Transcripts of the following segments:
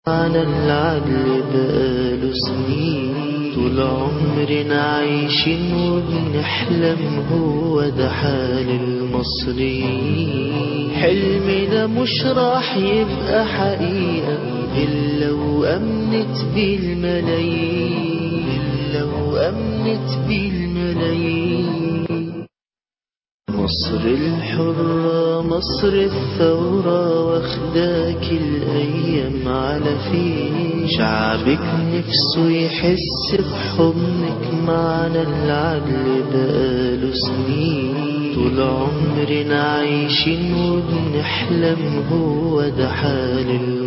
على العدل بقاله سنين طول عمرنا عايشين وبنحلم هو ده حال المصريين حلمنا مش راح يبقى حقيقة إلا وأمنت بيه الملايين إلا وأمنت بيه الملايين مصر الحرة مصر الثورة واخداك الأيام على فين شعبك نفسه يحس بحضنك معنا العدل بقاله سنين طول عمرنا عايشين وبنحلم هو ده حال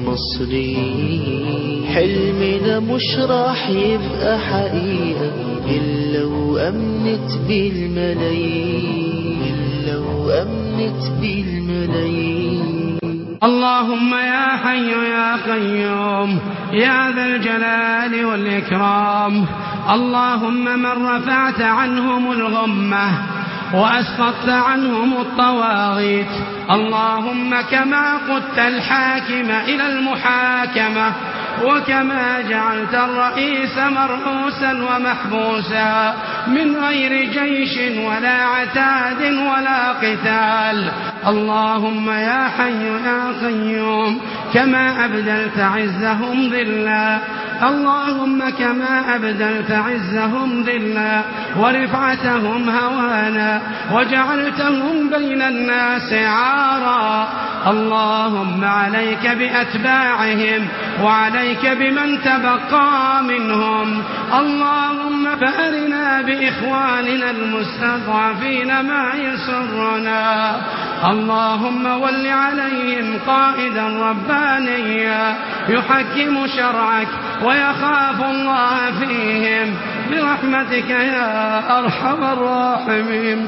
المصريين حلمنا مش راح يبقى حقيقة إلا وأمنت بيه الملايين إلا وأمنت بيه الملايين اللهم يا حي يا قيوم يا ذا الجلال والإكرام اللهم من رفعت عنهم الغمة وأسقطت عنهم الطواغيت اللهم كما قدت الحاكم إلى المحاكمة وكما جعلت الرئيس مرؤوسا ومحبوسا من غير جيش ولا عتاد ولا قتال اللهم يا حي يا قيوم كما أبدلت عزهم ذلا اللهم كما أبدلت عزهم ذلا ورفعتهم هوانا وجعلتهم بين الناس عارا اللهم عليك بأتباعهم وعليك بمن تبقى منهم اللهم فأرنا بإخواننا المستضعفين ما يسرنا اللهم ول عليهم قائدا ربانيا يحكم شرعك ويخاف الله فيهم برحمتك يا أرحم الراحمين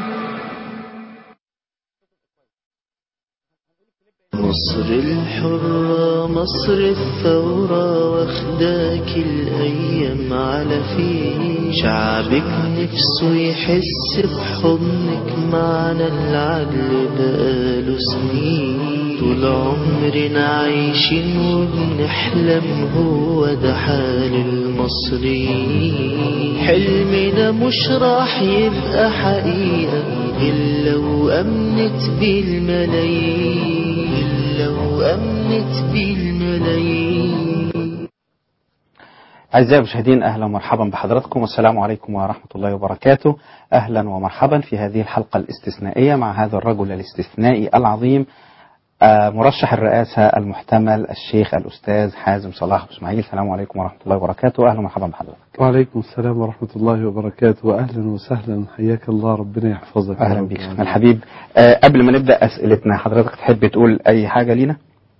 مصر الحرة مصر الثورة واخداك الأيام على فين شعبك نفسه يحس بحضنك معنا العدل بقاله سنين طول عمرنا عايشين وبنحلم هو ده حال المصريين حلمنا مش راح يبقى حقيقة إلا وأمنت بيه الملايين إلا وأمنت بيه الملايين أعزائي المشاهدين أهلا ومرحبا بحضراتكم والسلام عليكم ورحمة الله وبركاته أهلا ومرحبا في هذه الحلقة الاستثنائية مع هذا الرجل الاستثنائي العظيم آه، مرشح الرئاسة المحتمل الشيخ الأستاذ حازم صلاح أبو إسماعيل السلام عليكم ورحمة الله وبركاته أهلا ومرحبا بحضرتك وعليكم السلام ورحمة الله وبركاته وأهلا وسهلا حياك الله ربنا يحفظك أهلا بك شيخنا الحبيب آه، قبل ما نبدأ أسئلتنا حضرتك تحب تقول أي حاجة لينا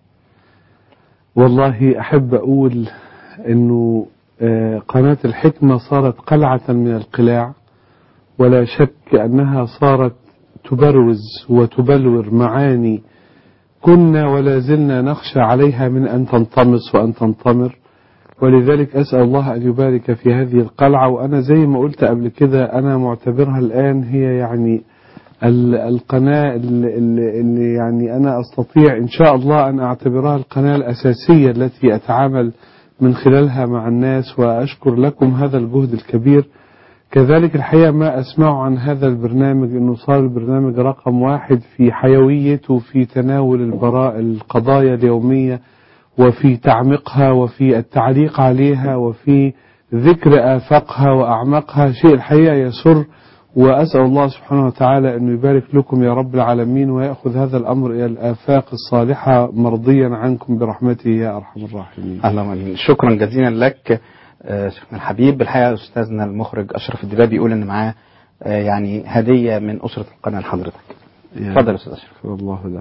والله أحب أقول أنه آه، قناة الحكمة صارت قلعة من القلاع ولا شك أنها صارت تبروز وتبلور معاني كنا ولا زلنا نخشى عليها من أن تنطمس وأن تنطمر ولذلك أسأل الله أن يبارك في هذه القلعة وأنا زي ما قلت قبل كده أنا معتبرها الآن هي يعني ال- القناة اللي, اللي اللي يعني أنا أستطيع إن شاء الله أن أعتبرها القناة الأساسية التي أتعامل من خلالها مع الناس وأشكر لكم هذا الجهد الكبير كذلك الحقيقة ما أسمع عن هذا البرنامج أنه صار البرنامج رقم واحد في حيويته في تناول البراء القضايا اليومية وفي تعميقها وفي التعليق عليها وفي ذكر آفاقها وأعماقها شيء الحقيقة يسر وأسأل الله سبحانه وتعالى أنه يبارك لكم يا رب العالمين ويأخذ هذا الأمر إلى الآفاق الصالحة مرضيا عنكم برحمته يا أرحم الراحمين أهلا وسهلا شكرا جزيلا لك آه، شيخنا الحبيب الحقيقة أستاذنا المخرج أشرف الدبابي بيقول إن معاه آه، يعني هدية من أسرة القناة لحضرتك اتفضل يا أستاذ أشرف الله له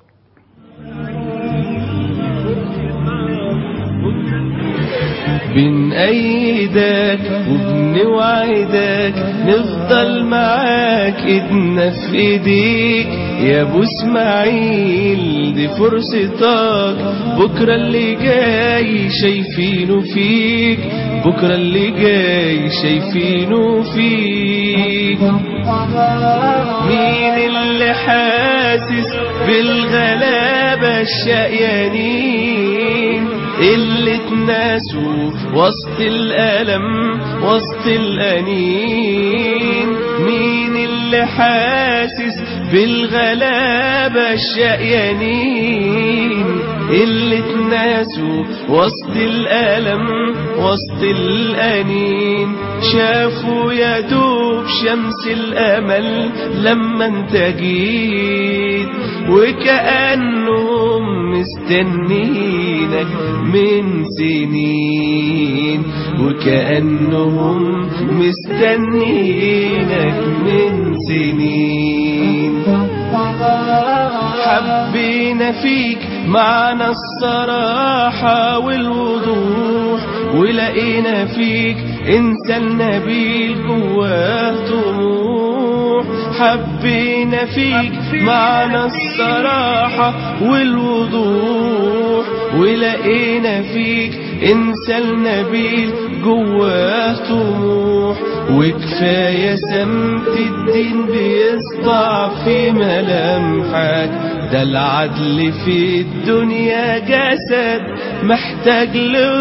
بنأيدك وبنوعدك نفضل معاك ايدنا في ايديك يا ابو اسماعيل دي فرصتك بكرة اللي جاي شايفينه فيك بكرة اللي جاي شايفينه فيك مين اللي حاسس بالغلابة الشقيانين اللي اتناسوا وسط الألم وسط الأنين مين اللي حاسس بالغلابة الشقيانين اللي اتناسوا وسط الألم وسط الأنين شافوا يا دوب شمس الأمل لما انت جيت وكأنهم مستنينك من سنين وكأنهم مستنينك من سنين حبينا فيك معنى الصراحة والوضوح ولقينا فيك انسان نبيل جواه طموح حبينا فيك معنى الصراحة والوضوح ولقينا فيك انسان نبيل جواه طموح وكفاية سمت الدين بيسطع في ملامحك ده العدل في الدنيا جسد محتاج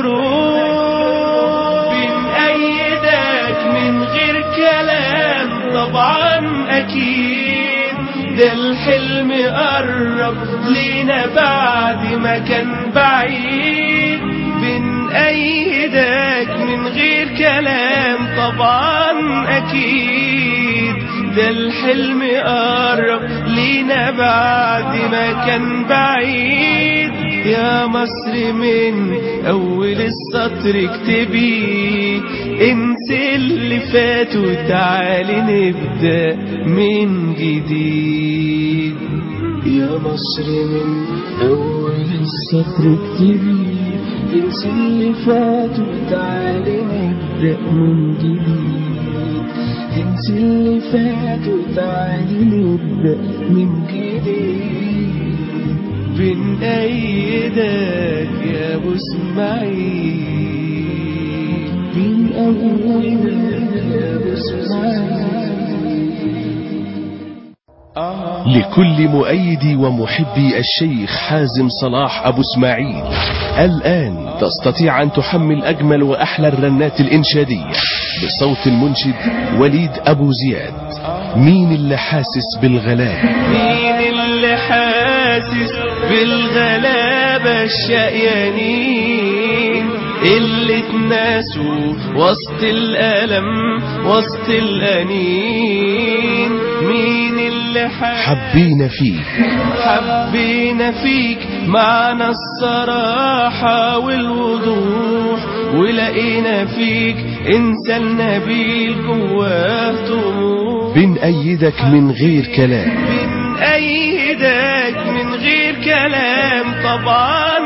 لروح بنأيدك من غير كلام طبعا أكيد ده الحلم قرب لينا بعد ما كان بعيد بنأيدك من غير كلام طبعا أكيد ده الحلم قرب لينا بعد ما كان بعيد يا مصر من أول السطر اكتبي انسي اللي فات وتعالي نبدأ من جديد يا مصر من أول السطر اكتبي انسي اللي فات وتعالي نبدأ من جديد انسي اللي فات وتعالي نبدأ من جديد بنأيدك يا أبو اسماعيل بنأيدك يا أبو اسماعيل لكل مؤيدي ومحبي الشيخ حازم صلاح أبو اسماعيل الآن تستطيع أن تحمل أجمل وأحلى الرنات الإنشادية بصوت المنشد وليد أبو زياد مين اللي حاسس بالغلابة مين اللي حاسس بالغلابة الشقيانين اللي اتناسوا وسط الألم وسط الأنين مين اللي حاسس حبينا فيك حبينا فيك معنى الصراحة والوضوح ولقينا فيك انسان نبيل جواه طموح بنأيدك من غير كلام بنأيدك من غير كلام طبعا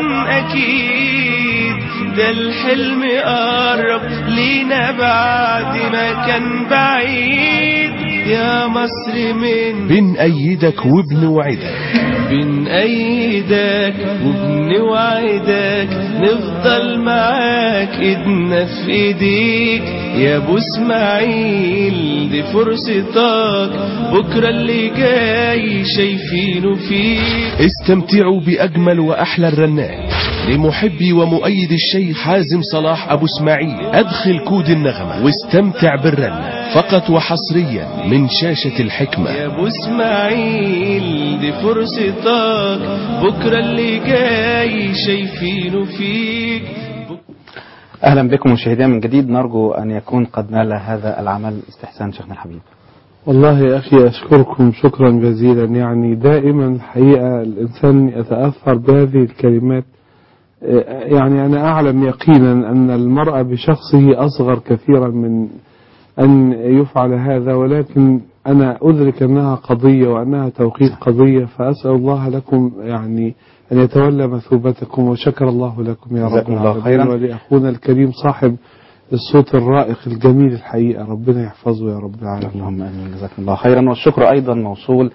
أكيد ده الحلم قرب لينا بعد ما كان بعيد يا مصر من بنأيدك وبنوعدك بنأيدك وبنوعدك نفضل معاك ايدنا في ايديك يا ابو اسماعيل دي فرصتك بكرة اللي جاي شايفينه فيك استمتعوا بأجمل وأحلى الرنات لمحبي ومؤيد الشيخ حازم صلاح أبو اسماعيل أدخل كود النغمة واستمتع بالرنة فقط وحصريا من شاشة الحكمة يا ابو اسماعيل دي فرصتك بكرة اللي جاي شايفينه فيك أهلا بكم مشاهدينا من جديد نرجو أن يكون قد نال هذا العمل استحسان شيخنا الحبيب والله يا أخي أشكركم شكرا جزيلا يعني دائما الحقيقة الإنسان يتأثر بهذه الكلمات يعني أنا أعلم يقينا أن المرأة بشخصه أصغر كثيرا من أن يفعل هذا ولكن أنا أدرك أنها قضية وأنها توقيت قضية فأسأل الله لكم يعني أن يتولى مثوبتكم وشكر الله لكم يا رب جزاكم الله العالمين خيرا. ولأخونا الكريم صاحب الصوت الرائق الجميل الحقيقة ربنا يحفظه يا رب العالمين اللهم امين جزاكم الله خيرا والشكر ايضا موصول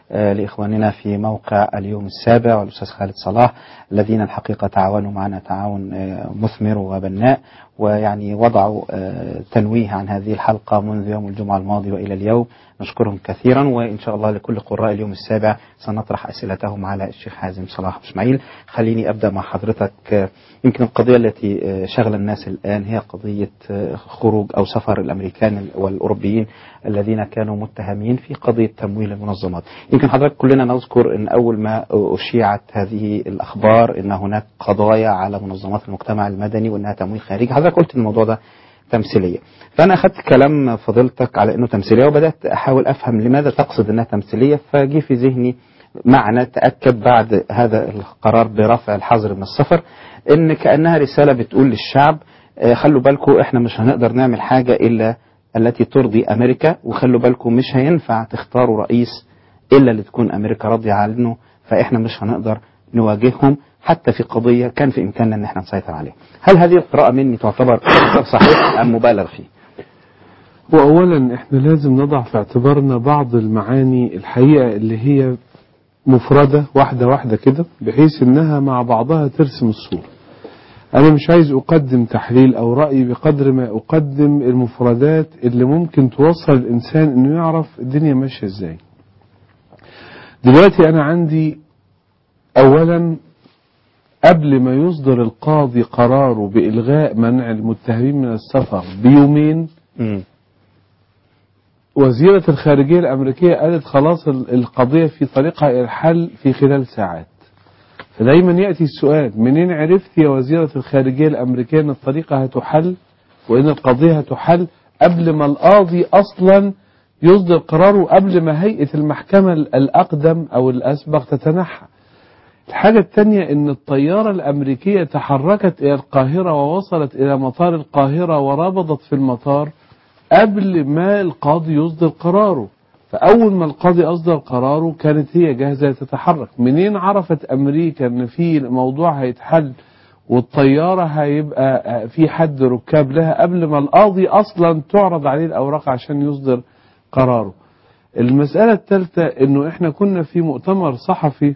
آه، لإخواننا في موقع اليوم السابع والأستاذ خالد صلاح الذين الحقيقة تعاونوا معنا تعاون آه، مثمر وبناء ويعني وضعوا آه، تنويه عن هذه الحلقة منذ يوم الجمعة الماضي وإلى اليوم نشكرهم كثيرا وإن شاء الله لكل قراء اليوم السابع سنطرح أسئلتهم على الشيخ حازم صلاح إسماعيل خليني أبدأ مع حضرتك آه، يمكن القضية التي آه، شغل الناس الآن هي قضية آه، خروج أو سفر الأمريكان والأوروبيين الذين كانوا متهمين في قضية تمويل المنظمات يمكن حضرتك كلنا نذكر أن أول ما أشيعت هذه الأخبار أن هناك قضايا على منظمات المجتمع المدني وأنها تمويل خارجي حضرتك قلت إن الموضوع ده تمثيلية فأنا أخذت كلام فضيلتك على أنه تمثيلية وبدأت أحاول أفهم لماذا تقصد أنها تمثيلية فجي في ذهني معنى تأكد بعد هذا القرار برفع الحظر من السفر ان كأنها رسالة بتقول للشعب آه، خلوا بالكم احنا مش هنقدر نعمل حاجة الا التي ترضي امريكا وخلوا بالكم مش هينفع تختاروا رئيس الا اللي تكون امريكا راضية عنه فاحنا مش هنقدر نواجههم حتى في قضية كان في امكاننا ان احنا نسيطر عليها هل هذه القراءة مني تعتبر صحيح ام مبالغ فيه وأولا إحنا لازم نضع في اعتبارنا بعض المعاني الحقيقة اللي هي مفردة واحدة واحدة كده بحيث إنها مع بعضها ترسم الصورة أنا مش عايز أقدم تحليل أو رأي بقدر ما أقدم المفردات اللي ممكن توصل الإنسان إنه يعرف الدنيا ماشية إزاي دلوقتي أنا عندي أولا قبل ما يصدر القاضي قراره بإلغاء منع المتهمين من السفر بيومين مم. وزيرة الخارجية الأمريكية قالت خلاص ال- القضية في طريقها إلى الحل في خلال ساعات فدايما يأتي السؤال منين عرفت يا وزيرة الخارجية الأمريكية أن الطريقة هتحل وأن القضية هتحل قبل ما القاضي أصلا يصدر قراره قبل ما هيئة المحكمة ال- الأقدم أو الأسبق تتنحى الحاجة الثانية أن الطيارة الأمريكية تحركت إلى القاهرة ووصلت إلى مطار القاهرة وربضت في المطار قبل ما القاضي يصدر قراره فأول ما القاضي أصدر قراره كانت هي جاهزة تتحرك منين عرفت أمريكا أن في موضوع هيتحل والطيارة هيبقى في حد ركاب لها قبل ما القاضي أصلا تعرض عليه الأوراق عشان يصدر قراره المسألة الثالثة أنه إحنا كنا في مؤتمر صحفي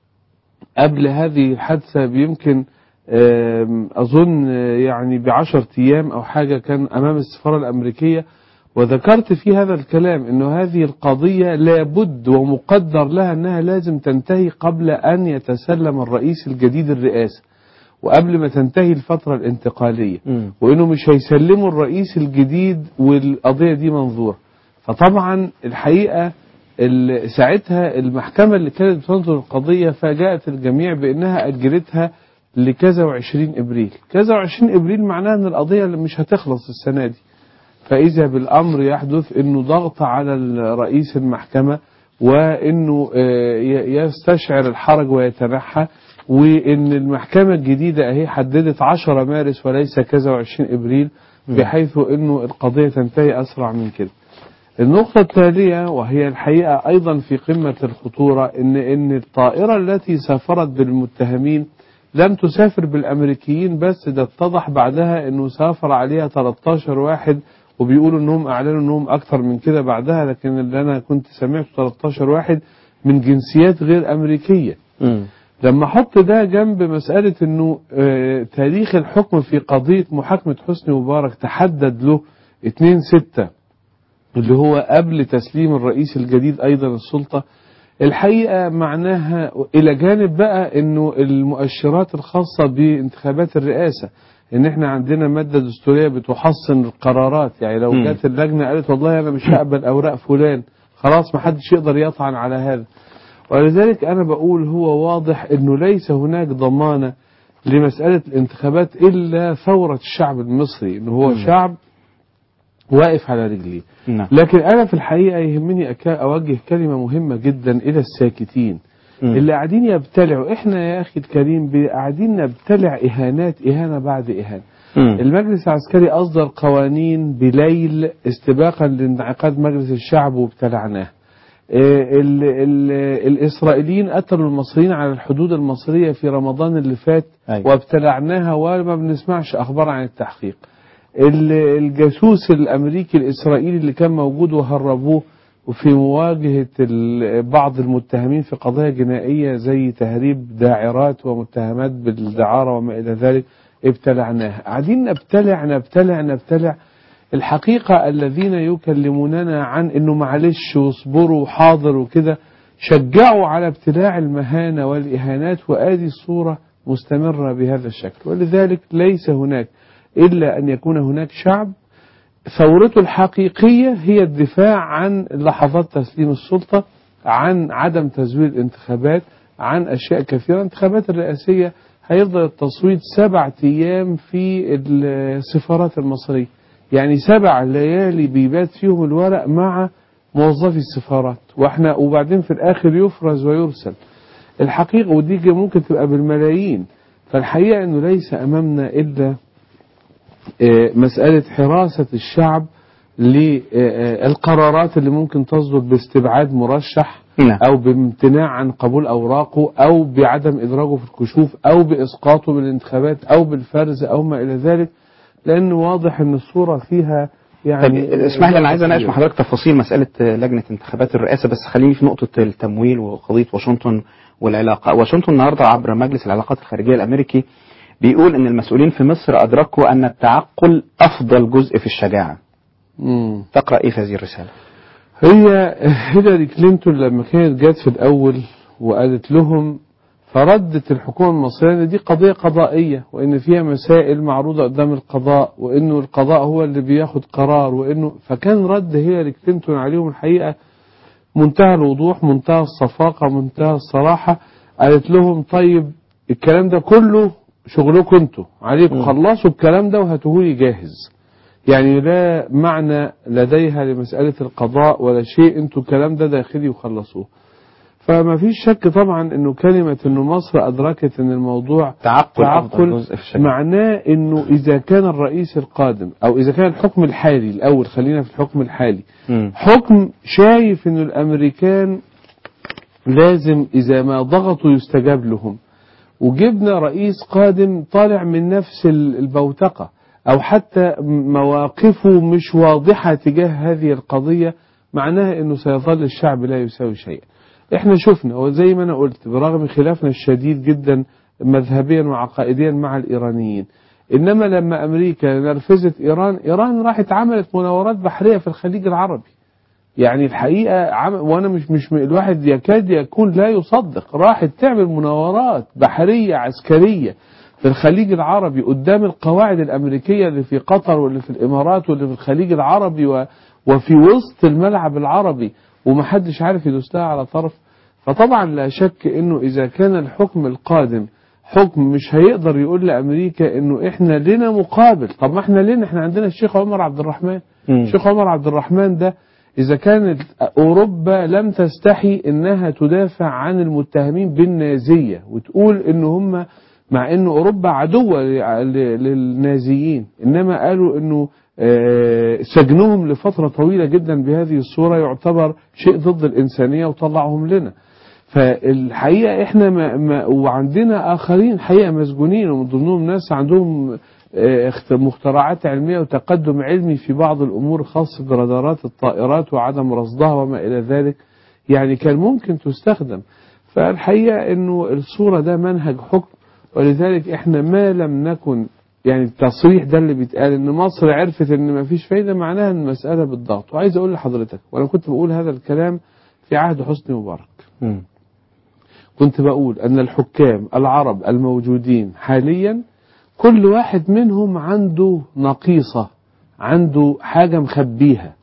قبل هذه الحادثة بيمكن آم، أظن آه، يعني بعشر أيام أو حاجة كان أمام السفارة الأمريكية وذكرت في هذا الكلام أنه هذه القضية لابد ومقدر لها أنها لازم تنتهي قبل أن يتسلم الرئيس الجديد الرئاسة وقبل ما تنتهي الفترة الانتقالية مم. وانه مش هيسلموا الرئيس الجديد والقضيه دي منظوره فطبعا الحقيقه ال- ساعتها المحكمه اللي كانت بتنظر القضيه فاجات الجميع بانها اجلتها لكذا وعشرين ابريل كذا وعشرين ابريل معناها ان القضيه اللي مش هتخلص السنه دي فاذا بالامر يحدث انه ضغط على ال- رئيس المحكمه وانه آه، ي- يستشعر الحرج ويتنحى وان المحكمه الجديده اهي حددت 10 مارس وليس كذا وعشرين ابريل بحيث انه القضيه تنتهي اسرع من كده النقطة التالية وهي الحقيقة أيضا في قمة الخطورة إن إن الطائرة التي سافرت بالمتهمين لم تسافر بالأمريكيين بس ده اتضح بعدها إنه سافر عليها 13 واحد وبيقولوا إنهم أعلنوا إنهم أكثر من كده بعدها لكن اللي أنا كنت سمعته 13 واحد من جنسيات غير أمريكية مم. لما احط ده جنب مسألة انه آه، تاريخ الحكم في قضية محاكمة حسني مبارك تحدد له 2 6 اللي هو قبل تسليم الرئيس الجديد ايضا السلطة الحقيقة معناها الى جانب بقى انه المؤشرات الخاصة بانتخابات الرئاسة ان احنا عندنا مادة دستورية بتحصن القرارات يعني لو مم. جت اللجنة قالت والله انا مش هقبل اوراق فلان خلاص ما حدش يقدر يطعن على هذا ولذلك أنا بقول هو واضح أنه ليس هناك ضمانة لمسألة الانتخابات إلا ثورة الشعب المصري أنه هو مم. شعب واقف على رجليه نعم لكن أنا في الحقيقة يهمني أكا- أوجه كلمة مهمة جدا إلى الساكتين مم. اللي قاعدين يبتلعوا إحنا يا أخي الكريم ب- قاعدين نبتلع إهانات إهانة بعد إهانة مم. المجلس العسكري أصدر قوانين بليل استباقا لانعقاد مجلس الشعب وابتلعناه آه، ال ال الإسرائيليين قتلوا المصريين على الحدود المصرية في رمضان اللي فات أيوة. وابتلعناها وما بنسمعش أخبار عن التحقيق ال- الجاسوس الأمريكي الإسرائيلي اللي كان موجود وهربوه وفي مواجهة ال- بعض المتهمين في قضايا جنائية زي تهريب داعرات ومتهمات بالدعارة وما إلى ذلك ابتلعناها قاعدين نبتلع نبتلع نبتلع الحقيقة الذين يكلموننا عن انه معلش واصبروا وحاضر وكده شجعوا على ابتلاع المهانة والإهانات وآدي الصورة مستمرة بهذا الشكل ولذلك ليس هناك إلا أن يكون هناك شعب ثورته الحقيقية هي الدفاع عن لحظات تسليم السلطة عن عدم تزوير الانتخابات عن أشياء كثيرة الانتخابات الرئاسية هيفضل التصويت سبعة أيام في السفارات المصرية يعني سبع ليالي بيبات فيهم الورق مع موظفي السفارات واحنا وبعدين في الآخر يفرز ويرسل الحقيقة ودي ممكن تبقى بالملايين فالحقيقة أنه ليس أمامنا إلا آه، مسألة حراسة الشعب للقرارات اللي ممكن تصدر باستبعاد مرشح نعم. أو بامتناع عن قبول أوراقه أو بعدم إدراجه في الكشوف أو بإسقاطه من الانتخابات أو بالفرز أو ما إلى ذلك لأنه واضح أن الصورة فيها طب يعني اسمح لي انا عايز اناقش مع حضرتك تفاصيل مساله لجنه انتخابات الرئاسه بس خليني في نقطه التمويل وقضيه واشنطن والعلاقه واشنطن النهارده عبر مجلس العلاقات الخارجيه الامريكي بيقول ان المسؤولين في مصر ادركوا ان التعقل افضل جزء في الشجاعه مم. تقرا ايه في هذه الرساله هي هيلاري كلينتون لما كانت جت في الأول وقالت لهم فردت الحكومة المصرية ان دي قضية قضائية وان فيها مسائل معروضة قدام القضاء وانه القضاء هو اللي بياخد قرار وانه فكان رد هيلاري كلينتون عليهم الحقيقة منتهى الوضوح منتهى الصفاقة منتهى الصراحة قالت لهم طيب الكلام ده كله شغلكم انتوا عليكم خلصوا الكلام ده وهاتوهولي جاهز يعني لا معنى لديها لمسألة القضاء ولا شيء انتوا الكلام ده داخلي وخلصوه فما فيش شك طبعا انه كلمة انه مصر ادركت ان الموضوع تعقل افضل تعقل جزء في الشجاعه معناه انه اذا كان الرئيس القادم او اذا كان الحكم الحالي الاول خلينا في الحكم الحالي مم. حكم شايف انه الامريكان لازم اذا ما ضغطوا يستجاب لهم وجبنا رئيس قادم طالع من نفس ال- البوتقة او حتى مواقفه مش واضحة تجاه هذه القضية معناها انه سيظل الشعب لا يساوي شيئا احنا شفنا وزي ما انا قلت برغم خلافنا الشديد جدا مذهبيا وعقائديا مع الايرانيين انما لما امريكا نرفزت ايران ايران راحت عملت مناورات بحريه في الخليج العربي يعني الحقيقه عم وانا مش مش الواحد يكاد يكون لا يصدق راحت تعمل مناورات بحريه عسكريه في الخليج العربي قدام القواعد الامريكيه اللي في قطر واللي في الامارات واللي في الخليج العربي و وفي وسط الملعب العربي ومحدش عارف يدوس لها على طرف فطبعا لا شك انه اذا كان الحكم القادم حكم مش هيقدر يقول لامريكا انه احنا لنا مقابل طب ما احنا لنا احنا عندنا الشيخ عمر عبد الرحمن مم. الشيخ عمر عبد الرحمن ده اذا كانت اوروبا لم تستحي انها تدافع عن المتهمين بالنازيه وتقول ان هم مع ان اوروبا عدوه ل- ل- للنازيين انما قالوا انه آه، سجنهم لفتره طويله جدا بهذه الصوره يعتبر شيء ضد الانسانيه وطلعهم لنا فالحقيقه احنا ما ما وعندنا اخرين حقيقه مسجونين ومن ضمنهم ناس عندهم آه، اخت- مخترعات علميه وتقدم علمي في بعض الامور الخاصه برادارات الطائرات وعدم رصدها وما الى ذلك يعني كان ممكن تستخدم فالحقيقه انه الصوره ده منهج حكم ولذلك احنا ما لم نكن يعني التصريح ده اللي بيتقال ان مصر عرفت ان ما فيش فايده معناها ان المساله بالضغط وعايز اقول لحضرتك وانا كنت بقول هذا الكلام في عهد حسني مبارك مم. كنت بقول أن الحكام العرب الموجودين حاليا كل واحد منهم عنده نقيصة عنده حاجة مخبيها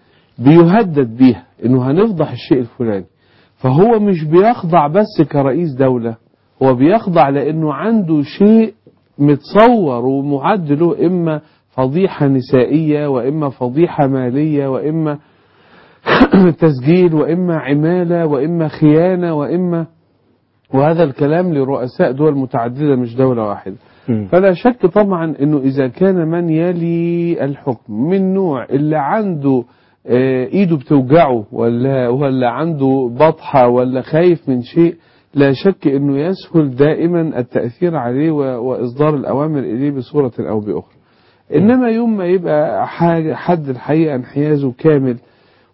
بيهدد بيها انه هنفضح الشيء الفلاني فهو مش بيخضع بس كرئيس دولة هو بيخضع لانه عنده شيء متصور ومعد له اما فضيحة نسائية واما فضيحة مالية واما تسجيل واما عمالة واما خيانة واما وهذا الكلام لرؤساء دول متعددة مش دولة واحدة مم. فلا شك طبعا انه اذا كان من يلي الحكم من نوع اللي عنده آه، ايده بتوجعه ولا ولا عنده بطحة ولا خايف من شيء لا شك انه يسهل دائما التأثير عليه و- واصدار الاوامر اليه بصورة او باخرى انما يوم ما يبقى حاجة حد الحقيقة انحيازه كامل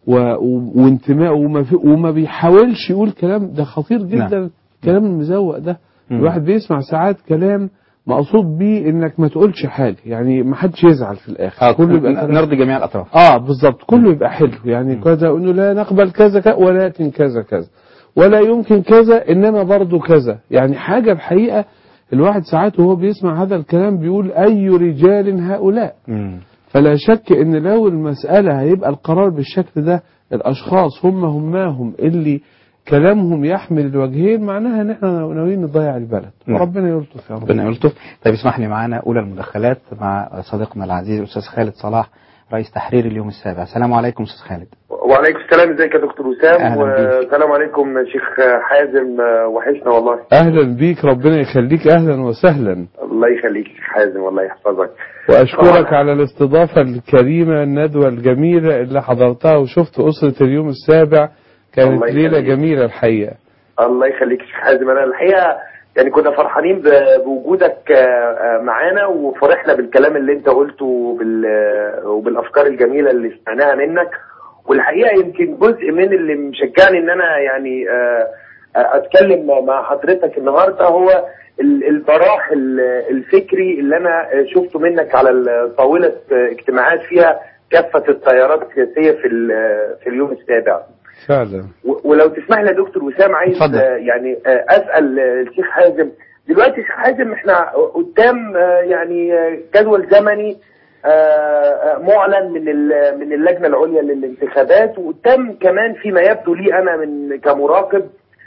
و... و... وانتماء وما, في... وما بيحاولش يقول كلام ده خطير جدا نعم. الكلام المزوق ده مم. الواحد بيسمع ساعات كلام مقصود بيه انك ما تقولش حاجه يعني ما حدش يزعل في الاخر آه كله يبقى كلام- نرضي جميع الأطراف اه بالظبط كله يبقى حلو يعني كذا انه لا نقبل كذا كذا ولكن كذا كذا ولا يمكن كذا انما برضه كذا يعني حاجه الحقيقه الواحد ساعات وهو بيسمع هذا الكلام بيقول اي رجال هؤلاء مم. فلا شك ان لو المساله هيبقى القرار بالشكل ده الاشخاص هم هماهم اللي كلامهم يحمل الوجهين معناها ان احنا ناويين نضيع البلد نعم. ربنا يلطف يا رب ربنا يلطف طيب اسمح لي معانا أولى المداخلات مع صديقنا العزيز الأستاذ خالد صلاح رئيس تحرير اليوم السابع السلام عليكم أستاذ خالد وعليكم السلام ازيك يا دكتور وسام أهلا بيك. والسلام عليكم شيخ حازم آه، وحشنا والله اهلا بيك ربنا يخليك اهلا وسهلا الله يخليك يا شيخ حازم والله يحفظك واشكرك على الاستضافه الكريمه الندوه الجميله اللي حضرتها وشفت اسره اليوم السابع كانت الله ليله يخليك. جميله الحقيقه الله يخليك يا شيخ حازم انا الحقيقه يعني كنا فرحانين ب- بوجودك آه، آه، معانا وفرحنا بالكلام اللي انت قلته وبال آه، وبالافكار الجميله اللي سمعناها منك والحقيقه يمكن جزء من اللي مشجعني ان انا يعني آه، آه، اتكلم مع حضرتك النهارده هو ال- البراح ال- الفكري اللي انا شفته منك على ال- طاوله اجتماعات فيها كافه التيارات السياسيه في ال- في اليوم السابع. فعلا و- ولو تسمح لي يا دكتور وسام عايز اتفضل. آه، يعني آه، اسال آه، الشيخ حازم دلوقتي الشيخ حازم احنا قدام آه، يعني آه، جدول زمني آه، آه، معلن من ال- من اللجنه العليا للانتخابات وقدام كمان فيما يبدو لي انا من كمراقب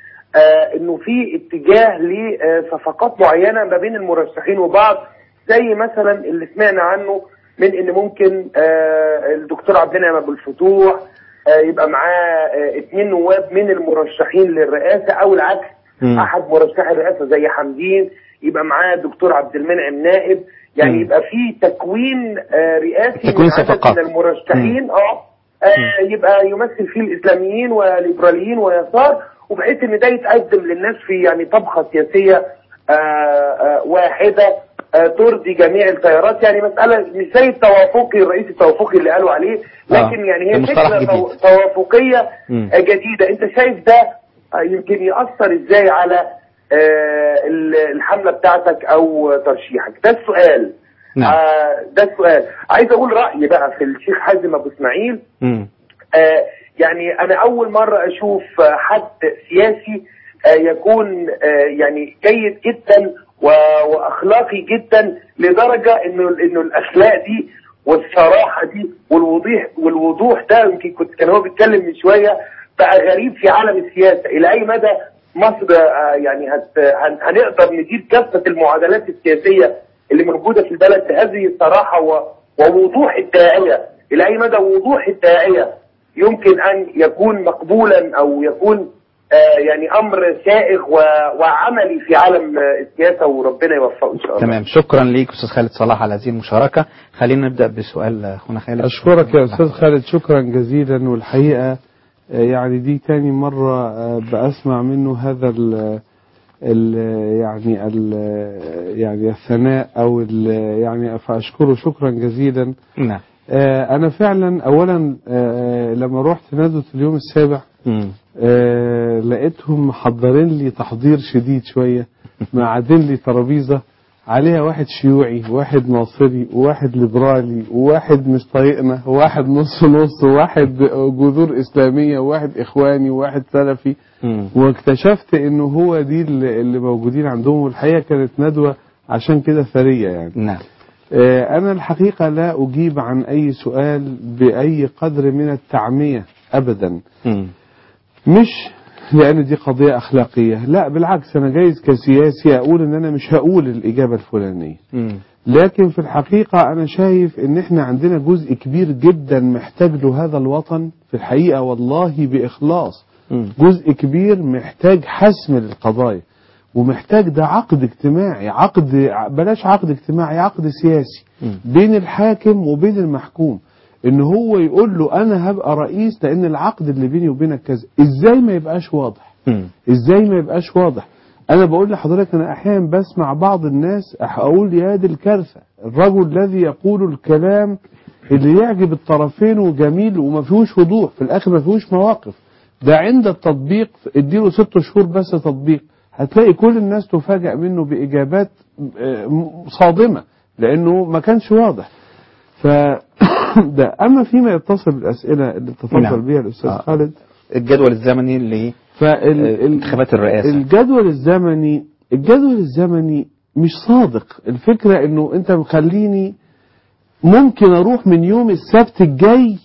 آه، انه في اتجاه لصفقات معينه ما بين المرشحين وبعض زي مثلا اللي سمعنا عنه من ان ممكن آه، الدكتور عبد المنعم ابو الفتوح آه، يبقى معاه آه، اثنين نواب من المرشحين للرئاسه او العكس مم. احد مرشحي الرئاسه زي حمدين يبقى معاه الدكتور عبد المنعم نائب يعني مم. يبقى في تكوين آه، رئاسي تكوين من عدد صفقات. من المرشحين اه آه، يبقى يمثل فيه الاسلاميين والليبراليين ويسار وبحيث ان ده يتقدم للناس في يعني طبخه سياسيه آه، آه، واحده آه، ترضي جميع التيارات يعني مساله مش زي التوافقي الرئيس التوافقي اللي قالوا عليه لكن آه، يعني ده هي مصطلح فكره جديد. تو- توافقيه مم. آه، جديده انت شايف ده آه، يمكن ياثر ازاي على آه، ال- الحمله بتاعتك او ترشيحك ده السؤال نعم. آه، ده السؤال عايز اقول رايي بقى في الشيخ حازم ابو اسماعيل مم. آه، يعني انا اول مره اشوف آه، حد سياسي آه، يكون آه، يعني جيد جدا و- واخلاقي جدا لدرجه انه انه الاخلاق دي والصراحه دي والوضوح والوضوح ده يمكن كنت كان هو بيتكلم من شويه بقى غريب في عالم السياسه الى اي مدى مصر آه، يعني هت هن- هنقدر ندير كافه المعادلات السياسيه اللي موجوده في البلد بهذه الصراحه و- ووضوح الداعيه الى اي مدى وضوح الداعيه يمكن ان يكون مقبولا او يكون آه، يعني امر سائغ و- وعملي في عالم آه، السياسه وربنا يوفقه ان شاء الله تمام شكرا ليك أستاذ خالد صلاح على هذه المشاركة خلينا نبدأ بسؤال أخونا خالد أشكرك يا أستاذ خالد شكرا جزيلا والحقيقة آه، يعني دي تاني مرة آه، بأسمع منه هذا ال ال يعني ال يعني الثناء أو ال يعني فأشكره شكرا جزيلا نعم آه، أنا فعلا أولا آه، لما رحت ندوة اليوم السابع مم. آه، لقيتهم محضرين لي تحضير شديد شوية معادين لي ترابيزة عليها واحد شيوعي وواحد ناصري وواحد ليبرالي وواحد مش طايقنا وواحد نص نص وواحد جذور إسلامية وواحد إخواني وواحد سلفي مم. واكتشفت إنه هو دي اللي اللي موجودين عندهم والحقيقة كانت ندوة عشان كده ثرية يعني نعم آه، أنا الحقيقة لا أجيب عن أي سؤال بأي قدر من التعمية أبدا مم. مش لأن دي قضية أخلاقية لا بالعكس أنا جايز كسياسي أقول إن أنا مش هقول الإجابة الفلانية مم. لكن في الحقيقة أنا شايف إن إحنا عندنا جزء كبير جدا محتاج له هذا الوطن في الحقيقة والله بإخلاص مم. جزء كبير محتاج حسم للقضايا ومحتاج ده عقد اجتماعي عقد بلاش عقد اجتماعي عقد سياسي مم. بين الحاكم وبين المحكوم ان هو يقول له انا هبقى رئيس لان العقد اللي بيني وبينك كذا ازاي ما يبقاش واضح مم. ازاي ما يبقاش واضح انا بقول لحضرتك انا احيانا بسمع بعض الناس أح- اقول يا دي الكارثه الرجل الذي يقول الكلام اللي يعجب الطرفين وجميل وما فيهوش وضوح في الاخر ما فيهوش مواقف ده عند التطبيق اديله ست شهور بس تطبيق هتلاقي كل الناس تفاجأ منه بإجابات آه، م- صادمة لأنه ما كانش واضح ف ده أما فيما يتصل بالأسئلة اللي تفضل نعم. بها الأستاذ آه. خالد الجدول الزمني اللي انتخابات الرئاسة الجدول الزمني الجدول الزمني مش صادق الفكرة انه انت مخليني ممكن اروح من يوم السبت الجاي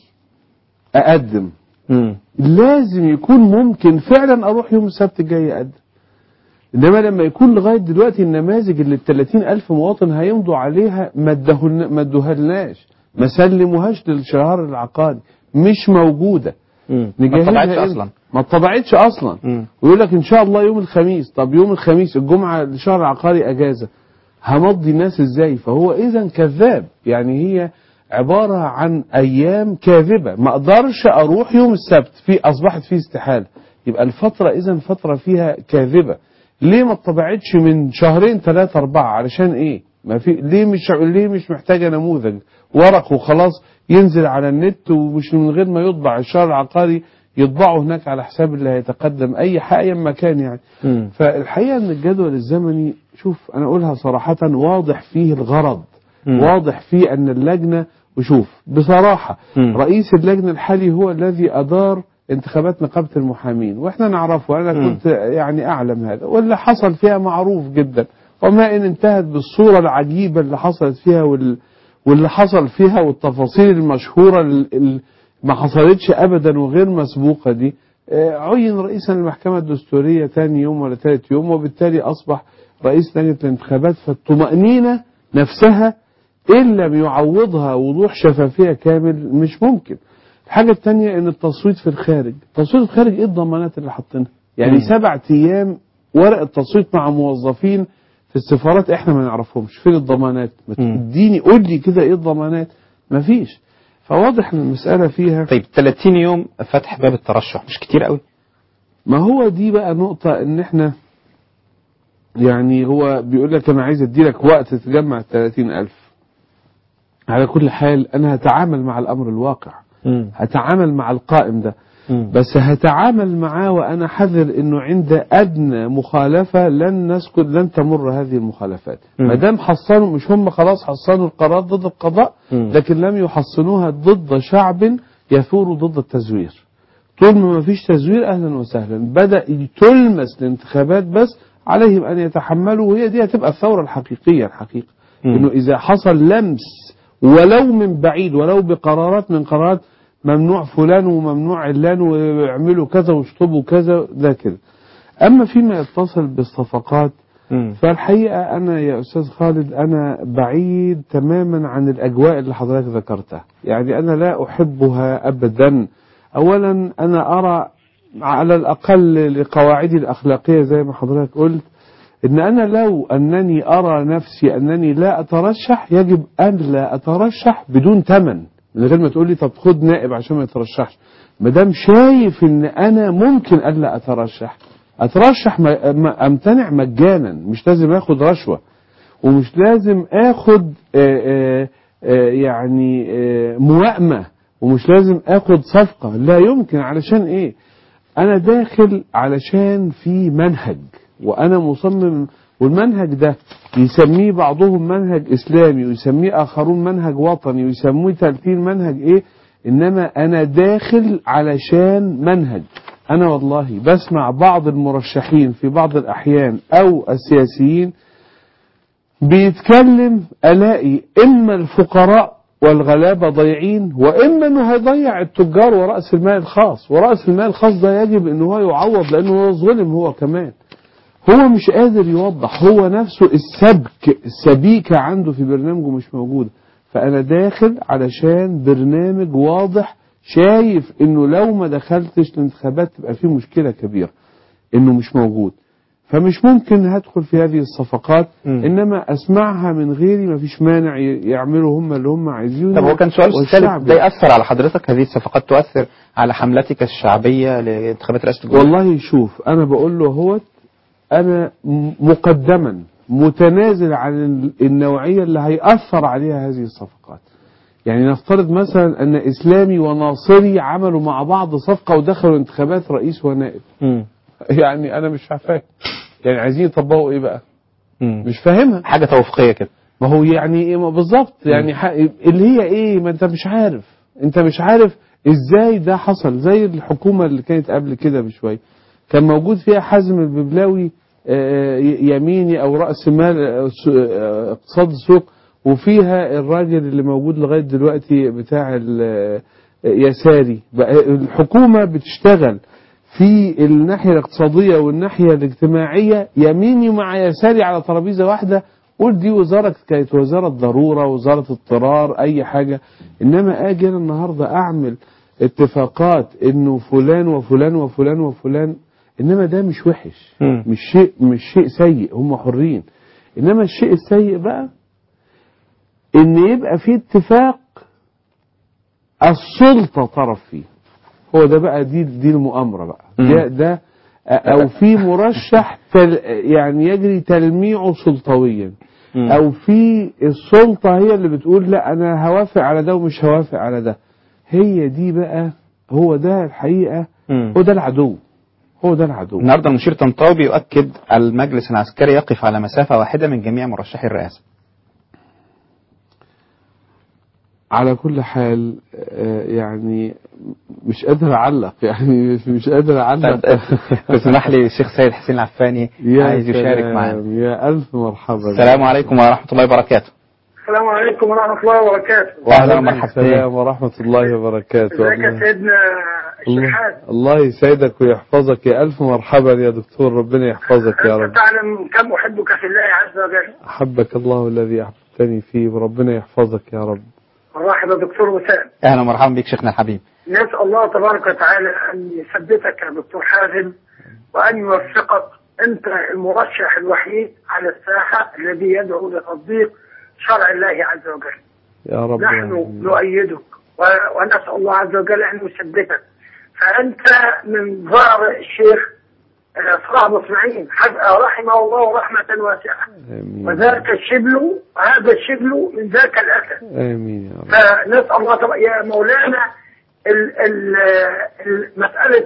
اقدم مم. لازم يكون ممكن فعلا اروح يوم السبت الجاي اقدم انما لما يكون لغايه دلوقتي النماذج اللي ال 30 الف مواطن هيمضوا عليها ما ادهولنا- ما ادوهالناش ما سلموهاش للشهر العقاري مش موجوده مم. ما نجهزها طبعتش إمتى؟ اصلا ما اتطبعتش اصلا مم. ويقول لك ان شاء الله يوم الخميس طب يوم الخميس الجمعه الشهر العقاري اجازه همضي الناس ازاي فهو اذا كذاب يعني هي عباره عن ايام كاذبه ما اقدرش اروح يوم السبت في اصبحت فيه استحاله يبقى الفتره اذا فتره فيها كاذبه ليه ما اتطبعتش من شهرين ثلاثة أربعة علشان إيه؟ ما في ليه مش ليه مش محتاجة نموذج ورق وخلاص ينزل على النت ومش من غير ما يطبع الشهر العقاري يطبعه هناك على حساب اللي هيتقدم أي حق أي مكان يعني مم. فالحقيقة أن الجدول الزمني شوف أنا أقولها صراحة واضح فيه الغرض مم. واضح فيه أن اللجنة وشوف بصراحة مم. رئيس اللجنة الحالي هو الذي أدار انتخابات نقابة المحامين واحنا نعرفه انا مم. كنت يعني اعلم هذا واللي حصل فيها معروف جدا وما ان انتهت بالصورة العجيبة اللي حصلت فيها وال واللي حصل فيها والتفاصيل المشهورة اللي ما حصلتش ابدا وغير مسبوقة دي آه، عين رئيسا للمحكمة الدستورية ثاني يوم ولا ثالث يوم وبالتالي اصبح رئيس لجنة الانتخابات فالطمأنينة نفسها إن لم يعوضها وضوح شفافية كامل مش ممكن الحاجة التانية ان التصويت في الخارج التصويت في الخارج ايه الضمانات اللي حاطينها يعني مم. سبعة ايام ورق التصويت مع موظفين في السفارات احنا ما نعرفهمش فين الضمانات ما مم. تديني قول لي كده ايه الضمانات مفيش فواضح ان المسألة فيها طيب 30 يوم فتح باب الترشح مش كتير قوي ما هو دي بقى نقطة ان احنا يعني هو بيقول لك انا عايز ادي لك وقت تجمع 30 الف على كل حال انا هتعامل مع الامر الواقع مم. هتعامل مع القائم ده مم. بس هتعامل معاه وانا حذر انه عند ادنى مخالفه لن نسكت لن تمر هذه المخالفات مم. ما دام حصنوا مش هم خلاص حصنوا القرار ضد القضاء مم. لكن لم يحصنوها ضد شعب يثور ضد التزوير طول ما ما فيش تزوير اهلا وسهلا بدا تلمس الانتخابات بس عليهم ان يتحملوا وهي دي هتبقى الثوره الحقيقيه الحقيقه مم. انه اذا حصل لمس ولو من بعيد ولو بقرارات من قرارات ممنوع فلان وممنوع علان ويعملوا كذا واشطبوا كذا ده كده اما فيما يتصل بالصفقات مم. فالحقيقة أنا يا أستاذ خالد أنا بعيد تماما عن الأجواء اللي حضرتك ذكرتها يعني أنا لا أحبها أبدا أولا أنا أرى على الأقل لقواعدي الأخلاقية زي ما حضرتك قلت إن أنا لو أنني أرى نفسي أنني لا أترشح يجب أن لا أترشح بدون ثمن من غير ما تقول لي طب خد نائب عشان ما يترشحش ما دام شايف إن أنا ممكن ألا أترشح أترشح ما- ما- أمتنع مجانا مش لازم آخد رشوة ومش لازم آخد آه، آه، آه، يعني آه، موائمة ومش لازم آخد صفقة لا يمكن علشان إيه أنا داخل علشان في منهج وأنا مصمم والمنهج ده يسميه بعضهم منهج إسلامي ويسميه آخرون منهج وطني ويسموه تلتين منهج إيه إنما أنا داخل علشان منهج أنا والله بسمع بعض المرشحين في بعض الأحيان أو السياسيين بيتكلم ألاقي إما الفقراء والغلابة ضايعين وإما إنه هيضيع التجار ورأس المال الخاص ورأس المال الخاص ده يجب إنه هو يعوض لأنه هو ظلم هو كمان هو مش قادر يوضح هو نفسه السبك السبيكة عنده في برنامجه مش موجودة فأنا داخل علشان برنامج واضح شايف إنه لو ما دخلتش الانتخابات تبقى فيه مشكلة كبيرة إنه مش موجود فمش ممكن هدخل في هذه الصفقات مم. انما اسمعها من غيري ما فيش مانع ي- يعملوا هم اللي هم عايزينه طب هو كان سؤال والشعب الثالث ده يأثر على حضرتك هذه الصفقات تؤثر على حملتك الشعبية لانتخابات رئاسة الجمهورية والله شوف انا بقول له هو انا م- مقدما متنازل عن ال- النوعيه اللي هيأثر عليها هذه الصفقات يعني نفترض مثلا أن إسلامي وناصري عملوا مع بعض صفقة ودخلوا انتخابات رئيس ونائب مم. يعني أنا مش فاهم يعني عايزين يطبقوا إيه بقى مم. مش فاهمها حاجة توافقية كده ما هو يعني ايه ما بالظبط يعني ح... اللي هي ايه ما انت مش عارف انت مش عارف ازاي ده حصل زي الحكومه اللي كانت قبل كده بشويه كان موجود فيها حازم الببلاوي آه، ي- يميني او راس مال آه، س- آه، اقتصاد السوق وفيها الراجل اللي موجود لغايه دلوقتي بتاع ال- آه، يساري بقى الحكومه بتشتغل في الناحيه الاقتصاديه والناحيه الاجتماعيه يميني مع يساري على ترابيزه واحده قول دي وزاره كانت وزاره ضروره وزاره اضطرار اي حاجه انما اجي انا النهارده اعمل اتفاقات انه فلان وفلان وفلان وفلان انما ده مش وحش مم. مش شيء مش شيء سيء هم حرين انما الشيء السيء بقى ان يبقى في اتفاق السلطه طرف فيه هو ده بقى دي دي المؤامره بقى مم. ده ده او في مرشح تل يعني يجري تلميعه سلطويا مم. او في السلطه هي اللي بتقول لا انا هوافق على ده ومش هوافق على ده هي دي بقى هو ده الحقيقه مم. هو ده العدو هو ده العدو النهارده المشير طنطاوي بيؤكد المجلس العسكري يقف على مسافة واحدة من جميع مرشحي الرئاسة على كل حال آه، يعني مش قادر اعلق يعني مش- مش قادر اعلق طيب، تسمح لي الشيخ سيد حسين العفاني يا عايز يشارك سلام، معنا يا الف مرحبا السلام عليكم ورحمة الله وبركاته السلام عليكم ورحمة الله وبركاته واهلا وعليكم ومرحبا السلام ورحمة الله وبركاته ازيك يا الله- سيدنا الله, الشحات الله يسعدك ويحفظك يا ألف مرحبا يا دكتور ربنا يحفظك يا أنت رب تعلم كم أحبك في الله عز وجل أحبك الله الذي أحببتني فيه وربنا يحفظك يا رب مرحبا دكتور وسام اهلا ومرحبا بك شيخنا الحبيب نسأل الله تبارك وتعالى أن يثبتك يا دكتور حازم وأن يوفقك أنت المرشح الوحيد على الساحة الذي يدعو لتطبيق شرع الله عز وجل يا رب نحن العالمين. نؤيدك و- ونسأل الله عز وجل أن يثبتك فأنت من ظهر الشيخ آه، صلاح أبو اسماعيل حز- رحمه الله رحمة واسعة آمين وذاك الشبل هذا الشبل من ذاك الأسد آمين يا رب فنسأل الله طبعا يا مولانا ال ال ال- مسألة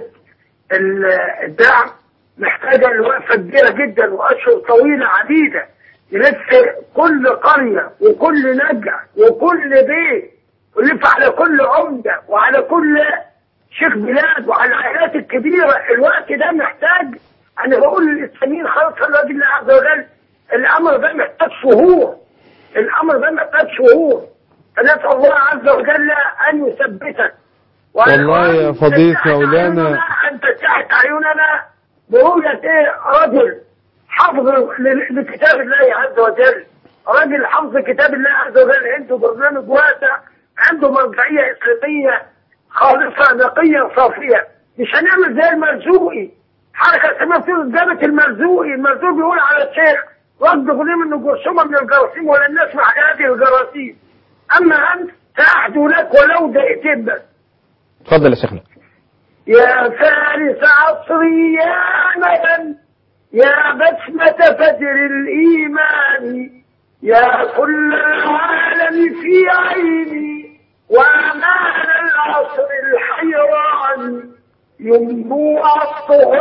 ال- الدعم محتاجة لوقفة كبيرة جدا وأشهر طويلة عديدة يلف كل قرية وكل نجع وكل بيت ويلف على كل عمدة وعلى كل شيخ بلاد وعلى العائلات الكبيرة الوقت ده محتاج أنا بقول للإسلاميين خلاص الله بالله عز وجل الأمر ده محتاج شهور الأمر ده محتاج شهور فنسأل الله عز وجل أن يثبتك والله يا فضيلة تتحت مولانا. أعيننا- أن تتحت عيوننا برؤية إيه رجل حفظ ل- لكتاب الله عز وجل راجل حفظ كتاب الله عز وجل عنده برنامج واسع عنده مرجعية إسلامية خالصة نقية صافية مش هنعمل زي المرزوقي حركة اسمها في جابت المرزوقي المرزوقي بيقول على الشيخ رد غنيم انه جرثومة من الجراثيم ولن نسمع هذه الجراثيم اما انت ساعدوا لك ولو دقيقتين بس اتفضل يا شيخنا يا فارس عصري يا أملا يا بسمة فجر الإيمان يا كل العالم في عيني وأمان العصر الحيران ينبوع الطهر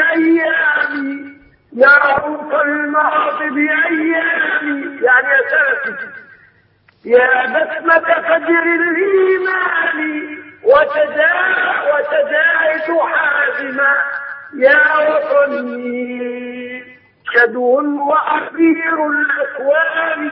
بأيامي يا روح الماضي بأيامي يعني يا سلفي يا بسمة فجر الإيمان وتدا وتداعس حازما يا وطني شدو وعبير الأكوان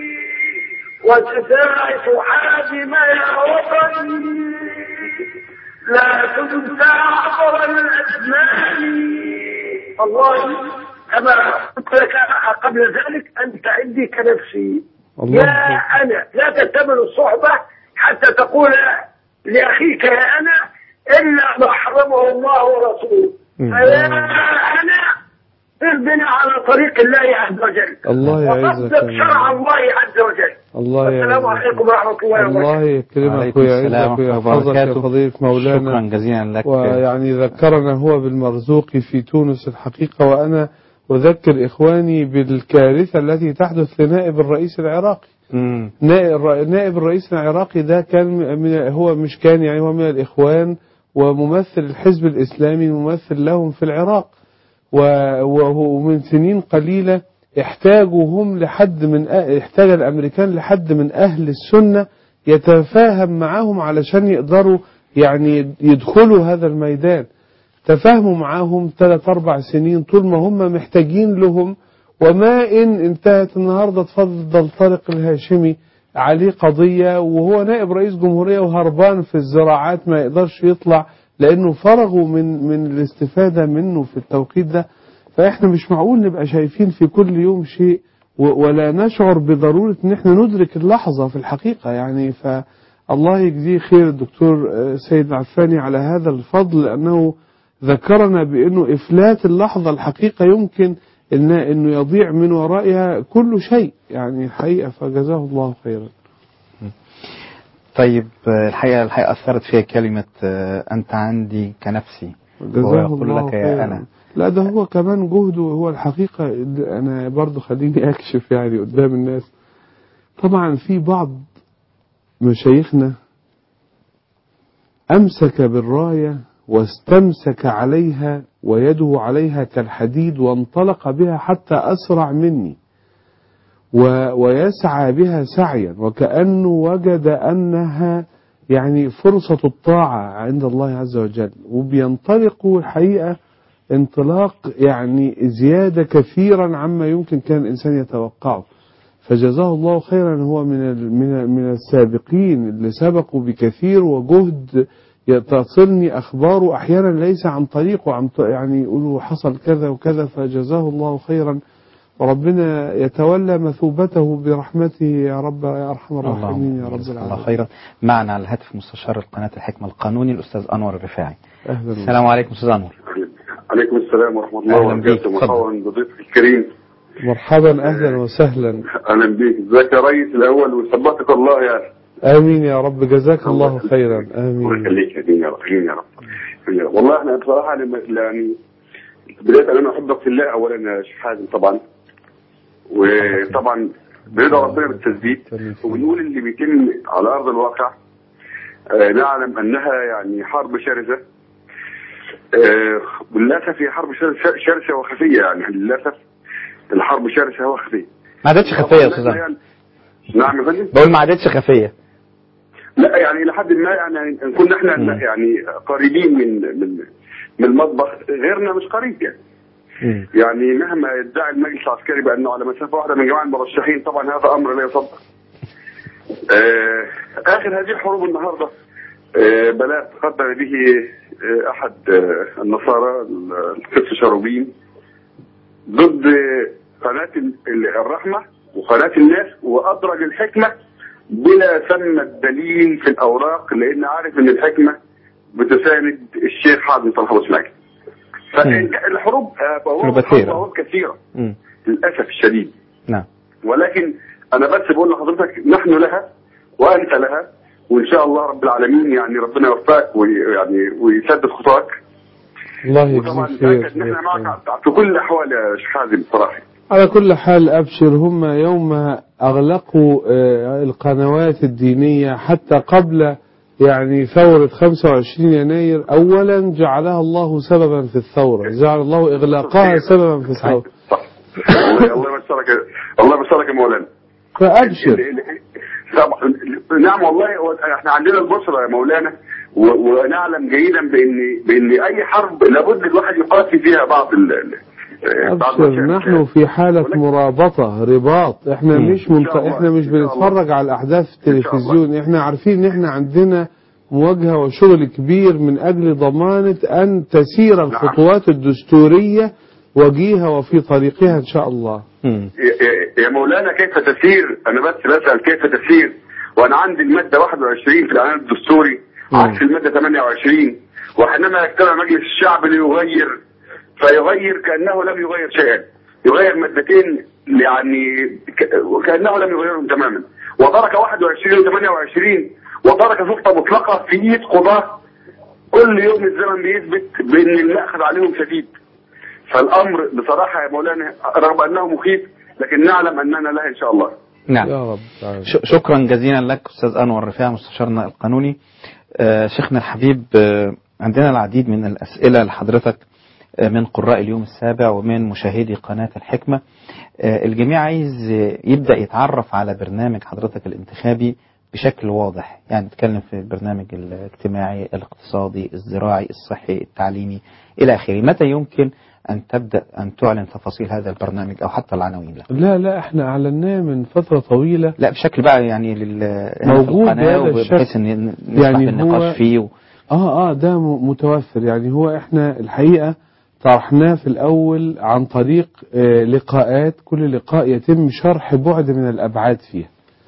وتداعس حازما يا وطني لا تنسى عبر الأزمان الله كما قلت لك قبل ذلك أنت عندي كنفسي الله يا أنا لا تتبل الصحبة حتى تقول لأخيك يا أنا إلا ما حرمه الله ورسوله مم. فيا أنا اهدنا على طريق الله عز وجل الله يعزك وطبق يا شرع مولانا. الله عز وجل الله السلام يعزك عليكم ورحمة الله وبركاته الله يكرمك وعليكم السلام ويعزك ورحمة الله ويحفظك يا وبركاته فضيلة مولانا شكرا جزيلا لك ويعني ذكرنا هو بالمرزوق في تونس الحقيقة وأنا أذكر إخواني بالكارثة التي تحدث لنائب الرئيس العراقي مم. نائب نائب الرئيس العراقي ده كان من هو مش كان يعني هو من الإخوان وممثل الحزب الإسلامي ممثل لهم في العراق و- وهو من سنين قليلة احتاجوا هم لحد من أ- احتاج الأمريكان لحد من أهل السنة يتفاهم معاهم علشان يقدروا يعني يدخلوا هذا الميدان تفاهموا معاهم ثلاث أربع سنين طول ما هم محتاجين لهم وما إن انتهت النهاردة تفضل طارق الهاشمي عليه قضية وهو نائب رئيس جمهورية وهربان في الزراعات ما يقدرش يطلع لأنه فرغوا من من الاستفادة منه في التوقيت ده فإحنا مش معقول نبقى شايفين في كل يوم شيء و- ولا نشعر بضرورة إن إحنا ندرك اللحظة في الحقيقة يعني فالله يجزيه خير الدكتور آه، سيد العفاني على هذا الفضل لأنه ذكرنا بأنه إفلات اللحظة الحقيقة يمكن إن إنه يضيع من ورائها كل شيء يعني حقيقة فجزاه الله خيرا طيب آه، الحقيقة الحقيقة أثرت فيها كلمة آه، أنت عندي كنفسي وهو جزاه يقول الله لك يا خيرا أنا لا ده هو كمان جهده هو الحقيقة اللي أنا برضو خليني أكشف يعني قدام الناس طبعا في بعض مشايخنا أمسك بالراية واستمسك عليها ويده عليها كالحديد وانطلق بها حتى أسرع مني و ويسعى بها سعيا وكأنه وجد أنها يعني فرصة الطاعة عند الله عز وجل وبينطلقوا الحقيقة انطلاق يعني زيادة كثيرا عما يمكن كان الإنسان يتوقعه فجزاه الله خيرا هو من ال- من ال- من السابقين اللي سبقوا بكثير وجهد تصلني أخباره أحيانا ليس عن طريقه عن ط- يعني يقولوا حصل كذا وكذا فجزاه الله خيرا وربنا يتولى مثوبته برحمته يا رب يا أرحم الراحمين يا رب جزاك الله العالمين خيرا معنا على الهاتف مستشار القناة الحكمة القانوني الأستاذ أنور الرفاعي أهلا السلام عليكم أستاذ أنور عليكم السلام ورحمة الله أهلا بيك. وبركاته اتفضل. مرحبا بضيفك الكريم مرحبا أهلا وسهلا أهلا بيك ازيك يا ريس الأول وثبتك الله يا أخي آمين يا رب جزاك الله خيرا الله آمين يخليك يا دين يا رب آمين يا رب آمين يا رب. والله احنا بصراحة لما يعني بداية أنا أحبك في الله أولا يا شيخ حازم طبعا وطبعا برضا ربنا بالتثبيت وبنقول اللي بيتم على أرض الواقع آه، نعلم أنها يعني حرب شرسة آه، وللأسف هي حرب شرسة شرسة وخفية يعني للأسف الحرب شرسة وخفية ما عادتش خفية يا أستاذ أنور يعني نعم يا فندم بقول ما عادتش خفية لا يعني لحد ما يعني كنا احنا مم. يعني قريبين من من من المطبخ غيرنا مش قريب يعني مم. يعني مهما يدعي المجلس العسكري بانه على مسافه واحده من جميع المرشحين طبعا هذا امر لا يصدق. آه اخر هذه الحروب النهارده آه بلاء تقدم به آه احد آه النصارى القدس شاروبين ضد قناه ال- الرحمه وقناه الناس وادرج الحكمه بلا ثمة دليل في الاوراق لان عارف ان الحكمه بتساند الشيخ حازم صلاح ابو اسماعيل. فالحروب آه، بوابة حروب حروب كثيرة. بوابة كثيره مم. للاسف الشديد نعم ولكن انا بس بقول لحضرتك نحن لها وانت لها وان شاء الله رب العالمين يعني ربنا يوفقك ويعني ويسدد خطاك الله وطبعا يجزيك خير متاكد ان احنا معك في كل الاحوال يا شيخ حازم بصراحه على كل حال أبشر هم يوم أغلقوا آه، القنوات الدينية حتى قبل يعني ثورة 25 يناير أولا جعلها الله سببا في الثورة جعل الله إغلاقها سببا في الثورة صح الله الله يبشرك الله يبشرك يا مولانا فأبشر طبعا نعم والله هو احنا عندنا البشرى يا مولانا و- ونعلم جيدا بان بان اي حرب لابد الواحد يقاتل فيها بعض ال ال- بعض أبشر المشاكل. نحن في حالة ولكن- مرابطة رباط احنا مم. مش منط... إن شاء الله. احنا مش إن شاء الله. بنتفرج على الأحداث في إن شاء التلفزيون احنا عارفين ان احنا عندنا مواجهة وشغل كبير من أجل ضمانة أن تسير الخطوات الدستورية وجيهة وفي طريقها إن شاء الله مم. يا- يا- يا مولانا كيف تسير انا بس بسال كيف تسير وانا عندي الماده 21 في الاعلان الدستوري عكس الماده 28 وحينما يجتمع مجلس الشعب ليغير فيغير كانه لم يغير شيئا يغير مادتين يعني ك- وكانه لم يغيرهم تماما وترك 21 و 28 وترك سلطه مطلقه في ايد قضاه كل يوم الزمن بيثبت بان المأخذ عليهم شديد فالامر بصراحه يا مولانا رغم انه مخيف لكن نعلم اننا لها ان شاء الله نعم يا رب تعالى. ش- شكرا جزيلا لك استاذ انور رفاعي مستشارنا القانوني آه، شيخنا الحبيب آه، عندنا العديد من الاسئله لحضرتك آه، من قراء اليوم السابع ومن مشاهدي قناه الحكمه آه، الجميع عايز آه، يبدا يتعرف على برنامج حضرتك الانتخابي بشكل واضح يعني نتكلم في البرنامج الاجتماعي الاقتصادي الزراعي الصحي التعليمي الى اخره متى يمكن ان تبدا ان تعلن تفاصيل هذا البرنامج او حتى العناوين له لا لا احنا اعلناه من فترة طويلة لا بشكل بقى يعني لل هنا في موجود القناة بهذا وبحيث الشكل. ان نسمح يعني بالنقاش هو- فيه و... اه اه ده م- متوفر يعني هو احنا الحقيقة طرحناه في الاول عن طريق آه لقاءات كل لقاء يتم شرح بعد من الابعاد فيها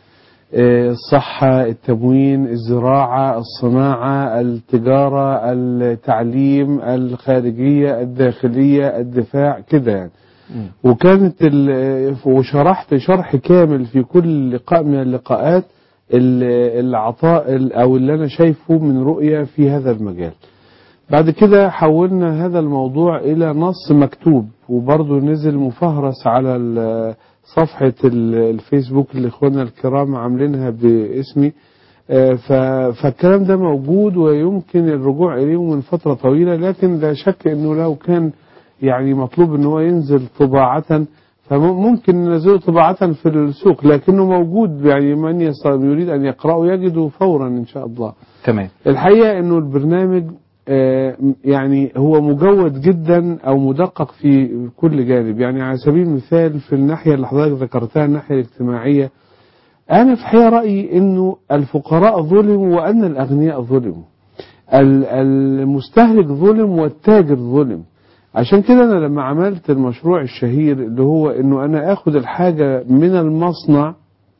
آه الصحة التموين الزراعة الصناعة التجارة التعليم الخارجية الداخلية الدفاع كده يعني وكانت ال- وشرحت شرح كامل في كل لقاء من اللقاءات ال- العطاء ال- او اللي انا شايفه من رؤية في هذا المجال بعد كده حولنا هذا الموضوع الى نص مكتوب وبرضه نزل مفهرس على ال- صفحة ال- الفيسبوك اللي اخواننا الكرام عاملينها باسمي آه، ف- فالكلام ده موجود ويمكن الرجوع اليه من فترة طويلة لكن لا شك انه لو كان يعني مطلوب ان هو ينزل طباعة فممكن ننزله طباعة في السوق لكنه موجود يعني من يص- يريد ان يقرأه يجده فورا ان شاء الله تمام الحقيقة انه البرنامج آه، يعني هو مجود جدا او مدقق في كل جانب يعني على سبيل المثال في الناحية اللي حضرتك ذكرتها الناحية الاجتماعية انا في الحقيقة رأيي انه الفقراء ظلموا وان الاغنياء ظلموا ال- المستهلك ظلم والتاجر ظلم عشان كده انا لما عملت المشروع الشهير اللي هو انه انا اخد الحاجة من المصنع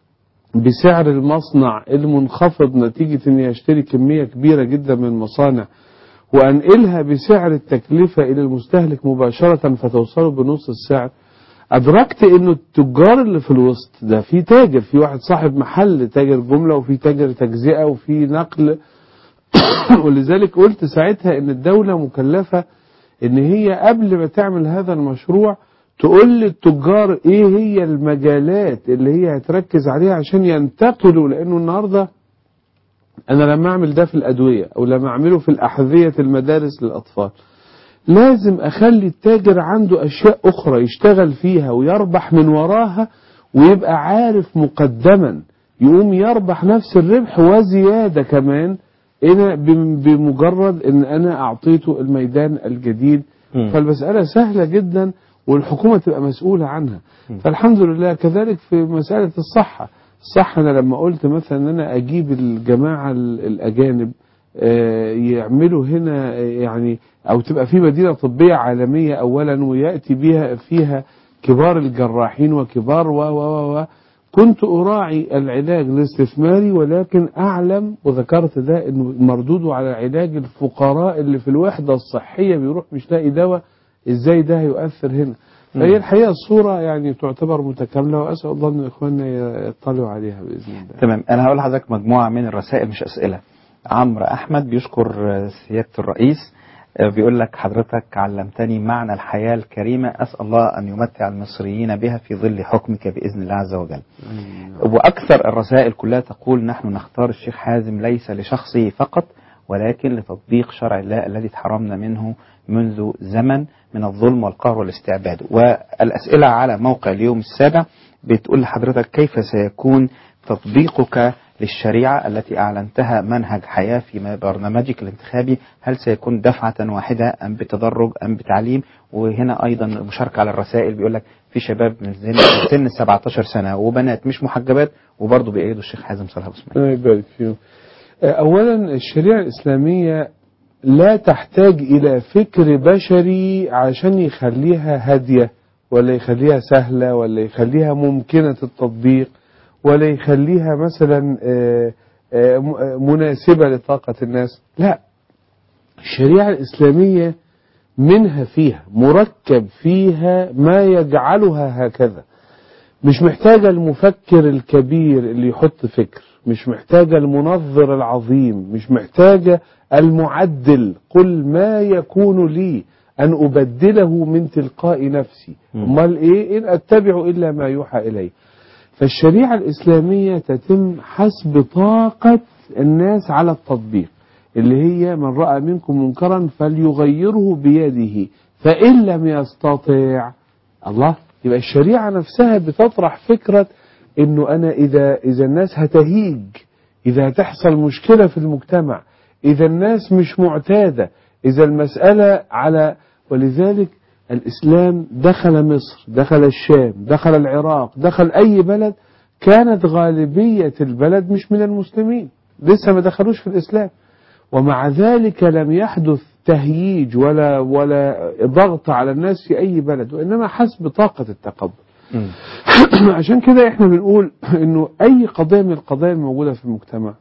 بسعر المصنع المنخفض نتيجة اني اشتري كمية كبيرة جدا من المصانع وانقلها بسعر التكلفة الى المستهلك مباشرة فتوصله بنص السعر ادركت انه التجار اللي في الوسط ده في تاجر في واحد صاحب محل تاجر جملة وفي تاجر تجزئة وفي نقل ولذلك قلت ساعتها ان الدولة مكلفة ان هي قبل ما تعمل هذا المشروع تقول للتجار ايه هي المجالات اللي هي هتركز عليها عشان ينتقلوا لانه النهارده انا لما اعمل ده في الادويه او لما اعمله في الاحذيه المدارس للاطفال لازم اخلي التاجر عنده اشياء اخرى يشتغل فيها ويربح من وراها ويبقى عارف مقدما يقوم يربح نفس الربح وزياده كمان هنا بم- بمجرد ان انا اعطيته الميدان الجديد مم. فالمساله سهله جدا والحكومه تبقى مسؤوله عنها فالحمد لله كذلك في مساله الصحه الصحه انا لما قلت مثلا ان انا اجيب الجماعه ال- الاجانب آه، يعملوا هنا آه، يعني او تبقى في مدينه طبيه عالميه اولا وياتي بها فيها كبار الجراحين وكبار و و و و كنت أراعي العلاج الاستثماري ولكن أعلم وذكرت ده أنه مردوده على علاج الفقراء اللي في الوحدة الصحية بيروح مش لاقي دواء إزاي ده هيؤثر هنا فهي الحقيقة الصورة يعني تعتبر متكاملة وأسأل الله أن إخواننا يطلعوا عليها بإذن الله تمام انا هقول لحضرتك مجموعه من الرسائل مش اسئله عمرو احمد بيشكر آه، سياده الرئيس آه، بيقول لك حضرتك علمتني معنى الحياه الكريمه اسال الله ان يمتع المصريين بها في ظل حكمك باذن الله عز وجل. واكثر الرسائل كلها تقول نحن نختار الشيخ حازم ليس لشخصه فقط ولكن لتطبيق شرع الله الذي تحرمنا منه منذ زمن من الظلم والقهر والاستعباد والأسئلة على موقع اليوم السابع بتقول لحضرتك كيف سيكون تطبيقك للشريعة التي أعلنتها منهج حياة في برنامجك الانتخابي هل سيكون دفعة واحدة أم بتدرج أم بتعليم وهنا أيضا المشاركة على الرسائل بيقول لك في شباب من سن سن 17 سنة وبنات مش محجبات وبرضه بيأيدوا الشيخ حازم صلاح أبو اسماعيل الله يبارك فيهم أولا الشريعة الإسلامية لا تحتاج إلى فكر بشري عشان يخليها هادية ولا يخليها سهلة ولا يخليها ممكنة التطبيق ولا يخليها مثلا آه، آه، م- آه، مناسبة لطاقة الناس لا الشريعة الإسلامية منها فيها مركب فيها ما يجعلها هكذا مش محتاجة المفكر الكبير اللي يحط فكر مش محتاجة المنظر العظيم مش محتاجة المعدل قل ما يكون لي أن أبدله من تلقاء نفسي أمال إيه إن أتبع إلا ما يوحى إلي فالشريعة الإسلامية تتم حسب طاقة الناس على التطبيق اللي هي من رأى منكم منكرا فليغيره بيده فإن لم يستطع الله يبقى الشريعة نفسها بتطرح فكرة انه انا اذا اذا الناس هتهيج اذا هتحصل مشكلة في المجتمع اذا الناس مش معتادة اذا المسألة على ولذلك الاسلام دخل مصر دخل الشام دخل العراق دخل اي بلد كانت غالبية البلد مش من المسلمين لسه ما دخلوش في الاسلام ومع ذلك لم يحدث تهييج ولا ولا ضغط على الناس في اي بلد وانما حسب طاقة التقبل مم. عشان كده احنا بنقول انه اي قضية من القضايا الموجودة في المجتمع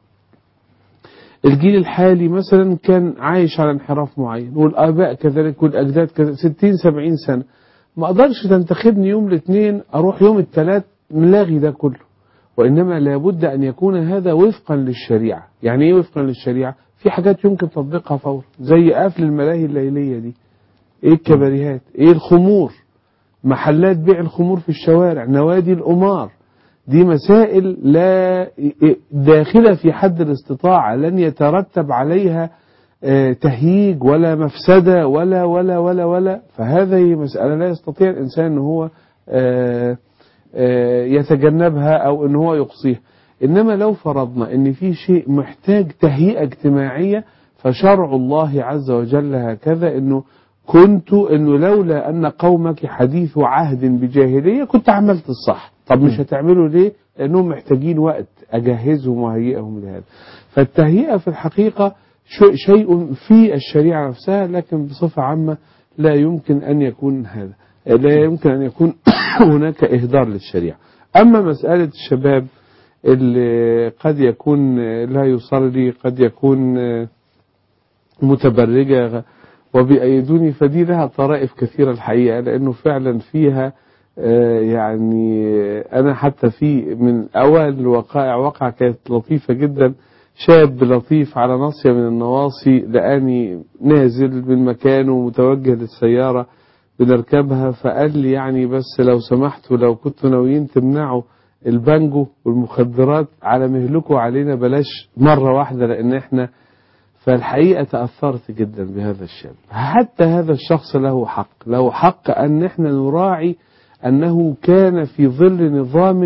الجيل الحالي مثلا كان عايش على انحراف معين والاباء كذلك والاجداد كذلك 60 70 سنة ما اقدرش تنتخبني يوم الاثنين اروح يوم الثلاث ملاغي ده كله وانما لابد ان يكون هذا وفقا للشريعة يعني ايه وفقا للشريعة في حاجات يمكن تطبيقها فورا زي قفل الملاهي الليلية دي ايه الكباريهات ايه الخمور محلات بيع الخمور في الشوارع نوادي القمار دي مسائل لا داخلة في حد الاستطاعة لن يترتب عليها آه، تهييج ولا مفسدة ولا ولا ولا ولا فهذه مسألة لا يستطيع الإنسان أن هو آه، آه، يتجنبها أو أن هو يقصيها إنما لو فرضنا أن في شيء محتاج تهيئة اجتماعية فشرع الله عز وجل هكذا أنه كنت أنه لولا أن قومك حديث عهد بجاهلية كنت عملت الصح طب مش هتعملوا ليه لأنهم محتاجين وقت أجهزهم وهيئهم لهذا فالتهيئة في الحقيقة شيء- شيء في الشريعة نفسها لكن بصفة عامة لا يمكن أن يكون هذا لا يمكن أن يكون هناك إهدار للشريعة أما مسألة الشباب اللي قد يكون لا يصلي قد يكون متبرجة وبأيدوني فدي لها طرائف كثيرة الحقيقة لأنه فعلا فيها آه، يعني أنا حتى في من أوائل الوقائع وقعة كانت لطيفة جدا شاب لطيف على ناصية من النواصي لقاني نازل من مكانه ومتوجه للسيارة بنركبها فقال لي يعني بس لو سمحتوا لو كنتوا ناويين تمنعوا البانجو والمخدرات على مهلكوا علينا بلاش مرة واحدة لأن احنا فالحقيقة تأثرت جدا بهذا الشاب حتى هذا الشخص له حق له حق أن احنا نراعي أنه كان في ظل نظام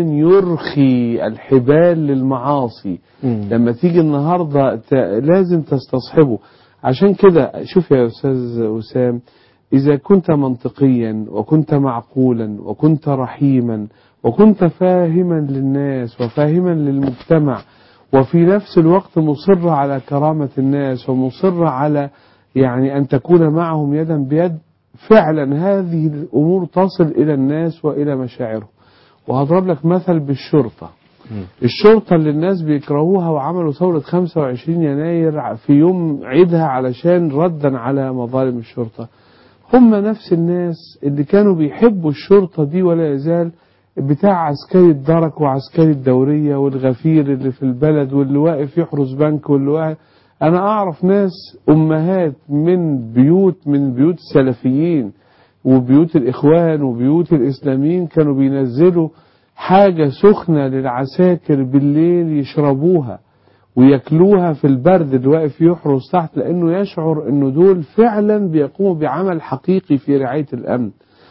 يرخي الحبال للمعاصي مم. لما تيجي النهاردة ت- لازم تستصحبه عشان كده شوف يا أستاذ وسام إذا كنت منطقيا وكنت معقولا وكنت رحيما وكنت فاهما للناس وفاهما للمجتمع وفي نفس الوقت مصر على كرامة الناس ومصر على يعني أن تكون معهم يدا بيد فعلا هذه الأمور تصل إلى الناس وإلى مشاعرهم وهضرب لك مثل بالشرطة الشرطة اللي الناس بيكرهوها وعملوا ثورة 25 يناير في يوم عيدها علشان ردا على مظالم الشرطة هم نفس الناس اللي كانوا بيحبوا الشرطة دي ولا يزال بتاع عسكري الدرك وعسكري الدورية والغفير اللي في البلد واللي واقف يحرس بنك واللي واقف أنا أعرف ناس أمهات من بيوت من بيوت السلفيين وبيوت الإخوان وبيوت الإسلاميين كانوا بينزلوا حاجة سخنة للعساكر بالليل يشربوها وياكلوها في البرد اللي واقف يحرس تحت لأنه يشعر أنه دول فعلا بيقوموا بعمل حقيقي في رعاية الأمن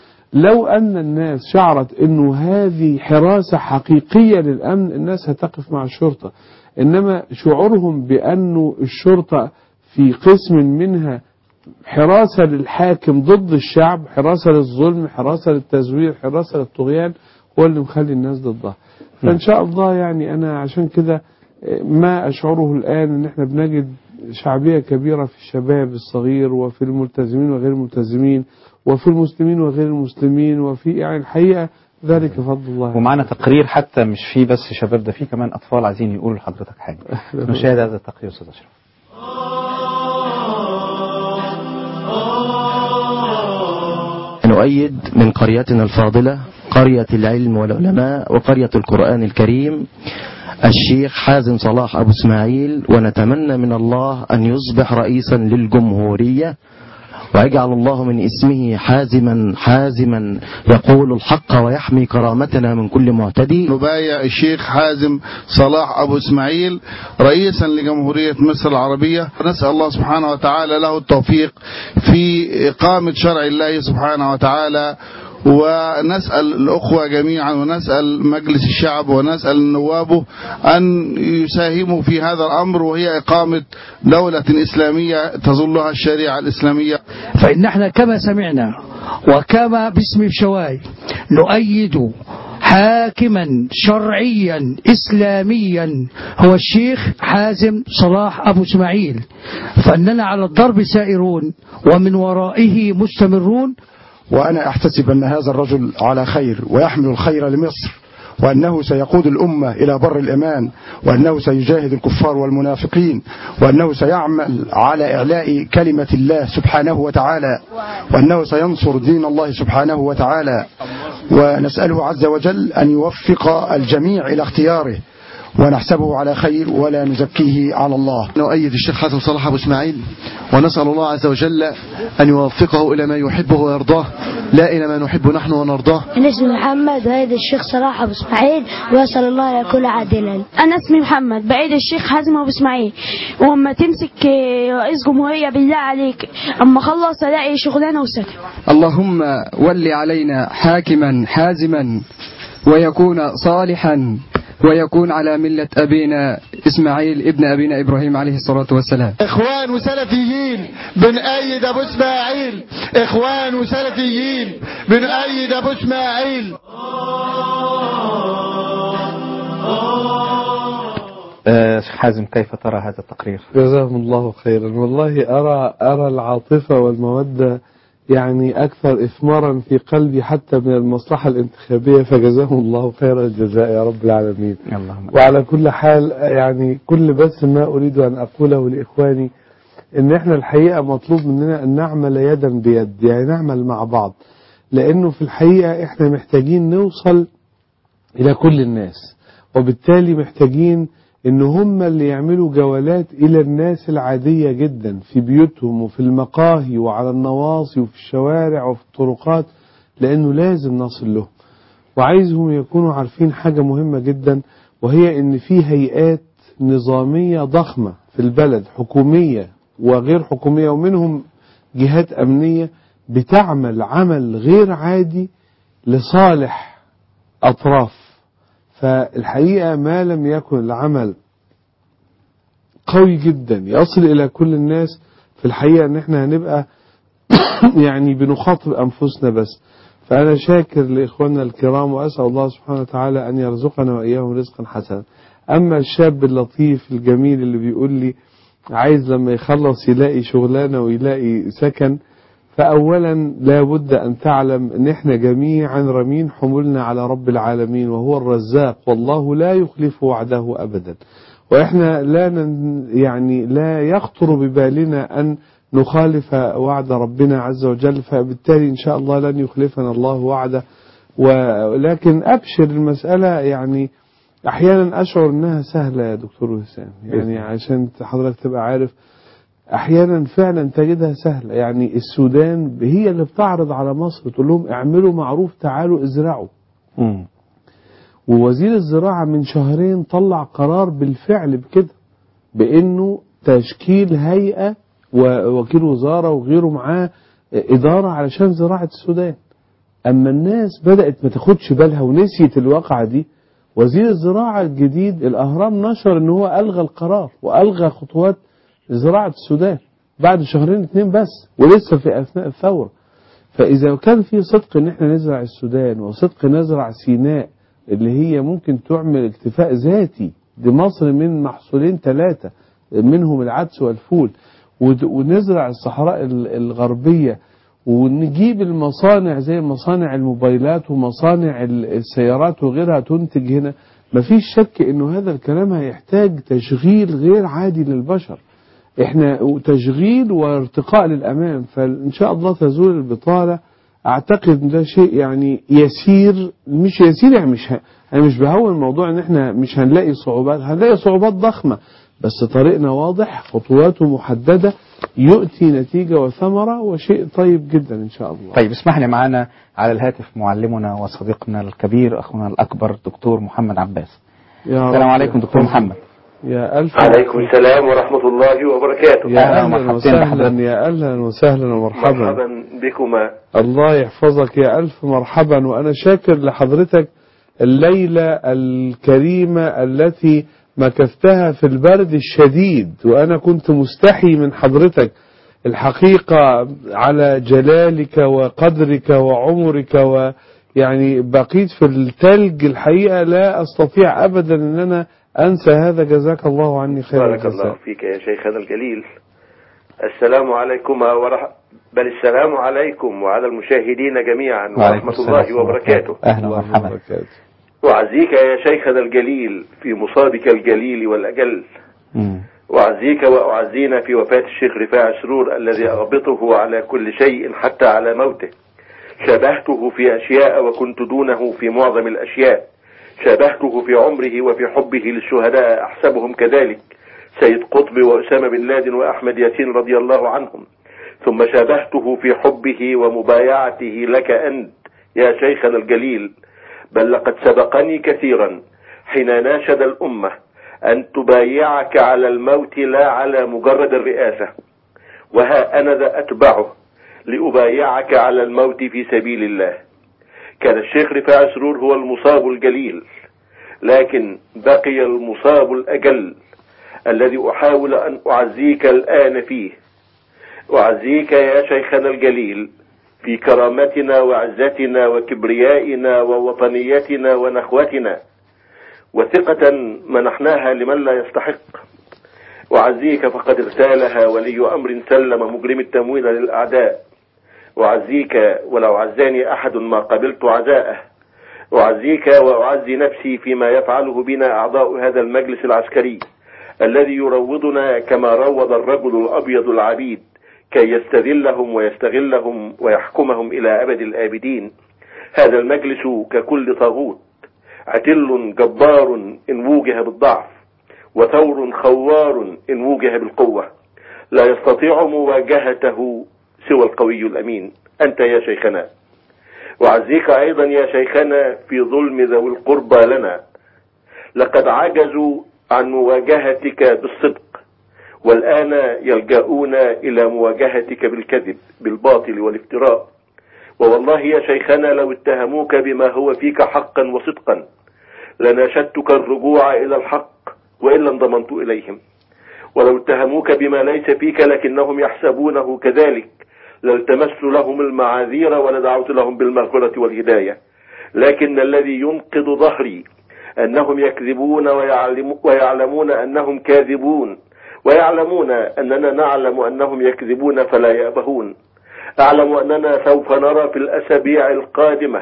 لو أن الناس شعرت أنه هذه حراسة حقيقية للأمن الناس هتقف مع الشرطة إنما شعورهم بأنه الشرطة في قسم منها حراسة للحاكم ضد الشعب حراسة للظلم حراسة للتزوير حراسة للطغيان هو اللي مخلي الناس ضدها فإن شاء الله يعني أنا عشان كده ما أشعره الآن أن احنا بنجد شعبية كبيرة في الشباب الصغير وفي الملتزمين وغير الملتزمين وفي المسلمين وغير المسلمين وفي يعني الحقيقة ذلك فضل الله ومعنا تقرير حتى مش فيه بس شباب ده فيه كمان أطفال عايزين يقولوا لحضرتك حاجة نشاهد هذا التقرير أستاذ أشرف نؤيد من قريتنا الفاضلة قرية العلم والعلماء وقرية القرآن الكريم الشيخ حازم صلاح أبو اسماعيل ونتمنى من الله أن يصبح رئيسا للجمهورية ويجعل الله من اسمه حازما حازما يقول الحق ويحمي كرامتنا من كل معتدي نبايع الشيخ حازم صلاح أبو إسماعيل رئيسا لجمهورية مصر العربية نسأل الله سبحانه وتعالى له التوفيق في إقامة شرع الله سبحانه وتعالى ونسأل الأخوة جميعا ونسأل مجلس الشعب ونسأل نوابه أن يساهموا في هذا الأمر وهي إقامة دولة إسلامية تظلها الشريعة الإسلامية فإن احنا كما سمعنا وكما باسم الشواي نؤيد حاكما شرعيا إسلاميا هو الشيخ حازم صلاح أبو اسماعيل فأننا على الضرب سائرون ومن ورائه مستمرون وأنا أحتسب أن هذا الرجل على خير ويحمل الخير لمصر وأنه سيقود الأمة إلى بر الأمان وأنه سيجاهد الكفار والمنافقين وأنه سيعمل على إعلاء كلمة الله سبحانه وتعالى وأنه سينصر دين الله سبحانه وتعالى ونسأله عز وجل أن يوفق الجميع إلى اختياره ونحسبه على خير ولا نزكيه على الله نؤيد الشيخ حسن صلاح أبو إسماعيل ونسأل الله عز وجل أن يوفقه إلى ما يحبه ويرضاه لا إلى ما نحب نحن ونرضاه أنا اسمي محمد وأيد الشيخ صلاح أبو إسماعيل وأسأل الله أن يكون عادلا أنا اسمي محمد بعيد الشيخ حازم أبو إسماعيل وأما تمسك رئيس جمهورية بالله عليك أما خلص ألاقي شغلانة وسكن اللهم ول علينا حاكما حازما ويكون صالحا ويكون على ملة أبينا إسماعيل ابن أبينا إبراهيم عليه الصلاة والسلام إخوان وسلفيين بنأيد أبو إسماعيل إخوان وسلفيين بنأيد أبو إسماعيل آه، شيخ حازم كيف ترى هذا التقرير جزاهم الله خيرا والله أرى أرى العاطفة والمودة يعني أكثر إثمارا في قلبي حتى من المصلحة الانتخابية فجزاهم الله خير الجزاء يا رب العالمين اللهم وعلى كل حال يعني كل بس ما أريد أن أقوله لإخواني إن إحنا الحقيقة مطلوب مننا أن نعمل يدا بيد يعني نعمل مع بعض لأنه في الحقيقة إحنا محتاجين نوصل إلى كل الناس وبالتالي محتاجين ان هم اللي يعملوا جولات الى الناس العادية جدا في بيوتهم وفي المقاهي وعلى النواصي وفي الشوارع وفي الطرقات لانه لازم نصل لهم وعايزهم يكونوا عارفين حاجة مهمة جدا وهي ان في هيئات نظامية ضخمة في البلد حكومية وغير حكومية ومنهم جهات امنية بتعمل عمل غير عادي لصالح اطراف فالحقيقة ما لم يكن العمل قوي جدا يصل إلى كل الناس في الحقيقة أن احنا هنبقى يعني بنخاطب أنفسنا بس فأنا شاكر لإخواننا الكرام وأسأل الله سبحانه وتعالى أن يرزقنا وإياهم رزقا حسنا أما الشاب اللطيف الجميل اللي بيقول لي عايز لما يخلص يلاقي شغلانة ويلاقي سكن فأولا لا بد أن تعلم أن احنا جميعا رمين حمولنا على رب العالمين وهو الرزاق والله لا يخلف وعده أبدا وإحنا لا نن يعني لا يخطر ببالنا أن نخالف وعد ربنا عز وجل فبالتالي إن شاء الله لن يخلفنا الله وعده ولكن أبشر المسألة يعني أحيانا أشعر أنها سهلة يا دكتور حسام يعني عشان حضرتك تبقى عارف احيانا فعلا تجدها سهلة يعني السودان هي اللي بتعرض على مصر تقول لهم اعملوا معروف تعالوا ازرعوا مم. ووزير الزراعة من شهرين طلع قرار بالفعل بكده بانه تشكيل هيئة ووكيل وزارة وغيره معاه ادارة علشان زراعة السودان اما الناس بدأت ما تاخدش بالها ونسيت الواقعة دي وزير الزراعة الجديد الاهرام نشر ان هو الغى القرار والغى خطوات زراعة السودان بعد شهرين اتنين بس ولسه في أثناء الثورة فإذا كان في صدق إن احنا نزرع السودان وصدق نزرع سيناء اللي هي ممكن تعمل اكتفاء ذاتي دي مصر من محصولين ثلاثة منهم العدس والفول ونزرع الصحراء الغربية ونجيب المصانع زي مصانع الموبايلات ومصانع السيارات وغيرها تنتج هنا مفيش شك انه هذا الكلام هيحتاج تشغيل غير عادي للبشر احنا تشغيل وارتقاء للامام فان شاء الله تزول البطاله اعتقد ان ده شيء يعني يسير مش يسير يعني مش ه... انا مش بهون الموضوع ان احنا مش هنلاقي صعوبات هنلاقي صعوبات ضخمه بس طريقنا واضح خطواته محدده يؤتي نتيجة وثمرة وشيء طيب جدا إن شاء الله طيب اسمح لي معنا على الهاتف معلمنا وصديقنا الكبير أخونا الأكبر الدكتور محمد عباس يا السلام رب عليكم دكتور يحفظك. محمد يا ألف عليكم السلام ورحمة الله وبركاته يا أهلا وسهلا يا أهلا وسهلا ومرحبا مرحبا بكما الله يحفظك يا ألف مرحبا وأنا شاكر لحضرتك الليلة الكريمة التي مكثتها في البرد الشديد وأنا كنت مستحي من حضرتك الحقيقة على جلالك وقدرك وعمرك ويعني بقيت في التلج الحقيقة لا أستطيع أبدا أن أنا أنسى هذا جزاك الله عني خير بارك الله الجزاء فيك يا شيخنا الجليل السلام عليكم ورح... بل السلام عليكم وعلى المشاهدين جميعا وعليكم ورحمة السلام الله وبركاته أهلا ومرحبا وأعزيك يا شيخنا الجليل في مصابك الجليل والأجل وأعزيك وأعزينا في وفاة الشيخ رفاع سرور الذي أغبطه على كل شيء حتى على موته شابهته في أشياء وكنت دونه في معظم الأشياء شابهته في عمره وفي حبه للشهداء أحسبهم كذلك سيد قطب وأسامة بن لادن وأحمد ياسين رضي الله عنهم ثم شابهته في حبه ومبايعته لك أنت يا شيخنا الجليل بل لقد سبقني كثيرا حين ناشد الأمة أن تبايعك على الموت لا على مجرد الرئاسة وها أنا ذا أتبعه لأبايعك على الموت في سبيل الله كان الشيخ رفاع سرور هو المصاب الجليل لكن بقي المصاب الأجل الذي أحاول أن أعزيك الآن فيه أعزيك يا شيخنا الجليل في كرامتنا وعزتنا وكبريائنا ووطنيتنا ونخوتنا وثقة منحناها لمن لا يستحق أعزيك فقد اغتالها ولي أمر سلم مجرم التمويل للأعداء أعزيك ولو عزاني أحد ما قبلت عزاءه أعزيك وأعزي نفسي فيما يفعله بنا أعضاء هذا المجلس العسكري الذي يروضنا كما روض الرجل الأبيض العبيد كي يستذلهم ويستغلهم ويحكمهم إلى أبد الآبدين هذا المجلس ككل طاغوت عتل جبار إن ووجه بالضعف وثور خوار إن ووجه بالقوة لا يستطيع مواجهته سوى القوي الأمين أنت يا شيخنا وعزيك أيضا يا شيخنا في ظلم ذوي القربى لنا لقد عجزوا عن مواجهتك بالصدق والآن يلجؤون إلى مواجهتك بالكذب بالباطل والافتراء ووالله يا شيخنا لو اتهموك بما هو فيك حقا وصدقا لناشدتك الرجوع إلى الحق وإلا انضممت إليهم ولو اتهموك بما ليس فيك لكنهم يحسبونه كذلك لالتمست لهم المعاذير ولدعوت لهم بالمغفرة والهداية لكن الذي ينقض ظهري أنهم يكذبون ويعلم ويعلمون أنهم كاذبون ويعلمون أننا نعلم أنهم يكذبون فلا يأبهون أعلم أننا سوف نرى في الأسابيع القادمة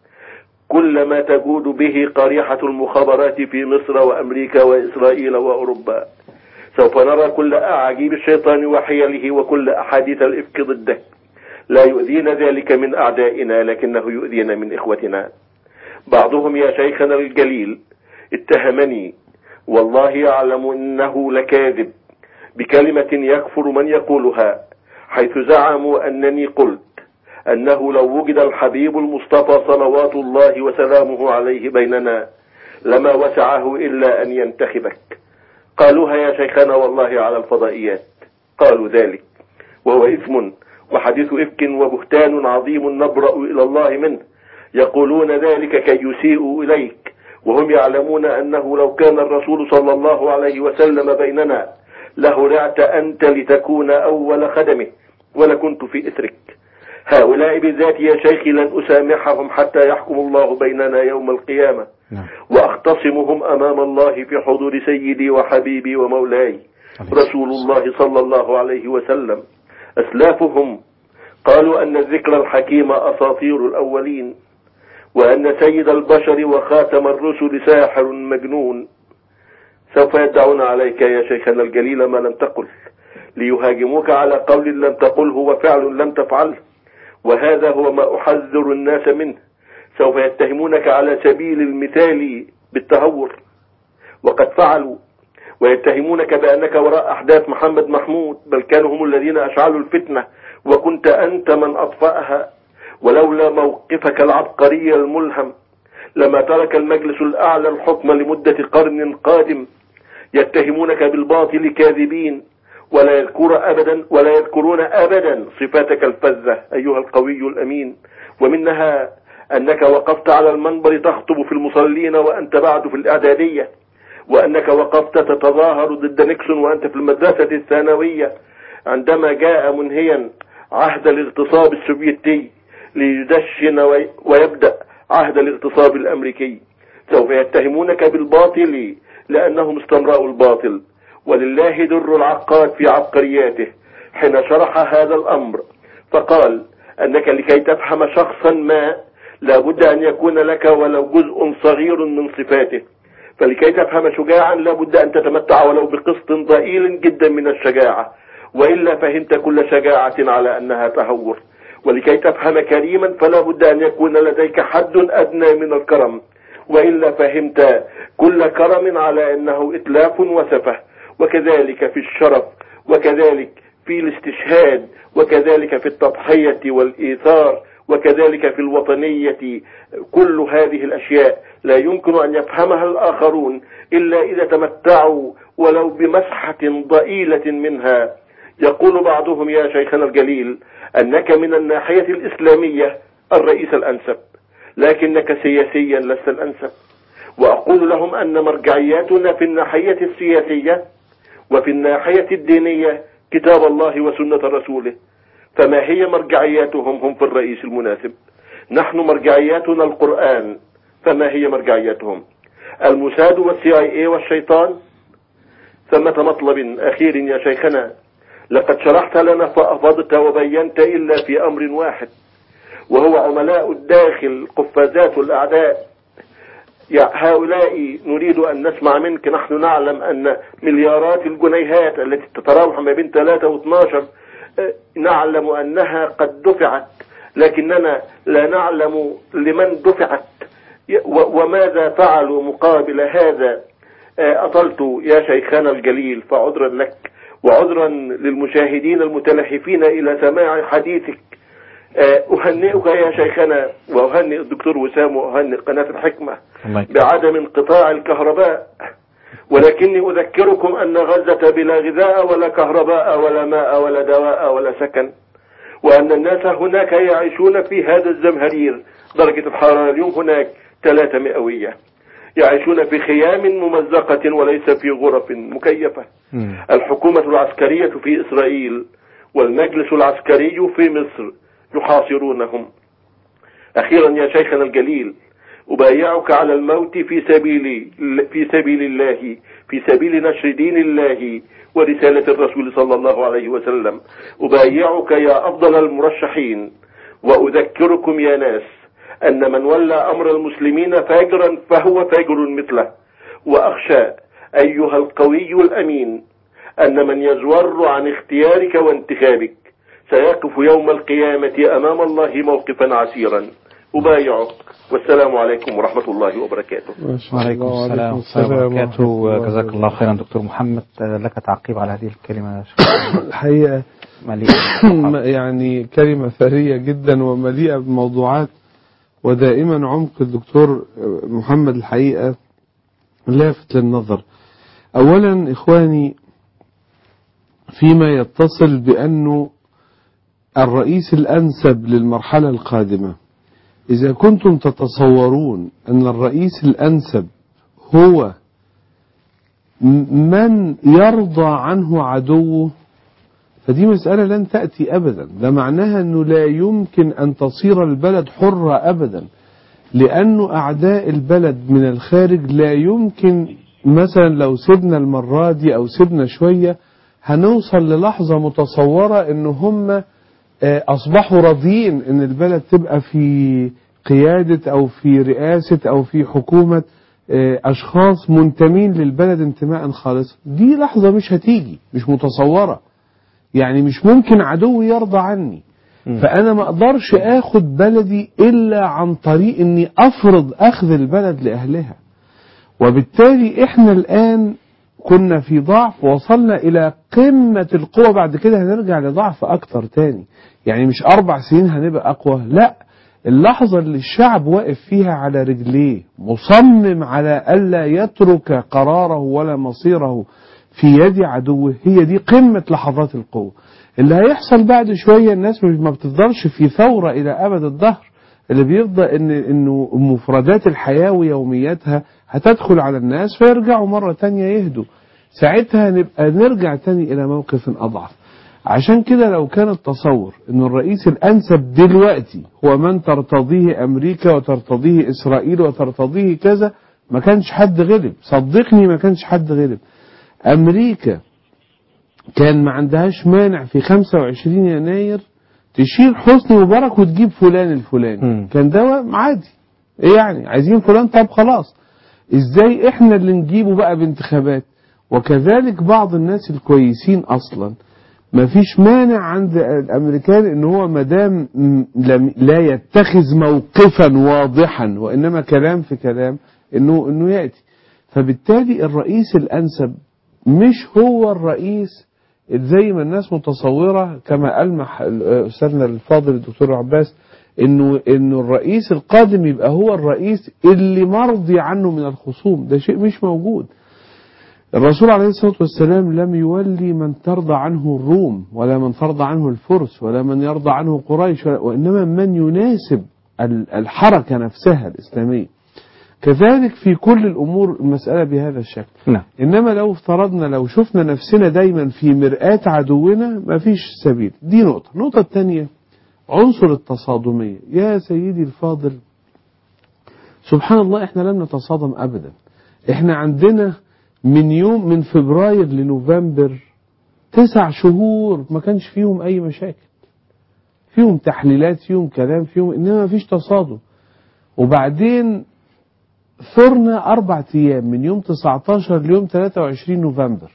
كل ما تجود به قريحة المخابرات في مصر وأمريكا وإسرائيل وأوروبا سوف نرى كل أعاجيب الشيطان وحيله وكل أحاديث الإفك ضده لا يؤذينا ذلك من أعدائنا لكنه يؤذينا من إخوتنا بعضهم يا شيخنا الجليل اتهمني والله يعلم إنه لكاذب بكلمة يكفر من يقولها حيث زعموا أنني قلت أنه لو وجد الحبيب المصطفى صلوات الله وسلامه عليه بيننا لما وسعه إلا أن ينتخبك قالوها يا شيخنا والله على الفضائيات قالوا ذلك وهو إثم وحديث إفك وبهتان عظيم نبرأ إلى الله منه يقولون ذلك كي يسيئوا إليك وهم يعلمون أنه لو كان الرسول صلى الله عليه وسلم بيننا لهرعت أنت لتكون أول خدمه ولكنت في إثرك هؤلاء بالذات يا شيخي لن أسامحهم حتى يحكم الله بيننا يوم القيامة وأختصمهم أمام الله في حضور سيدي وحبيبي ومولاي رسول الله صلى الله عليه وسلم أسلافهم قالوا أن الذكر الحكيم أساطير الأولين وأن سيد البشر وخاتم الرسل ساحر مجنون سوف يدعون عليك يا شيخنا الجليل ما لم تقل ليهاجموك على قول لم تقله وفعل لم تفعله وهذا هو ما أحذر الناس منه سوف يتهمونك على سبيل المثال بالتهور وقد فعلوا ويتهمونك بأنك وراء أحداث محمد محمود بل كانوا هم الذين أشعلوا الفتنة وكنت أنت من أطفأها ولولا موقفك العبقري الملهم لما ترك المجلس الأعلى الحكم لمدة قرن قادم يتهمونك بالباطل كاذبين ولا يذكر أبدا ولا يذكرون أبدا صفاتك الفذة أيها القوي الأمين ومنها أنك وقفت على المنبر تخطب في المصلين وأنت بعد في الإعدادية وأنك وقفت تتظاهر ضد نيكسون وأنت في المدرسة الثانوية عندما جاء منهيا عهد الاغتصاب السوفيتي ليدشن وي- ويبدأ عهد الاغتصاب الأمريكي سوف يتهمونك بالباطل لأنهم استمرأوا الباطل ولله در العقاد في عبقرياته حين شرح هذا الأمر فقال أنك لكي تفهم شخصا ما لابد أن يكون لك ولو جزء صغير من صفاته فلكي تفهم شجاعا لابد أن تتمتع ولو بقسط ضئيل جدا من الشجاعة وإلا فهمت كل شجاعة على أنها تهور ولكي تفهم كريما فلا بد أن يكون لديك حد أدنى من الكرم وإلا فهمت كل كرم على أنه إتلاف وسفه وكذلك في الشرف وكذلك في الاستشهاد وكذلك في التضحية والإيثار وكذلك في الوطنية كل هذه الأشياء لا يمكن أن يفهمها الآخرون إلا إذا تمتعوا ولو بمسحة ضئيلة منها يقول بعضهم يا شيخنا الجليل أنك من الناحية الإسلامية الرئيس الأنسب لكنك سياسيا لست الأنسب وأقول لهم أن مرجعياتنا في الناحية السياسية وفي الناحية الدينية كتاب الله وسنة رسوله فما هي مرجعياتهم هم في الرئيس المناسب نحن مرجعياتنا القرآن فما هي مرجعياتهم الموساد والسي اي اي والشيطان ثمة مطلب أخير يا شيخنا لقد شرحت لنا فأفضت وبينت إلا في أمر واحد وهو عملاء الداخل قفازات الأعداء يا هؤلاء نريد أن نسمع منك نحن نعلم أن مليارات الجنيهات التي تتراوح ما بين 3 و12 نعلم أنها قد دفعت لكننا لا نعلم لمن دفعت و- وماذا فعلوا مقابل هذا آه، أطلت يا شيخنا الجليل فعذرا لك وعذرا للمشاهدين المتلهفين إلى سماع حديثك آه، أهنئك يا شيخنا وأهنئ الدكتور وسام وأهنئ قناة الحكمة الله يكرمك. بعدم انقطاع الكهرباء ولكني أذكركم أن غزة بلا غذاء ولا كهرباء ولا ماء ولا دواء ولا سكن وأن الناس هناك يعيشون في هذا الزمهرير درجة الحرارة اليوم هناك ثلاثة مئوية يعيشون في خيام ممزقة وليس في غرف مكيفة الحكومة العسكرية في إسرائيل والمجلس العسكري في مصر يحاصرونهم أخيرا يا شيخنا الجليل أبايعك على الموت في سبيل في سبيل الله في سبيل نشر دين الله ورسالة الرسول صلى الله عليه وسلم أبايعك يا أفضل المرشحين وأذكركم يا ناس أن من ولى أمر المسلمين فاجرا فهو فاجر مثله وأخشى أيها القوي الأمين أن من يزور عن اختيارك وانتخابك سيقف يوم القيامة أمام الله موقفا عسيرا أبايعك والسلام عليكم ورحمة الله وبركاته وعليكم السلام ورحمة الله وبركاته جزاك الله خيرا دكتور محمد آه، لك تعقيب على هذه الكلمة يا شيخ الحقيقة مليئة يعني كلمة ثرية جدا ومليئة بموضوعات ودائما عمق الدكتور محمد الحقيقة لافت للنظر أولا إخواني فيما يتصل بأنه الرئيس الأنسب للمرحلة القادمة إذا كنتم تتصورون أن الرئيس الأنسب هو م- من يرضى عنه عدوه فدي مسألة لن تأتي أبدا ده معناها أنه لا يمكن أن تصير البلد حرة أبدا لأنه أعداء البلد من الخارج لا يمكن مثلا لو سيبنا المرة دي أو سيبنا شوية هنوصل للحظة متصورة أن هم آه، أصبحوا راضيين أن البلد تبقى في قيادة أو في رئاسة أو في حكومة آه، أشخاص منتمين للبلد انتماء خالص دي لحظة مش هتيجي مش متصورة يعني مش ممكن عدو يرضى عني فأنا ما أقدرش أخد بلدي إلا عن طريق أني أفرض أخذ البلد لأهلها وبالتالي إحنا الآن كنا في ضعف وصلنا إلى قمة القوة بعد كده هنرجع لضعف أكتر تاني يعني مش أربع سنين هنبقى أقوى لا اللحظة اللي الشعب واقف فيها على رجليه مصمم على ألا يترك قراره ولا مصيره في يد عدوه هي دي قمة لحظات القوة اللي هيحصل بعد شوية الناس مش ما بتفضلش في ثورة إلى أبد الدهر اللي بيفضل إن إنه مفردات الحياة ويومياتها هتدخل على الناس فيرجعوا مرة تانية يهدوا ساعتها نبقى نرجع تاني إلى موقف أضعف عشان كده لو كان التصور إن الرئيس الأنسب دلوقتي هو من ترتضيه أمريكا وترتضيه إسرائيل وترتضيه كذا ما كانش حد غلب صدقني ما كانش حد غلب أمريكا كان ما عندهاش مانع في 25 يناير تشيل حسني مبارك وتجيب فلان الفلاني كان ده عادي ايه يعني عايزين فلان طب خلاص ازاي احنا اللي نجيبه بقى بانتخابات وكذلك بعض الناس الكويسين اصلا ما فيش مانع عند الامريكان ان هو مدام لم- لا يتخذ موقفا واضحا وانما كلام في كلام انه انه ياتي فبالتالي الرئيس الانسب مش هو الرئيس زي ما الناس متصورة كما ألمح أستاذنا الفاضل الدكتور عباس إنه إنه الرئيس القادم يبقى هو الرئيس اللي مرضي عنه من الخصوم ده شيء مش موجود الرسول عليه الصلاة والسلام لم يولي من ترضى عنه الروم ولا من ترضى عنه الفرس ولا من يرضى عنه قريش ولا- وإنما من يناسب ال- الحركة نفسها الإسلامية كذلك في كل الأمور المسألة بهذا الشكل نعم إنما لو افترضنا لو شفنا نفسنا دايما في مرآة عدونا مفيش سبيل دي نقطة النقطة الثانية عنصر التصادمية يا سيدي الفاضل سبحان الله احنا لم نتصادم أبدا احنا عندنا من يوم من فبراير لنوفمبر تسع شهور ما كانش فيهم أي مشاكل فيهم تحليلات فيهم كلام فيهم إنما مفيش تصادم وبعدين ثرنا أربع أيام من يوم 19 ليوم 23 نوفمبر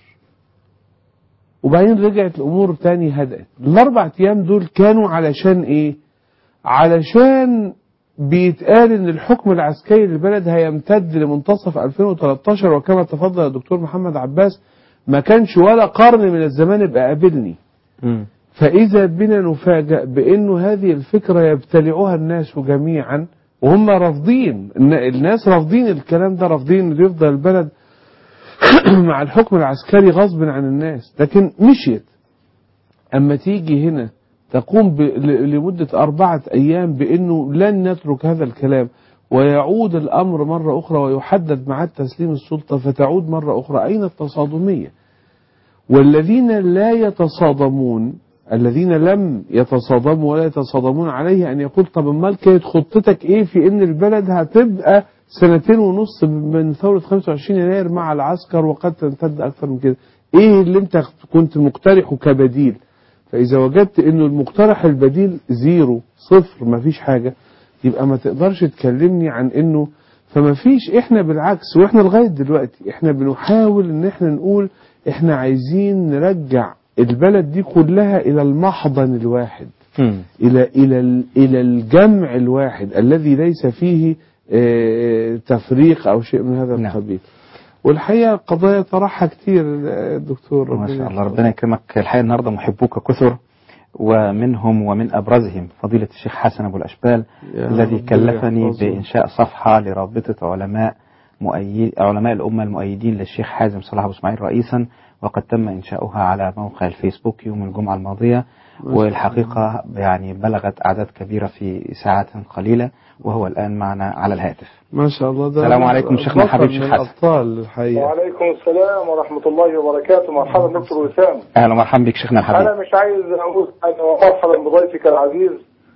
وبعدين رجعت الأمور تاني هدأت الأربع أيام دول كانوا علشان إيه علشان بيتقال إن الحكم العسكري للبلد هيمتد لمنتصف 2013 وكما تفضل الدكتور محمد عباس ما كانش ولا قرن من الزمان يبقى قابلني فإذا بنا نفاجأ بأنه هذه الفكرة يبتلعها الناس جميعا وهم رافضين الن- الناس رافضين الكلام ده رافضين إنه يفضل البلد مع الحكم العسكري غصب عن الناس لكن مشيت أما تيجي هنا تقوم ب- ل- لمدة أربعة أيام بأنه لن نترك هذا الكلام ويعود الأمر مرة أخرى ويحدد ميعاد تسليم السلطة فتعود مرة أخرى أين التصادمية والذين لا يتصادمون الذين لم يتصادموا ولا يتصادمون عليه أن يقول طب امال كانت خطتك إيه في إن البلد هتبقى سنتين ونص من ثورة 25 يناير مع العسكر وقد تمتد أكثر من كده إيه اللي أنت كنت مقترحه كبديل فإذا وجدت إنه المقترح البديل زيرو صفر مفيش حاجة يبقى ما تقدرش تكلمني عن إنه فما فيش إحنا بالعكس وإحنا لغاية دلوقتي إحنا بنحاول إن إحنا نقول إحنا عايزين نرجع البلد دي كلها إلى المحضن الواحد إلى إلى ال- إلى الجمع الواحد الذي ليس فيه آه، تفريق أو شيء من هذا القبيل والحقيقة قضايا طرحها كتير آه، الدكتور ما شاء ربنا الله ربنا يكرمك الحقيقة النهاردة محبوك كثر ومنهم ومن أبرزهم فضيلة الشيخ حسن أبو الأشبال يا الذي ربنا كلفني يحفظه. بإنشاء صفحة لرابطة علماء مؤيد علماء الأمة المؤيدين للشيخ حازم صلاح أبو إسماعيل رئيسا وقد تم إنشاؤها على موقع الفيسبوك يوم الجمعة الماضية شاء والحقيقة يعني بلغت أعداد كبيرة في ساعات قليلة وهو الآن معنا على الهاتف ما شاء الله ده السلام عليكم شيخنا بطل الحبيب من شيخ حسن الأبطال الحقيقة وعليكم السلام ورحمة الله وبركاته مرحبا دكتور وسام أهلا ومرحبا بك شيخنا الحبيب أنا مش عايز أقول أن مرحبا بضيفك العزيز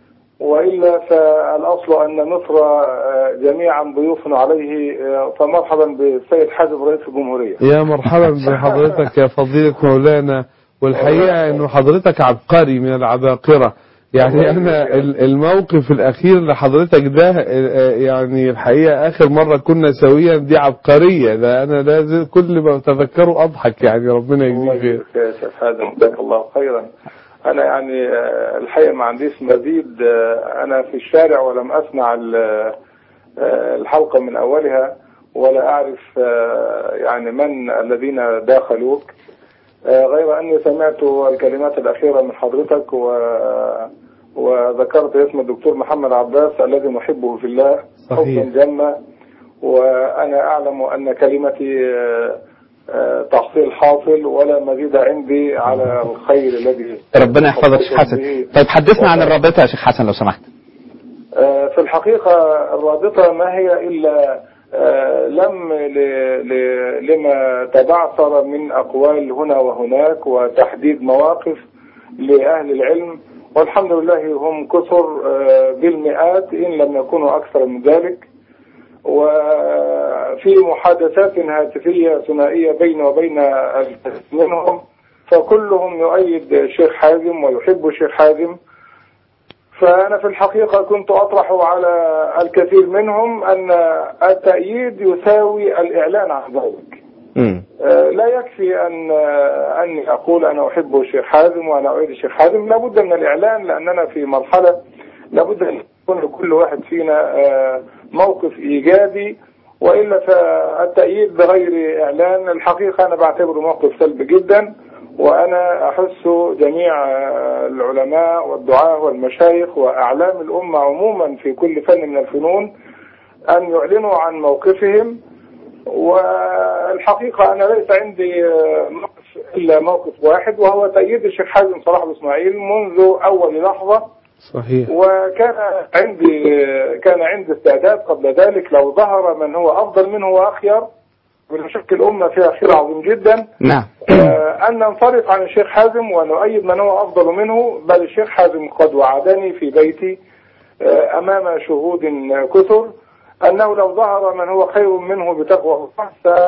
وإلا فالأصل أن مصر آه، جميعا ضيوف عليه آه، فمرحبا بالسيد حازم رئيس الجمهورية يا مرحبا بحضرتك يا فضيلة مولانا والحقيقة انه حضرتك عبقري من العباقرة يعني انا ال- الموقف الاخير لحضرتك ده آه، يعني الحقيقة اخر مرة كنا سويا دي عبقرية ده انا لازم كل ما اتذكره اضحك يعني ربنا يجزيه خير يا شيخ حازم جزاك الله خيرا أنا يعني آه، الحقيقة ما عنديش مزيد آه، أنا في الشارع ولم أسمع ال- آه، الحلقة من أولها ولا أعرف آه، يعني من الذين داخلوك آه، غير أني سمعت الكلمات الأخيرة من حضرتك و وذكرت اسم الدكتور محمد عباس الذي نحبه في الله صحيح. حبا جما وأنا أعلم أن كلمتي آه، آه، تحصيل حاصل ولا مزيد عندي على الخير الذي ربنا يحفظك يا شيخ حسن طيب حدثنا عن الرابطة يا شيخ حسن لو سمحت آه، في الحقيقة الرابطة ما هي إلا آه، لم ل- ل- لما تبعثر من أقوال هنا وهناك وتحديد مواقف لأهل العلم والحمد لله هم كثر آه، بالمئات إن لم يكونوا أكثر من ذلك وفي محادثات هاتفية ثنائية بيني وبين الكثير منهم فكلهم يؤيد الشيخ حازم ويحب الشيخ حازم فأنا في الحقيقة كنت أطرح على الكثير منهم أن التأييد يساوي الإعلان عن ذلك آه، لا يكفي أن آه، أني أقول أنا أحب الشيخ حازم وأنا أؤيد الشيخ حازم لابد من الإعلان لأننا في مرحلة لابد أن يكون لكل واحد فينا آه، موقف إيجابي وإلا فالتأييد بغير إعلان الحقيقة أنا بعتبره موقف سلبي جدا وأنا أحس جميع آه، العلماء والدعاة والمشايخ وأعلام الأمة عموما في كل فن من الفنون أن يعلنوا عن موقفهم والحقيقة أنا ليس عندي آه، موقف إلا موقف واحد وهو تأييد الشيخ حازم صلاح بن إسماعيل منذ أول لحظة صحيح وكان عندي كان عندي استعداد قبل ذلك لو ظهر من هو أفضل منه وأخير ونشكل أمة فيها خير عظيم جدا نعم آه، أن ننصرف عن الشيخ حازم ونؤيد من هو أفضل منه بل الشيخ حازم قد وعدني في بيتي آه، أمام شهود كثر أنه لو ظهر من هو خير منه بتقوى الله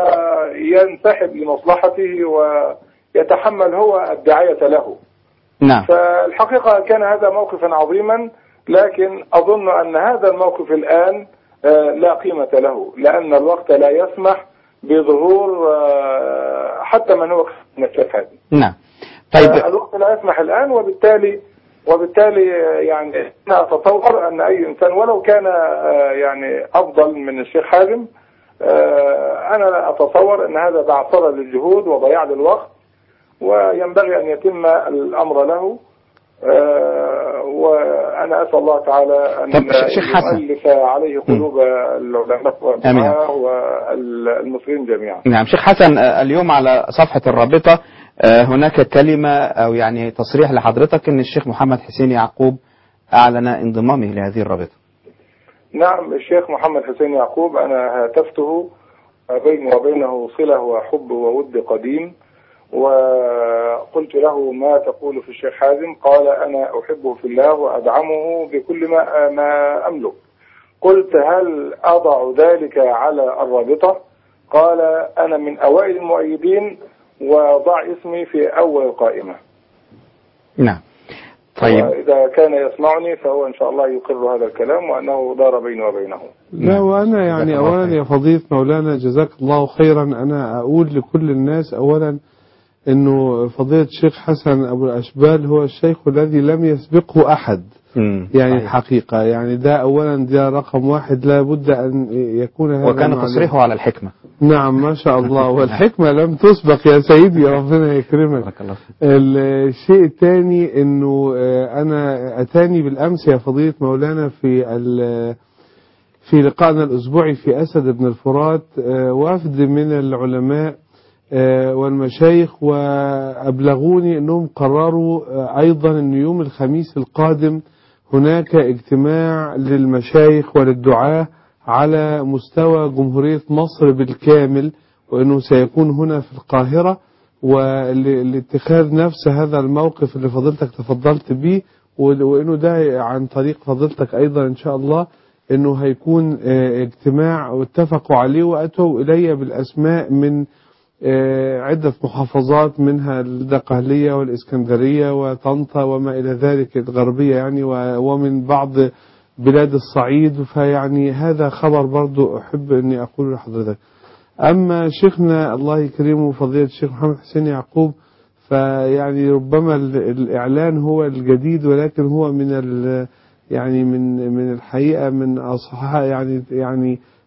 سينسحب لمصلحته ويتحمل هو الدعاية له نعم فالحقيقة كان هذا موقفا عظيما لكن أظن أن هذا الموقف الآن آه، لا قيمة له لأن الوقت لا يسمح بظهور آه، حتى من هو من الشيخ هذه نعم طيب الوقت لا يسمح الآن وبالتالي وبالتالي آه، يعني أنا أتصور أن أي إنسان ولو كان آه، يعني أفضل من الشيخ حازم آه، أنا أتصور أن هذا بعثرة للجهود وضياع للوقت وينبغي أن يتم الأمر له آه، وأنا أسأل الله تعالى أن طب شيخ حسن. يؤلف عليه قلوب العلماء والدعاة والمسلمين جميعا نعم شيخ حسن آه، اليوم على صفحة الرابطة آه، هناك كلمة أو يعني تصريح لحضرتك أن الشيخ محمد حسين يعقوب أعلن انضمامه لهذه الرابطة نعم الشيخ محمد حسين يعقوب أنا هاتفته بيني وبينه صلة وحب وود قديم وقلت له ما تقول في الشيخ حازم قال أنا أحبه في الله وأدعمه بكل ما, ما أملك قلت هل أضع ذلك على الرابطة قال أنا من أوائل المؤيدين وضع اسمي في أول القائمة نعم طيب وإذا كان يسمعني فهو إن شاء الله يقر هذا الكلام وأنه دار بيني وبينه لا وأنا يعني أولا يا فضيلة مولانا جزاك الله خيرا أنا أقول لكل الناس أولا أنه فضيلة الشيخ حسن أبو الأشبال هو الشيخ الذي لم يسبقه أحد يعني الحقيقة يعني ده أولا ده رقم واحد لا بد أن يكون هذا وكان معلوم. تصريحه على الحكمة نعم ما شاء الله والحكمة لم تسبق يا سيدي ربنا يكرمك الشيء الثاني انه آه، انا اتاني بالامس يا فضيلة مولانا في ال- في لقائنا الاسبوعي في اسد بن الفرات آه، وفد من العلماء آه، والمشايخ وابلغوني انهم قرروا آه، ايضا ان يوم الخميس القادم هناك اجتماع للمشايخ وللدعاة على مستوى جمهورية مصر بالكامل وأنه سيكون هنا في القاهرة ولاتخاذ نفس هذا الموقف اللي فضلتك تفضلت به وأنه ده عن طريق فضلتك أيضا إن شاء الله أنه هيكون آه، اجتماع واتفقوا عليه وأتوا إلي بالأسماء من آه، عدة محافظات منها الدقهلية والإسكندرية وطنطا وما إلى ذلك الغربية يعني و- ومن بعض بلاد الصعيد فيعني هذا خبر برضو أحب أني أقول لحضرتك أما شيخنا الله يكرمه فضيلة الشيخ محمد حسين يعقوب فيعني ربما ال- الإعلان هو الجديد ولكن هو من ال يعني من من الحقيقة من أصحاب يعني يعني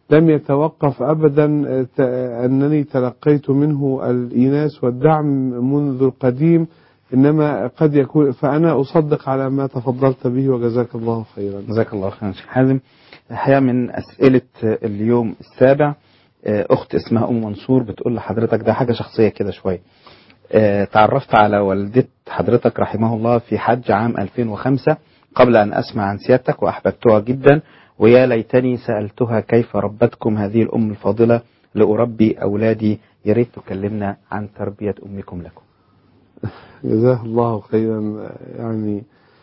لم يتوقف أبدا آه، ت- أنني تلقيت منه الإيناس والدعم منذ القديم إنما قد يكون فأنا أصدق على ما تفضلت به وجزاك الله خيرا جزاك الله خيرا شيخ حازم الحقيقة من أسئلة اليوم السابع آه، أخت اسمها أم منصور بتقول لحضرتك ده حاجة شخصية كده شوية آه، تعرفت على والدة حضرتك رحمه الله في حج عام 2005 قبل أن أسمع عن سيادتك وأحببتها جدا ويا ليتني سألتها كيف ربتكم هذه الأم الفاضلة لأربي أولادي يا ريت تكلمنا عن تربية أمكم لكم جزاه الله خيرا يعني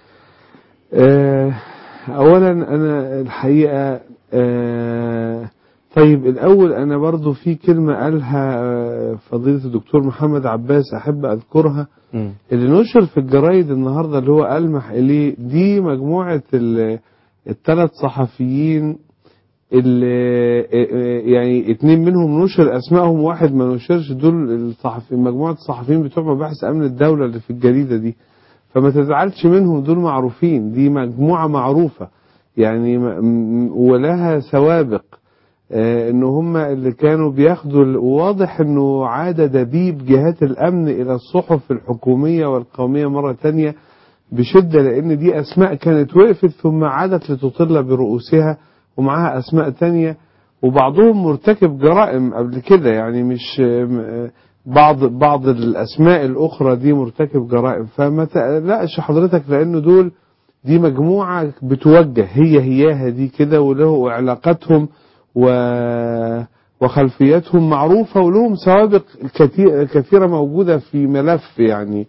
آه، أولا أنا الحقيقة آه، طيب الأول أنا برضو في كلمة قالها آه، فضيلة الدكتور محمد عباس أحب أذكرها اللي نشر في الجرايد النهاردة اللي هو ألمح إليه دي مجموعة ال- الثلاث صحفيين اللي يعني اتنين منهم نشر اسمائهم واحد ما نشرش دول الصحفي مجموعه الصحفيين بتوع مباحث امن الدوله اللي في الجريده دي فما تزعلش منهم دول معروفين دي مجموعه معروفه يعني م- م- ولها سوابق آه، ان هم اللي كانوا بياخدوا ال- وواضح انه عاد دبيب جهات الامن الى الصحف الحكوميه والقوميه مره تانية بشده لان دي اسماء كانت وقفت ثم عادت لتطل برؤوسها ومعاها اسماء تانية وبعضهم مرتكب جرائم قبل كده يعني مش م- بعض بعض الاسماء الاخرى دي مرتكب جرائم فما تقلقش حضرتك لانه دول دي مجموعه بتوجه هي هياها دي كده وله علاقاتهم و وخلفياتهم معروفه ولهم سوابق كتير كثيره موجوده في ملف يعني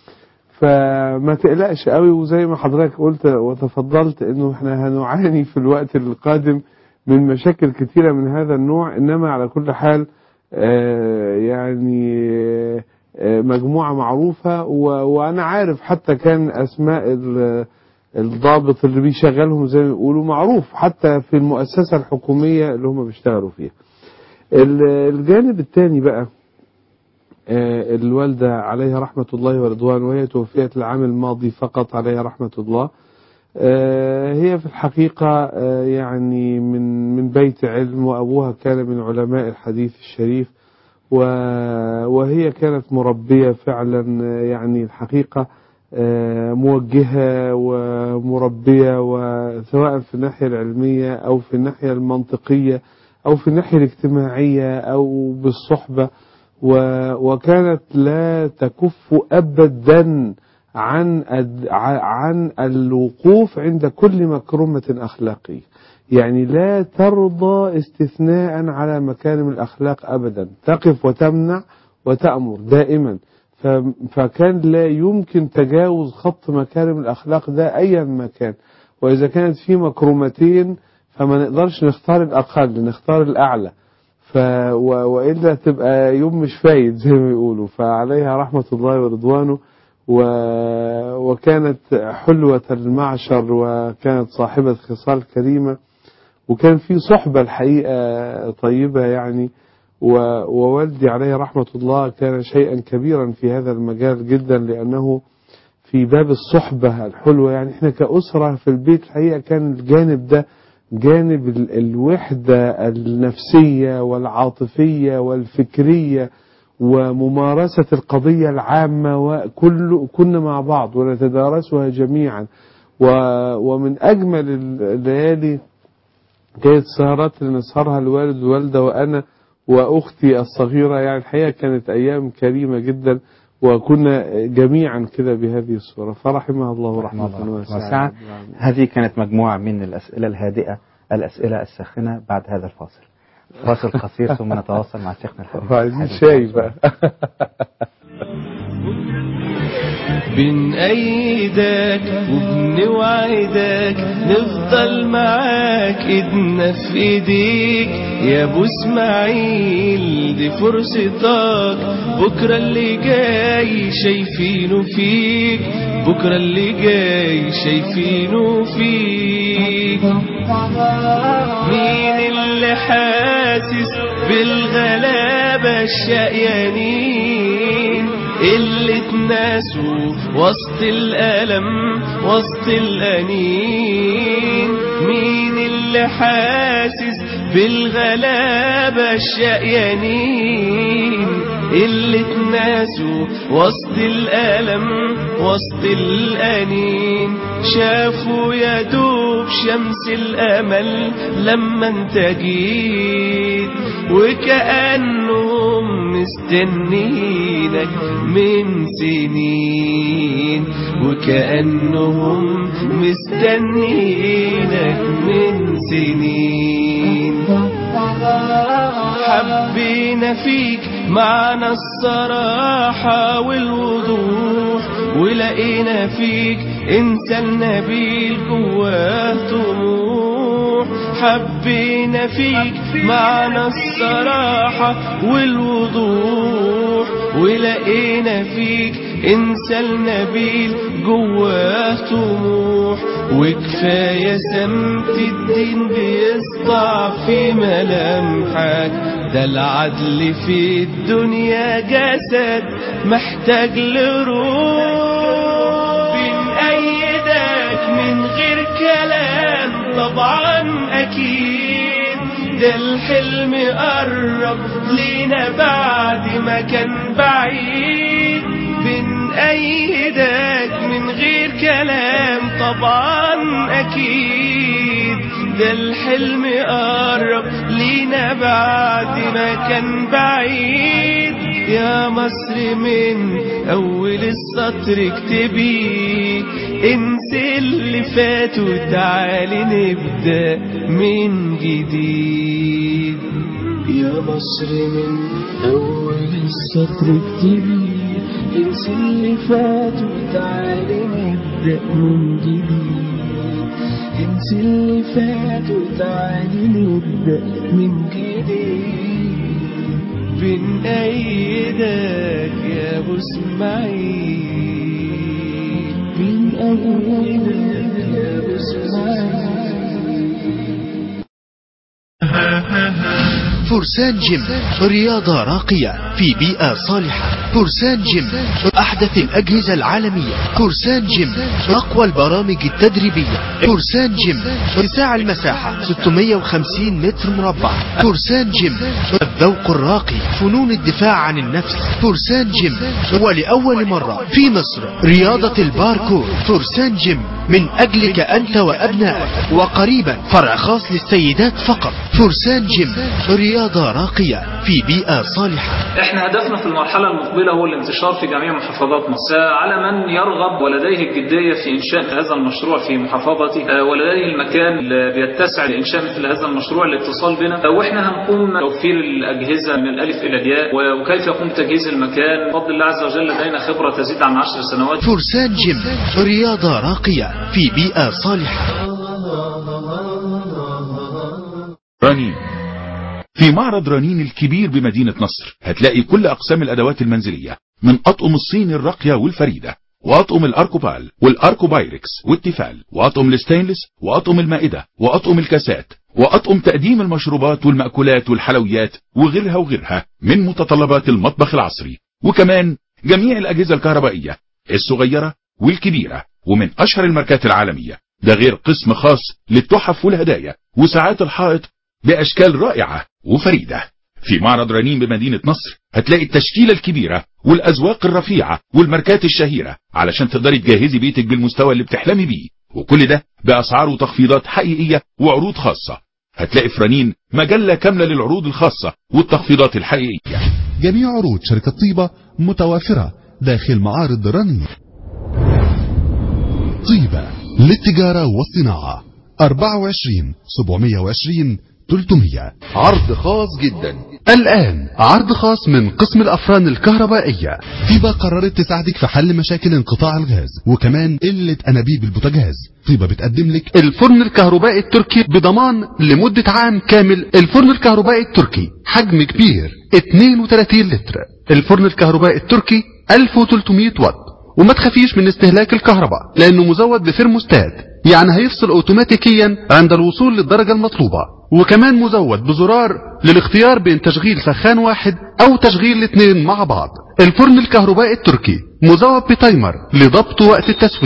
فما تقلقش قوي وزي ما حضرتك قلت وتفضلت انه احنا هنعاني في الوقت القادم من مشاكل كثيرة من هذا النوع انما على كل حال آه، يعني آه، مجموعة معروفة و- وانا عارف حتى كان اسماء ال- الضابط اللي بيشغلهم زي ما بيقولوا معروف حتى في المؤسسة الحكومية اللي هم بيشتغلوا فيها ال- الجانب الثاني بقى آه، الوالدة عليها رحمة الله ورضوان وهي توفيت العام الماضي فقط عليها رحمة الله آه، هي في الحقيقة آه، يعني من من بيت علم وأبوها كان من علماء الحديث الشريف و- وهي كانت مربية فعلا آه، يعني الحقيقة آه، موجهة ومربية وسواء في الناحية العلمية أو في الناحية المنطقية أو في الناحية الاجتماعية أو بالصحبة و- وكانت لا تكف أبدا عن الد- ع- عن الوقوف عند كل مكرمة أخلاقية يعني لا ترضى استثناء على مكارم الأخلاق أبدا تقف وتمنع وتأمر دائما ف- فكان لا يمكن تجاوز خط مكارم الأخلاق ده أيا ما كان وإذا كانت في مكرمتين فما نقدرش نختار الأقل نختار الأعلى ف و... والا تبقى يوم مش فايد زي ما بيقولوا فعليها رحمه الله ورضوانه و... وكانت حلوة المعشر وكانت صاحبة خصال كريمة وكان في صحبة الحقيقة طيبة يعني و... ووالدي عليه رحمة الله كان شيئا كبيرا في هذا المجال جدا لأنه في باب الصحبة الحلوة يعني احنا كأسرة في البيت الحقيقة كان الجانب ده جانب ال- الوحدة النفسية والعاطفية والفكرية وممارسة القضية العامة وكل كنا مع بعض ونتدارسها جميعا و ومن أجمل الليالي كانت السهرات اللي نسهرها الوالد والوالدة وأنا وأختي الصغيرة يعني الحقيقة كانت أيام كريمة جدا وكنا جميعا كده بهذه الصورة فرحمها الله رحمة الله واسعة واسعة هذه كانت مجموعة من الأسئلة الهادئة الأسئلة الساخنة بعد هذا الفاصل فاصل قصير ثم نتواصل مع شيخنا الحبيب عايزين شاي بقى بنأيدك وبنوعدك نفضل معاك ايدنا في ايديك يا ابو اسماعيل دي فرصتك بكرة اللي جاي شايفينه فيك بكرة اللي جاي شايفينه فيك مين اللي حاسس بالغلابة الشقيانين اللي اتناسوا وسط الألم وسط الأنين مين اللي حاسس بالغلابة الشقيانين اللي اتناسوا وسط الألم وسط الأنين شافوا يا دوب شمس الأمل لما انت جيت وكأنهم مستنينك من سنين وكأنهم مستنينك من سنين حبينا فيك معنى الصراحة والوضوح ولقينا فيك إنسان نبيل جواه طموح حبينا فيك معنى الصراحة والوضوح ولقينا فيك إنسان نبيل جواه طموح وكفاية سمت الدين بيسطع في ملامحك ده العدل في الدنيا جسد محتاج لروح بنأيدك من غير كلام طبعا أكيد ده الحلم قرب لينا بعد ما كان بعيد بنأيدك من غير كلام طبعا أكيد ده الحلم قرب لينا بعد ما كان بعيد يا مصر من أول السطر اكتبي انسي اللي فات وتعالي نبدأ من جديد يا مصر من أول السطر اكتبي انسي اللي فات وتعالي نبدأ من جديد انسي اللي فات وتعالي نبدأ من جديد بنأيدك يا أبو اسماعيل بنأيدك يا أبو فرسان جيم رياضة راقية في بيئة صالحة فرسان جيم أحدث الأجهزة العالمية فرسان جيم أقوى البرامج التدريبية فرسان جيم اتساع المساحة 650 متر مربع فرسان جيم الذوق الراقي فنون الدفاع عن النفس فرسان جيم ولأول مرة في مصر رياضة الباركور فرسان جيم من أجلك أنت وأبنائك وقريبا فرع خاص للسيدات فقط فرسان جيم رياضة راقية في بيئة صالحة احنا هدفنا في المرحلة المقبلة هو الانتشار في جميع محافظات مصر على من يرغب ولديه الجدية في إنشاء هذا المشروع في محافظته ولديه المكان اللي بيتسع لإنشاء مثل هذا المشروع الاتصال بنا واحنا هنقوم توفير الأجهزة من الألف إلى الياء وكيف يقوم تجهيز المكان بفضل الله عز وجل لدينا خبرة تزيد عن عشر سنوات فرسان جيم رياضة راقية في بيئة صالحة رنين في معرض رنين الكبير بمدينة نصر هتلاقي كل أقسام الأدوات المنزلية من أطقم الصين الراقية والفريدة وأطقم الأركوبال والأركوبايركس والتيفال وأطقم الستينلس وأطقم المائدة وأطقم الكاسات وأطقم تقديم المشروبات والمأكولات والحلويات وغيرها وغيرها من متطلبات المطبخ العصري وكمان جميع الأجهزة الكهربائية الصغيرة والكبيرة ومن أشهر الماركات العالمية ده غير قسم خاص للتحف والهدايا وساعات الحائط بأشكال رائعة وفريدة في معرض رنين بمدينة نصر هتلاقي التشكيلة الكبيرة والأذواق الرفيعة والماركات الشهيرة علشان تقدري تجهزي بيتك بالمستوى اللي بتحلمي بيه وكل ده بأسعار وتخفيضات حقيقية وعروض خاصة هتلاقي في رنين مجلة كاملة للعروض الخاصة والتخفيضات الحقيقية جميع عروض شركة طيبة متوافرة داخل معارض رنين طيبة للتجارة والصناعة 24 720 300 عرض خاص جدا الآن عرض خاص من قسم الأفران الكهربائية طيبة قررت تساعدك في حل مشاكل انقطاع الغاز وكمان قلة أنابيب البوتاجاز طيبة بتقدم لك الفرن الكهربائي التركي بضمان لمدة عام كامل الفرن الكهربائي التركي حجم كبير 32 لتر الفرن الكهربائي التركي 1300 واط وما تخافيش من استهلاك الكهرباء لأنه مزود بثيرموستات يعني هيفصل اوتوماتيكيا عند الوصول للدرجة المطلوبة وكمان مزود بزرار للاختيار بين تشغيل سخان واحد او تشغيل الاثنين مع بعض الفرن الكهربائي التركي مزود بتايمر لضبط وقت التسوية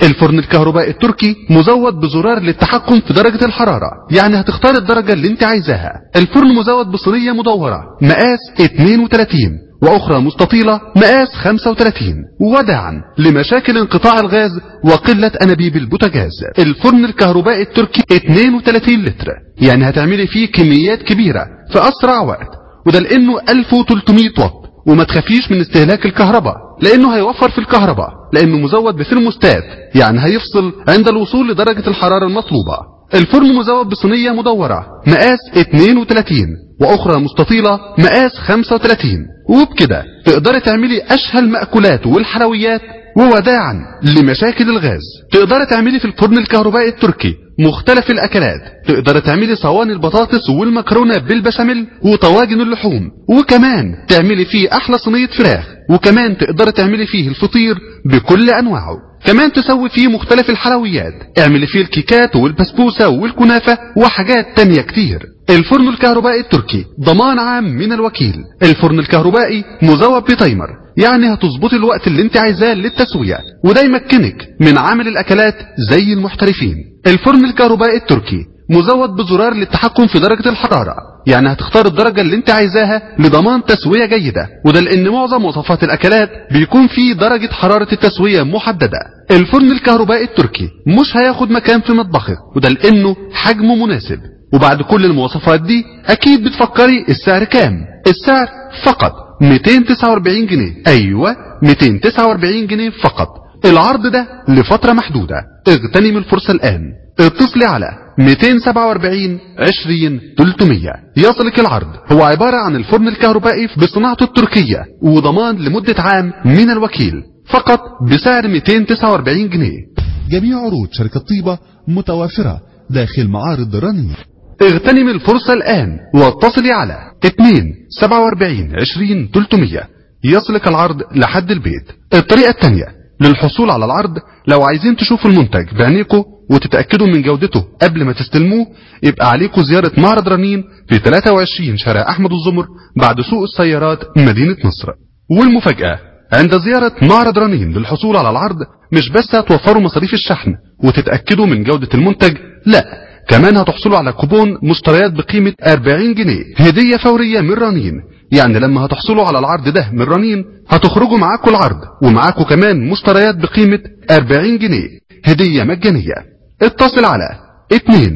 الفرن الكهربائي التركي مزود بزرار للتحكم في درجة الحرارة يعني هتختار الدرجة اللي انت عايزاها الفرن مزود بصينية مدورة مقاس 32 وأخرى مستطيلة مقاس 35 وداعا لمشاكل انقطاع الغاز وقلة أنابيب البوتاجاز الفرن الكهربائي التركي 32 لتر يعني هتعملي فيه كميات كبيرة في أسرع وقت وده لأنه 1300 واط وما تخافيش من استهلاك الكهرباء لأنه هيوفر في الكهرباء لأنه مزود بثرموستات يعني هيفصل عند الوصول لدرجة الحرارة المطلوبة الفرن مزود بصينية مدورة مقاس 32 وأخرى مستطيلة مقاس 35 وبكده تقدري تعملي أشهى المأكولات والحلويات ووداعا لمشاكل الغاز تقدري تعملي في الفرن الكهربائي التركي مختلف الأكلات تقدري تعملي صواني البطاطس والمكرونة بالبشاميل وطواجن اللحوم وكمان تعملي فيه أحلى صينية فراخ وكمان تقدري تعملي فيه الفطير بكل أنواعه كمان تسوي فيه مختلف الحلويات اعملي فيه الكيكات والبسبوسة والكنافة وحاجات تانية كتير الفرن الكهربائي التركي ضمان عام من الوكيل الفرن الكهربائي مزود بتايمر يعني هتظبطي الوقت اللي انت عايزاه للتسوية وده يمكنك من عمل الاكلات زي المحترفين الفرن الكهربائي التركي مزود بزرار للتحكم في درجة الحرارة يعني هتختار الدرجة اللي انت عايزاها لضمان تسوية جيدة وده لان معظم وصفات الاكلات بيكون فيه درجة حرارة التسوية محددة الفرن الكهربائي التركي مش هياخد مكان في مطبخك وده لانه حجمه مناسب وبعد كل المواصفات دي اكيد بتفكري السعر كام السعر فقط 249 جنيه ايوه 249 جنيه فقط العرض ده لفترة محدودة اغتنم الفرصة الان اتصلي على 247 20 300 يصلك العرض هو عبارة عن الفرن الكهربائي بصناعته التركية وضمان لمدة عام من الوكيل فقط بسعر 249 جنيه جميع عروض شركة طيبة متوافرة داخل معارض رنين اغتنم الفرصة الآن واتصلي على 2 47 20 300 يصلك العرض لحد البيت الطريقة الثانية للحصول على العرض لو عايزين تشوفوا المنتج بعينيكم وتتأكدوا من جودته قبل ما تستلموه يبقى عليكم زيارة معرض رنين في 23 شارع أحمد الزمر بعد سوق السيارات مدينة نصر والمفاجأة عند زيارة معرض رنين للحصول على العرض مش بس هتوفروا مصاريف الشحن وتتأكدوا من جودة المنتج لا كمان هتحصلوا على كوبون مشتريات بقيمة 40 جنيه هدية فورية من رنين يعني لما هتحصلوا على العرض ده من رنين هتخرجوا معاكم العرض ومعاكم كمان مشتريات بقيمة 40 جنيه هدية مجانية اتصل على 2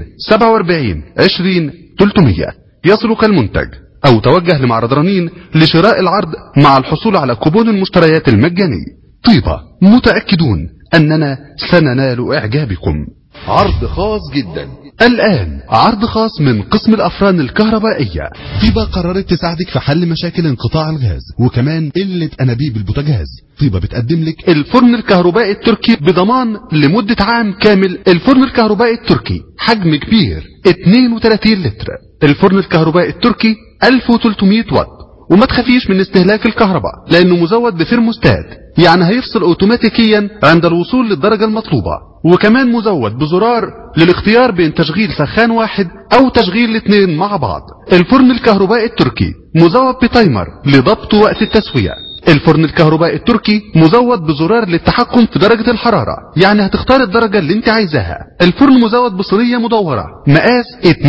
47 20 300 يصلك المنتج او توجه لمعرض رنين لشراء العرض مع الحصول على كوبون المشتريات المجاني طيبة متأكدون اننا سننال اعجابكم عرض خاص جدا الآن عرض خاص من قسم الأفران الكهربائية طيبة قررت تساعدك في حل مشاكل انقطاع الغاز وكمان قلة أنابيب البوتاجاز طيبة بتقدم لك الفرن الكهربائي التركي بضمان لمدة عام كامل الفرن الكهربائي التركي حجم كبير 32 لتر الفرن الكهربائي التركي 1300 واط وما تخافيش من استهلاك الكهرباء لأنه مزود بثرموستات يعني هيفصل اوتوماتيكيا عند الوصول للدرجة المطلوبة وكمان مزود بزرار للاختيار بين تشغيل سخان واحد او تشغيل الاثنين مع بعض الفرن الكهربائي التركي مزود بتايمر لضبط وقت التسوية الفرن الكهربائي التركي مزود بزرار للتحكم في درجة الحرارة يعني هتختار الدرجة اللي انت عايزاها الفرن مزود بصينية مدورة مقاس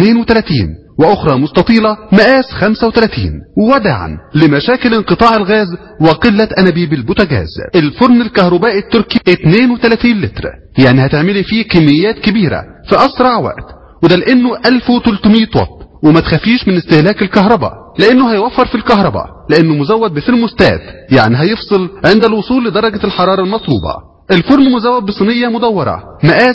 32 واخرى مستطيلة مقاس 35 وداعا لمشاكل انقطاع الغاز وقلة انابيب البوتاجاز الفرن الكهربائي التركي 32 لتر يعني هتعملي فيه كميات كبيرة في اسرع وقت وده لانه 1300 واط وما تخافيش من استهلاك الكهرباء لانه هيوفر في الكهرباء لانه مزود بثرموستات يعني هيفصل عند الوصول لدرجة الحرارة المطلوبة الفرن مزود بصينية مدورة مقاس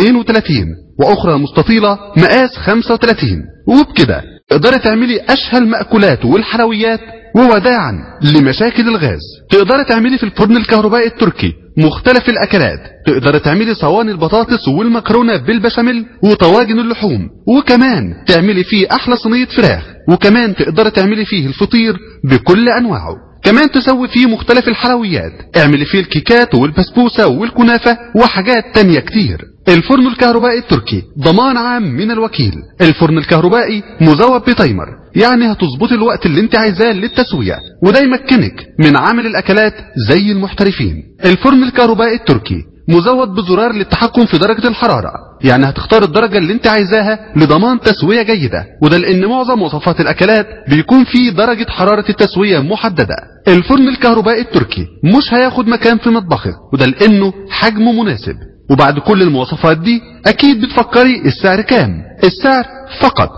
32 واخرى مستطيلة مقاس 35 وبكده تقدري تعملي اشهى المأكولات والحلويات ووداعا لمشاكل الغاز تقدري تعملي في الفرن الكهربائي التركي مختلف الاكلات تقدري تعملي صواني البطاطس والمكرونة بالبشاميل وطواجن اللحوم وكمان تعملي فيه احلى صينية فراخ وكمان تقدري تعملي فيه الفطير بكل انواعه كمان تسوي فيه مختلف الحلويات اعملي فيه الكيكات والبسبوسة والكنافة وحاجات تانية كتير الفرن الكهربائي التركي ضمان عام من الوكيل الفرن الكهربائي مزود بتايمر يعني هتظبطي الوقت اللي انت عايزاه للتسوية وده يمكنك من عمل الاكلات زي المحترفين الفرن الكهربائي التركي مزود بزرار للتحكم في درجة الحرارة يعني هتختار الدرجة اللي انت عايزاها لضمان تسوية جيدة وده لان معظم وصفات الاكلات بيكون فيه درجة حرارة التسوية محددة الفرن الكهربائي التركي مش هياخد مكان في مطبخك وده لانه حجمه مناسب وبعد كل المواصفات دي اكيد بتفكري السعر كام السعر فقط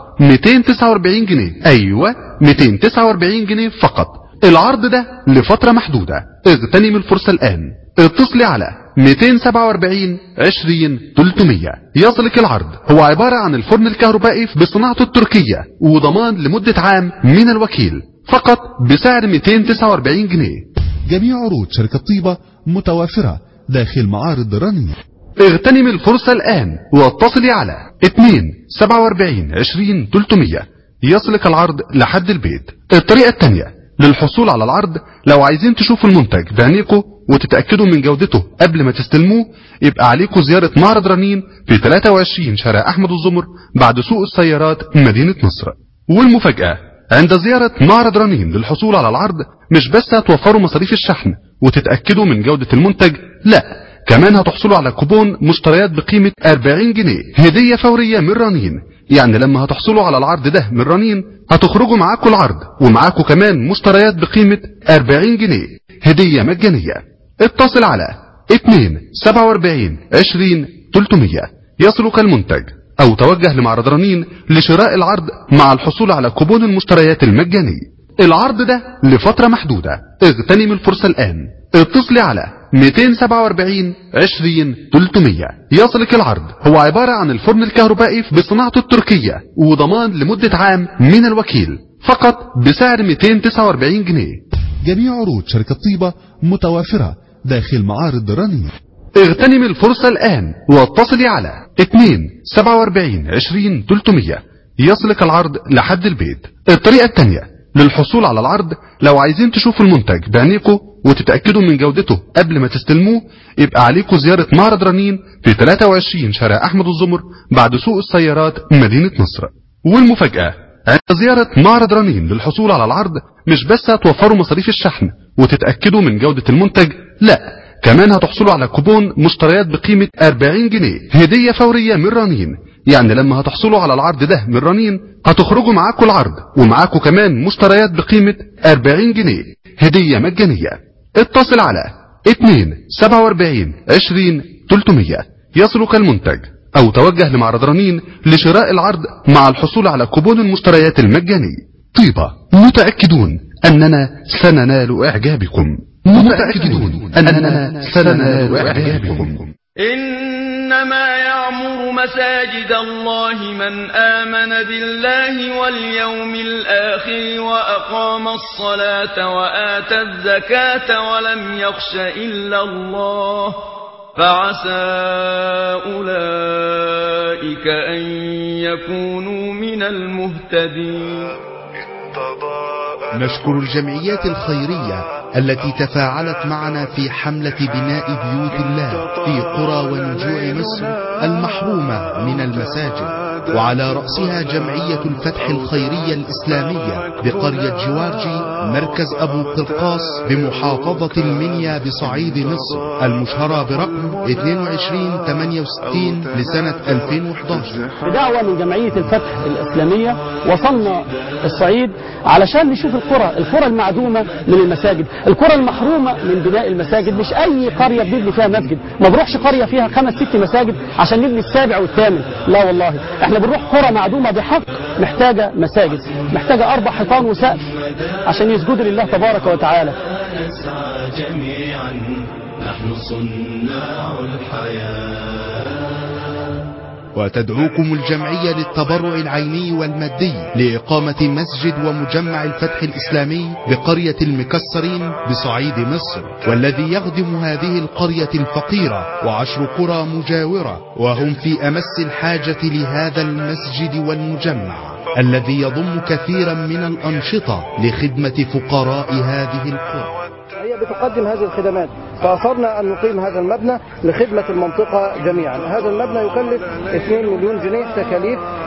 249 جنيه ايوه 249 جنيه فقط العرض ده لفترة محدودة اغتنم الفرصة الآن اتصلي على 247 20 300 يصلك العرض هو عبارة عن الفرن الكهربائي بصناعته التركية وضمان لمدة عام من الوكيل فقط بسعر 249 جنيه جميع عروض شركة طيبة متوافرة داخل معارض رنين اغتنم الفرصة الآن واتصلي على 2 47 20 300 يصلك العرض لحد البيت الطريقة الثانية للحصول على العرض لو عايزين تشوفوا المنتج بعينيكم وتتأكدوا من جودته قبل ما تستلموه يبقى عليكم زيارة معرض رنين في 23 شارع أحمد الزمر بعد سوق السيارات مدينة نصر والمفاجأة عند زيارة معرض رنين للحصول على العرض مش بس هتوفروا مصاريف الشحن وتتأكدوا من جودة المنتج لا كمان هتحصلوا على كوبون مشتريات بقيمة 40 جنيه هدية فورية من رنين يعني لما هتحصلوا على العرض ده من رنين هتخرجوا معاكم العرض ومعاكم كمان مشتريات بقيمة 40 جنيه هدية مجانية اتصل على 2 47 20 300 يصلك المنتج او توجه لمعرض رنين لشراء العرض مع الحصول على كوبون المشتريات المجاني العرض ده لفترة محدودة اغتنم الفرصة الآن اتصلي على 247 20 300 يصلك العرض هو عبارة عن الفرن الكهربائي بصناعته التركية وضمان لمدة عام من الوكيل فقط بسعر 249 جنيه جميع عروض شركة طيبة متوافرة داخل معارض رنين اغتنم الفرصة الآن واتصلي على 2 47 20 300 يصلك العرض لحد البيت الطريقة الثانية للحصول على العرض لو عايزين تشوفوا المنتج بعينيكم وتتأكدوا من جودته قبل ما تستلموه يبقى عليكم زيارة معرض رنين في 23 شارع أحمد الزمر بعد سوق السيارات مدينة نصر والمفاجأة عند زيارة معرض رنين للحصول على العرض مش بس هتوفروا مصاريف الشحن وتتأكدوا من جودة المنتج لا كمان هتحصلوا على كوبون مشتريات بقيمة 40 جنيه هدية فورية من رنين يعني لما هتحصلوا على العرض ده من رنين هتخرجوا معاكم العرض ومعاكم كمان مشتريات بقيمة 40 جنيه هدية مجانية اتصل على 2 47 20 300 يصلك المنتج او توجه لمعرض رنين لشراء العرض مع الحصول على كوبون المشتريات المجاني طيبة متأكدون أننا سننال إعجابكم متأكدون أننا سننال إعجابكم إنما يعمر مساجد الله من آمن بالله واليوم الآخر وأقام الصلاة وآتى الزكاة ولم يخش إلا الله فعسى أولئك أن يكونوا من المهتدين نشكر الجمعيات الخيرية التي تفاعلت معنا في حملة بناء بيوت الله في قرى ونجوع مصر المحرومة من المساجد وعلى رأسها جمعية الفتح الخيرية الإسلامية بقرية جوارجي مركز أبو قرقاس بمحافظة المنيا بصعيد مصر المشهرة برقم 2268 لسنة 2011 بدعوة من جمعية الفتح الإسلامية وصلنا الصعيد علشان نشوف القرى القرى المعدومة من المساجد القرى المحرومة من بناء المساجد مش أي قرية بنبني فيها مسجد ما بروحش قرية فيها خمس ست مساجد عشان نبني السابع والثامن لا والله احنا بنروح قرى معدومة بحق محتاجة مساجد محتاجة أربع حيطان وسقف عشان يسجدوا لله تبارك وتعالى نسعى جميعا نحن صناع الحياة وتدعوكم الجمعية للتبرع العيني والمادي لإقامة مسجد ومجمع الفتح الإسلامي بقرية المكسرين بصعيد مصر والذي يخدم هذه القرية الفقيرة وعشر قرى مجاورة وهم في أمس الحاجة لهذا المسجد والمجمع الذي يضم كثيرا من الأنشطة لخدمة فقراء هذه القرى هي بتقدم هذه الخدمات فأصرنا أن نقيم هذا المبنى لخدمة المنطقة جميعا هذا المبنى يكلف 2 مليون جنيه تكاليف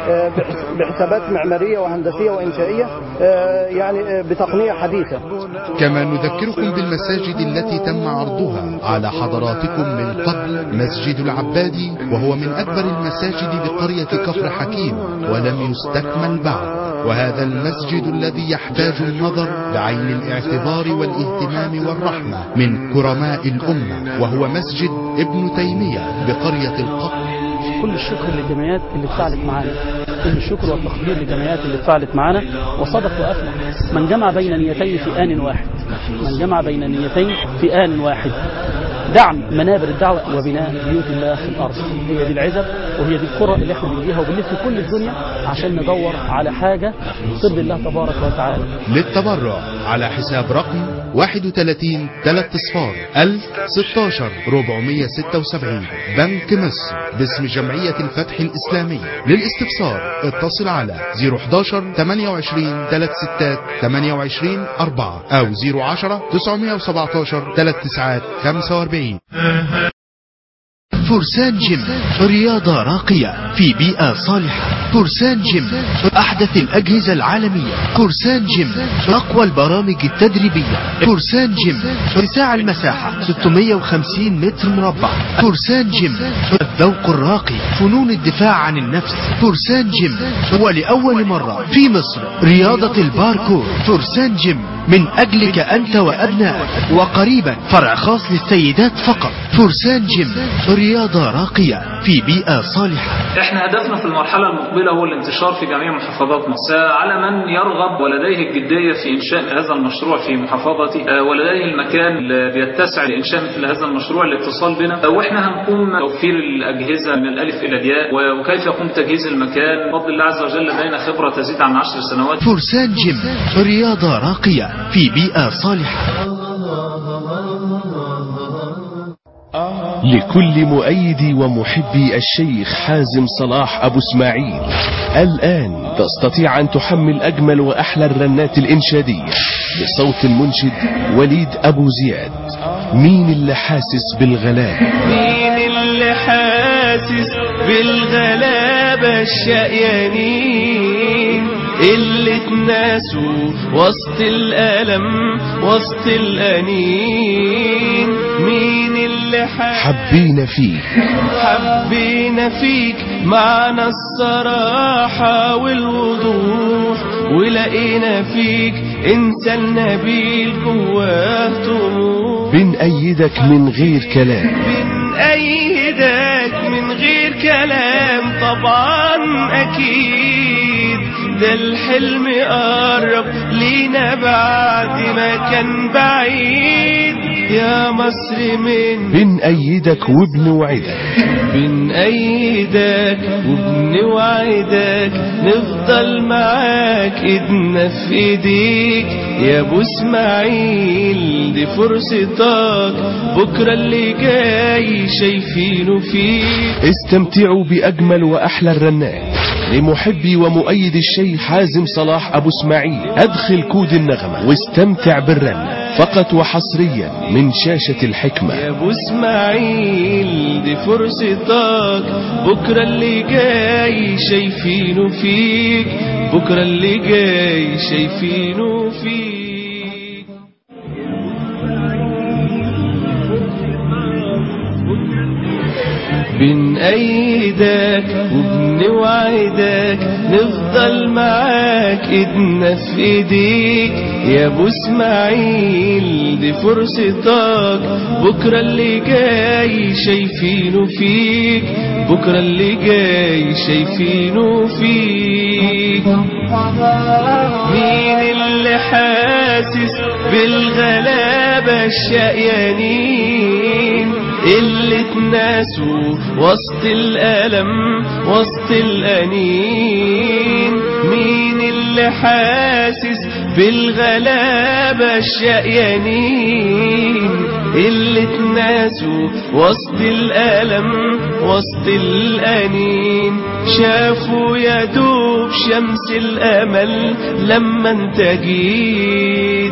آه، بحس- بحسابات معمارية وهندسية وإنشائية آه، يعني آه، بتقنية حديثة كما نذكركم بالمساجد التي تم عرضها على حضراتكم من قبل مسجد العبادي وهو من أكبر المساجد بقرية كفر حكيم ولم يستكمل بعد وهذا المسجد الذي يحتاج النظر بعين الاعتبار والاهتمام والرحمة من كرماء الأمة وهو مسجد ابن تيمية بقرية القطر كل الشكر للجمعيات اللي اتفاعلت معانا كل الشكر والتقدير للجمعيات اللي اتفاعلت معانا وصدق وافلح من جمع بين نيتين في آن واحد من جمع بين نيتين في آن واحد دعم منابر الدعوة وبناء بيوت الله في الأرض هي دي العزب وهي دي القرى اللي احنا بنجيها وبنلف كل الدنيا عشان ندور على حاجة ترضي الله تبارك وتعالى للتبرع على حساب رقم 31 3 اصفار 1016 476 بنك مصر باسم جمعية الفتح الإسلامي للاستفسار اتصل على 011 28 36 28 4 أو 010 917 39 45 فرسان جيم رياضة راقية في بيئة صالحة فرسان جيم أحدث الأجهزة العالمية فرسان جيم أقوى البرامج التدريبية فرسان جيم اتساع المساحة 650 متر مربع فرسان جيم الذوق الراقي فنون الدفاع عن النفس فرسان جيم ولأول مرة في مصر رياضة الباركور فرسان جيم من أجلك أنت وأبنائك وقريبا فرع خاص للسيدات فقط فرسان جيم رياضة راقية في بيئة صالحة احنا هدفنا في المرحلة المقبلة هو الانتشار في جميع محافظات مصر آه، على من يرغب ولديه الجدية في إنشاء هذا المشروع في محافظته آه، ولديه المكان اللي بيتسع لإنشاء مثل هذا المشروع الاتصال بنا آه، واحنا هنقوم توفير الأجهزة من الألف إلى الياء و- وكيف يقوم تجهيز المكان بفضل الله عز وجل لدينا خبرة تزيد عن عشر سنوات فرسان جيم رياضة راقية في بيئة صالحة لكل مؤيدي ومحبي الشيخ حازم صلاح أبو اسماعيل الآن تستطيع أن تحمل أجمل وأحلى الرنات الإنشادية بصوت المنشد وليد أبو زياد مين اللي حاسس بالغلاب مين اللي حاسس بالغلابة الشقيانين اللي اتناسوا وسط الألم وسط الأنين مين اللي حبينا فيك حبينا فيك معنى الصراحة والوضوح ولقينا فيك انسان نبيل جواه طموح بنأيدك من غير كلام بنأيدك من غير كلام طبعا أكيد ده الحلم قرب لينا بعد ما كان بعيد يا مصر من بنأيدك وبنوعدك بنأيدك وبنوعدك نفضل معاك ايدنا في ايديك يا ابو اسماعيل دي فرصتك بكرة اللي جاي شايفينه فيك استمتعوا بأجمل وأحلى الرنات لمحبي ومؤيد الشيخ حازم صلاح أبو اسماعيل أدخل كود النغمة واستمتع بالرنة فقط وحصريا من شاشة الحكمة يا ابو اسماعيل دي فرصتك بكرة اللي جاي شايفينه فيك بكرة اللي جاي شايفينه فيك بنأيدك وبنوعدك نفضل معاك ايدنا في ايديك يا ابو اسماعيل دي فرصتك بكرة اللي جاي شايفينه فيك بكرة اللي جاي شايفينه فيك مين اللي حاسس بالغلابة الشقيانين اللي اتناسوا وسط الألم وسط الأنين مين اللي حاسس بالغلابة الشقيانين اللي اتناسوا وسط الألم وسط الأنين شافوا يا دوب شمس الأمل لما انت جيت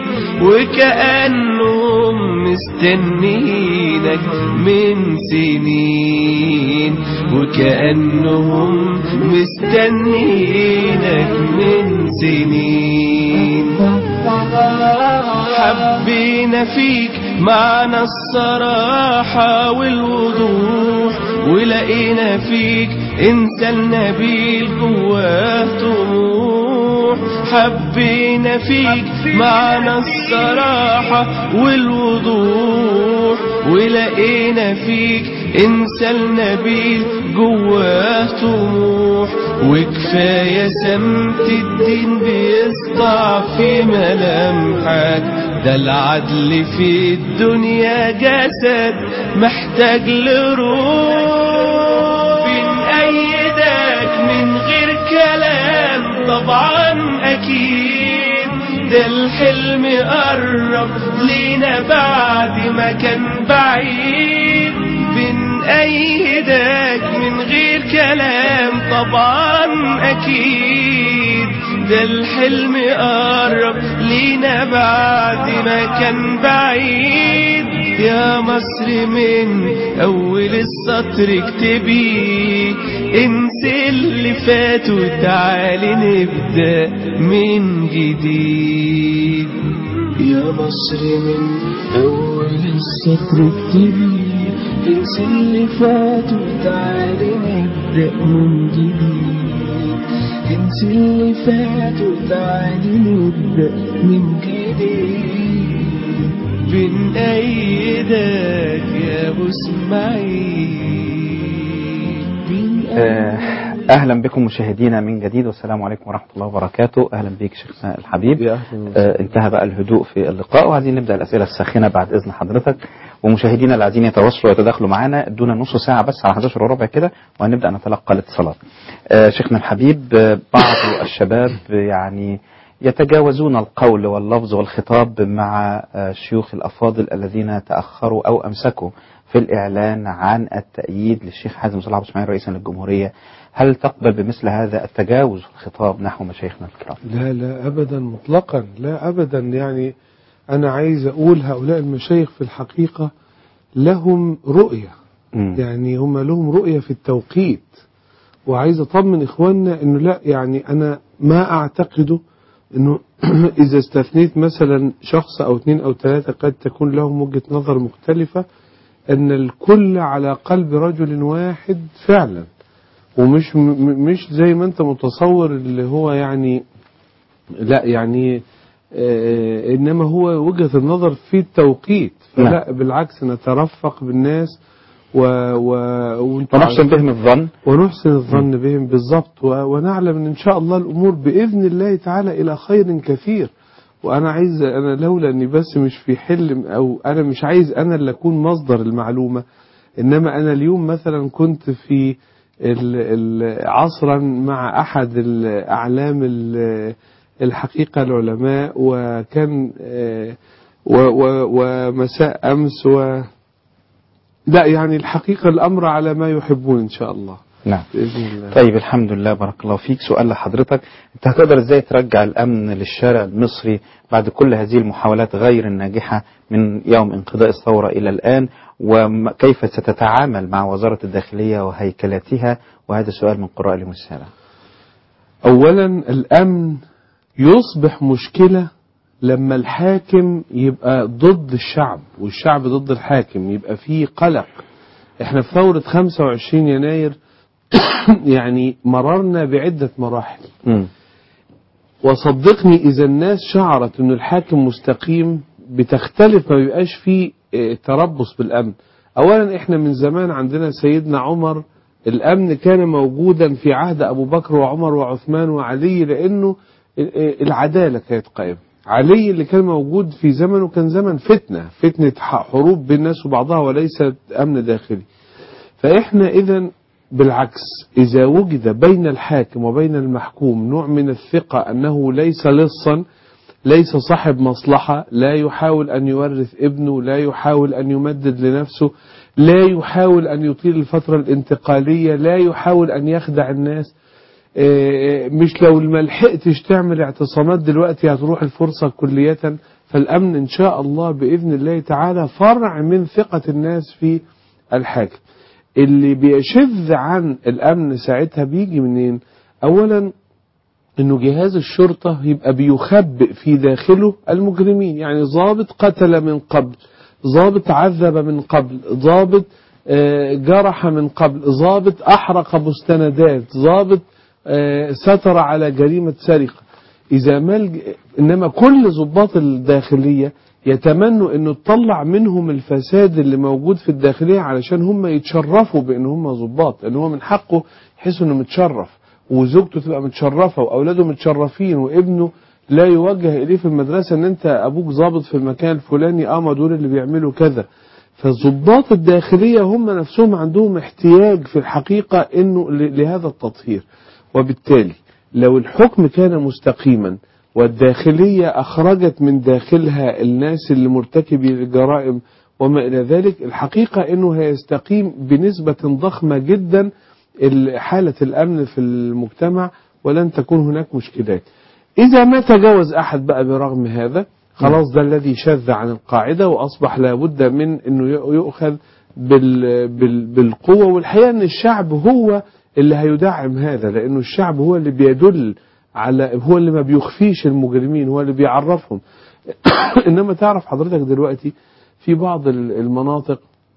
وكأنهم مستنينك من سنين وكأنهم مستنيينك من سنين حبينا فيك معنى الصراحة والوضوح ولقينا فيك انت النبيل جواه طموح حبينا فيك معنى الصراحة والوضوح ولقينا فيك انسى النبيل جواه طموح وكفاية سمت الدين بيسطع في ملامحك ده العدل في الدنيا جسد محتاج لروح بنأيدك من غير كلام طبعا أكيد ده الحلم قرب لينا بعد ما كان بعيد بنأيدك من غير كلام طبعا أكيد ده الحلم قرب لينا بعد ما كان بعيد يا مصر من أول السطر اكتبي انسي اللي فات وتعالي نبدأ من جديد يا مصر من أول السطر اكتبي انسي اللي فات وتعالي نبدأ من جديد انسي اللي فات وتعالي نبدأ من جديد بنأيدك يا أبو اسماعيل آه، اهلا بكم مشاهدينا من جديد والسلام عليكم ورحمه الله وبركاته اهلا بك شيخنا الحبيب آه، انتهى بقى الهدوء في اللقاء وعايزين نبدا الاسئله الساخنه بعد اذن حضرتك ومشاهدينا اللي عايزين يتواصلوا ويتداخلوا معانا ادونا نص ساعه بس على 11 وربع كده وهنبدا نتلقى الاتصالات آه، شيخنا الحبيب آه، بعض الشباب يعني يتجاوزون القول واللفظ والخطاب مع آه، الشيوخ الافاضل الذين تاخروا او امسكوا في الاعلان عن التأييد للشيخ حازم صلاح ابو اسماعيل رئيسا للجمهوريه هل تقبل بمثل هذا التجاوز في الخطاب نحو مشايخنا الكرام؟ لا لا أبدا مطلقا لا أبدا يعني أنا عايز أقول هؤلاء المشايخ في الحقيقة لهم رؤية يعني هم لهم رؤية في التوقيت وعايز أطمن إخواننا أنه لا يعني أنا ما أعتقده أنه إذا استثنيت مثلا شخص أو اثنين أو ثلاثة قد تكون لهم وجهة نظر مختلفة أن الكل على قلب رجل واحد فعلا ومش م- مش زي ما أنت متصور اللي هو يعني لا يعني آه، إنما هو وجهة النظر في التوقيت فلا بالعكس نترفق بالناس و و وانتوا ونحسن عارفين- بهم الظن ونحسن الظن بهم بالضبط و- ونعلم ان ان شاء الله الامور باذن الله تعالى الى خير كثير وانا عايز انا لولا اني بس مش في حلم او انا مش عايز انا اللي اكون مصدر المعلومه انما انا اليوم مثلا كنت في ال- ال- عصرا مع احد الاعلام ال- الحقيقه العلماء وكان آه، و- و- ومساء امس و لا يعني الحقيقه الامر على ما يحبون ان شاء الله نعم باذن الله طيب الحمد لله بارك الله فيك سؤال لحضرتك انت هتقدر ازاي ترجع الامن للشارع المصري بعد كل هذه المحاولات غير الناجحة من يوم انقضاء الثورة الى الان وكيف ستتعامل مع وزارة الداخلية وهيكلتها وهذا سؤال من قراء المسالة اولا الامن يصبح مشكله لما الحاكم يبقى ضد الشعب والشعب ضد الحاكم يبقى فيه قلق احنا في ثورة 25 يناير يعني مررنا بعدة مراحل وصدقني إذا الناس شعرت أن الحاكم مستقيم بتختلف ما بيبقاش فيه اه، تربص بالأمن أولا إحنا من زمان عندنا سيدنا عمر الأمن كان موجودا في عهد أبو بكر وعمر وعثمان وعلي لأنه اه، اه، العدالة كانت قائمة علي اللي كان موجود في زمنه كان زمن فتنة فتنة ح- حروب بين الناس وبعضها وليست أمن داخلي فإحنا إذا بالعكس إذا وجد بين الحاكم وبين المحكوم نوع من الثقة أنه ليس لصا ليس صاحب مصلحة لا يحاول أن يورث ابنه لا يحاول أن يمدد لنفسه لا يحاول أن يطيل الفترة الانتقالية لا يحاول أن يخدع الناس آه، مش لو ما لحقتش تعمل اعتصامات دلوقتي هتروح الفرصة كلية فالأمن إن شاء الله بإذن الله تعالى فرع من ثقة الناس في الحاكم اللي بيشذ عن الامن ساعتها بيجي منين اولا انه جهاز الشرطة يبقى بيخبئ في داخله المجرمين يعني ضابط قتل من قبل ضابط عذب من قبل ضابط آه، جرح من قبل ضابط احرق مستندات ضابط آه، ستر على جريمة سرقة اذا ما الج- انما كل ضباط الداخلية يتمنوا انه تطلع منهم الفساد اللي موجود في الداخلية علشان هم يتشرفوا بان هم ضباط لان هو من حقه يحس انه متشرف وزوجته تبقى متشرفة واولاده متشرفين وابنه لا يوجه اليه في المدرسة ان انت ابوك ضابط في المكان الفلاني اه ما دول اللي بيعملوا كذا فالضباط الداخلية هم نفسهم عندهم احتياج في الحقيقة انه ل- لهذا التطهير وبالتالي لو الحكم كان مستقيما والداخلية أخرجت من داخلها الناس اللي مرتكبي الجرائم وما إلى ذلك الحقيقة أنه هيستقيم بنسبة ضخمة جدا ال- حالة الأمن في المجتمع ولن تكون هناك مشكلات إذا ما تجاوز أحد بقى برغم هذا خلاص ده الذي شذ عن القاعدة وأصبح لابد من أنه ي- يؤخذ بال بال بالقوة والحقيقة أن الشعب هو اللي هيدعم هذا لأنه الشعب هو اللي بيدل على هو اللي ما بيخفيش المجرمين هو اللي بيعرفهم إنما تعرف حضرتك دلوقتي في بعض ال- المناطق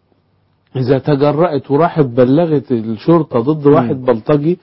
إذا تجرأت وراحت بلغت الشرطة ضد واحد بلطجي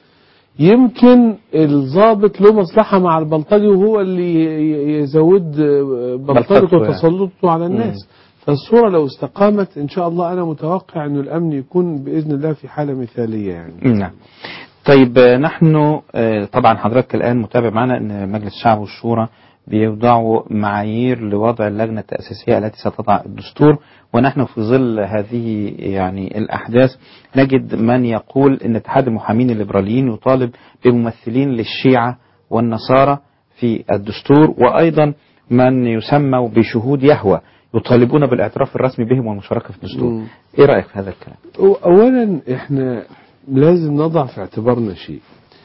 يمكن الضابط له مصلحة مع البلطجي وهو اللي ي- يزود بلطجته بلطجته يعني. وتسلطه على الناس فالصورة لو استقامت إن شاء الله أنا متوقع أن الأمن يكون بإذن الله في حالة مثالية يعني نعم طيب آه، نحن آه، طبعا حضرتك الآن متابع معنا أن مجلس الشعب والشورى بيوضعوا معايير لوضع اللجنة التأسيسية التي ستضع الدستور ونحن في ظل هذه يعني الأحداث نجد من يقول أن اتحاد المحامين الليبراليين يطالب بممثلين للشيعة والنصارى في الدستور وأيضا من يسمى بشهود يهوى يطالبون بالاعتراف الرسمي بهم والمشاركة في الدستور مم. إيه رأيك في هذا الكلام؟ أولا إحنا لازم نضع في اعتبارنا شيء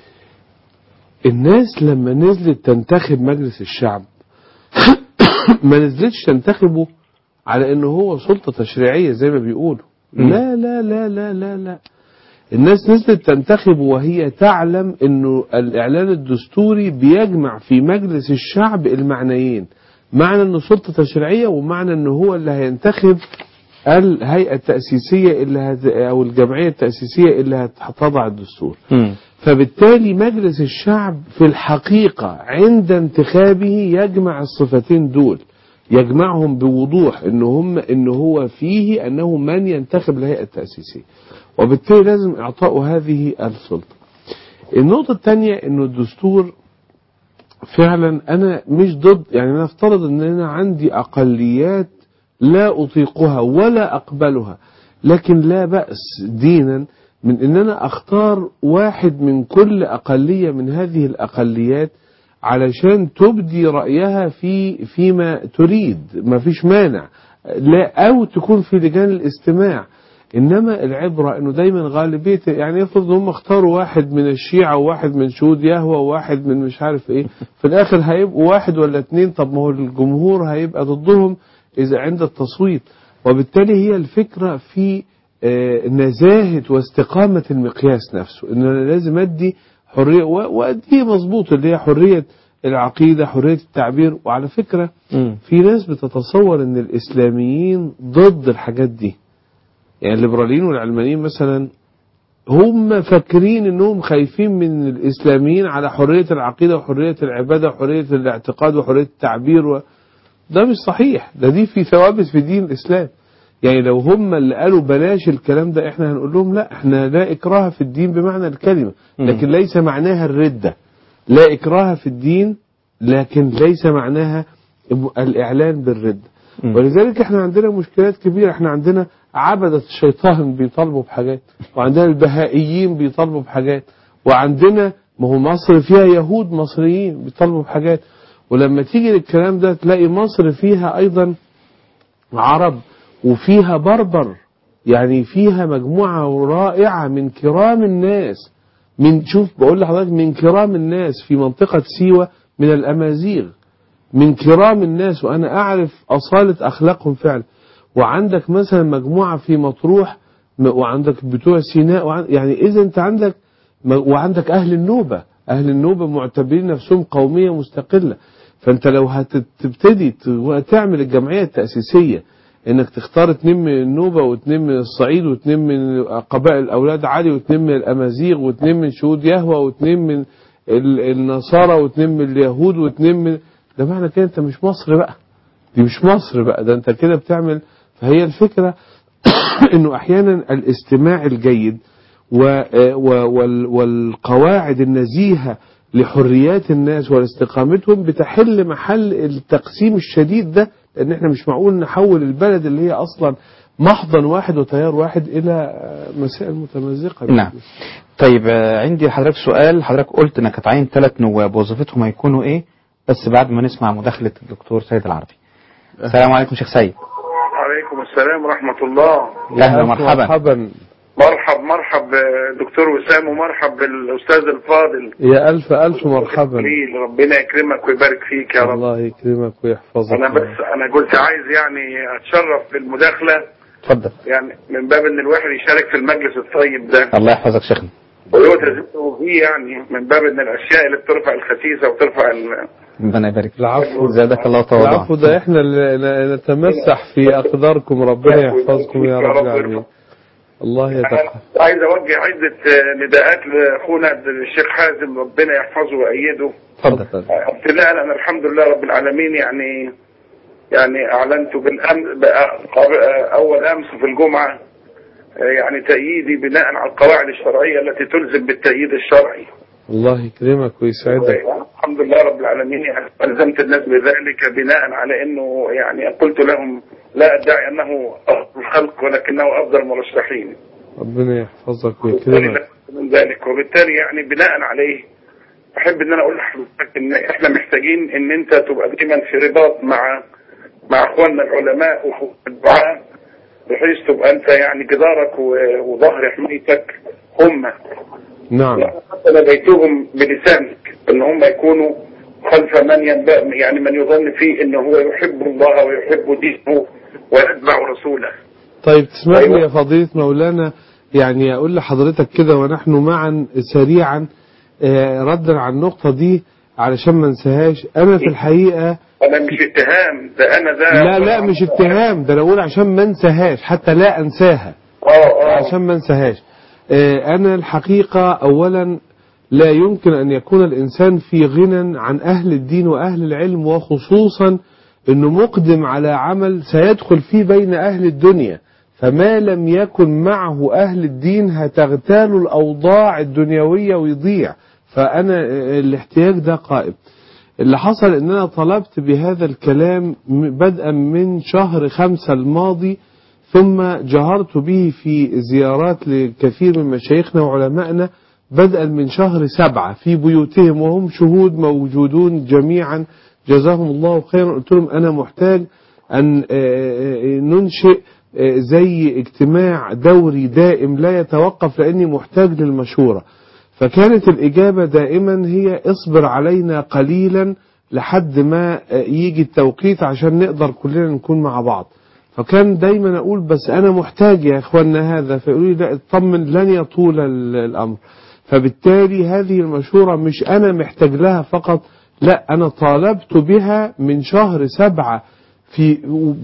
الناس لما نزلت تنتخب مجلس الشعب ما نزلتش تنتخبه على انه هو سلطة تشريعية زي ما بيقولوا مم. لا لا لا لا لا لا الناس نزلت تنتخب وهي تعلم انه الاعلان الدستوري بيجمع في مجلس الشعب المعنيين معنى انه سلطة تشريعية ومعنى انه هو اللي هينتخب الهيئة التأسيسية اللي هت... او الجمعية التأسيسية اللي هتضع الدستور فبالتالي مجلس الشعب في الحقيقة عند انتخابه يجمع الصفتين دول يجمعهم بوضوح ان هم ان هو فيه انه من ينتخب الهيئة التأسيسية وبالتالي لازم اعطائه هذه السلطة النقطة الثانية انه الدستور فعلا انا مش ضد يعني انا افترض ان انا عندي اقليات لا اطيقها ولا اقبلها لكن لا بأس دينا من ان انا اختار واحد من كل اقلية من هذه الاقليات علشان تبدي رأيها في فيما تريد ما فيش مانع لا او تكون في لجان الاستماع انما العبرة انه دايما غالبية يعني يفرض هم اختاروا واحد من الشيعة وواحد من شهود يهوى وواحد من مش عارف ايه في الاخر هيبقوا واحد ولا اتنين طب ما هو الجمهور هيبقى ضدهم اذا عند التصويت وبالتالي هي الفكرة في آه، نزاهة واستقامة المقياس نفسه ان انا لازم ادي حرية و- وادي مظبوط اللي هي حرية العقيدة حرية التعبير وعلى فكرة في ناس بتتصور ان الاسلاميين ضد الحاجات دي يعني الليبراليين والعلمانيين مثلا هم فاكرين انهم خايفين من الاسلاميين على حرية العقيدة وحرية العبادة وحرية الاعتقاد وحرية التعبير و... ده مش صحيح ده دي في ثوابت في دين الاسلام يعني لو هم اللي قالوا بلاش الكلام ده احنا هنقول لهم لا احنا لا اكراه في الدين بمعنى الكلمة لكن ليس معناها الردة لا اكراه في الدين لكن ليس معناها الاعلان بالردة ولذلك احنا عندنا مشكلات كبيرة احنا عندنا عبدة الشيطان بيطالبوا بحاجات وعندنا البهائيين بيطالبوا بحاجات وعندنا ما هو مصر فيها يهود مصريين بيطالبوا بحاجات ولما تيجي للكلام ده تلاقي مصر فيها ايضا عرب وفيها بربر يعني فيها مجموعة رائعة من كرام الناس من شوف بقول لحضرتك من كرام الناس في منطقة سيوة من الأمازيغ من كرام الناس وأنا أعرف أصالة أخلاقهم فعلا وعندك مثلا مجموعة في مطروح م- وعندك بتوع سيناء وعن يعني اذا انت عندك م- وعندك اهل النوبه اهل النوبه معتبرين نفسهم قوميه مستقله فانت لو هتبتدي تعمل الجمعيه التاسيسيه انك تختار اتنين من النوبه واتنين من الصعيد واتنين من قبائل اولاد علي واتنين من الامازيغ واتنين من شهود يهوى واتنين من ال- النصارى واتنين من اليهود واتنين من ده معنى كده انت مش مصر بقى دي مش مصر بقى ده انت كده بتعمل فهي الفكره انه احيانا الاستماع الجيد و و- وال- والقواعد النزيهه لحريات الناس ولاستقامتهم بتحل محل التقسيم الشديد ده لان احنا مش معقول نحول البلد اللي هي اصلا محضن واحد وتيار واحد الى آه، مسائل متمزقه نعم طيب آه، عندي لحضرتك سؤال حضرتك قلت انك هتعين ثلاث نواب وظيفتهم هيكونوا ايه بس بعد ما نسمع مداخله الدكتور سيد العربي السلام عليكم شيخ سيد عليكم السلام ورحمة الله اهلا ومرحبا مرحبا مرحب مرحب دكتور وسام ومرحب بالأستاذ الفاضل يا الف الف مرحبا جميل ربنا يكرمك ويبارك فيك يا رب الله يكرمك ويحفظك أنا بس أنا قلت عايز يعني أتشرف بالمداخلة اتفضل يعني من باب إن الواحد يشارك في المجلس الطيب ده الله يحفظك شيخنا ويوتر فيه يعني من باب إن الأشياء اللي بترفع الخسيسة وترفع ال... ربنا يبارك فيك العفو زادك الله تواضعا العفو ده احنا اللي ن- نتمسح في اقداركم ربنا يحفظكم يا رب العالمين الله يتقبل عايز أوجه عدة نداءات لأخونا الشيخ حازم ربنا يحفظه ويأيده اتفضل ابتداء انا الحمد لله رب العالمين يعني يعني اعلنت بالامس اول امس في الجمعه يعني تأييدي بناء على القواعد الشرعيه التي تلزم بالتأييد الشرعي الله يكرمك ويسعدك الحمد لله رب العالمين يعني الزمت الناس بذلك بناء على انه يعني قلت لهم لا ادعي انه افضل الخلق ولكنه افضل المرشحين ربنا يحفظك ويكرمك من ذلك وبالتالي يعني بناء عليه احب ان انا اقول لحضرتك ان احنا محتاجين ان انت تبقى دايما في رباط مع مع اخواننا العلماء واخواننا الدعاء بحيث تبقى انت يعني جدارك و- وظهر حمايتك هم نعم حتى نبيتهم بلسانك ان هم يكونوا خلف من ينبغي يعني من يظن فيه ان هو يحب الله ويحب دينه ويتبع رسوله طيب تسمح لي يا فضيلة مولانا يعني أقول لحضرتك كده ونحن معا سريعا آه، ردا على النقطة دي علشان ما انساهاش أنا في الحقيقة انا مش اتهام ده انا ده لا لا مش اتهام ده أنا أقول عشان ما انساهاش حتى لا أنساها عشان ما انساهاش آه، أنا الحقيقة أولا لا يمكن أن يكون الإنسان في غنى عن أهل الدين وأهل العلم وخصوصا أنه مقدم على عمل سيدخل فيه بين أهل الدنيا فما لم يكن معه أهل الدين هتغتال الأوضاع الدنيوية ويضيع فأنا آه، الاحتياج ده قائم اللي حصل ان انا طلبت بهذا الكلام م- بدءا من شهر خمسة الماضي ثم جهرت به في زيارات لكثير من مشايخنا وعلمائنا بدءا من شهر سبعة في بيوتهم وهم شهود موجودون جميعا جزاهم الله خيرا قلت لهم أنا محتاج أن آه، آه، ننشئ آه، زي اجتماع دوري دائم لا يتوقف لأني محتاج للمشورة فكانت الإجابة دائما هي اصبر علينا قليلا لحد ما آه، يجي التوقيت عشان نقدر كلنا نكون مع بعض فكان دايما أقول بس أنا محتاج يا إخواننا هذا فيقولوا لي لا اطمن لن يطول ال- الأمر فبالتالي هذه المشورة مش أنا محتاج لها فقط لا أنا طالبت بها من شهر سبعة في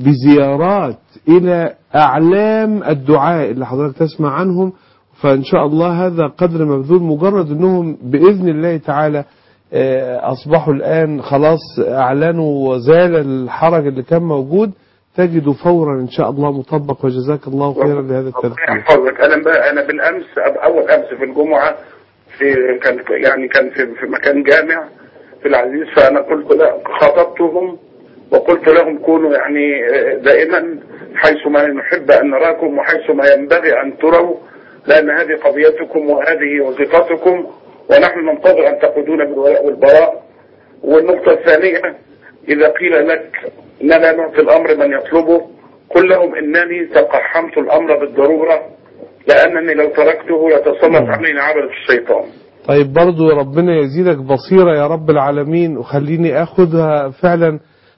بزيارات إلى أعلام الدعاء اللي حضرتك تسمع عنهم فإن شاء الله هذا قدر مبذول مجرد أنهم بإذن الله تعالى آه، أصبحوا الآن خلاص أعلنوا وزال الحرج اللي كان موجود تجد فورا إن شاء الله مطبق وجزاك الله خيرا لهذا التذكير يحفظك انا بقى انا بالامس اول امس في الجمعه في كان يعني كان في, في مكان جامع في العزيز فانا قلت لا خاطبتهم وقلت لهم كونوا يعني دائما حيث ما نحب ان نراكم وحيث ما ينبغي ان تروا لان هذه قضيتكم وهذه وظيفتكم ونحن ننتظر ان تقودونا بالولاء والبراء والنقطه الثانيه اذا قيل لك اننا نعطي الامر من يطلبه قل لهم انني تقحمت الامر بالضروره لانني لو تركته يتسلط علينا عبده الشيطان طيب برضو ربنا يزيدك بصيرة يا رب العالمين وخليني أخذها فعلا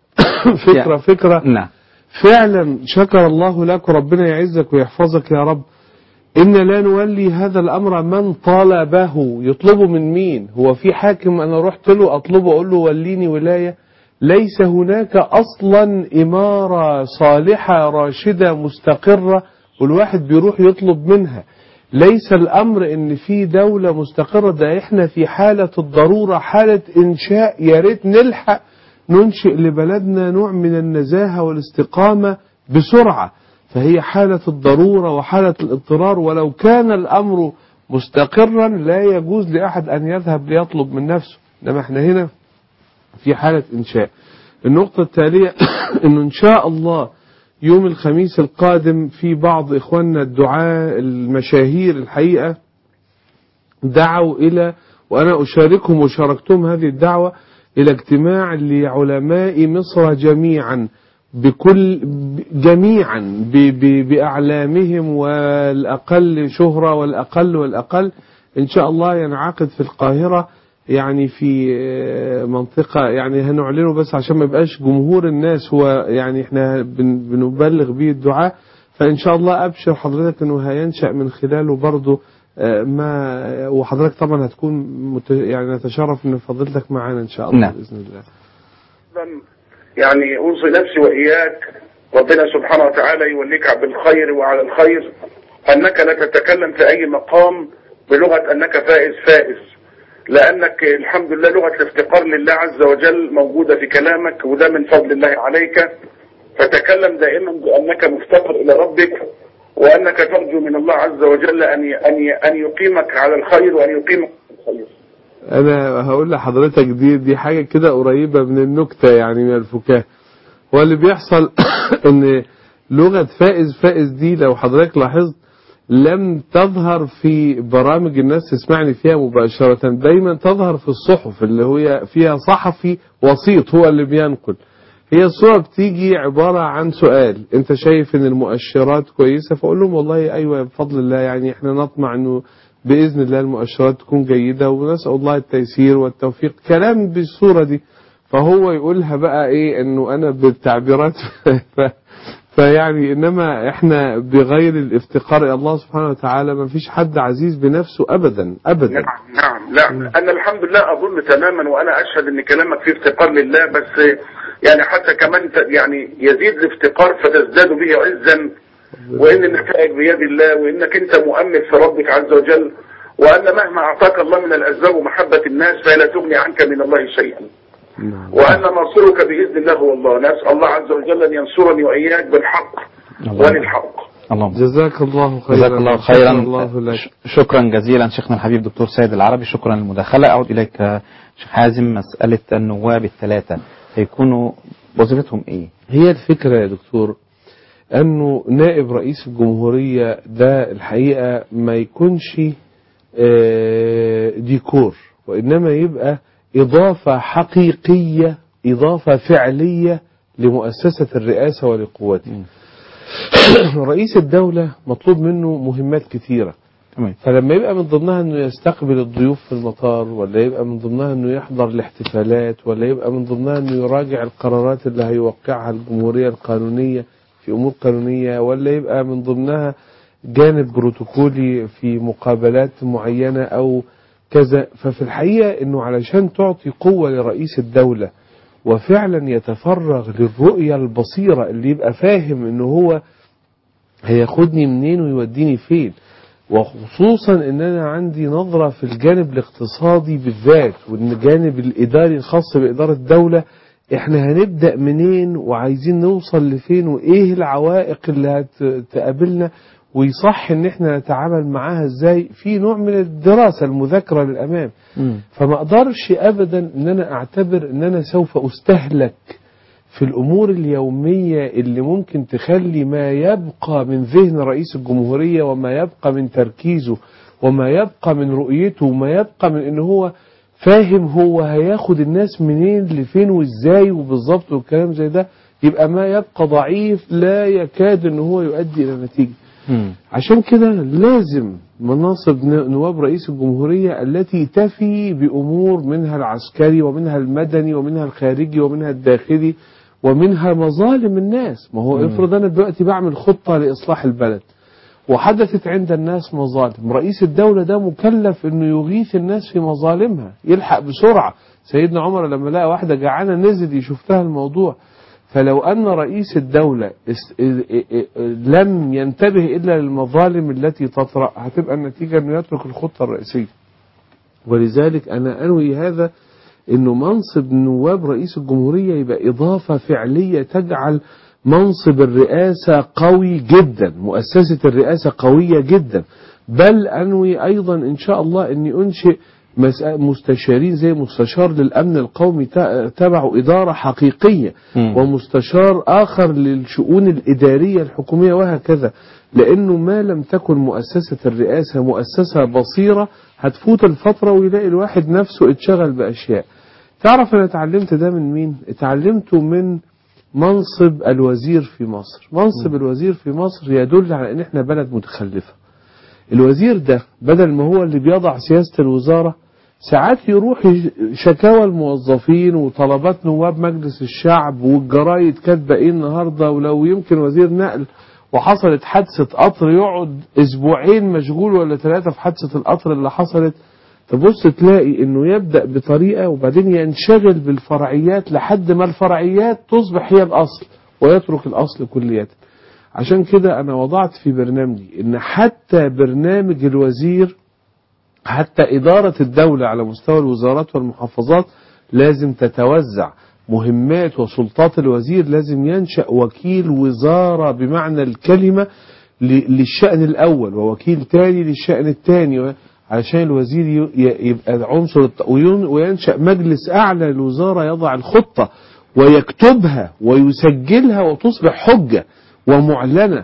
فكرة فكرة نعم فعلا شكر الله لك وربنا يعزك ويحفظك يا رب إن لا نولي هذا الأمر من طلبه يطلبه من مين هو في حاكم أنا رحت له أطلبه أقول له وليني ولاية ليس هناك أصلا إمارة صالحة راشدة مستقرة والواحد بيروح يطلب منها ليس الأمر إن في دولة مستقرة ده إحنا في حالة الضرورة حالة إنشاء يا ريت نلحق ننشئ لبلدنا نوع من النزاهة والاستقامة بسرعة فهي حالة الضرورة وحالة الاضطرار ولو كان الأمر مستقرا لا يجوز لأحد أن يذهب ليطلب من نفسه إنما احنا هنا في حالة إنشاء النقطة التالية أنه إن شاء الله يوم الخميس القادم في بعض إخواننا الدعاء المشاهير الحقيقة دعوا إلى وأنا أشاركهم وشاركتهم هذه الدعوة إلى اجتماع لعلماء مصر جميعا بكل جميعا ب- ب- بأعلامهم والأقل شهرة والأقل والأقل إن شاء الله ينعقد في القاهرة يعني في آه، منطقة يعني هنعلنه بس عشان ما يبقاش جمهور الناس هو يعني احنا بن- بنبلغ به الدعاء فإن شاء الله أبشر حضرتك أنه هينشأ من خلاله برضه آه، ما وحضرتك طبعا هتكون مت يعني نتشرف ان فضيلتك معانا ان شاء الله نعم. باذن الله يعني أوصي نفسي وإياك ربنا سبحانه وتعالى يوليك بالخير وعلى الخير أنك لا تتكلم في أي مقام بلغة أنك فائز فائز لأنك الحمد لله لغة الافتقار لله عز وجل موجودة في كلامك وده من فضل الله عليك فتكلم دائما بأنك مفتقر إلى ربك وأنك ترجو من الله عز وجل أن أن أن يقيمك على الخير وأن يقيمك على الخير انا هقول لحضرتك دي دي حاجه كده قريبه من النكته يعني من الفكاهه هو اللي بيحصل ان لغه فائز فائز دي لو حضرتك لاحظت لم تظهر في برامج الناس تسمعني فيها مباشرة دايما تظهر في الصحف اللي هي فيها صحفي وسيط هو اللي بينقل هي الصورة بتيجي عبارة عن سؤال انت شايف ان المؤشرات كويسة فاقول لهم والله ايوه بفضل الله يعني احنا نطمع انه بإذن الله المؤشرات تكون جيدة ونسأل الله التيسير والتوفيق كلام بالصورة دي فهو يقولها بقى ايه انه انا بالتعبيرات ف... فيعني انما احنا بغير الافتقار الى الله سبحانه وتعالى ما فيش حد عزيز بنفسه ابدا ابدا نعم لا انا الحمد لله اظن تماما وانا اشهد ان كلامك فيه افتقار لله بس يعني حتى كمان ت- يعني يزيد الافتقار فتزداد به عزا وان النتائج بيد الله وانك انت مؤمن في ربك عز وجل وان مهما اعطاك الله من الاسباب ومحبه الناس فلا تغني عنك من الله شيئا وان ناصرك باذن الله هو الله نسال الله عز وجل ان ينصرني واياك بالحق وللحق اللهم جزاك الله خيرا جزاك الله شكر خيرا الله لك ش- شكرا جزيلا شيخنا الحبيب دكتور سيد العربي شكرا للمداخلة أعود إليك آه، شيخ حازم مسألة النواب الثلاثة هيكونوا وظيفتهم إيه؟ هي الفكرة يا دكتور أنه نائب رئيس الجمهورية ده الحقيقة ما يكونش آه، ديكور وإنما يبقى إضافة حقيقية إضافة فعلية لمؤسسة الرئاسة ولقوتها رئيس الدولة مطلوب منه مهمات كثيرة فلما يبقى من ضمنها انه يستقبل الضيوف في المطار ولا يبقى من ضمنها انه يحضر الاحتفالات ولا يبقى من ضمنها انه يراجع القرارات اللي هيوقعها الجمهورية القانونية في امور قانونية ولا يبقى من ضمنها جانب بروتوكولي في مقابلات معينة او كذا ففي الحقيقة انه علشان تعطي قوة لرئيس الدولة وفعلا يتفرغ للرؤية البصيرة اللي يبقى فاهم انه هو هياخدني منين ويوديني فين وخصوصا ان انا عندي نظرة في الجانب الاقتصادي بالذات والجانب الاداري الخاص بادارة الدولة احنا هنبدأ منين وعايزين نوصل لفين وايه العوائق اللي هتقابلنا ويصح ان احنا نتعامل معاها ازاي في نوع من الدراسة المذاكرة للامام فما اقدرش ابدا ان انا اعتبر ان انا سوف استهلك في الامور اليومية اللي ممكن تخلي ما يبقى من ذهن رئيس الجمهورية وما يبقى من تركيزه وما يبقى من رؤيته وما يبقى من ان هو فاهم هو هياخد الناس منين لفين وازاي وبالظبط والكلام زي ده يبقى ما يبقى ضعيف لا يكاد ان هو يؤدي الى نتيجة عشان كده لازم مناصب ن- نواب رئيس الجمهورية التي تفي بأمور منها العسكري ومنها المدني ومنها الخارجي ومنها الداخلي ومنها مظالم الناس ما هو مم. افرض أنا دلوقتي بعمل خطة لإصلاح البلد وحدثت عند الناس مظالم رئيس الدولة ده مكلف انه يغيث الناس في مظالمها يلحق بسرعة سيدنا عمر لما لقى واحدة جعانة نزل يشوف لها الموضوع فلو أن رئيس الدولة اس- ا- ا- ا- لم ينتبه إلا للمظالم التي تطرأ هتبقى النتيجة أنه يترك الخطة الرئيسية ولذلك أنا أنوي هذا أنه منصب نواب رئيس الجمهورية يبقى إضافة فعلية تجعل منصب الرئاسة قوي جدا مؤسسة الرئاسة قوية جدا بل أنوي أيضا إن شاء الله أني أنشئ مس- مستشارين زي مستشار للأمن القومي ت- تبعه إدارة حقيقية ومستشار آخر للشؤون الإدارية الحكومية وهكذا لأنه ما لم تكن مؤسسة الرئاسة مؤسسة بصيرة هتفوت الفترة ويلاقي الواحد نفسه اتشغل بأشياء تعرف أنا اتعلمت ده من مين؟ اتعلمته من منصب الوزير في مصر منصب الوزير في مصر يدل على ان احنا بلد متخلفة الوزير ده بدل ما هو اللي بيضع سياسة الوزارة ساعات يروح يش- شكاوى الموظفين وطلبات نواب مجلس الشعب والجرايد كاتبه ايه النهارده ولو يمكن وزير نقل وحصلت حادثة قطر يقعد اسبوعين مشغول ولا ثلاثة في حادثة القطر اللي حصلت تبص تلاقي انه يبدأ بطريقة وبعدين ينشغل بالفرعيات لحد ما الفرعيات تصبح هي الاصل ويترك الاصل كليا عشان كده انا وضعت في برنامجي ان حتى برنامج الوزير حتى إدارة الدولة على مستوى الوزارات والمحافظات لازم تتوزع مهمات وسلطات الوزير لازم ينشأ وكيل وزارة بمعنى الكلمة ل- للشأن الأول ووكيل تاني للشأن الثاني عشان الوزير ي- ي- يبقى عنصر الت- وين- وينشأ مجلس أعلى للوزارة يضع الخطة ويكتبها ويسجلها وتصبح حجة ومعلنة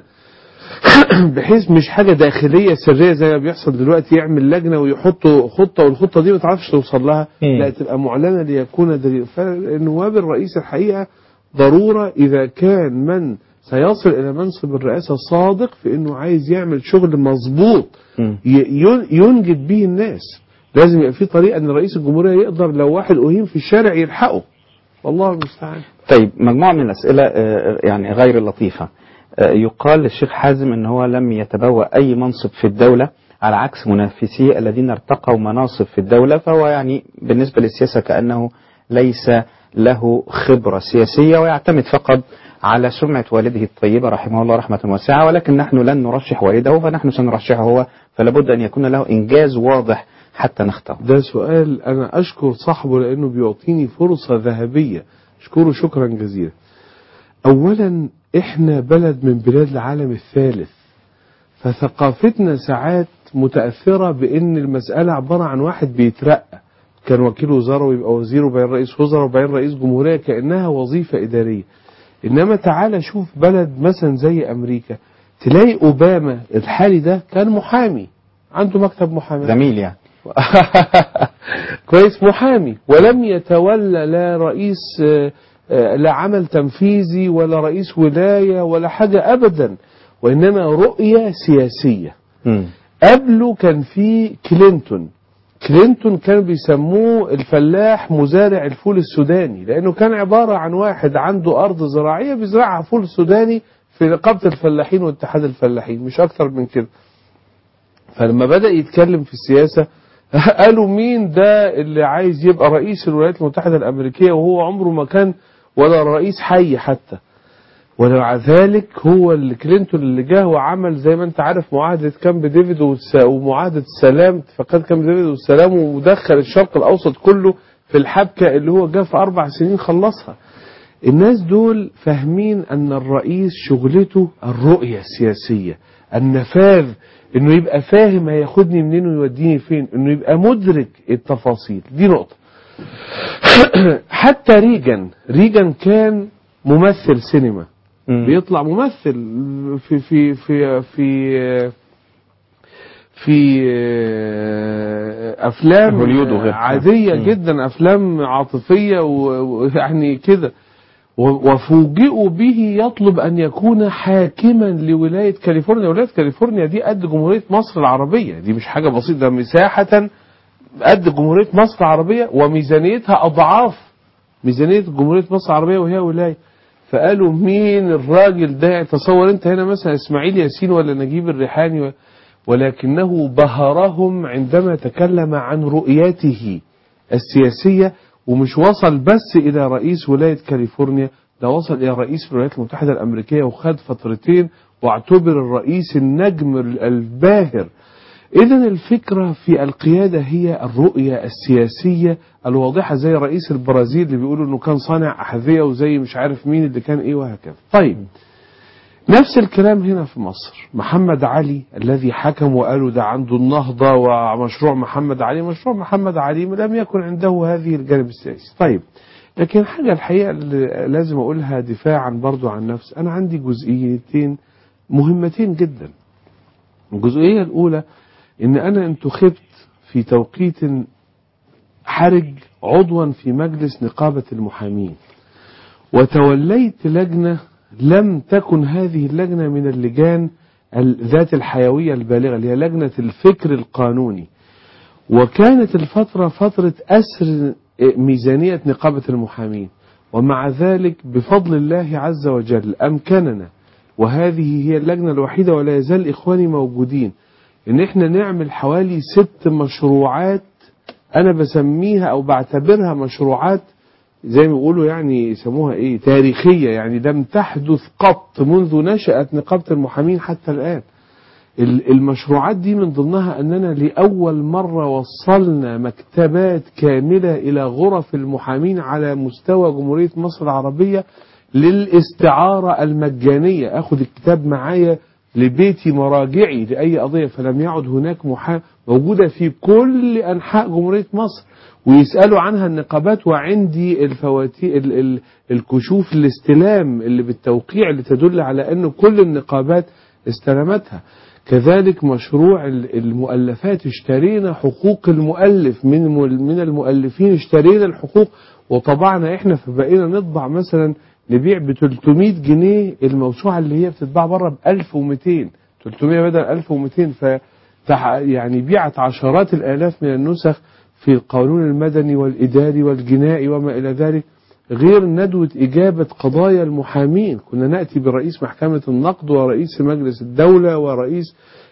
بحيث مش حاجة داخلية سرية زي ما بيحصل دلوقتي يعمل لجنة ويحطوا خطة والخطة دي ما تعرفش توصل لها لا تبقى معلنة ليكون دليل فالنواب الرئيس الحقيقة ضرورة إذا كان من سيصل إلى منصب الرئاسة صادق في إنه عايز يعمل شغل مظبوط ي- ين- ينجد به الناس لازم يبقى في طريقة إن رئيس الجمهورية يقدر لو واحد أهين في الشارع يلحقه والله المستعان طيب مجموعة من الأسئلة آه، يعني غير اللطيفة آه، يقال للشيخ حازم أن هو لم يتبوأ أي منصب في الدولة على عكس منافسيه الذين ارتقوا مناصب في الدولة فهو يعني بالنسبة للسياسة كأنه ليس له خبرة سياسية ويعتمد فقط على سمعة والده الطيبة رحمه الله رحمة واسعة ولكن نحن لن نرشح والده فنحن سنرشحه هو فلابد أن يكون له إنجاز واضح حتى نختار ده سؤال أنا أشكر صاحبه لأنه بيعطيني فرصة ذهبية أشكره شكرا جزيلا أولا إحنا بلد من بلاد العالم الثالث فثقافتنا ساعات متأثرة بأن المسألة عبارة عن واحد بيترقى كان وكيل وزارة ويبقى وزير وبعدين رئيس وزراء وبعدين رئيس جمهورية كأنها وظيفة إدارية إنما تعالى شوف بلد مثلا زي أمريكا تلاقي أوباما الحالي ده كان محامي عنده مكتب محامي زميل يعني كويس محامي ولم يتولى لا رئيس آه، آه، لا عمل تنفيذي ولا رئيس ولاية ولا حاجة أبدا وإنما رؤية سياسية قبله كان في كلينتون كلينتون كانوا بيسموه الفلاح مزارع الفول السوداني لأنه كان عبارة عن واحد عنده أرض زراعية بيزرعها فول سوداني في نقابة الفلاحين واتحاد الفلاحين مش أكتر من كده فلما بدأ يتكلم في السياسة قالوا مين ده اللي عايز يبقى رئيس الولايات المتحدة الأمريكية وهو عمره ما كان ولا رئيس حي حتى ومع ذلك هو اللي كلينتون اللي جه وعمل زي ما انت عارف معاهدة كامب ديفيد والس- ومعاهدة السلام اتفاقات كامب ديفيد والسلام ودخل الشرق الأوسط كله في الحبكة اللي هو جه في أربع سنين خلصها الناس دول فاهمين أن الرئيس شغلته الرؤية السياسية النفاذ انه يبقى فاهم هياخدني منين ويوديني فين انه يبقى مدرك التفاصيل دي نقطة حتى ريجن ريجن كان ممثل سينما بيطلع ممثل في في في في في افلام هوليود وغيرها. عادية مم. جدا افلام عاطفية و- ويعني كده و- وفوجئوا به يطلب أن يكون حاكما لولاية كاليفورنيا ولاية كاليفورنيا دي قد جمهورية مصر العربية دي مش حاجة بسيطة ده مساحة قد جمهورية مصر العربية وميزانيتها أضعاف ميزانية جمهورية مصر العربية وهي ولاية فقالوا مين الراجل ده تصور انت هنا مثلا اسماعيل ياسين ولا نجيب الريحاني و- ولكنه بهرهم عندما تكلم عن رؤيته السياسية ومش وصل بس إلى رئيس ولاية كاليفورنيا ده وصل إلى رئيس الولايات المتحدة الأمريكية وخد فترتين واعتبر الرئيس النجم الباهر إذا الفكرة في القيادة هي الرؤية السياسية الواضحة زي رئيس البرازيل اللي بيقولوا إنه كان صانع أحذية وزي مش عارف مين اللي كان إيه وهكذا طيب نفس الكلام هنا في مصر محمد علي الذي حكم وقالوا ده عنده النهضة ومشروع محمد علي مشروع محمد علي لم يكن عنده هذه الجانب السياسي طيب لكن حاجة الحقيقة اللي لازم أقولها دفاعا برضو عن نفسي أنا عندي جزئيتين مهمتين جدا الجزئية الأولى إن أنا انتخبت في توقيت حرج عضوا في مجلس نقابة المحامين وتوليت لجنة لم تكن هذه اللجنة من اللجان ال- ذات الحيوية البالغة اللي هي لجنة الفكر القانوني وكانت الفترة فترة أسر ميزانية نقابة المحامين ومع ذلك بفضل الله عز وجل أمكننا وهذه هي اللجنة الوحيدة ولا يزال إخواني موجودين إن إحنا نعمل حوالي ست مشروعات أنا بسميها أو بعتبرها مشروعات زي ما بيقولوا يعني يسموها إيه تاريخية يعني لم تحدث قط منذ نشأت نقابة المحامين حتى الآن ال- المشروعات دي من ضمنها أننا لأول مرة وصلنا مكتبات كاملة إلى غرف المحامين على مستوى جمهورية مصر العربية للاستعارة المجانية أخذ الكتاب معايا لبيتي مراجعي لأي قضية فلم يعد هناك محامي موجودة في كل أنحاء جمهورية مصر ويسألوا عنها النقابات وعندي الفواتير ال ال الكشوف الاستلام اللي بالتوقيع اللي تدل على أن كل النقابات استلمتها كذلك مشروع ال- المؤلفات اشترينا حقوق المؤلف من مل- من المؤلفين اشترينا الحقوق وطبعنا احنا فبقينا نطبع مثلا نبيع ب 300 جنيه الموسوعه اللي هي بتتباع بره ب 1200 300 بدل 1200 ف تح- يعني بيعت عشرات الالاف من النسخ في القانون المدني والاداري والجنائي وما الى ذلك غير ندوة إجابة قضايا المحامين كنا نأتي برئيس محكمة النقد ورئيس مجلس الدولة ورئيس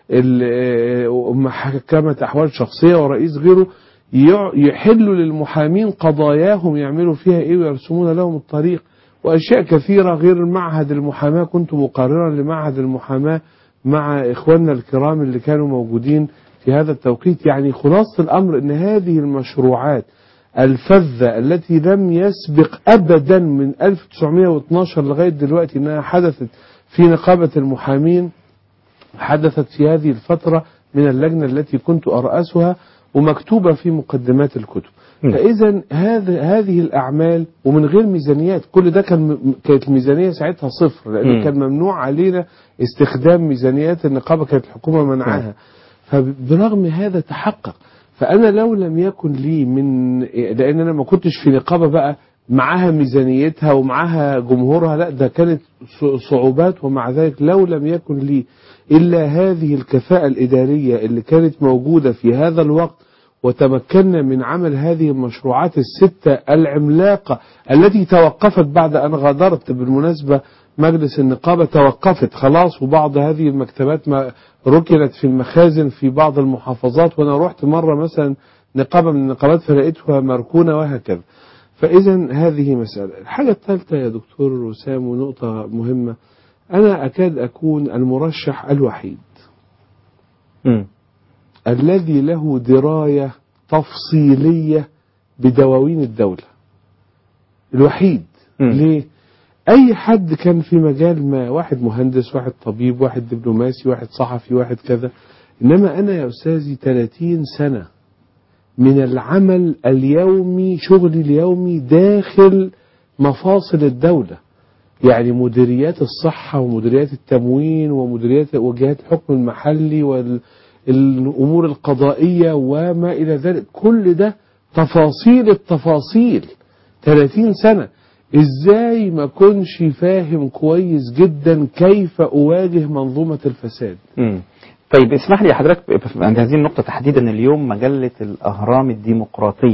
ال- محكمة أحوال شخصية ورئيس غيره يع- يحلوا للمحامين قضاياهم يعملوا فيها إيه ويرسمون لهم الطريق وأشياء كثيرة غير معهد المحاماة كنت مقررا لمعهد المحاماة مع إخواننا الكرام اللي كانوا موجودين في هذا التوقيت يعني خلاصة الأمر أن هذه المشروعات الفذة التي لم يسبق أبدا من 1912 لغاية دلوقتي أنها حدثت في نقابة المحامين حدثت في هذه الفترة من اللجنة التي كنت أرأسها ومكتوبة في مقدمات الكتب فإذا هذا هذه الأعمال ومن غير ميزانيات كل ده كان م- كانت الميزانية ساعتها صفر لأن مم. كان ممنوع علينا استخدام ميزانيات النقابة كانت الحكومة منعها فبرغم هذا تحقق فأنا لو لم يكن لي من لأن أنا ما كنتش في نقابة بقى معاها ميزانيتها ومعاها جمهورها لا ده كانت ص- صعوبات ومع ذلك لو لم يكن لي إلا هذه الكفاءة الإدارية اللي كانت موجودة في هذا الوقت وتمكنا من عمل هذه المشروعات الستة العملاقة التي توقفت بعد أن غادرت بالمناسبة مجلس النقابة توقفت خلاص وبعض هذه المكتبات ما ركنت في المخازن في بعض المحافظات وأنا رحت مرة مثلا نقابة من النقابات فلقيتها مركونة وهكذا فإذا هذه مسألة الحاجة الثالثة يا دكتور وسام ونقطة مهمة أنا أكاد أكون المرشح الوحيد الذي له دراية تفصيلية بدواوين الدولة الوحيد ليه أي حد كان في مجال ما واحد مهندس واحد طبيب واحد دبلوماسي واحد صحفي واحد كذا إنما أنا يا أستاذي 30 سنة من العمل اليومي شغلي اليومي داخل مفاصل الدولة يعني مديريات الصحة ومديريات التموين ومديريات وجهات الحكم المحلي والأمور القضائية وما إلى ذلك كل ده تفاصيل التفاصيل 30 سنة ازاي ما كنش فاهم كويس جدا كيف اواجه منظومة الفساد مم. طيب اسمح لي حضرتك عند هذه النقطة تحديدا اليوم مجلة الأهرام الديمقراطية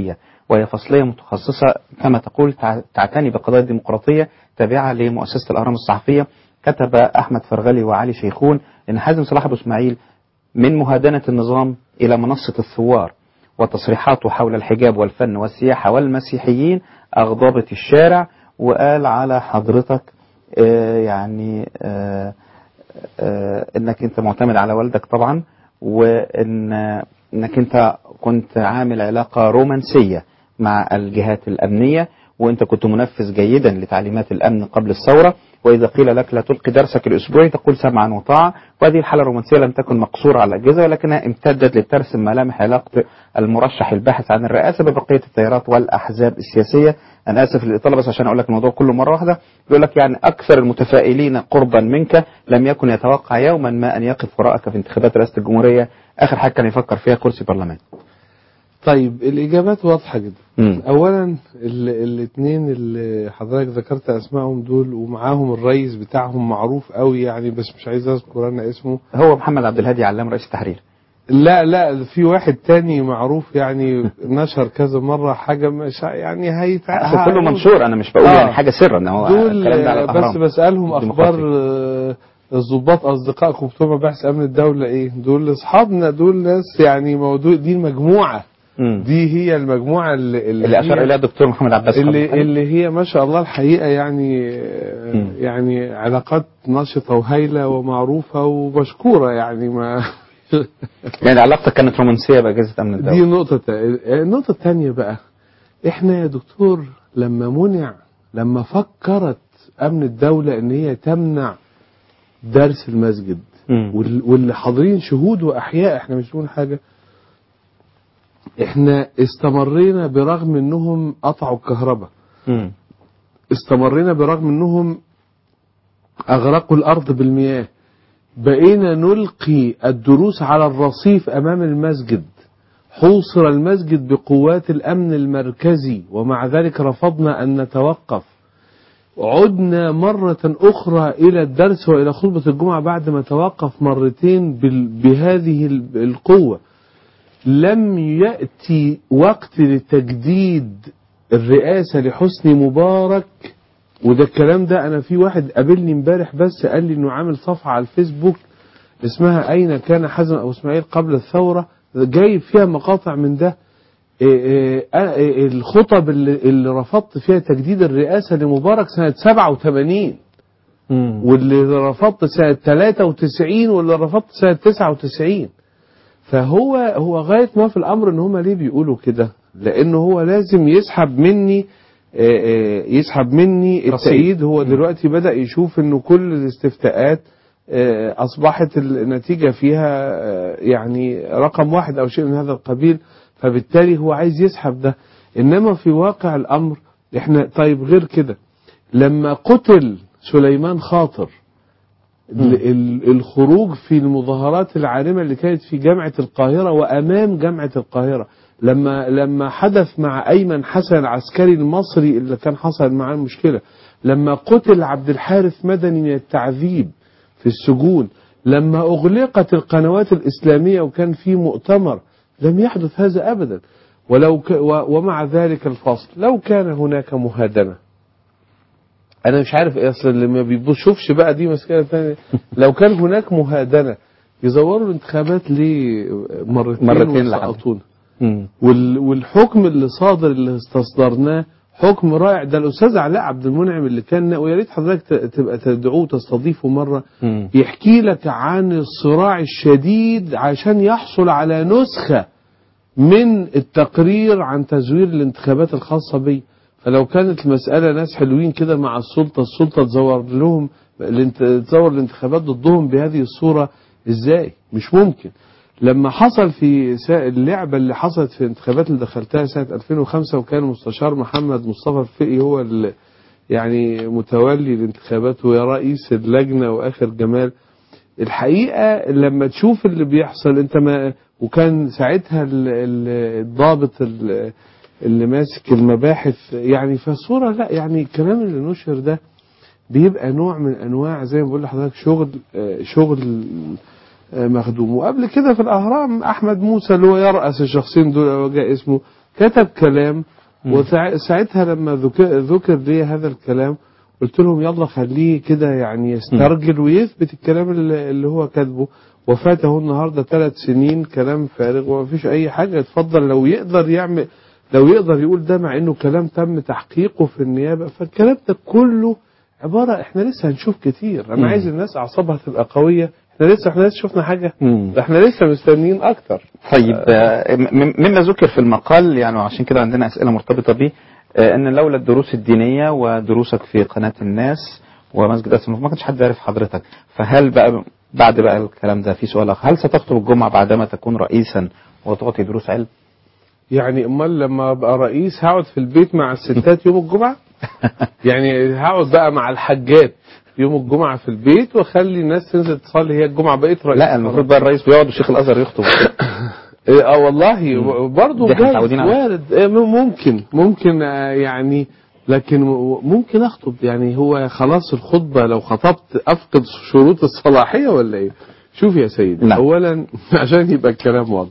وهي فصلية متخصصة كما تقول تع- تعتني بقضايا الديمقراطية تابعة لمؤسسة الأهرام الصحفية كتب أحمد فرغلي وعلي شيخون أن حازم صلاح أبو إسماعيل من مهادنة النظام إلى منصة الثوار وتصريحاته حول الحجاب والفن والسياحة والمسيحيين أغضبت الشارع وقال على حضرتك آه، يعني آه، آه، انك انت معتمد على والدك طبعا وان انك انت كنت عامل علاقة رومانسية مع الجهات الأمنية وانت كنت منفذ جيدا لتعليمات الأمن قبل الثورة وإذا قيل لك لا تلقي درسك الأسبوعي تقول سمعا وطاعة وهذه الحالة الرومانسية لم تكن مقصورة على الأجهزة ولكنها امتدت لترسم ملامح علاقة المرشح الباحث عن الرئاسة ببقية التيارات والأحزاب السياسية أنا آسف للإطالة بس عشان أقول لك الموضوع كله مرة واحدة بيقول لك يعني أكثر المتفائلين قربا منك لم يكن يتوقع يوما ما أن يقف وراءك في انتخابات رئاسة الجمهورية آخر حاجة كان يفكر فيها كرسي برلمان طيب الإجابات واضحة جدا مم. أولا الاثنين اللي حضرتك ذكرت أسمائهم دول ومعاهم الرئيس بتاعهم معروف قوي يعني بس مش عايز أذكر أنا اسمه هو محمد عبد الهادي علام رئيس التحرير لا لا في واحد تاني معروف يعني نشر كذا مرة حاجة مش يعني هيتع... أصل كله منشور أنا مش بقول يعني حاجة سر إن هو دول الكلام ده على بس الأهرام بسألهم الديمقراطي. أخبار آه، الضباط أصدقائكم بتوع مباحث أمن الدولة إيه دول أصحابنا دول ناس يعني موضوع دي المجموعة مم. دي هي المجموعة اللي اللي أشار هي- إليها الدكتور محمد عباس اللي, خالد. اللي هي ما شاء الله الحقيقة يعني آه، يعني علاقات نشطة وهايلة ومعروفة ومشكورة يعني ما يعني علاقتك كانت رومانسية بأجهزة أمن الدولة دي نقطة تا- النقطة الثانية بقى احنا يا دكتور لما منع لما فكرت امن الدولة ان هي تمنع درس المسجد وال- واللي حاضرين شهود واحياء احنا مش بنقول حاجة احنا استمرينا برغم انهم قطعوا الكهرباء مم. استمرينا برغم انهم اغرقوا الارض بالمياه بقينا نلقي الدروس على الرصيف امام المسجد حوصر المسجد بقوات الامن المركزي ومع ذلك رفضنا ان نتوقف عدنا مرة أخرى إلى الدرس وإلى خطبة الجمعة بعد ما توقف مرتين بال- بهذه ال- القوة لم يأتي وقت لتجديد الرئاسة لحسني مبارك وده الكلام ده أنا في واحد قابلني امبارح بس قال لي إنه عامل صفحة على الفيسبوك اسمها أين كان حزم أبو إسماعيل قبل الثورة جايب فيها مقاطع من ده إيه إيه آه، الخطب اللي, اللي رفضت فيها تجديد الرئاسة لمبارك سنة 87 واللي رفضت سنة 93 واللي رفضت سنة 99 فهو هو غاية ما في الأمر إن هما ليه بيقولوا كده لأنه هو لازم يسحب مني آه، آه، يسحب مني التأييد هو دلوقتي بدأ يشوف إنه كل الاستفتاءات آه، أصبحت النتيجة فيها آه، يعني رقم واحد أو شيء من هذا القبيل فبالتالي هو عايز يسحب ده إنما في واقع الأمر إحنا طيب غير كده لما قتل سليمان خاطر ال- ال- الخروج في المظاهرات العارمة اللي كانت في جامعة القاهرة وأمام جامعة القاهرة لما لما حدث مع أيمن حسن العسكري المصري اللي كان حصل معاه المشكلة لما قتل عبد الحارث مدني من التعذيب في السجون لما أغلقت القنوات الإسلامية وكان في مؤتمر لم يحدث هذا أبدا ولو ك و- ومع ذلك الفصل لو كان هناك مهادنة انا مش عارف ايه اصل اللي ما بيشوفش بقى دي مسألة ثانيه لو كان هناك مهادنة يزوروا الانتخابات ليه مرتين مرتين وسقطونا وال والحكم اللي صادر اللي استصدرناه حكم رائع ده الاستاذ علاء عبد المنعم اللي كان ويا ريت حضرتك ت- تبقى تدعوه وتستضيفه مره يحكي لك عن الصراع الشديد عشان يحصل على نسخه من التقرير عن تزوير الانتخابات الخاصه بيه فلو كانت المسألة ناس حلوين كده مع السلطة السلطة تزور لهم الانت- تزور الانتخابات ضدهم بهذه الصورة ازاي مش ممكن لما حصل في سا- اللعبة اللي حصلت في الانتخابات اللي دخلتها سنة 2005 وكان المستشار محمد مصطفى الفقي هو اللي يعني متولي الانتخابات ويا رئيس اللجنة وآخر جمال الحقيقة لما تشوف اللي بيحصل انت ما وكان ساعتها ال- ال- الضابط ال- اللي ماسك المباحث يعني فالصورة لا يعني الكلام اللي نشر ده بيبقى نوع من انواع زي ما بقول لحضرتك شغل آه، شغل آه، مخدوم وقبل كده في الاهرام احمد موسى اللي هو يرأس الشخصين دول او جاء اسمه كتب كلام وساعتها لما ذك- ذكر لي هذا الكلام قلت لهم يلا خليه كده يعني يسترجل ويثبت الكلام اللي اللي هو كاتبه وفاته النهارده ثلاث سنين كلام فارغ ومفيش اي حاجه اتفضل لو يقدر يعمل لو يقدر يقول ده مع انه كلام تم تحقيقه في النيابه فالكلام ده كله عباره احنا لسه هنشوف كتير انا مم. عايز الناس اعصابها تبقى قويه احنا لسه احنا لسه شفنا حاجه ده احنا لسه مستنيين اكتر طيب آه، م- مما ذكر في المقال يعني وعشان كده عندنا أسئلة مرتبطة به آه، أن لولا الدروس الدينية ودروسك في قناة الناس ومسجد أسمه ما كانش حد يعرف حضرتك فهل بقى بعد بقى الكلام ده في سؤال آخر هل ستخطب الجمعة بعدما تكون رئيسا وتعطي دروس علم؟ يعني امال لما ابقى رئيس هقعد في البيت مع الستات يوم الجمعه يعني هقعد بقى مع الحاجات يوم الجمعه في البيت واخلي الناس تنزل تصلي هي الجمعه بقيت رئيس لا المفروض بقى الرئيس بيقعد وشيخ الأزهر يخطب إيه، اه والله برضه دي احنا جايز متعودين عليها. وارد إيه، ممكن ممكن آه، يعني لكن م- ممكن اخطب يعني هو خلاص الخطبه لو خطبت افقد شروط الصلاحيه ولا ايه؟ شوف يا سيدي نعم. اولا عشان يبقى الكلام واضح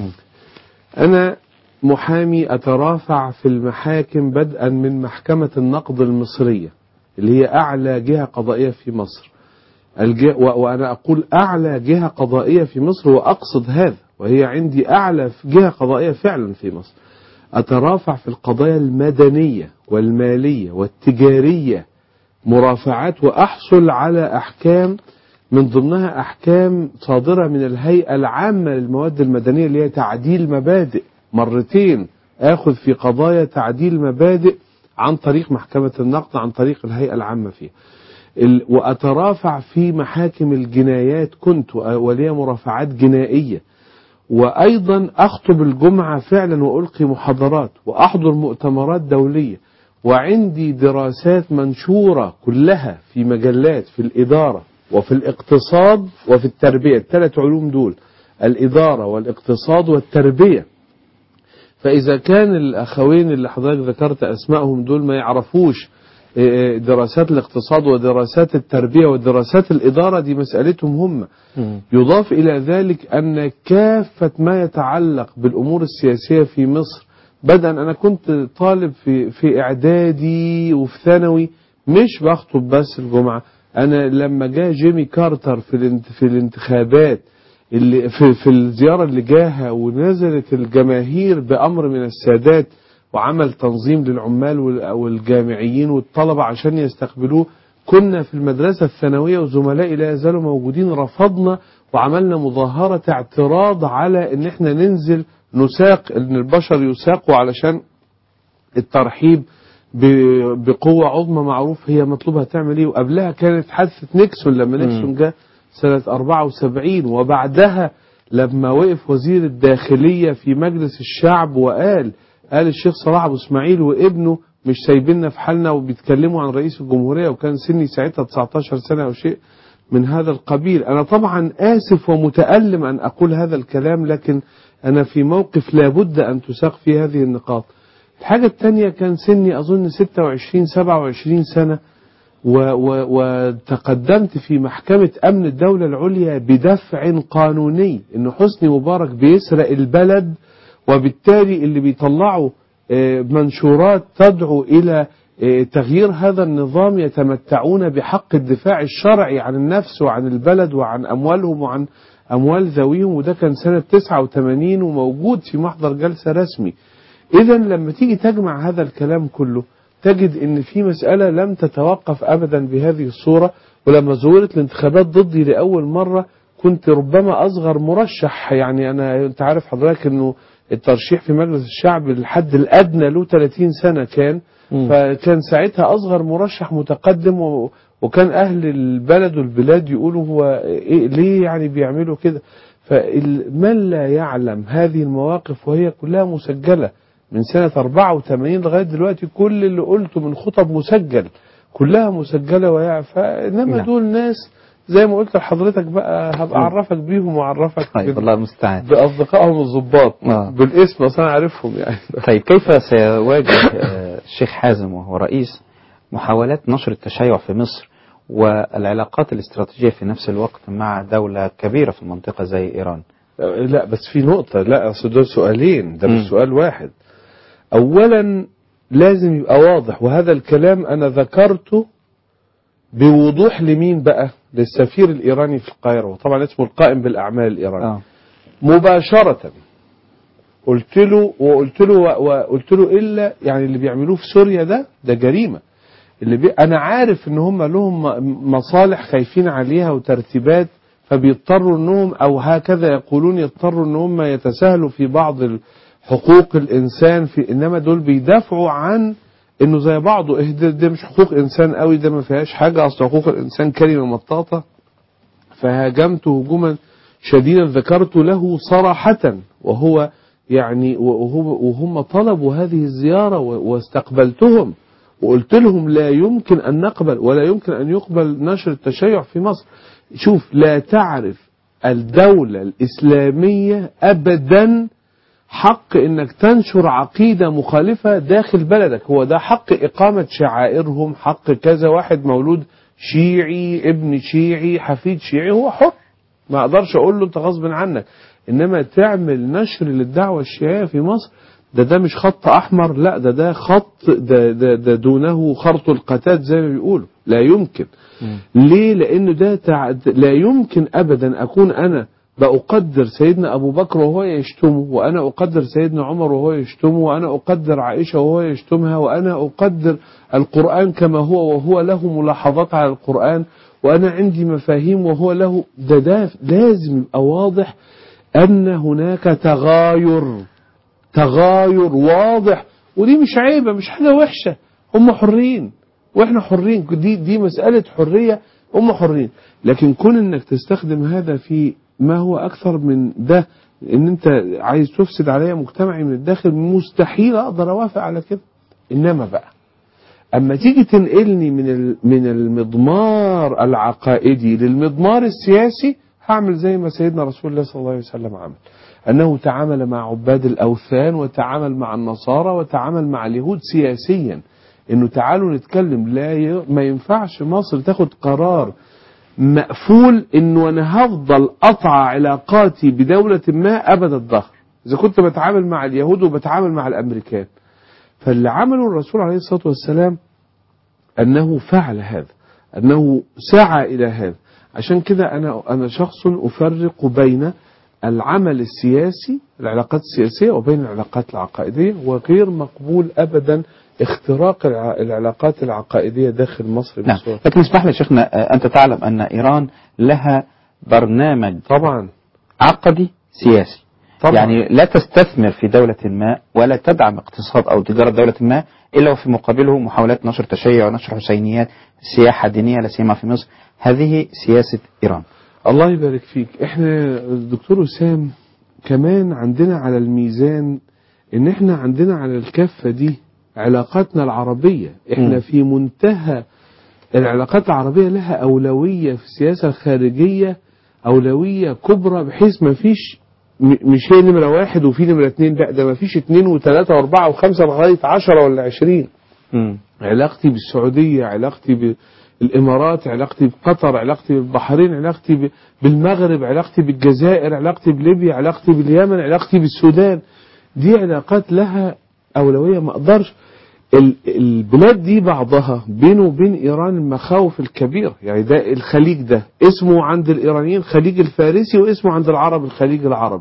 انا محامي اترافع في المحاكم بدءا من محكمه النقض المصريه اللي هي اعلى جهه قضائيه في مصر الج- و- وأنا أقول أعلى جهة قضائية في مصر وأقصد هذا وهي عندي أعلى جهة قضائية فعلا في مصر أترافع في القضايا المدنية والمالية والتجارية مرافعات وأحصل على أحكام من ضمنها أحكام صادرة من الهيئة العامة للمواد المدنية اللي هي تعديل مبادئ مرتين آخذ في قضايا تعديل مبادئ عن طريق محكمة النقد عن طريق الهيئة العامة فيها ال- وأترافع في محاكم الجنايات كنت ولي مرافعات جنائية وأيضا أخطب الجمعة فعلا وألقي محاضرات وأحضر مؤتمرات دولية وعندي دراسات منشورة كلها في مجلات في الإدارة وفي الاقتصاد وفي التربية الثلاث علوم دول الإدارة والاقتصاد والتربية فإذا كان الأخوين اللي حضرتك ذكرت أسمائهم دول ما يعرفوش إيه، دراسات الاقتصاد ودراسات التربية ودراسات الإدارة دي مسألتهم هم يضاف إلى ذلك أن كافة ما يتعلق بالأمور السياسية في مصر بدءا أنا كنت طالب في في إعدادي وفي ثانوي مش بخطب بس الجمعة أنا لما جاء جيمي كارتر في الانت- في الانتخابات اللي في في الزيارة اللي جاها ونزلت الجماهير بأمر من السادات وعمل تنظيم للعمال وال- والجامعيين والطلبة عشان يستقبلوه كنا في المدرسة الثانوية وزملائي لا يزالوا موجودين رفضنا وعملنا مظاهرة اعتراض على ان احنا ننزل نساق ان البشر يساقوا علشان الترحيب ب- بقوة عظمى معروف هي مطلوبها تعمل ايه وقبلها كانت حادثة نيكسون لما نيكسون جاء سنة 74 وبعدها لما وقف وزير الداخلية في مجلس الشعب وقال قال الشيخ صلاح أبو إسماعيل وابنه مش سايبيننا في حالنا وبيتكلموا عن رئيس الجمهورية وكان سني ساعتها 19 سنة أو شيء من هذا القبيل أنا طبعا آسف ومتألم أن أقول هذا الكلام لكن أنا في موقف لابد أن تساق فيه هذه النقاط الحاجة الثانية كان سني أظن 26 27 سنة و و وتقدمت في محكمة أمن الدولة العليا بدفع قانوني إن حسني مبارك بيسرق البلد وبالتالي اللي بيطلعوا آه، منشورات تدعو إلى آه، تغيير هذا النظام يتمتعون بحق الدفاع الشرعي عن النفس وعن البلد وعن أموالهم وعن أموال ذويهم وده كان سنة 89 وموجود في محضر جلسة رسمي إذا لما تيجي تجمع هذا الكلام كله تجد ان في مسألة لم تتوقف ابدا بهذه الصورة ولما زورت الانتخابات ضدي لأول مرة كنت ربما أصغر مرشح يعني أنا أنت عارف حضرتك أنه الترشيح في مجلس الشعب الحد الأدنى له 30 سنة كان فكان ساعتها أصغر مرشح متقدم و... وكان أهل البلد والبلاد يقولوا هو إيه ليه يعني بيعملوا كده فمن لا يعلم هذه المواقف وهي كلها مسجلة من سنة 84 لغاية دلوقتي كل اللي قلته من خطب مسجل كلها مسجلة ويع فإنما نعم. دول ناس زي ما قلت لحضرتك بقى هبقى أعرفك بيهم وأعرفك طيب الله المستعان بأصدقائهم الضباط آه. بالاسم أصلا أنا عارفهم يعني طيب كيف سيواجه آه، الشيخ حازم وهو رئيس محاولات نشر التشيع في مصر والعلاقات الاستراتيجية في نفس الوقت مع دولة كبيرة في المنطقة زي إيران لا بس في نقطة لا أصل دول سؤالين ده مم. مش سؤال واحد أولا لازم يبقى واضح وهذا الكلام أنا ذكرته بوضوح لمين بقى للسفير الإيراني في القاهرة وطبعا اسمه القائم بالأعمال الإيراني آه. مباشرة قلت له وقلت له وقلت له إلا يعني اللي بيعملوه في سوريا ده ده جريمة اللي بي أنا عارف إن هم لهم م- مصالح خايفين عليها وترتيبات فبيضطروا إنهم أو هكذا يقولون يضطروا إن هم يتساهلوا في بعض ال- حقوق الإنسان في إنما دول بيدافعوا عن إنه زي بعضه إيه ده, ده مش حقوق إنسان قوي ده ما فيهاش حاجة أصل حقوق الإنسان كلمة مطاطة فهاجمته هجوما شديدا ذكرت له صراحة وهو يعني وهو وهم طلبوا هذه الزيارة و- واستقبلتهم وقلت لهم لا يمكن أن نقبل ولا يمكن أن يقبل نشر التشيع في مصر شوف لا تعرف الدولة الإسلامية أبدا حق انك تنشر عقيدة مخالفة داخل بلدك هو ده حق اقامة شعائرهم حق كذا واحد مولود شيعي ابن شيعي حفيد شيعي هو حر ما اقدرش اقول له انت غصب عنك انما تعمل نشر للدعوة الشيعية في مصر ده ده مش خط احمر لا ده ده خط ده, ده, ده دونه خرط القتاد زي ما بيقولوا لا يمكن ليه لانه ده تع... لا يمكن ابدا اكون انا بأقدر سيدنا أبو بكر وهو يشتمه وأنا أقدر سيدنا عمر وهو يشتمه وأنا أقدر عائشة وهو يشتمها وأنا أقدر القرآن كما هو وهو له ملاحظات على القرآن وأنا عندي مفاهيم وهو له ده, ده لازم يبقى واضح أن هناك تغاير تغاير واضح ودي مش عيبة مش حاجة وحشة هم حرين واحنا حرين دي دي مسألة حرية هم حرين لكن كون انك تستخدم هذا في ما هو اكثر من ده ان انت عايز تفسد عليا مجتمعي من الداخل مستحيل اقدر اوافق على كده انما بقى اما تيجي تنقلني من ال- من المضمار العقائدي للمضمار السياسي هعمل زي ما سيدنا رسول الله صلى الله عليه وسلم عمل انه تعامل مع عباد الاوثان وتعامل مع النصارى وتعامل مع اليهود سياسيا انه تعالوا نتكلم لا ي... ما ينفعش مصر تاخد قرار مقفول انه انا هفضل قطع علاقاتي بدولة ما ابد الظهر اذا كنت بتعامل مع اليهود وبتعامل مع الامريكان فاللي عمله الرسول عليه الصلاة والسلام انه فعل هذا انه سعى الى هذا عشان كده انا انا شخص افرق بين العمل السياسي العلاقات السياسية وبين العلاقات العقائدية وغير مقبول ابدا اختراق الع- العلاقات العقائدية داخل مصر نعم بصورة لكن اسمح لي شيخنا آه، أنت تعلم أن إيران لها برنامج طبعا عقدي سياسي طبعا. يعني لا تستثمر في دولة ما ولا تدعم اقتصاد أو تجارة دولة ما إلا وفي مقابله محاولات نشر تشيع ونشر حسينيات سياحة دينية لا سيما في مصر هذه سياسة إيران الله يبارك فيك احنا الدكتور وسام كمان عندنا على الميزان ان احنا عندنا على الكفة دي علاقاتنا العربية احنا مم. في منتهى العلاقات العربية لها أولوية في السياسة الخارجية أولوية كبرى بحيث ما فيش م- مش هي نمرة واحد وفي نمرة اتنين لا ده ما فيش اتنين وتلاتة واربعة وخمسة لغاية عشرة ولا عشرين علاقتي بالسعودية علاقتي بالإمارات علاقتي بقطر علاقتي بالبحرين علاقتي ب- بالمغرب علاقتي بالجزائر علاقتي بليبيا علاقتي باليمن علاقتي بالسودان دي علاقات لها أولوية ما أقدرش ال- البلاد دي بعضها بينه وبين إيران المخاوف الكبيرة يعني ده الخليج ده اسمه عند الإيرانيين خليج الفارسي واسمه عند العرب الخليج العربي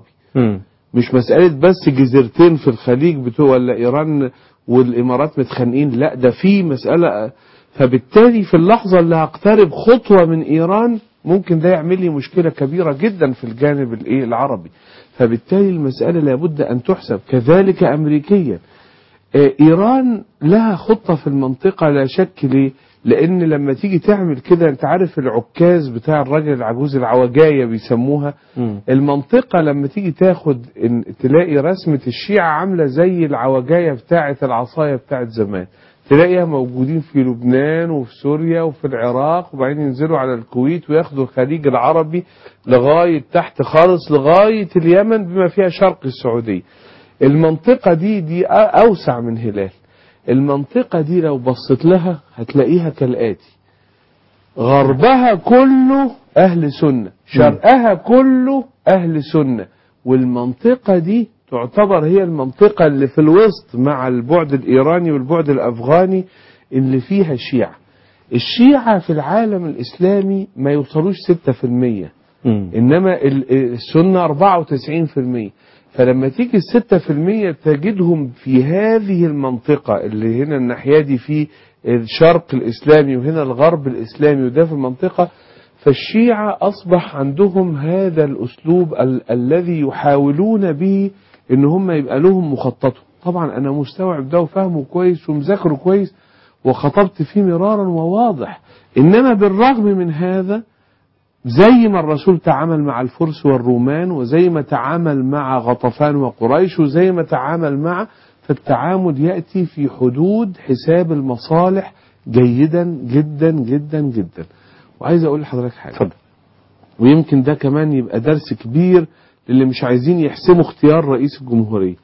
مش مسألة بس جزيرتين في الخليج بتوع ولا إيران والإمارات متخانقين لا ده في مسألة فبالتالي في اللحظة اللي هقترب خطوة من إيران ممكن ده يعمل لي مشكلة كبيرة جدا في الجانب الإيه العربي فبالتالي المسألة لابد أن تحسب كذلك أمريكيا آه، إيران لها خطة في المنطقة لا شك ليه لأن لما تيجي تعمل كده أنت عارف العكاز بتاع الراجل العجوز العوجاية بيسموها المنطقة لما تيجي تاخد إن تلاقي رسمة الشيعة عاملة زي العوجاية بتاعة العصاية بتاعة زمان تلاقيها موجودين في لبنان وفي سوريا وفي العراق وبعدين ينزلوا على الكويت وياخدوا الخليج العربي لغاية تحت خالص لغاية اليمن بما فيها شرق السعودية المنطقة دي دي أوسع من هلال المنطقة دي لو بصيت لها هتلاقيها كالآتي غربها كله أهل سنة شرقها كله أهل سنة والمنطقة دي تعتبر هي المنطقة اللي في الوسط مع البعد الإيراني والبعد الأفغاني اللي فيها شيعة الشيعة في العالم الإسلامي ما يوصلوش 6% إنما ال- السنة 94% فلما تيجي الستة في المية تجدهم في هذه المنطقة اللي هنا الناحية دي في الشرق الإسلامي وهنا الغرب الإسلامي وده في المنطقة فالشيعة أصبح عندهم هذا الأسلوب ال- الذي يحاولون به إن هم يبقى لهم مخططهم طبعا أنا مستوعب ده وفاهمه كويس ومذاكره كويس وخطبت فيه مرارا وواضح إنما بالرغم من هذا زي ما الرسول تعامل مع الفرس والرومان وزي ما تعامل مع غطفان وقريش وزي ما تعامل مع فالتعامل يأتي في حدود حساب المصالح جيدا جدا جدا جدا وعايز أقول لحضرتك حاجة اتفضل. ويمكن ده كمان يبقى درس كبير للي مش عايزين يحسموا اختيار رئيس الجمهورية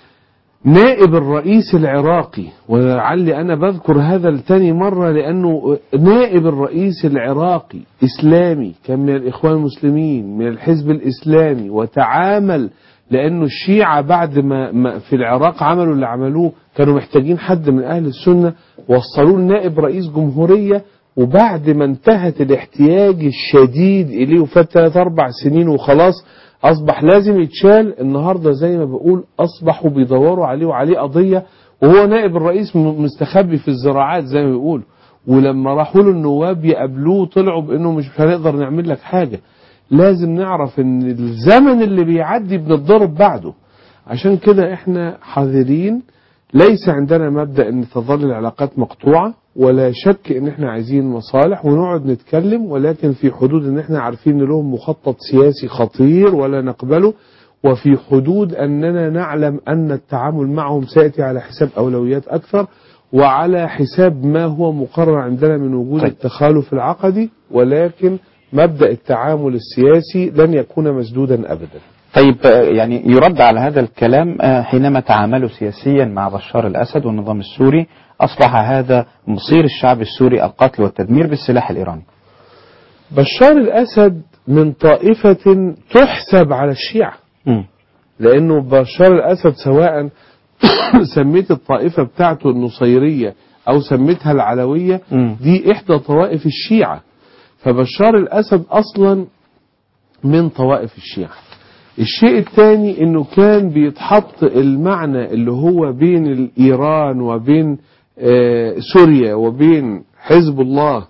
نائب الرئيس العراقي ولعلي أنا بذكر هذا لتاني مرة لأنه نائب الرئيس العراقي إسلامي كان من الإخوان المسلمين من الحزب الإسلامي وتعامل لأنه الشيعة بعد ما, ما في العراق عملوا اللي عملوه كانوا محتاجين حد من أهل السنة وصلوه لنائب رئيس جمهورية وبعد ما انتهت الاحتياج الشديد إليه وفات ثلاث أربع سنين وخلاص أصبح لازم يتشال النهاردة زي ما بقول أصبحوا بيدوروا عليه وعليه قضية وهو نائب الرئيس م- مستخبي في الزراعات زي ما بيقولوا ولما راحوا له النواب يقابلوه طلعوا بأنه مش هنقدر نعمل لك حاجة لازم نعرف ان الزمن اللي بيعدي بنتضرب بعده عشان كده احنا حذرين ليس عندنا مبدأ ان تظل العلاقات مقطوعة ولا شك ان احنا عايزين مصالح ونقعد نتكلم ولكن في حدود ان احنا عارفين ان لهم مخطط سياسي خطير ولا نقبله وفي حدود اننا نعلم ان التعامل معهم سيأتي على حساب اولويات اكثر وعلى حساب ما هو مقرر عندنا من وجود طيب. التخالف العقدي ولكن مبدأ التعامل السياسي لن يكون مسدودا ابدا طيب آه، يعني يرد على هذا الكلام آه، حينما تعاملوا سياسيا مع بشار الأسد والنظام السوري أصبح هذا مصير الشعب السوري القتل والتدمير بالسلاح الإيراني بشار الأسد من طائفة تحسب على الشيعة مم. لأنه بشار الأسد سواء سميت الطائفة بتاعته النصيرية أو سميتها العلوية مم. دي إحدى طوائف الشيعة فبشار الأسد أصلا من طوائف الشيعة الشيء الثاني انه كان بيتحط المعنى اللي هو بين الايران وبين آه، سوريا وبين حزب الله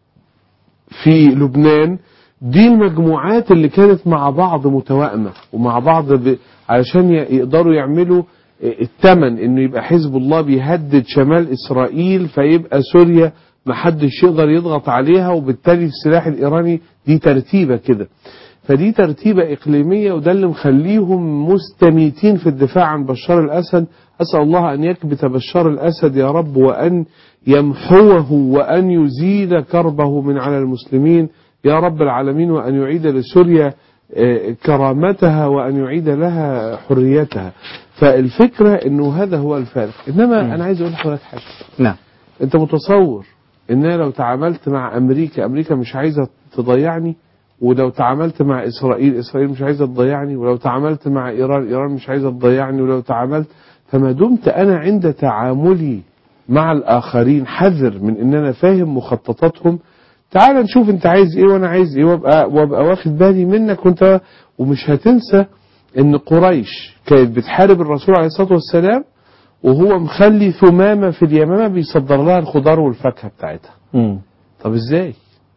في لبنان دي المجموعات اللي كانت مع بعض متوائمة ومع بعض ب... علشان ي- يقدروا يعملوا آه، الثمن انه يبقى حزب الله بيهدد شمال اسرائيل فيبقى سوريا محدش يقدر يضغط عليها وبالتالي السلاح الايراني دي ترتيبة كده فدي ترتيبة إقليمية وده اللي مخليهم مستميتين في الدفاع عن بشار الأسد أسأل الله أن يكبت بشار الأسد يا رب وأن يمحوه وأن يزيل كربه من على المسلمين يا رب العالمين وأن يعيد لسوريا آه، كرامتها وأن يعيد لها حريتها فالفكرة أنه هذا هو الفارق إنما أنا عايز أقول لحضرتك حاجة نعم أنت متصور إن أنا لو تعاملت مع أمريكا أمريكا مش عايزة تضيعني ولو تعاملت مع إسرائيل إسرائيل مش عايزة تضيعني ولو تعاملت مع إيران إيران مش عايزة تضيعني ولو تعاملت فما دمت أنا عند تعاملي مع الآخرين حذر من إن أنا فاهم مخططاتهم تعال نشوف أنت عايز إيه وأنا عايز إيه وأبقى, وأبقى واخد بالي منك وأنت ومش هتنسى إن قريش كانت بتحارب الرسول عليه الصلاة والسلام وهو مخلي ثمامة في اليمامة بيصدر لها الخضار والفاكهة بتاعتها مم. طب ازاي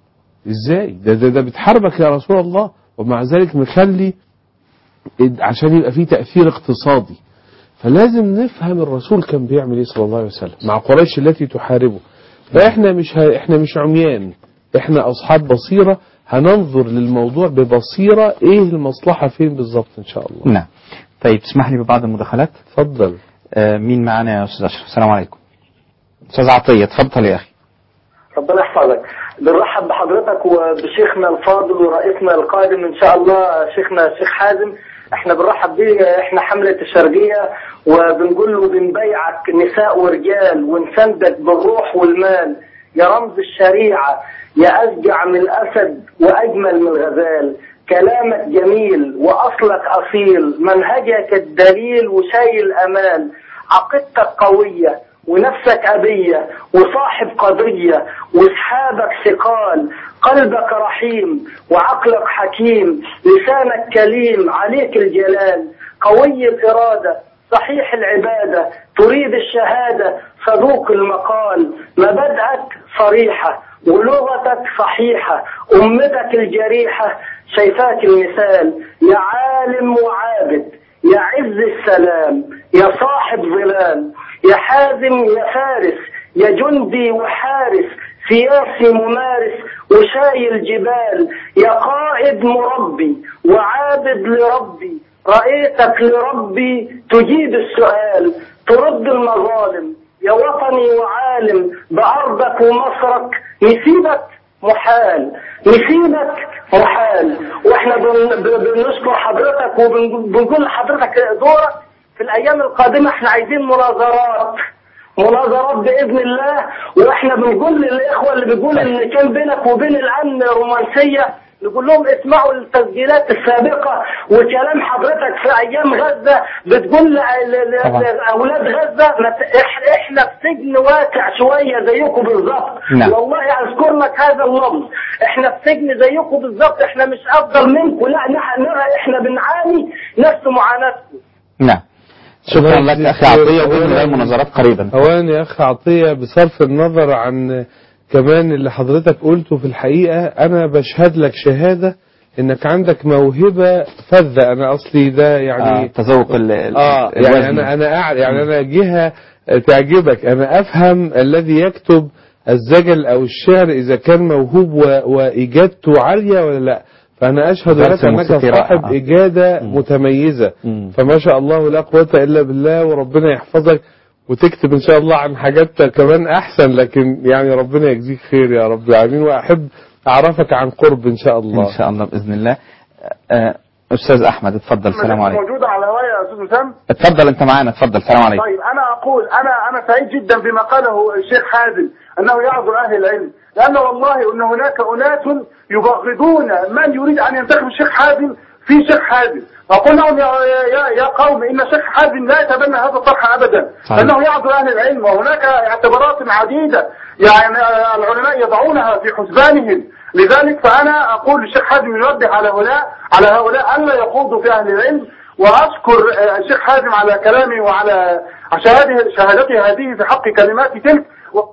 ازاي ده ده, ده بتحاربك يا رسول الله ومع ذلك مخلي عشان يبقى فيه تأثير اقتصادي فلازم نفهم الرسول كان بيعمل ايه صلى الله عليه وسلم مع قريش التي تحاربه فاحنا مش ه... احنا مش عميان احنا اصحاب بصيرة هننظر للموضوع ببصيرة ايه المصلحة فين بالظبط ان شاء الله نعم طيب تسمح لي ببعض المداخلات اتفضل آه مين معانا يا أستاذ أشرف السلام عليكم أستاذ عطية اتفضل يا أخي ربنا يحفظك بنرحب بحضرتك وبشيخنا الفاضل ورئيسنا القادم ان شاء الله شيخنا الشيخ حازم احنا بنرحب بيه احنا حملة الشرقية وبنقول له بنبيعك نساء ورجال ونسندك بالروح والمال يا رمز الشريعة يا أشجع من الأسد وأجمل من الغزال كلامك جميل وأصلك أصيل منهجك الدليل وشايل أمان عقيدتك قوية ونفسك أبية وصاحب قضية وأصحابك ثقال قلبك رحيم وعقلك حكيم لسانك كليم عليك الجلال قوي الإرادة صحيح العبادة تريد الشهادة صدوق المقال مبادئك صريحة ولغتك صحيحة أمتك الجريحة شايفاك المثال يا عالم وعابد يا عز السلام يا صاحب ظلال يا حازم يا فارس يا جندي وحارس سياسي ممارس وشايل جبال يا قائد مربي وعابد لربي رأيتك لربي تجيب السؤال ترد المظالم يا وطني وعالم بأرضك ومصرك نسيبك محال نسيبك محال واحنا بن- ب- بنشكر حضرتك وبنقول لحضرتك دورك في الايام القادمه احنا عايزين مناظرات مناظرات باذن الله واحنا بنقول للاخوه اللي بيقول ان كان بينك وبين الامن رومانسيه نقول لهم اسمعوا التسجيلات السابقه وكلام حضرتك في ايام غزه بتقول ل- ل- ل- طبعا. لاولاد غزه ما ت- إح- احنا في سجن واسع شويه زيكم بالظبط نعم. والله اذكر لك هذا اللفظ احنا في سجن زيكم بالظبط احنا مش افضل منكم لا نح- نرى احنا بنعاني نفس معاناتكم نعم شكرا لك أخي عطية وبإذن الله المناظرات قريبا أوان يا أخ عطية بصرف النظر عن كمان اللي حضرتك قلته في الحقيقة أنا بشهد لك شهادة إنك عندك موهبة فذة أنا أصلي ده يعني آه، تذوق ال- ال- اه الوزن. يعني انا انا أعرف يعني انا جهه تعجبك انا افهم الذي يكتب الزجل او الشعر اذا كان موهوب و- واجادته عاليه ولا لا فانا اشهد درس لك انك موسيقي رائع. صاحب اجاده متميزه فما شاء الله لا قوه الا بالله وربنا يحفظك وتكتب ان شاء الله عن حاجات كمان احسن لكن يعني ربنا يجزيك خير يا رب العالمين واحب اعرفك عن قرب ان شاء الله إن شاء الله بإذن الله آه، أستاذ أحمد اتفضل السلام عليكم موجودة على الهواء يا أستاذ وسام اتفضل أنت معانا اتفضل السلام عليكم طيب أنا أقول أنا أنا سعيد جدا بما قاله الشيخ حازم أنه يعذر أهل العلم لأن والله أن هناك أناس يبغضون من يريد أن ينتخب الشيخ حازم في شيخ حازم فقل لهم يا, يا, يا قوم إن الشيخ حازم لا يتبنى هذا الطرح أبدا صحيح. لأنه يعذر أهل العلم وهناك اعتبارات عديدة يعني العلماء يضعونها في حسبانهم لذلك فأنا أقول للشيخ حازم ينبه على هؤلاء على هؤلاء ألا يخوضوا في أهل العلم وأشكر آه، الشيخ حازم على كلامه وعلى شهاده شهادته هذه في حق كلمات تلك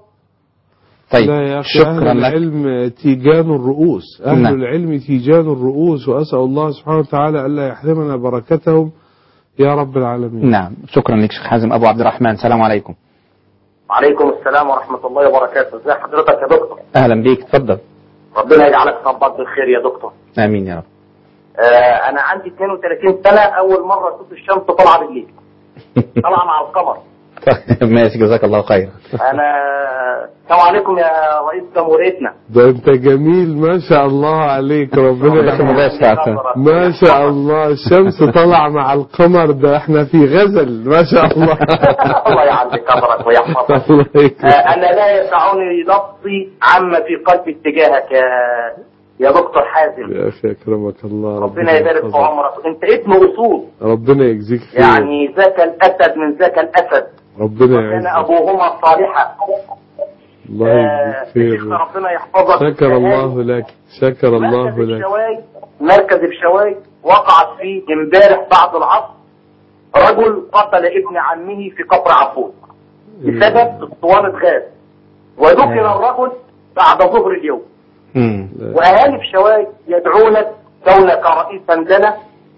طيب لا يا أخي شكرا أهل لك العلم تيجان الرؤوس أهل نعم. العلم تيجان الرؤوس وأسأل الله سبحانه وتعالى ألا يحرمنا بركتهم يا رب العالمين نعم شكرا لك شيخ حازم أبو عبد الرحمن السلام عليكم وعليكم السلام ورحمة الله وبركاته ازي حضرتك يا دكتور أهلا بيك اتفضل ربنا يجعلك صباط بالخير يا دكتور آمين يا رب آه انا عندي 32 سنة اول مرة اشوف الشمس طالعة بالليل طالعة مع القمر ماشي جزاك الله خير انا السلام عليكم يا رئيس جمهوريتنا ده أنت جميل ما شاء الله عليك ربنا ده مباشر عشان. ما شاء الله الشمس طلع مع القمر ده احنا في غزل ما شاء الله الله يعلي قدرك ويحفظك الله يكرمك. آه انا لا يسعني لفظي عما في قلبي اتجاهك يا يا دكتور حازم يا أخي أكرمك الله ربنا يبارك في يحفظك. عمرك انت ابن اصول ربنا يجزيك خير يعني ذاك الاسد من ذاك الاسد ربنا كان يعزك ابوهما صالحا الله آه، يجزيك خير شيخنا ربنا يحفظك شكر الله لك شكر الله مركز لك بشواي مركز بشواي وقعت فيه امبارح بعد العصر رجل قتل ابن عمه في قبر عفور بسبب اسطوانة غاز ودفن الرجل بعد ظهر اليوم واهالي بشواي يدعونك كونك رئيسا لنا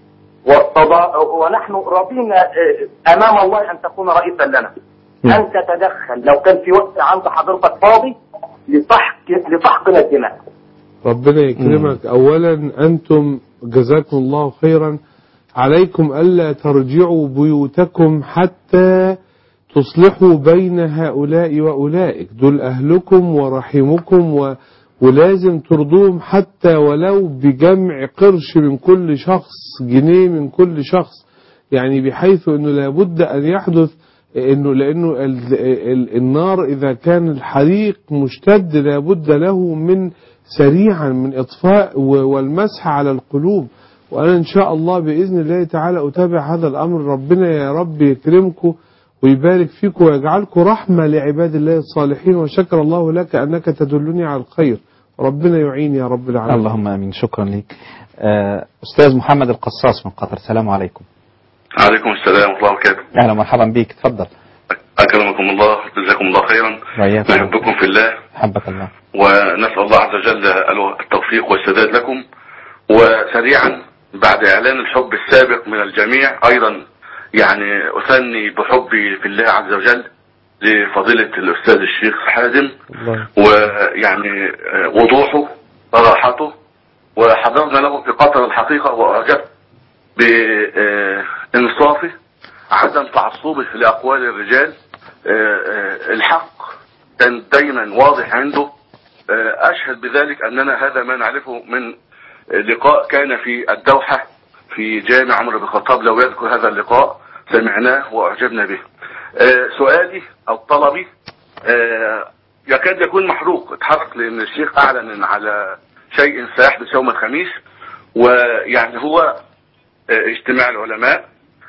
والصدا- ونحن راضين آه، امام الله ان تكون رئيسا لنا ان تتدخل لو كان في وقت عند حضرتك فاضي لسحق لسحقنا الدماء ربنا يكرمك أولا أنتم جزاكم الله خيرا عليكم ألا ترجعوا بيوتكم حتى تصلحوا بين هؤلاء وأولئك دول أهلكم ورحمكم و ولازم ترضوهم حتى ولو بجمع قرش من كل شخص جنيه من كل شخص يعني بحيث أنه لابد أن يحدث انه لانه ال ال النار اذا كان الحريق مشتد لابد له من سريعا من إطفاء و- والمسح على القلوب وأنا إن شاء الله بإذن الله تعالى أتابع هذا الأمر ربنا يا رب يكرمكم ويبارك فيكم ويجعلكم رحمة لعباد الله الصالحين وشكر الله لك أنك تدلني على الخير ربنا يعين يا رب العالمين اللهم امين شكرا لك آه، استاذ محمد القصاص من قطر السلام عليكم عليكم السلام ورحمة الله وبركاته اهلا ومرحبا بك تفضل أكرمكم الله جزاكم الله خيرا وإياكم. نحبكم في الله حبك الله ونسأل الله عز وجل التوفيق والسداد لكم وسريعا بعد إعلان الحب السابق من الجميع أيضا يعني أثني بحبي في الله عز وجل لفضيلة الأستاذ الشيخ حازم ويعني آه، وضوحه وراحته وحضرنا له في قطر الحقيقة وأعجبت بإنصافه عدم تعصبه لأقوال الرجال آه، آه، الحق كان دايما واضح عنده آه، أشهد بذلك أننا هذا ما نعرفه من لقاء كان في الدوحة في جامع عمر بن الخطاب لو يذكر هذا اللقاء سمعناه وأعجبنا به آه، سؤالي أو طلبي آه، يكاد يكون محروق اتحرق لأن الشيخ أعلن على شيء سيحدث يوم الخميس ويعني هو آه، اجتماع العلماء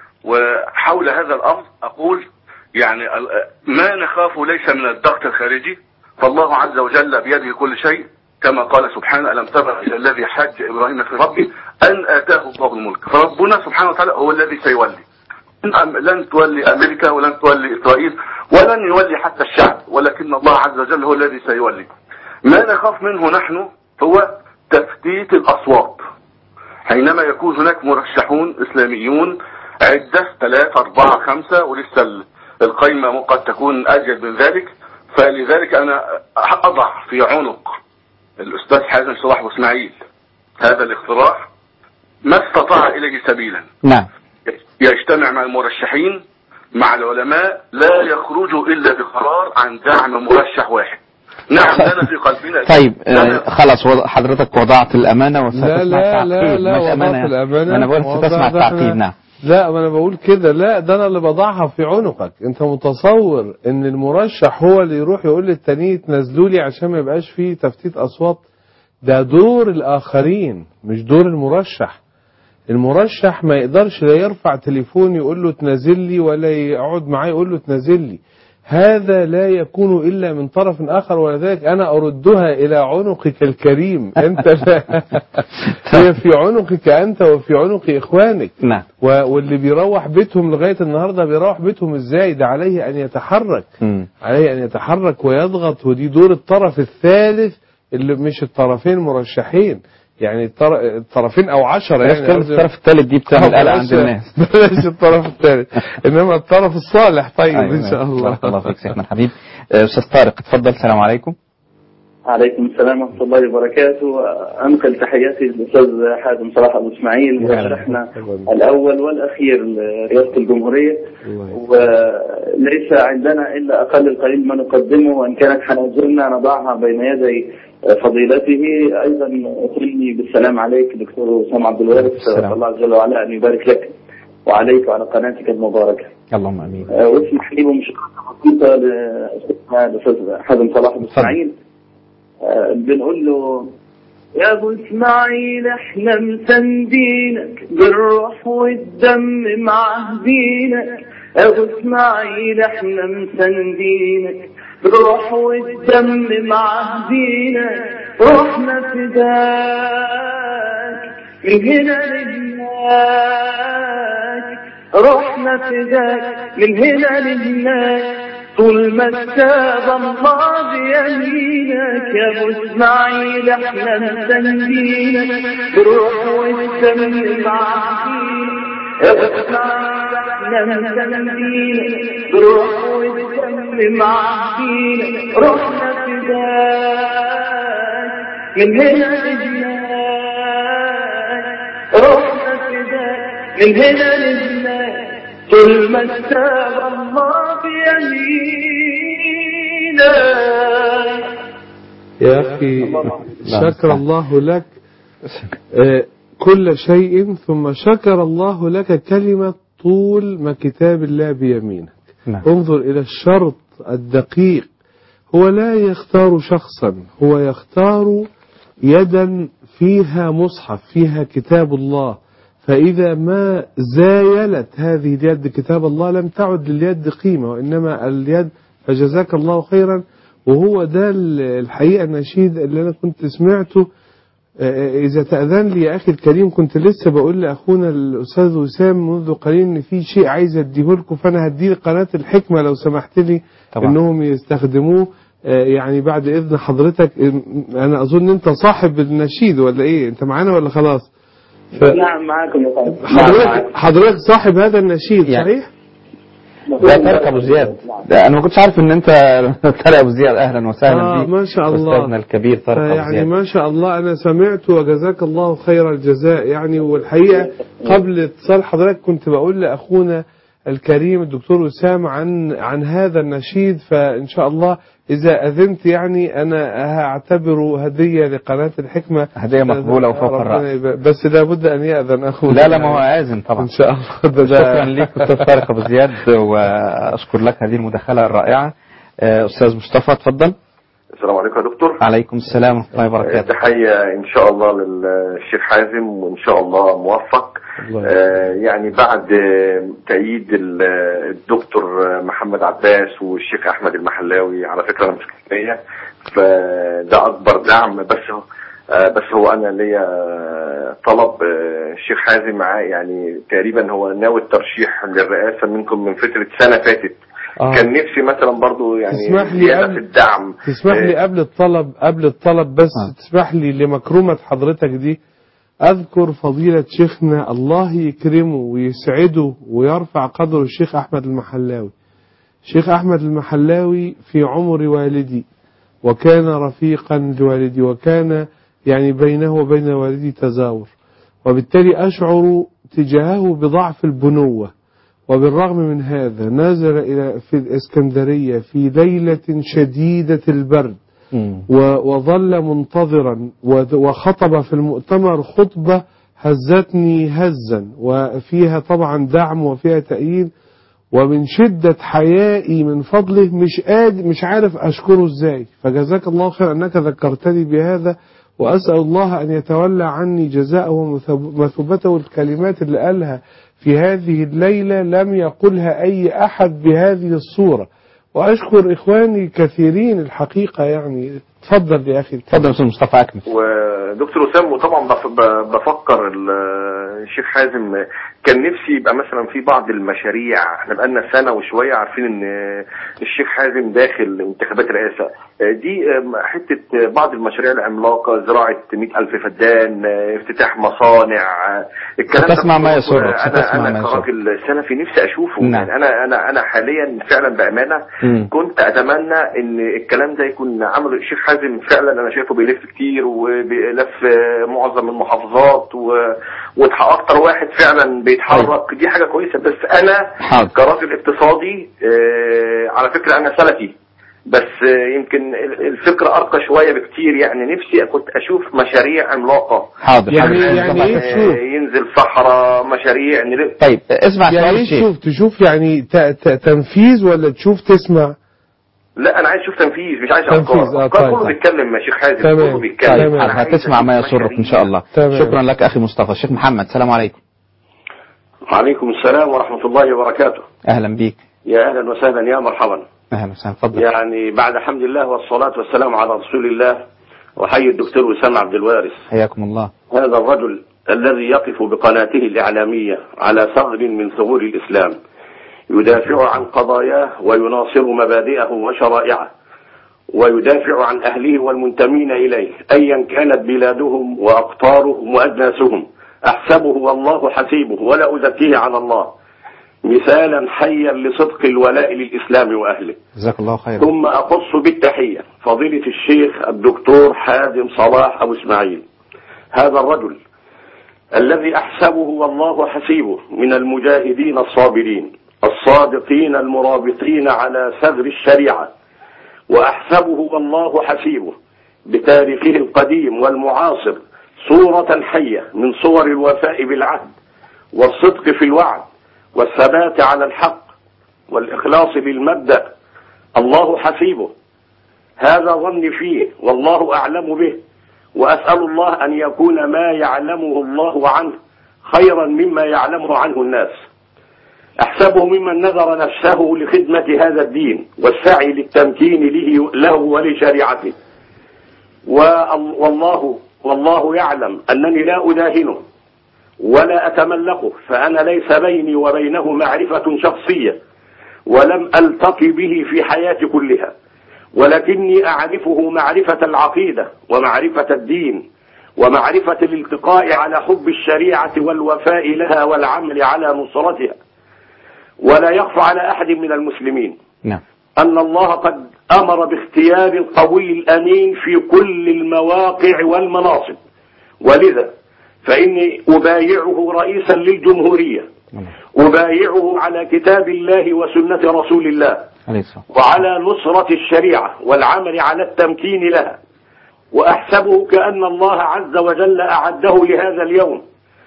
وحول هذا الأمر أقول يعني ال- ما نخاف ليس من الضغط الخارجي فالله عز وجل بيده كل شيء كما قال سبحانه ألم تر إلى الذي حج إبراهيم في ربه أن آتاه الله الملك فربنا سبحانه وتعالى هو الذي سيولي لن- لن تولي أمريكا ولن تولي إسرائيل ولن يولي حتى الشعب ولكن الله عز وجل هو الذي سيولي ما نخاف منه نحن هو تفتيت الأصوات حينما يكون هناك مرشحون إسلاميون عدة ثلاثة أربعة خمسة ولسه ال- القائمة قد تكون أجل من ذلك فلذلك أنا أضع في عنق الأستاذ حازم صلاح أبو إسماعيل هذا الاقتراح ما استطاع إليه سبيلا نعم يجتمع مع المرشحين مع العلماء لا يخرجوا إلا بقرار عن دعم مرشح واحد نعم لنا في قلبنا طيب لنا آه، خلاص وض- حضرتك وضعت الأمانة وستسمع لا لا لا التعقيب لا مش وضعت أمانة الأمانة أنا بقول وضعت ستسمع إحنا- التعقيب نعم لا ما انا بقول كده لا ده انا اللي بضعها في عنقك انت متصور ان المرشح هو اللي يروح يقول للتانيين تنزلوا لي عشان ما يبقاش فيه تفتيت اصوات ده دور الاخرين مش دور المرشح المرشح ما يقدرش لا يرفع تليفون يقول له تنزل لي ولا يقعد معاه يقول له تنزل لي هذا لا يكون إلا من طرف آخر ولذلك أنا أردها إلى عنقك الكريم أنت لا هي في عنقك أنت وفي عنق إخوانك نعم و- واللي بيروح بيتهم لغاية النهاردة بيروح بيتهم إزاي ده عليه أن يتحرك مم. عليه أن يتحرك ويضغط ودي دور الطرف الثالث اللي مش الطرفين مرشحين يعني الطر- الطرفين أو عشرة بلاش يعني كلمة قصدي- الطرف الثالث دي بتعمل آه، قلق بلاش- عند الناس بلاش الطرف الثالث إنما الطرف الصالح طيب أيوة، إن شاء الله بارك الله فيك سيدنا الحبيب آه، أستاذ طارق اتفضل السلام عليكم عليكم السلام ورحمة الله وبركاته أنقل تحياتي للأستاذ حازم صلاح أبو إسماعيل مرشحنا الأول والأخير لرئاسة الجمهورية وليس عندنا إلا أقل القليل ما نقدمه وإن كانت حناجرنا نضعها بين يدي فضيلته أيضا أثني بالسلام عليك دكتور أسامة عبد الوارث السلام. الله جل وعلا أن يبارك لك وعليك وعلى قناتك المباركة اللهم امين آه، واسمح لي بمشاركة بسيطة لأستاذنا الأستاذ حازم صلاح بن إسماعيل آه، بنقول له يا ابو اسماعيل احنا مسندينك بالروح والدم معهدينك يا ابو اسماعيل احنا مسندينك بالروح والدم معهدينك روحنا فداك من هنا لهناك روحنا فداك من هنا لهناك طول ما التاب الله بيمينك يا ابو اسماعيل احنا مسندينك بروح والدم معاكينك يا ابو اسماعيل احنا مسندينك بروح والدم معاكينك روحنا فداك من هنا لهناك روحنا فداك من هنا لهناك طول ما استاب الله بيمينك يا أخي شكر الله لك آه، كل شيء ثم شكر الله لك كلمة طول ما كتاب الله بيمينك نعم. انظر إلى الشرط الدقيق هو لا يختار شخصا هو يختار يدا فيها مصحف فيها كتاب الله فإذا ما زايلت هذه اليد كتاب الله لم تعد لليد قيمة وإنما اليد فجزاك الله خيرا وهو ده الحقيقة النشيد اللي أنا كنت سمعته آه، إذا تأذن لي يا أخي الكريم كنت لسه بقول لأخونا الأستاذ وسام منذ قليل إن في شيء عايز أديه لكم فأنا هديه قناة الحكمة لو سمحت لي طبعا. إنهم يستخدموه آه، يعني بعد إذن حضرتك آه، أنا أظن أنت صاحب النشيد ولا إيه أنت معانا ولا خلاص ف- نعم معكم يا فندم حضرتك حضرتك صاحب هذا النشيد صحيح؟ ده طارق ابو زياد ده انا ما كنتش عارف ان انت طارق ابو زياد اهلا وسهلا آه بيك ما شاء الله استاذنا الكبير طارق ابو يعني زياد ما شاء الله أنا سمعت وجزاك الله خير الجزاء يعني والحقيقة قبل اتصال حضرتك كنت بقول لأخونا الكريم الدكتور وسام عن عن هذا النشيد فإن شاء الله إذا أذنت يعني أنا هعتبره هدية لقناة الحكمة هدية مقبولة وفوق ربنا الرأس. يبارك. بس لابد أن يأذن أخونا لا لا ما هو آذن طبعا إن شاء الله ده- ده- شكرا ليك استاذ طارق ابو زياد واشكر لك هذه المداخله الرائعه آه، استاذ مصطفى اتفضل السلام عليكم يا دكتور عليكم السلام ورحمه الله وبركاته تحية إن شاء الله للشيخ حازم وإن شاء الله موفق آه، يعني بعد آه، تأييد ال- الدكتور آه، محمد عباس والشيخ أحمد المحلاوي على فكرة أنا مش اسكندرية فده أكبر دعم بس هو آه، بس هو أنا ليا آه، طلب آه، الشيخ حازم معاه يعني تقريبا هو ناوي الترشيح للرئاسة منكم من فترة سنة فاتت آه. كان نفسي مثلا برضو يعني تسمح لي زيادة قبل- في الدعم تسمح لي قبل الطلب قبل الطلب بس تسمح لي لمكرمة حضرتك دي أذكر فضيلة شيخنا الله يكرمه ويسعده ويرفع قدره الشيخ أحمد المحلاوي الشيخ أحمد المحلاوي في عمر والدي وكان رفيقا لوالدي وكان يعني بينه وبين والدي تزاور وبالتالي أشعر تجاهه بضعف البنوة وبالرغم من هذا نزل إلى في الإسكندرية في ليلة شديدة البرد و- وظل منتظرا و- وخطب في المؤتمر خطبة هزتني هزا وفيها طبعا دعم وفيها تأييد ومن شدة حيائي من فضله مش قاد مش عارف أشكره إزاي فجزاك الله خير أنك ذكرتني بهذا وأسأل الله أن يتولى عني جزاءه ومثوبته الكلمات اللي قالها في هذه الليلة لم يقلها أي أحد بهذه الصورة وأشكر إخواني كثيرين الحقيقة يعني تفضل يا أخي تفضل أستاذ مصطفى أكمل ودكتور وسام وطبعا بف- ب- بفكر ال- الشيخ حازم كان نفسي يبقى مثلا في بعض المشاريع احنا بقالنا سنه وشويه عارفين ان الشيخ حازم داخل انتخابات رئاسه دي حته بعض المشاريع العملاقه زراعه 100000 فدان افتتاح مصانع الكلام ده ستسمع ما كله يسرك، ستسمع انا ما انا يسرك. كراجل سلفي نفسي اشوفه نعم. يعني انا انا انا حاليا فعلا بامانه مم. كنت اتمنى ان الكلام ده يكون عمله الشيخ حازم فعلا انا شايفه بيلف كتير وبيلف آه، معظم المحافظات و... وتح- اكتر واحد فعلا بيتحرك دي حاجه كويسه بس انا حاضر. كراجل اقتصادي آه، على فكره انا سلفي بس آه، يمكن ال- الفكره ارقى شويه بكتير يعني نفسي كنت اشوف مشاريع عملاقه حاضر يعني- حاضر. يعني إيه آه، تشوف؟ ينزل صحراء مشاريع نلف طيب اسمع يعني سؤال إيه الشيخ تشوف تشوف يعني ت- ت- تنفيذ ولا تشوف تسمع لا انا عايز اشوف تنفيذ مش عايز تنفيذ، افكار آه، افكار طيب، كله طيب. بيتكلم يا شيخ حازم تمام. كله بيتكلم طيب أنا عايز هتسمع ما أشوف يسرك إن شاء الله تمام. شكرا لك أخي مصطفى الشيخ محمد السلام عليكم وعليكم السلام ورحمة الله وبركاته أهلا بيك يا أهلا وسهلا يا مرحبا أهلا وسهلا تفضل يعني بعد حمد الله والصلاة والسلام على رسول الله وحي الدكتور وسام عبد الوارث حياكم الله هذا الرجل الذي يقف بقناته الإعلامية على ثغر من ثغور الإسلام يدافع عن قضاياه ويناصر مبادئه وشرائعه ويدافع عن أهله والمنتمين إليه أيا كانت بلادهم وأقطارهم وأجناسهم أحسبه والله حسيبه ولا أزكيه على الله مثالا حيا لصدق الولاء للإسلام وأهله جزاك الله خيرا ثم أخص بالتحية فضيلة الشيخ الدكتور حازم صلاح أبو إسماعيل هذا الرجل الذي أحسبه والله حسيبه من المجاهدين الصابرين الصادقين المرابطين على ثغر الشريعة وأحسبه والله حسيبه بتاريخه القديم والمعاصر صورة حية من صور الوفاء بالعهد والصدق في الوعد والثبات على الحق والإخلاص بالمبدأ الله حسيبه هذا ظني فيه والله أعلم به وأسأل الله أن يكون ما يعلمه الله عنه خيرا مما يعلمه عنه الناس أحسبه ممن نذر نفسه لخدمة هذا الدين والسعي للتمكين له, له ولشريعته وال- والله والله يعلم أنني لا أداهنه ولا أتملقه فأنا ليس بيني وبينه معرفة شخصية ولم ألتقي به في حياتي كلها ولكني أعرفه معرفة العقيدة ومعرفة الدين ومعرفة الالتقاء على حب الشريعة والوفاء لها والعمل على نصرتها ولا يخفى على أحد من المسلمين نعم أن الله قد أمر باختيار القوي الأمين في كل المواقع والمناصب ولذا فإني أبايعه رئيسا للجمهورية أبايعه على كتاب الله وسنة رسول الله عليه الصلاة وعلى نصرة الشريعة والعمل على التمكين لها وأحسبه كأن الله عز وجل أعده لهذا اليوم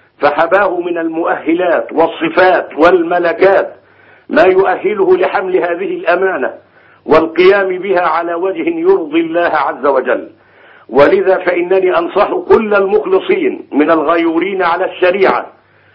فحباه من المؤهلات والصفات والملكات ما يؤهله لحمل هذه الأمانة والقيام بها على وجه يرضي الله عز وجل ولذا فإنني أنصح كل المخلصين من الغيورين على الشريعة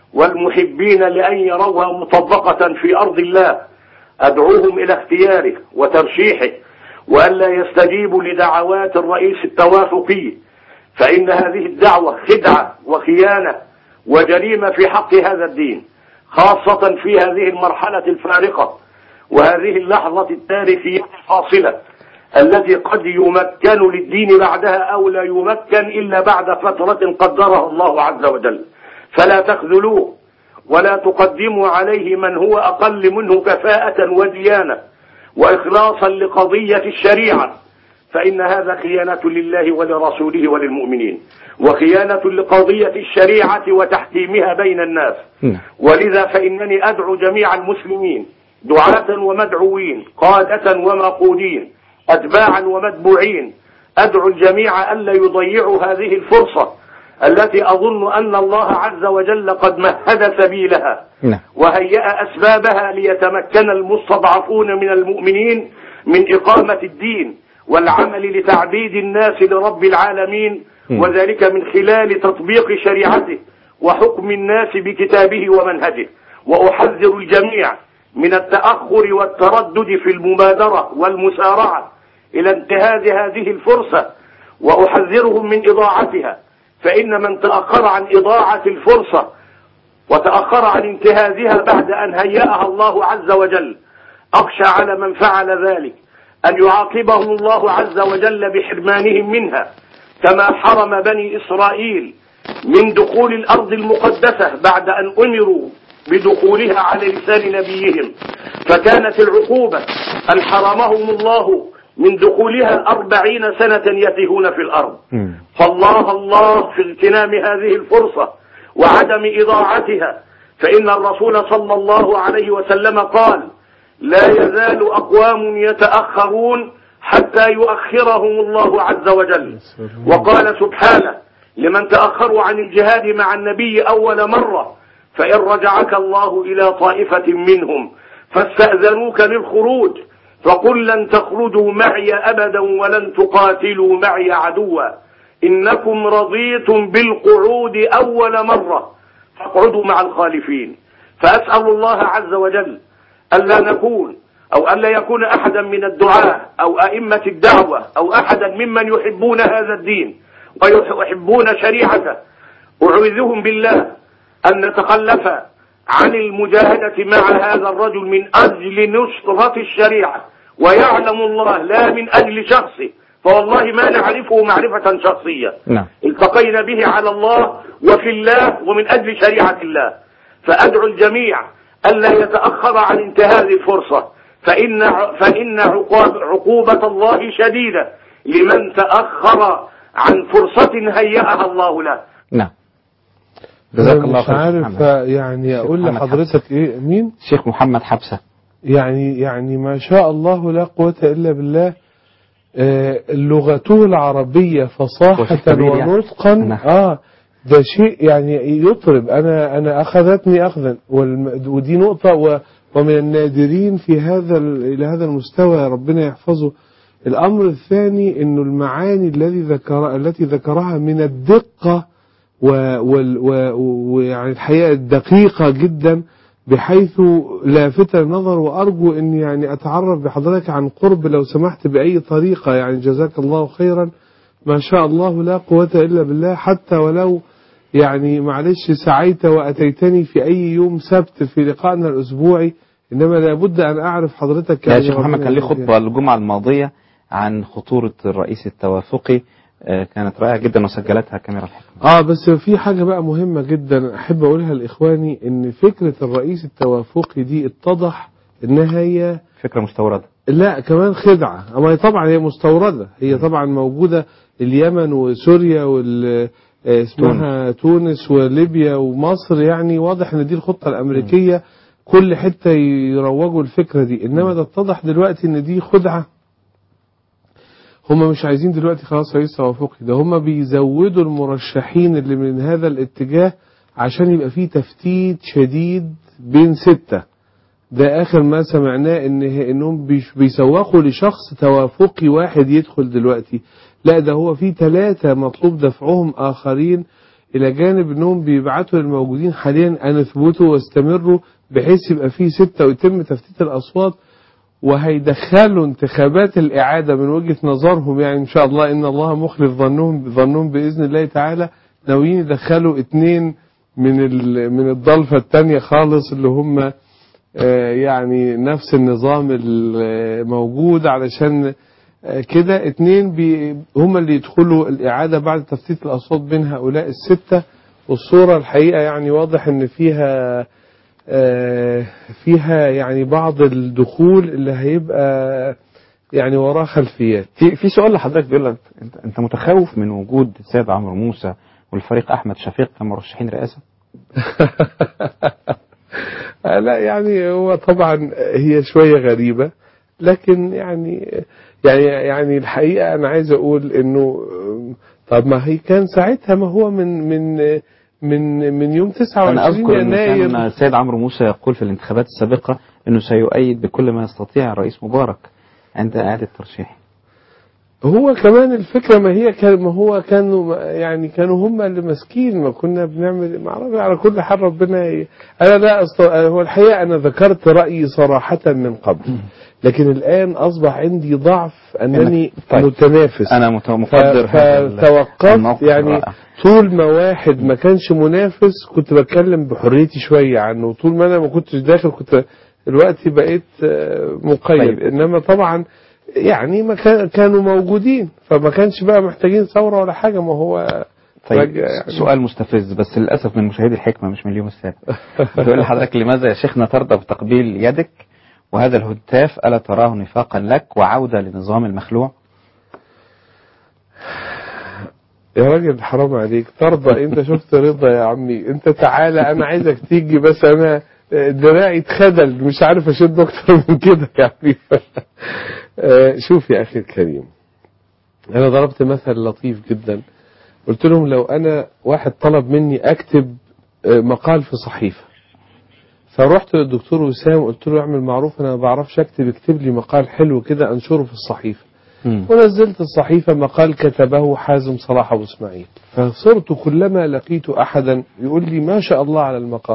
والمحبين لأن يروها مطبقة في أرض الله أدعوهم إلى اختياره وترشيحه وألا يستجيبوا لدعوات الرئيس التوافقي فإن هذه الدعوة خدعة وخيانة وجريمة في حق هذا الدين خاصة في هذه المرحلة الفارقة وهذه اللحظة التاريخية الفاصلة التي قد يمكن للدين بعدها أو لا يمكن إلا بعد فترة قدرها الله عز وجل فلا تخذلوه ولا تقدموا عليه من هو أقل منه كفاءة وديانة وإخلاصا لقضية الشريعة فإن هذا خيانة لله ولرسوله وللمؤمنين وخيانة لقضية الشريعة وتحكيمها بين الناس ولذا فإنني أدعو جميع المسلمين دعاة ومدعوين قادة ومقودين أتباعا ومتبوعين أدعو الجميع ألا يضيعوا هذه الفرصة التي أظن أن الله عز وجل قد مهد سبيلها نعم وهيأ أسبابها ليتمكن المستضعفون من المؤمنين من إقامة الدين والعمل لتعبيد الناس لرب العالمين وذلك من خلال تطبيق شريعته وحكم الناس بكتابه ومنهجه وأحذر الجميع من التأخر والتردد في المبادرة والمسارعة إلى انتهاز هذه الفرصة وأحذرهم من إضاعتها فإن من تأخر عن إضاعة الفرصة وتأخر عن انتهازها بعد أن هيأها الله عز وجل أخشى على من فعل ذلك أن يعاقبهم الله عز وجل بحرمانهم منها كما حرم بني إسرائيل من دخول الأرض المقدسة بعد أن أمروا بدخولها على لسان نبيهم فكانت العقوبة أن حرمهم الله من دخولها أربعين سنة يتيهون في الأرض فالله الله في اغتنام هذه الفرصة وعدم إضاعتها فإن الرسول صلى الله عليه وسلم قال لا يزال أقوام يتأخرون حتى يؤخرهم الله عز وجل وقال سبحانه لمن تأخروا عن الجهاد مع النبي أول مرة فإن رجعك الله إلى طائفة منهم فاستأذنوك للخروج فقل لن تخرجوا معي أبدا ولن تقاتلوا معي عدوا إنكم رضيتم بالقعود أول مرة فاقعدوا مع الخالفين فأسأل الله عز وجل ألا نكون أو ألا يكون أحدا من الدعاة أو أئمة الدعوة أو أحدا ممن يحبون هذا الدين ويحبون شريعته أعوذهم بالله أن نتخلف عن المجاهدة مع هذا الرجل من أجل نصرة الشريعة ويعلم الله لا من أجل شخصه فوالله ما نعرفه معرفة شخصية نعم التقينا به على الله وفي الله ومن أجل شريعة الله فأدعو الجميع ألا يتأخر عن انتهاز الفرصة فإن فإن عقاب عقوبة الله شديدة لمن تأخر عن فرصة هيأها الله له نعم جزاك أنا الله مش خير عارف محمد. يعني اقول محمد لحضرتك ايه مين شيخ محمد حبسة يعني يعني ما شاء الله لا قوة الا بالله آه، لغته العربية فصاحة كبير يعني. ونطقا نعم. اه ده شيء يعني يطرب انا انا اخذتني اخذا والم- ودي نقطة و- ومن النادرين في هذا ال- الى هذا المستوى ربنا يحفظه الأمر الثاني أنه المعاني الذي ذكر التي ذكرها من الدقة و- وال- و- ويعني الحقيقة الدقيقة جدا بحيث لافتة النظر وأرجو أن يعني أتعرف بحضرتك عن قرب لو سمحت بأي طريقة يعني جزاك الله خيرا ما شاء الله لا قوة إلا بالله حتى ولو يعني معلش سعيت وأتيتني في أي يوم سبت في لقائنا الأسبوعي إنما لابد أن أعرف حضرتك يا يعني شيخ محمد ربنا كان ليه يهديك. خطبة الجمعة الماضية عن خطورة الرئيس التوافقي آه، كانت رائعة جدا وسجلتها كاميرا الحكمة اه بس في حاجة بقى مهمة جدا احب اقولها لاخواني ان فكرة الرئيس التوافقي دي اتضح انها هي فكرة مستوردة لا كمان خدعة اما هي طبعا هي مستوردة هي طبعا موجودة اليمن وسوريا وال آه، اسمها تونس وليبيا ومصر يعني واضح ان دي الخطة الامريكية كل حتة يروجوا الفكرة دي انما ده اتضح دلوقتي ان دي خدعة هم مش عايزين دلوقتي خلاص رئيس توافقي ده هم بيزودوا المرشحين اللي من هذا الاتجاه عشان يبقى فيه تفتيت شديد بين ستة ده اخر ما سمعناه ان انهم بيش- بيسوقوا لشخص توافقي واحد يدخل دلوقتي لا ده هو في ثلاثة مطلوب دفعهم اخرين الى جانب انهم بيبعتوا للموجودين حاليا ان اثبتوا واستمروا بحيث يبقى فيه ستة ويتم تفتيت الاصوات وهيدخلوا انتخابات الإعادة من وجهة نظرهم يعني إن شاء الله إن الله مخلف ظنهم ظنهم بإذن الله تعالى ناويين يدخلوا اتنين من ال- من الضلفة التانية خالص اللي هم آه، يعني نفس النظام الموجود علشان آه، كده اتنين بي هم اللي يدخلوا الإعادة بعد تفتيت الأصوات بين هؤلاء الستة والصورة الحقيقة يعني واضح إن فيها آه، فيها يعني بعض الدخول اللي هيبقى يعني وراه خلفيات في في سؤال لحضرتك بيقول لك انت انت متخوف من وجود السيد عمرو موسى والفريق احمد شفيق كمرشحين رئاسه؟ آه، لا يعني هو طبعا هي شوية غريبة لكن يعني يعني يعني الحقيقة أنا عايز أقول إنه آه، طب ما هي كان ساعتها ما هو من من من من يوم انا 29 اذكر ان يناير كان السيد عمرو موسى يقول في الانتخابات السابقه انه سيؤيد بكل ما يستطيع الرئيس مبارك عند اعاده ترشيحه. هو كمان الفكرة ما هي كان ما هو كانوا يعني كانوا هم اللي ماسكين ما كنا بنعمل ما اعرفش على كل حال ربنا ي... انا لا أست... هو الحقيقة انا ذكرت رأيي صراحة من قبل لكن الآن أصبح عندي ضعف أنني طيب. متنافس انا مت- مقدر ف- هذا ال- فتوقفت الموقف يعني الرائع. طول ما واحد ما كانش منافس كنت بتكلم بحريتي شوية عنه وطول ما أنا ما كنتش داخل كنت دلوقتي بقيت آه، مقيد طيب. إنما طبعا يعني ما كان كانوا موجودين فما كانش بقى محتاجين ثورة ولا حاجة ما هو طيب فجأة يعني. سؤال مستفز بس للاسف من مشاهدي الحكمه مش من اليوم السابع. بتقول لحضرتك لماذا يا شيخنا ترضى بتقبيل يدك وهذا الهتاف الا تراه نفاقا لك وعوده لنظام المخلوع؟ يا راجل حرام عليك ترضى انت شفت رضا يا عمي انت تعالى انا عايزك تيجي بس انا دراعي اتخدل مش عارف اشد اكتر من كده يا حبيبي آه، شوف يا اخي الكريم انا ضربت مثل لطيف جدا قلت لهم لو انا واحد طلب مني اكتب آه، مقال في صحيفه فرحت للدكتور وسام قلت له اعمل معروف انا ما بعرفش اكتب اكتب لي مقال حلو كده انشره في الصحيفه ونزلت الصحيفة مقال كتبه حازم صلاح أبو إسماعيل فصرت كلما لقيت أحدا يقول لي ما شاء الله على المقال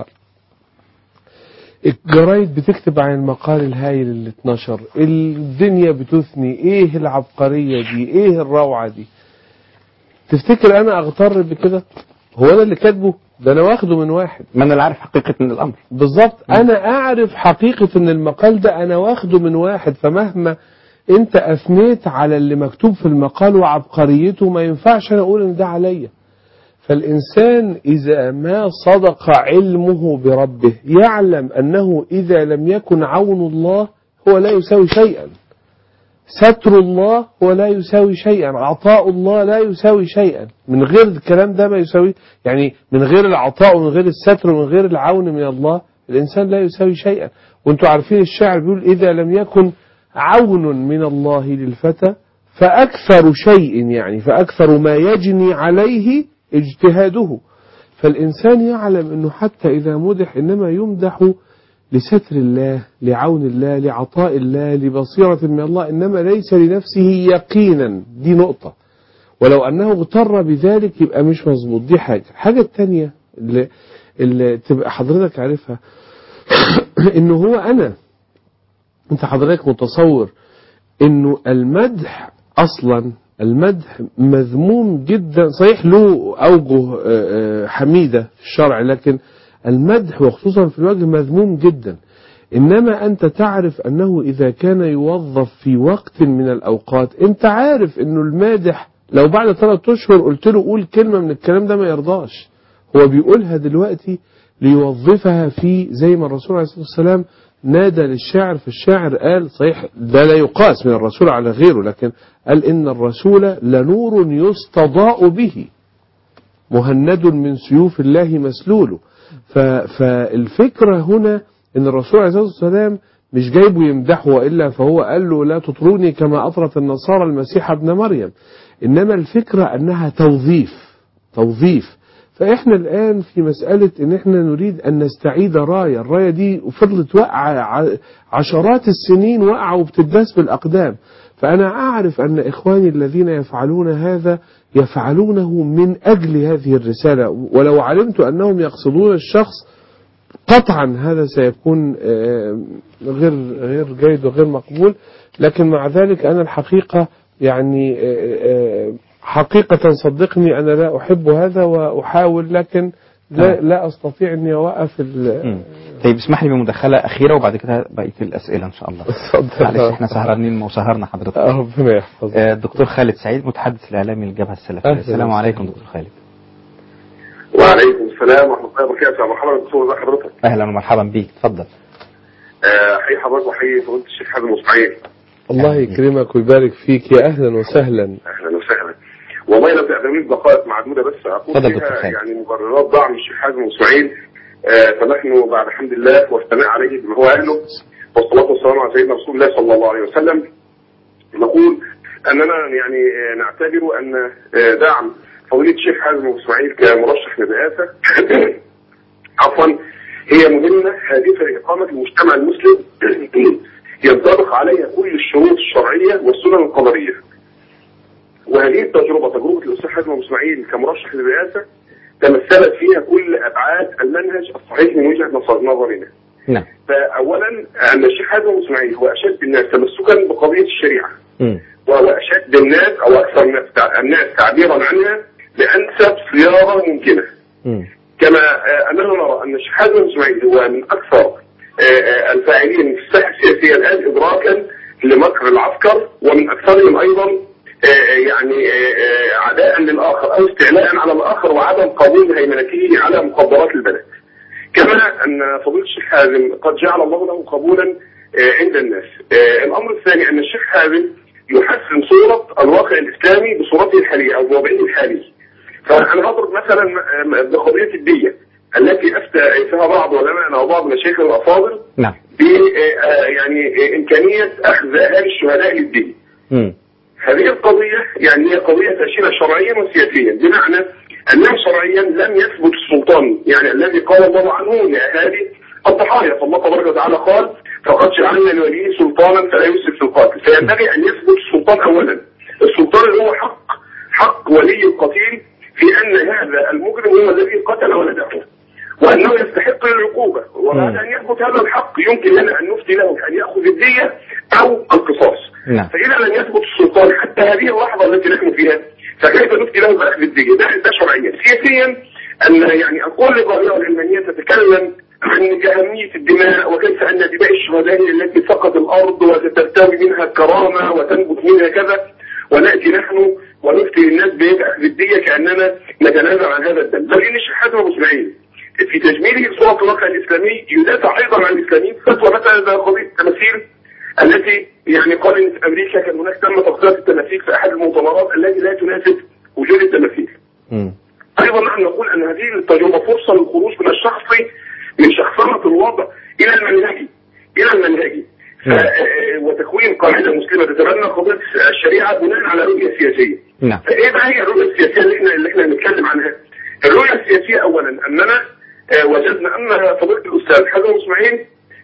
الجرايد بتكتب عن المقال الهايل اللي اتنشر الدنيا بتثني ايه العبقرية دي ايه الروعة دي تفتكر انا اغتر بكده هو انا اللي كاتبه ده انا واخده من واحد ما انا اللي عارف حقيقه من الامر بالظبط انا اعرف حقيقة ان المقال ده انا واخده من واحد فمهما انت اثنيت على اللي مكتوب في المقال وعبقريته ما ينفعش انا اقول ان ده عليا فالإنسان إذا ما صدق علمه بربه يعلم أنه إذا لم يكن عون الله هو لا يساوي شيئا ستر الله هو لا يساوي شيئا عطاء الله لا يساوي شيئا من غير الكلام ده ما يساوي يعني من غير العطاء ومن غير الستر ومن غير العون من الله الإنسان لا يساوي شيئا وانتوا عارفين الشاعر بيقول إذا لم يكن عون من الله للفتى فأكثر شيء يعني فأكثر ما يجني عليه اجتهاده فالإنسان يعلم أنه حتى إذا مدح إنما يمدح لستر الله لعون الله لعطاء الله لبصيرة من الله إنما ليس لنفسه يقينا دي نقطة ولو أنه اغتر بذلك يبقى مش مظبوط دي حاجة الحاجة التانية اللي, اللي تبقى حضرتك عارفها إنه هو أنا أنت حضرتك متصور إنه المدح أصلا المدح مذموم جدا صحيح له أوجه آه، آه، حميدة في الشرع لكن المدح وخصوصا في الوجه مذموم جدا إنما أنت تعرف أنه إذا كان يوظف في وقت من الأوقات أنت عارف أنه المادح لو بعد ثلاثة أشهر قلت له قول كلمة من الكلام ده ما يرضاش هو بيقولها دلوقتي ليوظفها في زي ما الرسول عليه الصلاة والسلام نادى للشاعر فالشاعر قال صحيح ده لا يقاس من الرسول على غيره لكن قال إن الرسول لنور يستضاء به مهند من سيوف الله مسلول ف- فالفكرة هنا ان الرسول عليه الصلاة والسلام مش جايبه يمدحه وإلا فهو قال له لا تطروني كما أطرت النصارى المسيح ابن مريم إنما الفكرة أنها توظيف توظيف فإحنا الآن في مسألة إن إحنا نريد أن نستعيد راية الراية دي فضلت واقعة ع- عشرات السنين واقعة وبتداس بالأقدام فأنا أعرف أن إخواني الذين يفعلون هذا يفعلونه من أجل هذه الرسالة ولو علمت أنهم يقصدون الشخص قطعا هذا سيكون آه، غير غير جيد وغير مقبول لكن مع ذلك أنا الحقيقة يعني آه، آه، حقيقة صدقني أنا لا أحب هذا وأحاول لكن لا, لا أستطيع أني أوقف ال- طيب اسمح لي بمداخلة أخيرة وبعد كده بقية الأسئلة إن شاء الله اتفضل. معلش احنا سهرانين وسهرنا حضرتك ربنا يحفظك آه، الدكتور خالد سعيد متحدث الإعلامي للجبهة السلفية أهلا السلام وسهلا. عليكم دكتور خالد وعليكم السلام ورحمة الله وبركاته يا مرحبا دكتور ازي حضرتك أهلا ومرحبا بيك اتفضل آه، حي حضرتك وحي فضيلة الشيخ حازم اسماعيل الله يكرمك ويبارك فيك يا أهلا وسهلا اهلا وسهلا والله لو تقدمي لي دقائق معدودة بس اقول اتفضل دكتور فيها خالد. يعني مبررات دعم الشيخ حازم اسماعيل آه، فنحن بعد الحمد لله والثناء عليه بما هو اهله والصلاة والسلام على سيدنا رسول الله صلى الله عليه وسلم نقول اننا يعني آه، نعتبر ان آه، دعم فضيلة الشيخ حازم اسماعيل كمرشح للرئاسة عفوا هي مهمة هادفة لإقامة المجتمع المسلم ينطبق عليها كل الشروط الشرعية والسنن القمرية وهذه التجربة تجربة الأستاذ حازم أبو إسماعيل كمرشح للرئاسة تمثلت فيها كل أبعاد المنهج الصحيح من وجهة نظر- نظرنا نعم فأولا أن الشيخ حازم أبو إسماعيل هو أشد الناس تمسكا بقضية الشريعة وهو أشد الناس أو أكثر الناس تع- الناس تعبيرا عنها بأنسب صياغة ممكنة كما آه، أننا نرى أن الشيخ حازم بن اسماعيل هو من أكثر آه، آه، الفاعلين في الساحة السياسية الآن إدراكا لمكر العسكر ومن أكثرهم أيضا آه، يعني آه، آه، عداء للآخر أو استعلاء على الآخر وعدم قبول هيمنته على مقدرات البلد كما أن فضيلة الشيخ حازم قد جعل الله له قبولا آه، عند الناس آه، الأمر الثاني أن الشيخ حازم يحسن صورة الواقع الإسلامي بصورته الحالية أو بوضعه الحالي فأنا هضرب مثلا م- بقضية الدية التي أفتى فيها بعض علمائنا وبعض مشايخ الأفاضل نعم ب آه، يعني آه، إمكانية أخذ أهالي الشهداء للدية هذه القضية يعني هي قضية تأشيرة شرعيا وسياسيا بمعنى أنه شرعيا لم يثبت السلطان يعني الذي قال الله عنه لأهالي الضحايا فالله تبارك وتعالى قال فقد جعلنا لوليه سلطانا فلا يسرف في القتل فينبغي أن يثبت السلطان أولا السلطان اللي هو حق حق ولي القتيل في أن هذا المجرم هو الذي قتل ولده وأنه يستحق العقوبة وبعد أن يثبت هذا الحق يمكن لنا أن نفتي له أن يأخذ الدية أو القصاص نعم فإذا لم يثبت السلطان حتى هذه اللحظة التي نحن فيها فكيف نفتي له بأخذ الدية ده, ده شرعيا سياسيا أن يعني كل ظاهرة العلمانية تتكلم عن أهمية الدماء وكيف أن دماء الشهداء هي التي فقد الأرض وترتوي منها الكرامة وتنبت منها كذا ونأتي نحن ونفتي للناس بأخذ الدية كأننا نتنازل عن هذا الدم بل إن الشيخ حازم أبو إسماعيل في تجميله صورة الواقع الإسلامي يدافع أيضا عن الإسلاميين فتوى مثلا زي قضية التماثيل التي يعني قال إن في أمريكا كان هناك تم تغطية التماثيل في أحد المؤتمرات التي لا تناسب وجود التماثيل أيضا نحن نقول أن هذه التجربة فرصة للخروج من الشخصي من شخصنة الوضع إلى المنهجي إلى المنهجي ف- آه، وتكوين قاعدة مسلمة تتبنى قضية الشريعة بناء على رؤية سياسية نعم فايه بقى هي الرؤيه السياسيه اللي احنا اللي احنا هنتكلم عنها؟ الرؤيه السياسيه اولا اننا آه، وجدنا ان فضيله الاستاذ حازم اسماعيل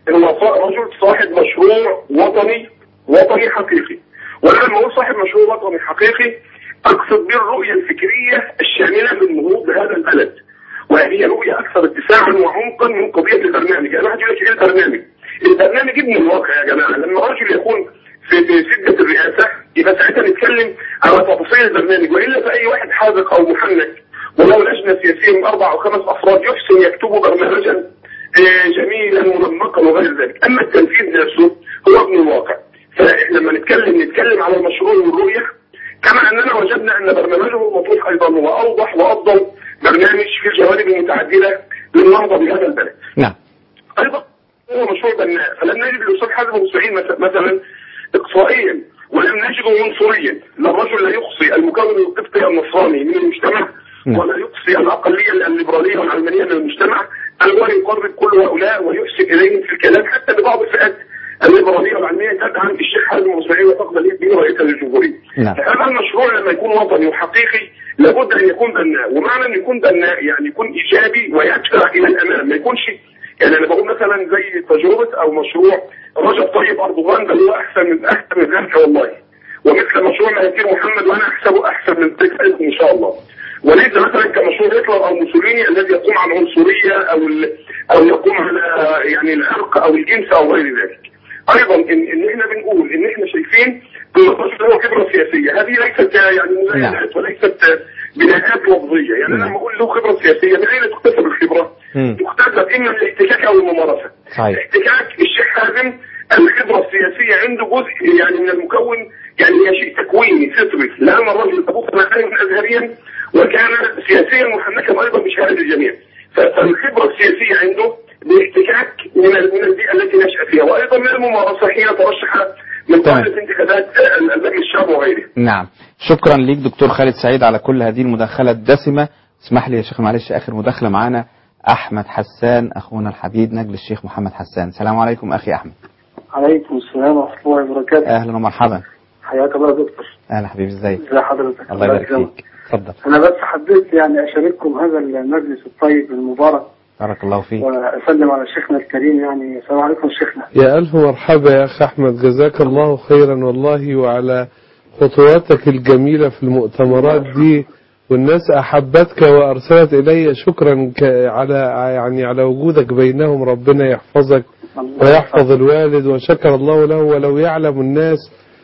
هو صا- رجل صاحب مشروع وطني وطني حقيقي وانا لما اقول صاحب مشروع وطني حقيقي اقصد به الرؤيه الفكريه الشامله من نهوض هذا البلد وهي رؤيه اكثر اتساعا وعمقا من قضيه البرنامج انا واحد يقول لك ايه البرنامج البرنامج ابن الواقع يا جماعه لما رجل يكون في في سده الرئاسه يبقى ساعتها نتكلم على تفاصيل البرنامج والا فاي واحد حاذق او محنك ولو لجنه سياسيه من اربع او خمس افراد يحسن يكتبوا برنامجا آه، جميلا منمقا وغير ذلك اما التنفيذ نفسه هو ابن الواقع فلما نتكلم نتكلم على المشروع والرؤيه كما اننا وجدنا ان برنامجه مطروح ايضا هو اوضح وافضل برنامج في الجوانب المتعدده للنهضه بهذا البلد نعم ايضا هو مشروع بناء فلم نجد الاستاذ حازم ابو اسماعيل مث- مثلا اقصائيا ولم نجده عنصريا لا الرجل لا يقصي المكون القبطي النصراني من المجتمع ولا يقصي الاقليه الليبراليه والعلمانيه من المجتمع بل هو يقرب كل هؤلاء ويحسن اليهم في الكلام حتى لبعض الفئات الليبراليه والعلمانيه تدعم الشيخ حازم ابو اسماعيل وتقبل به رئيسا للجمهوريه. نعم. هذا المشروع لما يكون وطني وحقيقي لابد ان يكون بناء ومعنى ان يكون بناء يعني يكون ايجابي ويدفع الى الامام ما يكونش يعني انا بقول مثلا زي تجربه او مشروع رجب طيب اردوغان ده هو احسن من احسن من ذلك والله ومثل مشروع مهاتير محمد وانا احسبه احسن من ذلك ان شاء الله وليس مثلا كمشروع هتلر او موسوليني الذي يقوم على العنصريه او ال- او يقوم على يعني العرق او الجنس او غير ذلك. ايضا ان, إن احنا بنقول ان احنا شايفين ان الرجل له خبره سياسيه هذه ليست يعني مزايدات وليست بناءات لفظيه يعني انا لما اقول له خبره سياسيه من اين تكتسب الخبره؟ تكتسب اما من الاحتكاك او الممارسه. صحيح احتكاك الشيخ حازم الخبره السياسيه عنده جزء يعني من المكون يعني هي شيء تكويني فطري لان الرجل ابوه كان عالما ازهريا وكان سياسيا محنكا ايضا بشهاده الجميع ف- فالخبره السياسيه عنده باحتكاك من ال- من البيئه التي نشا فيها وايضا من الممارسه حين ترشح من قبل انتخابات آه، المجلس الشعب وغيره نعم شكرا ليك دكتور خالد سعيد على كل هذه المداخلة الدسمة اسمح لي يا شيخ معلش آخر مداخلة معانا أحمد حسان أخونا الحبيب نجل الشيخ محمد حسان السلام عليكم أخي أحمد عليكم السلام ورحمة الله وبركاته أهلا ومرحبا حياك الله يا دكتور أهلا حبيبي ازيك ازي حضرتك الله يبارك يكرمك. فيك اتفضل أنا بس حبيت يعني أشارككم هذا المجلس الطيب المبارك بارك الله فيك وأسلم على شيخنا الكريم يعني السلام عليكم شيخنا يا ألف مرحبا يا أخ أحمد جزاك الله خيرا والله وعلى خطواتك الجميلة في المؤتمرات دي والناس أحبتك وأرسلت إلي شكرا ك- على يعني على وجودك بينهم ربنا يحفظك ويحفظ الوالد وشكر الله له ولو يعلم الناس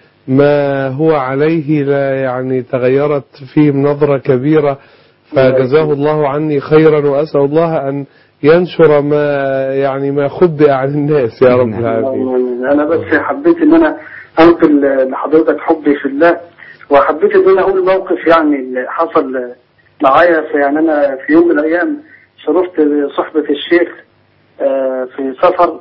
ما هو عليه لا يعني تغيرت فيهم نظرة كبيرة فجزاه الله عني خيرا وأسأل الله أن ينشر ما يعني ما خبئ عن الناس يا رب العالمين اللهم أنا بس حبيت إن أنا أنقل لحضرتك حبي في الله وحبيت إن أنا أقول موقف يعني اللي حصل معايا في يعني أنا في يوم من الأيام شرفت بصحبة الشيخ آه، في سفر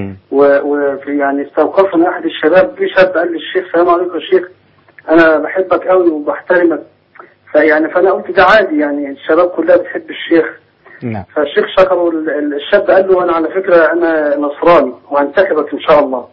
و- وفي يعني استوقفني احد الشباب في شاب قال لي الشيخ السلام عليكم يا شيخ انا بحبك قوي وبحترمك فيعني فانا قلت ده عادي يعني الشباب كلها بتحب الشيخ نعم فالشيخ شكره ال- ال- الشاب قال له انا على فكره انا نصراني وهنتخبك ان شاء الله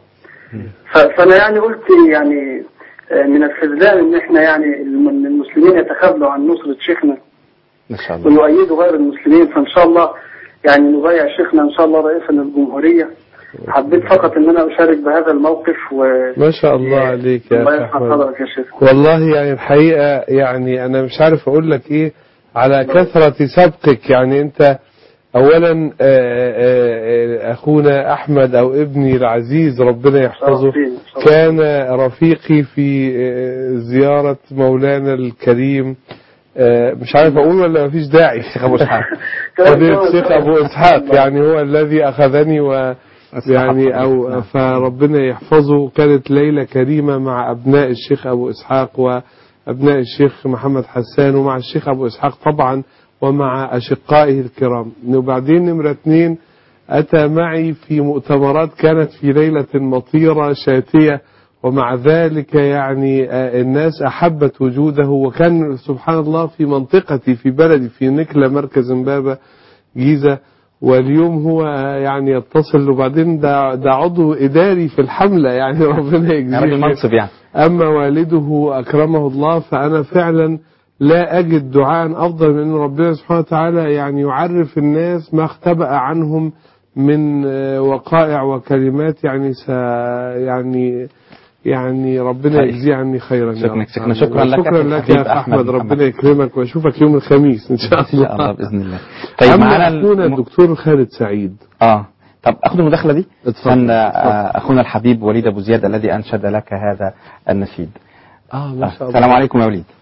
ف- فانا يعني قلت يعني آه، من الخذلان ان احنا يعني الم- إن المسلمين يتخاذلوا عن نصره شيخنا إن شاء الله ويؤيدوا غير المسلمين فان شاء الله يعني نبايع شيخنا ان شاء الله رئيسا للجمهوريه حبيت فقط ان انا اشارك بهذا الموقف و ما شاء الله عليك يا الله أخ يرحم أحمد حضرتك يا شيخ والله يعني الحقيقة يعني أنا مش عارف أقول لك إيه على كثرة سبقك يعني أنت أولا آه، آه، آه، أخونا أحمد أو ابني العزيز ربنا يحفظه كان رفيقي في آه، زيارة مولانا الكريم آه، مش عارف أقول ولا مفيش داعي الشيخ أبو إسحاق فضيلة الشيخ أبو إسحاق يعني هو الذي أخذني و يعني أو فربنا يحفظه كانت ليلة كريمة مع أبناء الشيخ أبو إسحاق وأبناء الشيخ محمد حسان ومع الشيخ أبو إسحاق طبعا ومع أشقائه الكرام وبعدين نمرة اتنين أتى معي في مؤتمرات كانت في ليلة مطيرة شاتية ومع ذلك يعني آه، الناس أحبت وجوده وكان سبحان الله في منطقتي في بلدي في نكلة مركز امبابة جيزة واليوم هو يعني يتصل وبعدين ده ده عضو إداري في الحملة يعني ربنا يجزيه راجل خير. منصب يعني أما والده أكرمه الله فأنا فعلا لا أجد دعاء أفضل من أن ربنا سبحانه وتعالى يعني يعرف الناس ما اختبأ عنهم من آه، وقائع وكلمات يعني س يعني يعني ربنا طيب. يجزي عني خيرا يا شكرا رب. شكرا شكرا لك شكرا أخي لك الحبيب يا أحمد احمد محمد. ربنا يكرمك واشوفك يوم الخميس ان شاء ان الله شاء الله باذن الله طيب أما معانا اخونا الم- الدكتور خالد سعيد اه طب اخد المداخله دي اتفضل، عشان آه، اخونا الحبيب وليد ابو زياد الذي انشد لك هذا النشيد اه ما آه، شاء الله السلام عليكم يا وليد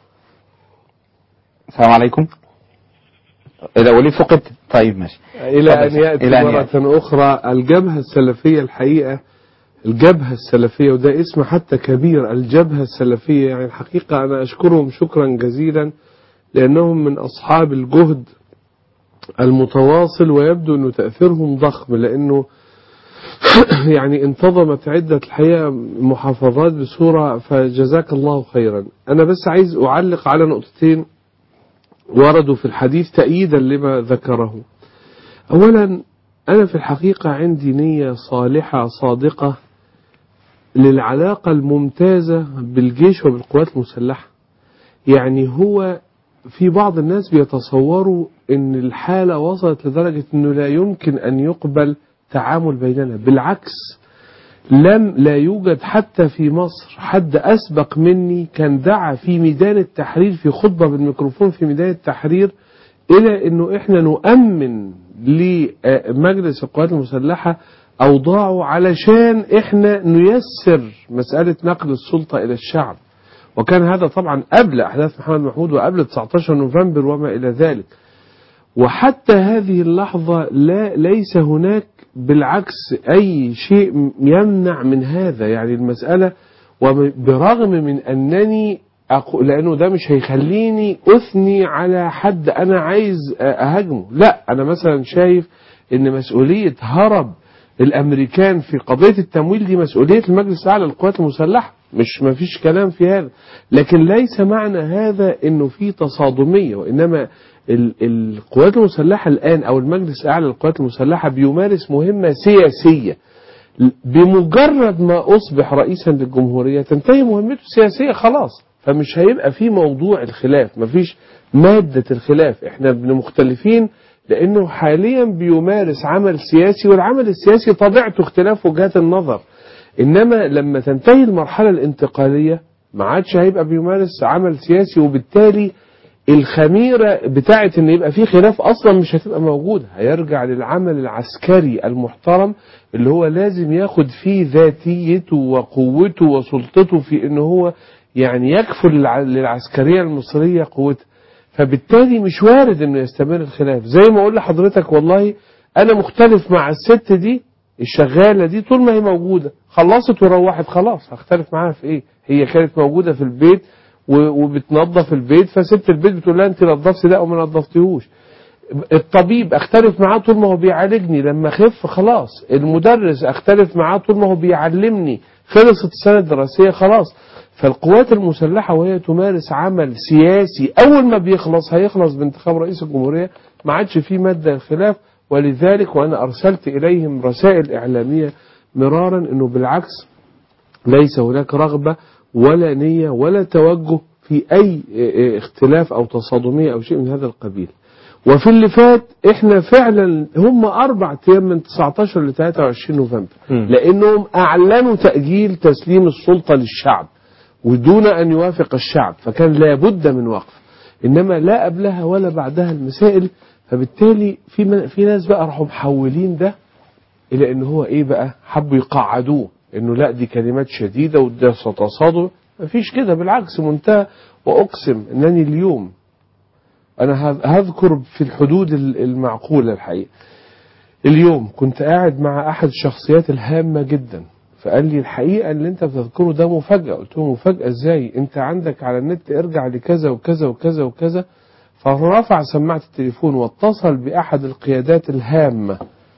السلام عليكم اذا وليد فقد طيب ماشي إلى اتفضل. أن يأتي إلى أن مرة يأتي. أخرى الجبهة السلفية الحقيقة الجبهة السلفية وده اسم حتى كبير الجبهة السلفية يعني الحقيقة أنا أشكرهم شكرا جزيلا لأنهم من أصحاب الجهد المتواصل ويبدو أنه تأثيرهم ضخم لأنه يعني انتظمت عدة الحقيقة محافظات بصورة فجزاك الله خيرا أنا بس عايز أعلق على نقطتين وردوا في الحديث تأييدا لما ذكره أولا أنا في الحقيقة عندي نية صالحة صادقة للعلاقة الممتازة بالجيش وبالقوات المسلحة يعني هو في بعض الناس بيتصوروا ان الحالة وصلت لدرجة انه لا يمكن ان يقبل تعامل بيننا بالعكس لم لا يوجد حتى في مصر حد أسبق مني كان دعا في ميدان التحرير في خطبة بالميكروفون في ميدان التحرير إلى أنه إحنا نؤمن لمجلس القوات المسلحة أوضاعه علشان إحنا نيسر مسألة نقل السلطة إلى الشعب وكان هذا طبعا قبل أحداث محمد محمود وقبل 19 نوفمبر وما إلى ذلك وحتى هذه اللحظة لا ليس هناك بالعكس أي شيء يمنع من هذا يعني المسألة وبرغم من أنني أقول لأنه ده مش هيخليني أثني على حد أنا عايز أهاجمه لا أنا مثلا شايف أن مسؤولية هرب الأمريكان في قضية التمويل دي مسؤولية المجلس الأعلى للقوات المسلحة مش ما فيش كلام في هذا لكن ليس معنى هذا أنه في تصادمية وإنما ال- القوات المسلحة الآن أو المجلس الأعلى للقوات المسلحة بيمارس مهمة سياسية بمجرد ما أصبح رئيسا للجمهورية تنتهي مهمته السياسية خلاص فمش هيبقى في موضوع الخلاف مفيش مادة الخلاف احنا بن مختلفين لأنه حاليا بيمارس عمل سياسي والعمل السياسي طبيعته اختلاف وجهات النظر إنما لما تنتهي المرحلة الانتقالية ما عادش هيبقى بيمارس عمل سياسي وبالتالي الخميرة بتاعت ان يبقى في خلاف اصلا مش هتبقى موجودة هيرجع للعمل العسكري المحترم اللي هو لازم ياخد فيه ذاتيته وقوته وسلطته في ان هو يعني يكفل للع- للعسكرية المصرية قوتها فبالتالي مش وارد انه يستمر الخلاف زي ما اقول لحضرتك والله انا مختلف مع الست دي الشغالة دي طول ما هي موجودة خلصت وروحت خلاص هختلف معاها في ايه هي كانت موجودة في البيت و- وبتنظف البيت فست البيت بتقول لها انت نظفتي لا وما نظفتيهوش الطبيب اختلف معاه طول ما هو بيعالجني لما خف خلاص المدرس اختلف معاه طول ما هو بيعلمني خلصت السنة الدراسية خلاص فالقوات المسلحة وهي تمارس عمل سياسي أول ما بيخلص هيخلص بانتخاب رئيس الجمهورية ما عادش فيه مادة الخلاف ولذلك وأنا أرسلت إليهم رسائل إعلامية مرارا أنه بالعكس ليس هناك رغبة ولا نية ولا توجه في أي اه، اه، اختلاف أو تصادمية أو شيء من هذا القبيل وفي اللي فات احنا فعلا هم أربع أيام من 19 ل 23 نوفمبر لأنهم أعلنوا تأجيل تسليم السلطة للشعب ودون أن يوافق الشعب فكان لابد من وقف إنما لا قبلها ولا بعدها المسائل فبالتالي في من- في ناس بقى راحوا محولين ده إلى إن هو إيه بقى حبوا يقعدوه إنه لا دي كلمات شديدة وده تصادم مفيش كده بالعكس منتهى وأقسم أنني اليوم أنا هذ- هذكر في الحدود ال- المعقولة الحقيقة اليوم كنت قاعد مع أحد الشخصيات الهامة جدا فقال لي الحقيقة اللي انت بتذكره ده مفاجأة قلت له مفاجأة ازاي انت عندك على النت ارجع لكذا وكذا وكذا وكذا فرفع سماعة التليفون واتصل بأحد القيادات الهامة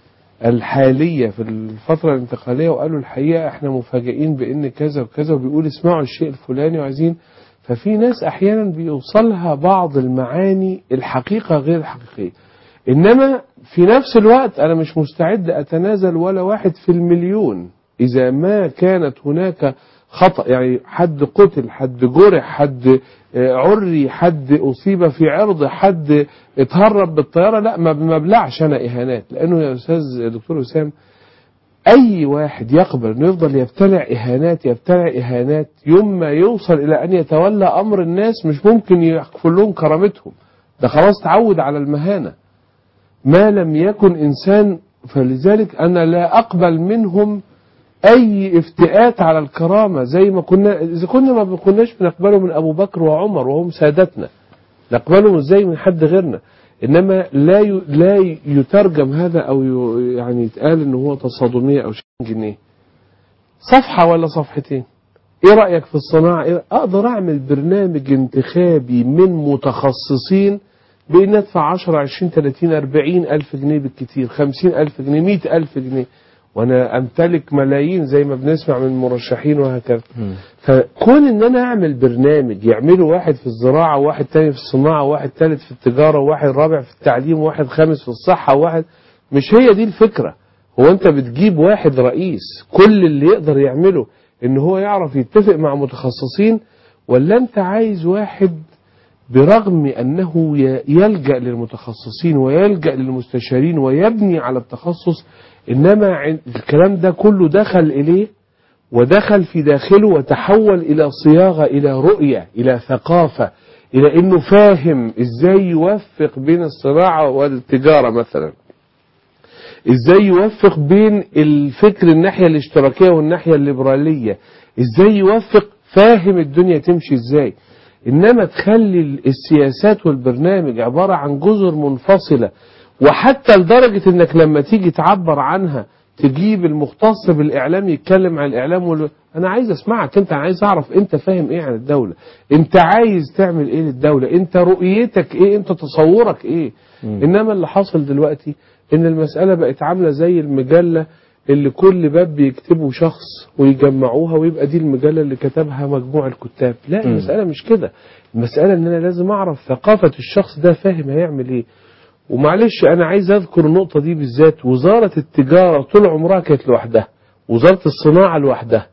الحالية في الفترة الانتقالية وقالوا الحقيقة احنا مفاجئين بان كذا وكذا وبيقول اسمعوا الشيء الفلاني وعايزين ففي ناس احيانا بيوصلها بعض المعاني الحقيقة غير الحقيقية انما في نفس الوقت انا مش مستعد اتنازل ولا واحد في المليون اذا ما كانت هناك خطأ يعني حد قتل حد جرح حد آه، عري حد أصيب في عرض حد اتهرب بالطيارة لا ما ما بلعش أنا إهانات لأنه يا أستاذ دكتور وسام أي واحد يقبل أنه يفضل يبتلع إهانات يبتلع إهانات يوم ما يوصل إلى أن يتولى أمر الناس مش ممكن يكفل لهم كرامتهم ده خلاص تعود على المهانة ما لم يكن إنسان فلذلك أنا لا أقبل منهم أي افتئات على الكرامة زي ما كنا إذا كنا ما كناش بنقبله من أبو بكر وعمر وهم سادتنا نقبلهم ازاي من حد غيرنا انما لا ي... لا يترجم هذا او ي... يعني يتقال ان هو تصادميه او شيء جنيه صفحه ولا صفحتين ايه رايك في الصناعه إيه؟ اقدر اعمل برنامج انتخابي من متخصصين بان ادفع 10 20 30 40 الف جنيه بالكتير 50 الف جنيه 100 الف جنيه وانا امتلك ملايين زي ما بنسمع من المرشحين وهكذا فكون ان انا اعمل برنامج يعمله واحد في الزراعه وواحد تاني في الصناعه وواحد تالت في التجاره وواحد رابع في التعليم وواحد خامس في الصحه وواحد مش هي دي الفكره هو انت بتجيب واحد رئيس كل اللي يقدر يعمله ان هو يعرف يتفق مع متخصصين ولا انت عايز واحد برغم انه ي- يلجا للمتخصصين ويلجا للمستشارين ويبني على التخصص انما عن- الكلام ده كله دخل اليه ودخل في داخله وتحول الى صياغه الى رؤيه الى ثقافه الى انه فاهم ازاي يوفق بين الصناعه والتجاره مثلا ازاي يوفق بين الفكر الناحيه الاشتراكيه والناحيه الليبراليه ازاي يوفق فاهم الدنيا تمشي ازاي انما تخلي السياسات والبرنامج عباره عن جزر منفصله وحتى لدرجه انك لما تيجي تعبر عنها تجيب المختص بالاعلام يتكلم عن الاعلام وال... انا عايز اسمعك انت عايز اعرف انت فاهم ايه عن الدوله انت عايز تعمل ايه للدوله انت رؤيتك ايه انت تصورك ايه انما اللي حاصل دلوقتي ان المساله بقت عامله زي المجله اللي كل باب بيكتبه شخص ويجمعوها ويبقى دي المجله اللي كتبها مجموع الكتاب لا مم. المساله مش كده المساله ان انا لازم اعرف ثقافه الشخص ده فاهم هيعمل ايه ومعلش انا عايز اذكر النقطه دي بالذات وزاره التجاره طول عمرها كانت لوحدها وزاره الصناعه لوحدها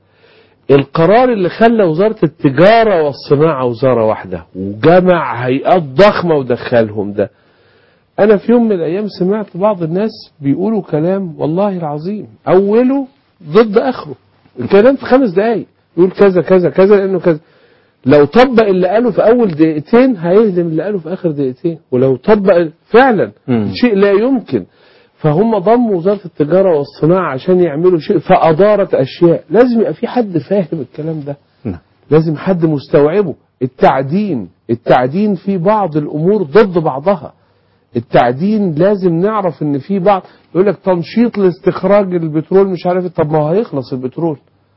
القرار اللي خلى وزاره التجاره والصناعه وزاره واحده وجمع هيئات ضخمه ودخلهم ده انا في يوم من الايام سمعت بعض الناس بيقولوا كلام والله العظيم اوله ضد اخره الكلام في خمس دقايق يقول كذا كذا كذا لانه كذا لو طبق اللي قاله في اول دقيقتين هيهدم اللي قاله في اخر دقيقتين ولو طبق فعلا شيء لا يمكن فهم ضموا وزاره التجاره والصناعه عشان يعملوا شيء فادارت اشياء لازم يبقى في حد فاهم الكلام ده لازم حد مستوعبه التعدين التعدين في بعض الامور ضد بعضها التعدين لازم نعرف ان في بعض يقول لك تنشيط لاستخراج البترول مش عارف إيه. طب ما هو هيخلص البترول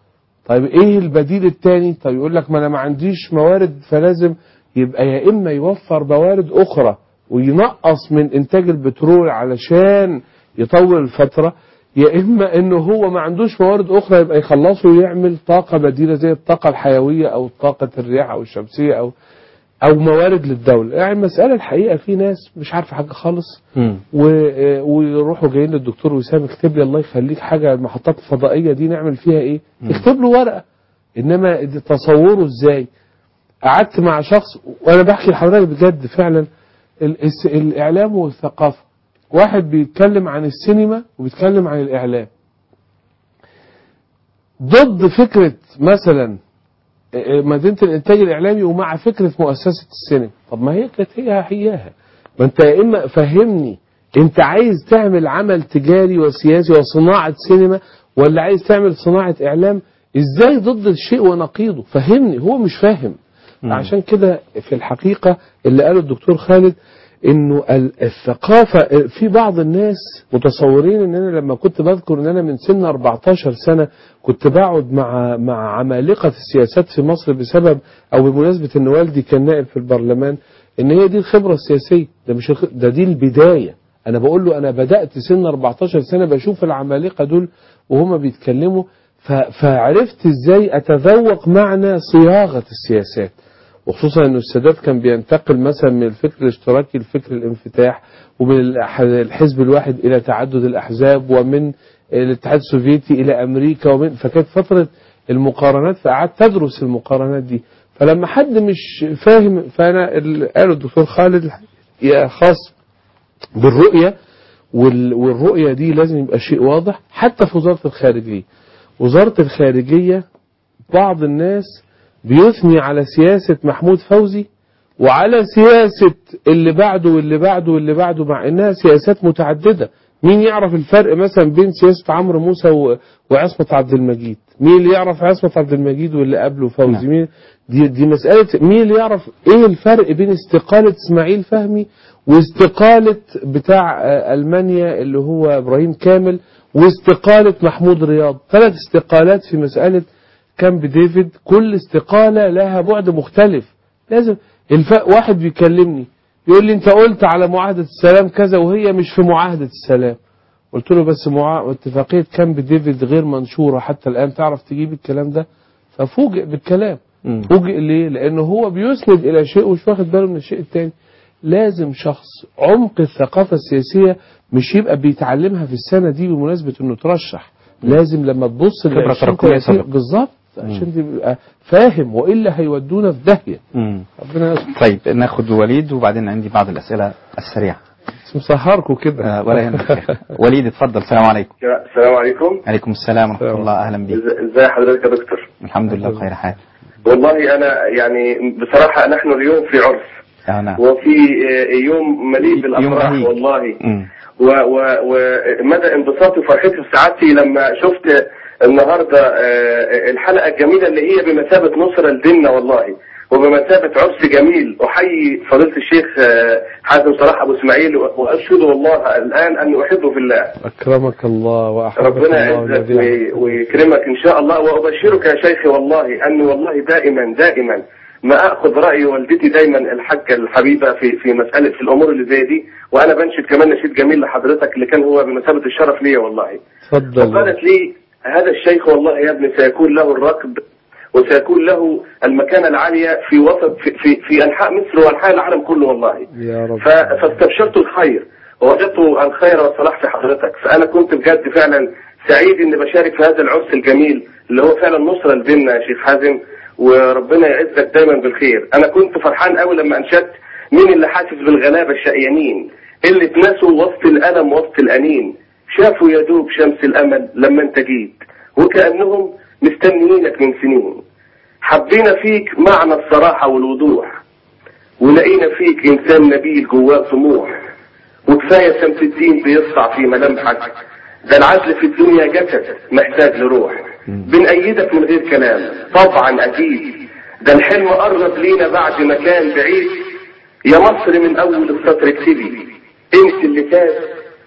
طيب ايه البديل التاني طيب يقول لك ما انا ما عنديش موارد فلازم يبقى يا اما يوفر موارد اخرى وينقص من انتاج البترول علشان يطول الفتره يا اما انه هو ما عندوش موارد اخرى يبقى يخلصه ويعمل طاقه بديله زي الطاقه الحيويه او طاقه الرياح او الشمسيه او او موارد للدوله يعني المساله الحقيقه في ناس مش عارفه حاجه خالص و... ويروحوا جايين للدكتور وسام اكتب لي الله يخليك حاجه المحطات الفضائيه دي نعمل فيها ايه يكتب له ورقه انما دي تصوره ازاي قعدت مع شخص وانا بحكي لحضرتك بجد فعلا ال... الس- الاعلام والثقافه واحد بيتكلم عن السينما وبيتكلم عن الاعلام ضد فكره مثلا مدينه الانتاج الاعلامي ومع فكره مؤسسه السينما طب ما هي كانت هي هياها ما انت يا اما فهمني انت عايز تعمل عمل تجاري وسياسي وصناعه سينما ولا عايز تعمل صناعه اعلام ازاي ضد الشيء ونقيضه فهمني هو مش فاهم عشان كده في الحقيقه اللي قاله الدكتور خالد انه ال- الثقافه في بعض الناس متصورين ان انا لما كنت بذكر ان انا من سن 14 سنه كنت بقعد مع مع عمالقه السياسات في مصر بسبب او بمناسبه ان والدي كان نائب في البرلمان ان هي دي الخبره السياسيه ده مش الخ- ده دي البدايه انا بقول له انا بدات سن 14 سنه بشوف العمالقه دول وهما بيتكلموا ف- فعرفت ازاي اتذوق معنى صياغه السياسات وخصوصا ان السادات كان بينتقل مثلا من الفكر الاشتراكي لفكر الانفتاح ومن الأح- الحزب الواحد الى تعدد الاحزاب ومن الاتحاد السوفيتي الى امريكا ومن فكانت فتره المقارنات فقعدت تدرس المقارنات دي فلما حد مش فاهم فانا ال- قالوا الدكتور خالد يا خاص بالرؤيه وال- والرؤيه دي لازم يبقى شيء واضح حتى في وزاره الخارجيه وزاره الخارجيه بعض الناس بيثني على سياسه محمود فوزي وعلى سياسة اللي بعده واللي بعده واللي بعده مع انها سياسات متعددة مين يعرف الفرق مثلا بين سياسة عمرو موسى و- وعصمة عبد المجيد مين اللي يعرف عصمة عبد المجيد واللي قبله فوزي مين دي, دي مسألة مين اللي يعرف ايه الفرق بين استقالة اسماعيل فهمي واستقالة بتاع آه، المانيا اللي هو ابراهيم كامل واستقالة محمود رياض ثلاث استقالات في مسألة كامب ديفيد كل استقالة لها بعد مختلف لازم الف... واحد بيكلمني يقول لي انت قلت على معاهدة السلام كذا وهي مش في معاهدة السلام قلت له بس مع... اتفاقية كامب ديفيد غير منشورة حتى الآن تعرف تجيب الكلام ده ففوجئ بالكلام فوجئ ليه لأنه هو بيسند إلى شيء ومش واخد باله من الشيء التاني لازم شخص عمق الثقافة السياسية مش يبقى بيتعلمها في السنة دي بمناسبة انه ترشح لازم لما تبص ل خبرة 20 تراكمية 30 سابقة. بالظبط عشان تبقى فاهم والا هيودونا في داهيه مم. ربنا يستر طيب ناخد وليد وبعدين عندي بعض الأسئلة السريعة بس مسهركم كده آه، ولا يهمك يا أخي. وليد اتفضل السلام عليكم السلام عليكم عليكم السلام ورحمة الله أهلا بك إز- ازاي حضرتك يا دكتور الحمد لله بخير حال والله انا يعني بصراحه نحن اليوم في عرس آه، نعم وفي آه، يوم مليء بالافراح بهيج. والله مم. و- و- ومدى انبساطي وفرحتي وسعادتي لما شفت النهارده آه، الحلقه الجميله اللي هي بمثابه نصره لديننا والله وبمثابه عرس جميل احيي فضيله الشيخ آه، حازم صلاح ابو اسماعيل واشهد والله الان اني احبه في الله اكرمك الله واحبك ربنا الله يعزك والذي وي- ويكرمك ان شاء الله وابشرك يا شيخي والله اني والله دائما دائما ما اخذ راي والدتي دايما الحاجه الحبيبه في في مساله في الامور اللي زي دي وانا بنشد كمان نشيد جميل لحضرتك اللي كان هو بمثابه الشرف ليا والله تفضل وقالت لي هذا الشيخ والله يا ابني سيكون له الركب وسيكون له المكانه العاليه في وسط في في, في انحاء مصر وانحاء العالم كله والله يا رب ف- فاستبشرت الخير ووجدت الخير والصلاح في حضرتك فانا كنت بجد فعلا سعيد اني بشارك في هذا العرس الجميل اللي هو فعلا نصره لديننا يا شيخ حازم وربنا يعزك دايما بالخير انا كنت فرحان قوي لما انشدت مين اللي حاسس بالغلابه الشقيانين اللي اتنسوا وسط الالم وسط الانين شافوا يا دوب شمس الامل لما انت جيت وكانهم مستنيينك من سنين حبينا فيك معنى الصراحه والوضوح ولقينا فيك انسان نبيل جواه طموح وكفايه شمس الدين بيسطع في ملامحك ده العدل في الدنيا جسد محتاج لروح بنأيدك من غير كلام طبعا اكيد ده الحلم قرب لينا بعد ما كان بعيد يا مصر من اول السطر اكتبي انت اللي فات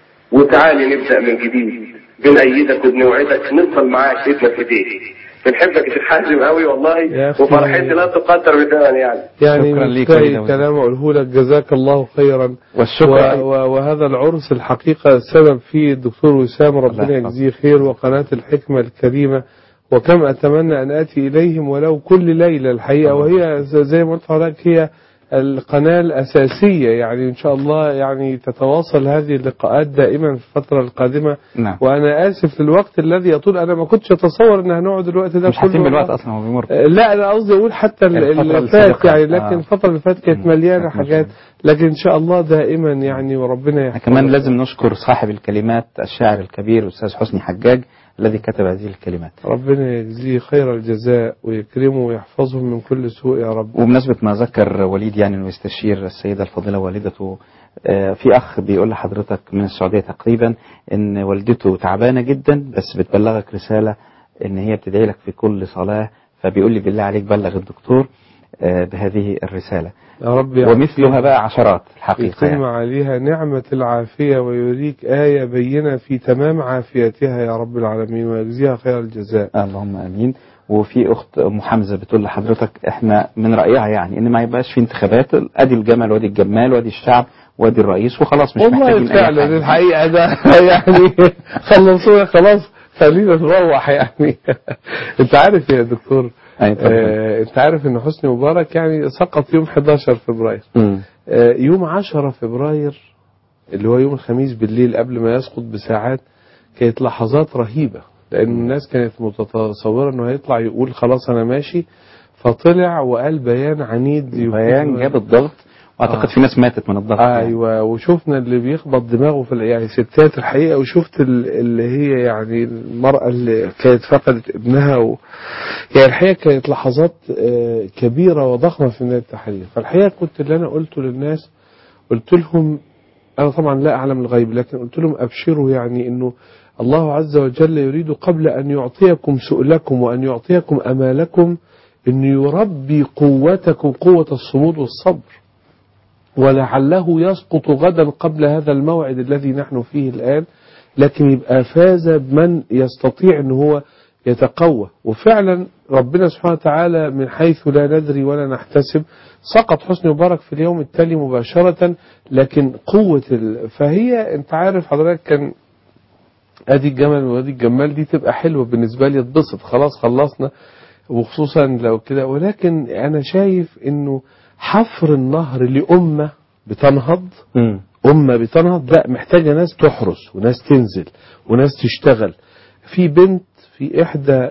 وتعالي نبدا من جديد بنأيدك وبنوعدك نفضل معاك ايدنا في ايديك بنحبك يا شيخ حازم قوي والله يا أخي. وفرحتي لا تقدر بثمن يعني يعني شكراً مش ليك لاقي وليد أبو كلام اقوله لك جزاك الله خيرا والشكر و... أيضاً. و... وهذا العرس الحقيقة السبب فيه الدكتور وسام ربنا الله يحفظه. يجزيه خير وقناة الحكمة الكريمة وكم أتمنى أن آتي إليهم ولو كل ليلة الحقيقة وهي ز- زي ما قلت لحضرتك هي القناة الأساسية يعني إن شاء الله يعني تتواصل هذه اللقاءات دائما في الفترة القادمة نعم وأنا آسف للوقت الذي يطول أنا ما كنتش أتصور إن هنقعد الوقت ده مش حاسين كله بالوقت أصلا هو بيمر لا انا قصدي اقول حتى ال- الفترة اللي فات السابقة. يعني لكن آه. الفتره اللي فاتت كانت مليانه حاجات لكن ان شاء الله دائما يعني وربنا يحفظك كمان لازم نشكر صاحب الكلمات الشاعر الكبير الأستاذ حسني حجاج الذي كتب هذه الكلمات ربنا يجزيه خير الجزاء ويكرمه ويحفظه من كل سوء يا رب وبمناسبة ما ذكر وليد يعني انه يستشير السيدة الفاضلة والدته آه، في أخ بيقول لحضرتك من السعودية تقريبا إن والدته تعبانة جدا بس بتبلغك رسالة إن هي بتدعي لك في كل صلاة فبيقول لي بالله عليك بلغ الدكتور آه، بهذه الرسالة يا رب ومثلها بقى عشرات الحقيقة يتم يعني. عليها نعمة العافية ويريك آية بينة في تمام عافيتها يا رب العالمين ويجزيها خير الجزاء اللهم امين وفي اخت ام حمزه بتقول لحضرتك احنا من رايها يعني ان ما يبقاش في انتخابات ادي الجمل وادي الجمال وادي الشعب وادي الرئيس وخلاص مش والله محتاجين اي فعلا حاجه الحقيقة ده يعني خلصونا خلاص خلينا نروح يعني انت عارف يا دكتور أي طبعا. آه انت عارف ان حسني مبارك يعني سقط يوم 11 فبراير مم. آه يوم 10 فبراير اللي هو يوم الخميس بالليل قبل ما يسقط بساعات كانت لحظات رهيبة لان الناس كانت متصوره انه هيطلع يقول خلاص انا ماشي فطلع وقال بيان عنيد بيان جاب الضغط واعتقد في ناس ماتت من الضغط يعني. ايوه وشفنا اللي بيخبط دماغه في ال- يعني ستات الحقيقه وشفت ال- اللي هي يعني المراه اللي كانت فقدت ابنها و... يعني الحقيقه كانت لحظات آه، كبيره وضخمه في نادي التحرير فالحقيقه كنت اللي انا قلته للناس قلت لهم انا طبعا لا اعلم الغيب لكن قلت لهم ابشروا يعني انه الله عز وجل يريد قبل ان يعطيكم سؤلكم وان يعطيكم امالكم ان يربي قوتكم قوه الصمود والصبر ولعله يسقط غدا قبل هذا الموعد الذي نحن فيه الآن لكن يبقى فاز بمن يستطيع ان هو يتقوى وفعلا ربنا سبحانه وتعالى من حيث لا ندري ولا نحتسب سقط حسني مبارك في اليوم التالي مباشرة لكن قوة ال... فهي انت عارف حضرتك كان ادي الجمل وادي الجمال دي تبقى حلوة بالنسبة لي اتبسط خلاص خلصنا وخصوصا لو كده ولكن انا شايف انه حفر النهر لأمة بتنهض أمة بتنهض لا محتاجة ناس تحرس وناس تنزل وناس تشتغل في بنت في إحدى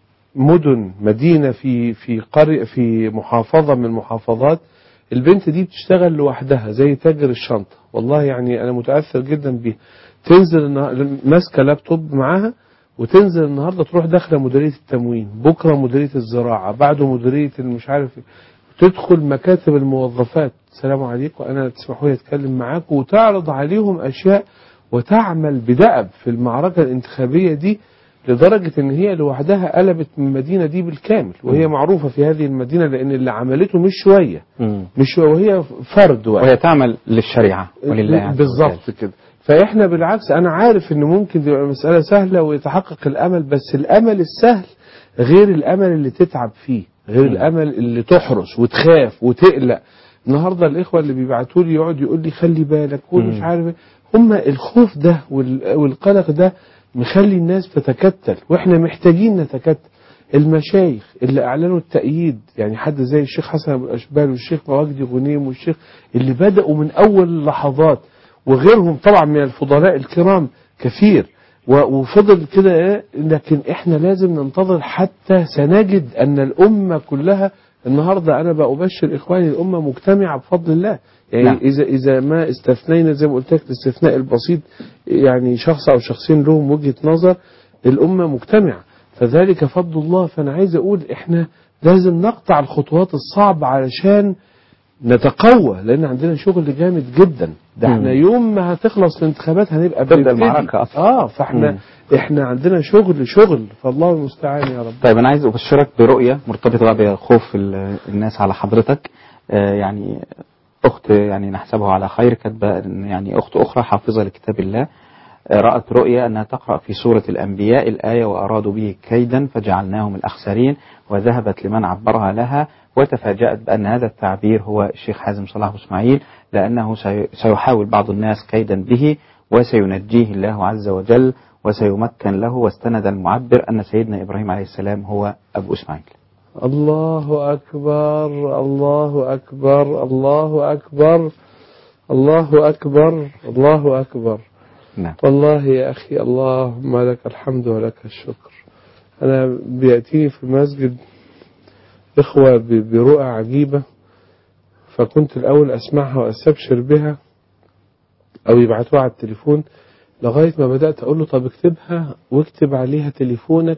مدن مدينة في في قرية في محافظة من المحافظات البنت دي بتشتغل لوحدها زي تاجر الشنطة والله يعني أنا متأثر جدا بيها تنزل النهار- ماسكة لابتوب معاها وتنزل النهارده تروح داخله مديريه التموين بكره مديريه الزراعه بعده مديريه مش عارف إيه. تدخل مكاتب الموظفات السلام عليكم انا تسمحوا لي اتكلم معاكم وتعرض عليهم اشياء وتعمل بدأب في المعركه الانتخابيه دي لدرجه ان هي لوحدها قلبت من المدينه دي بالكامل وهي معروفه في هذه المدينه لان اللي عملته مش شويه مش شويه وهي فرد واحد وهي تعمل للشريعة ولله عز وجل. بالظبط كده فاحنا بالعكس انا عارف ان ممكن تبقى مسألة سهلة ويتحقق الامل بس الامل السهل غير الامل اللي تتعب فيه غير الامل اللي تحرس وتخاف وتقلق النهارده الاخوه اللي بيبعتوا لي يقعد يقول لي خلي بالك ومش مم. عارف إيه. هم الخوف ده وال- والقلق ده مخلي الناس تتكتل واحنا محتاجين نتكتل المشايخ اللي اعلنوا التأييد يعني حد زي الشيخ حسن ابو الاشبال والشيخ مواجدي غنيم والشيخ اللي بدأوا من اول اللحظات وغيرهم طبعا من الفضلاء الكرام كثير و- وفضل كده ايه لكن احنا لازم ننتظر حتى سنجد ان الامه كلها النهارده انا بأبشر اخواني الامه مجتمعه بفضل الله يعني نعم. اذا اذا ما استثنينا زي ما قلت لك الاستثناء البسيط يعني شخص او شخصين لهم وجهه نظر الامه مجتمعه فذلك فضل الله فانا عايز اقول احنا لازم نقطع الخطوات الصعبه علشان نتقوى لان عندنا شغل جامد جدا ده احنا مم. يوم ما هتخلص الانتخابات هنبقى تبدأ بنبتدي. المعركة أصلا. اه فاحنا مم. احنا عندنا شغل شغل فالله المستعان يا رب طيب أنا عايز أبشرك برؤية مرتبطة بقى بخوف ال- الناس على حضرتك آه، يعني أخت يعني نحسبها على خير كاتبة إن يعني أخت أخرى حافظة لكتاب الله آه، رأت رؤيا أنها تقرأ في سورة الأنبياء الآية وأرادوا به كيدا فجعلناهم الأخسرين وذهبت لمن عبرها لها وتفاجأت بأن هذا التعبير هو الشيخ حازم صلاح أبو إسماعيل لأنه سي- سيحاول بعض الناس كيدا به وسينجيه الله عز وجل وسيمكن له واستند المعبر أن سيدنا إبراهيم عليه السلام هو أبو إسماعيل الله أكبر الله أكبر الله أكبر الله أكبر الله أكبر نعم والله يا أخي اللهم لك الحمد ولك الشكر أنا بيأتيني في المسجد إخوة ب- برؤى عجيبة فكنت الأول أسمعها وأستبشر بها أو يبعتوها على التليفون لغاية ما بدأت أقول له طب اكتبها واكتب عليها تليفونك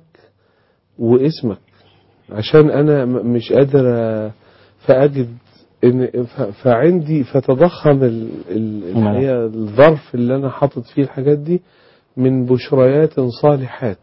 واسمك عشان أنا م- مش قادر أ- فأجد إن ف- فعندي فتضخم ال- ال- الحقيقة الظرف اللي أنا حاطط فيه الحاجات دي من بشريات صالحات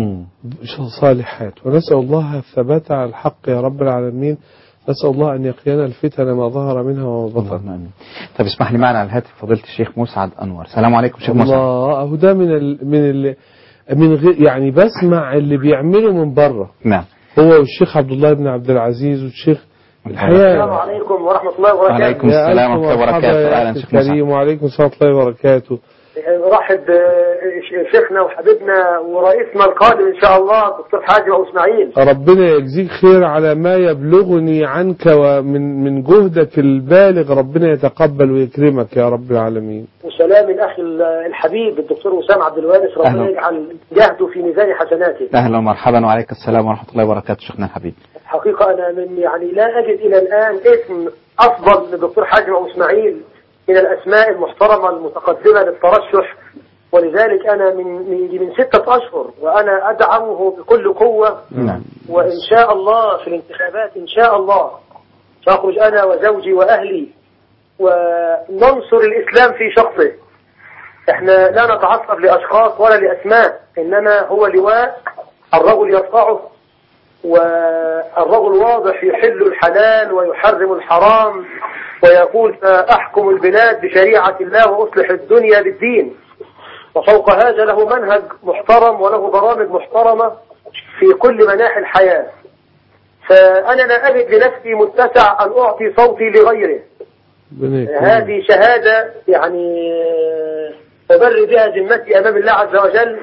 صالحات ونسأل الله الثبات على الحق يا رب العالمين نسأل الله أن يقينا الفتن ما ظهر منها وما بطن طب اسمح لي معنا على الهاتف فضيلة الشيخ مسعد أنور السلام عليكم شيخ مسعد الله أهو ده من ال من ال من غير يعني بسمع اللي بيعمله من بره نعم هو والشيخ عبد الله بن عبد العزيز والشيخ السلام الحقيقة عليكم ورحمة الله وبركاته وعليكم السلام ورحمة الله وبركاته أهلا شيخ مسعد كريم وعليكم السلام ورحمة الله وبركاته نرحب آه، شيخنا وحبيبنا ورئيسنا القادم ان شاء الله الدكتور حاجي ابو اسماعيل ربنا يجزيك خير على ما يبلغني عنك ومن من جهدك البالغ ربنا يتقبل ويكرمك يا رب العالمين وسلام الاخ الحبيب الدكتور وسام عبد الوارث ربنا أهلا. يجعل جهده في ميزان حسناته أهلا ومرحبا وعليك السلام ورحمة الله وبركاته شيخنا الحبيب حقيقة أنا من يعني لا أجد إلى الآن اسم أفضل للدكتور حاجم أبو إسماعيل من الأسماء المحترمة المتقدمة للترشح ولذلك أنا من من من ستة أشهر وأنا أدعمه بكل قوة نعم وإن شاء الله في الانتخابات إن شاء الله سأخرج أنا وزوجي وأهلي وننصر الإسلام في شخصه احنا لا نتعصب لأشخاص ولا لأسماء إنما هو لواء الرجل يرفعه والرجل واضح يحل الحلال ويحرم الحرام ويقول سأحكم البلاد بشريعة الله وأصلح الدنيا بالدين وفوق هذا له منهج محترم وله برامج محترمة في كل مناحي الحياة فأنا لا أجد لنفسي متسع أن أعطي صوتي لغيره ربنا يكرمك. هذه شهادة يعني أبرر بها ذمتي أمام الله عز وجل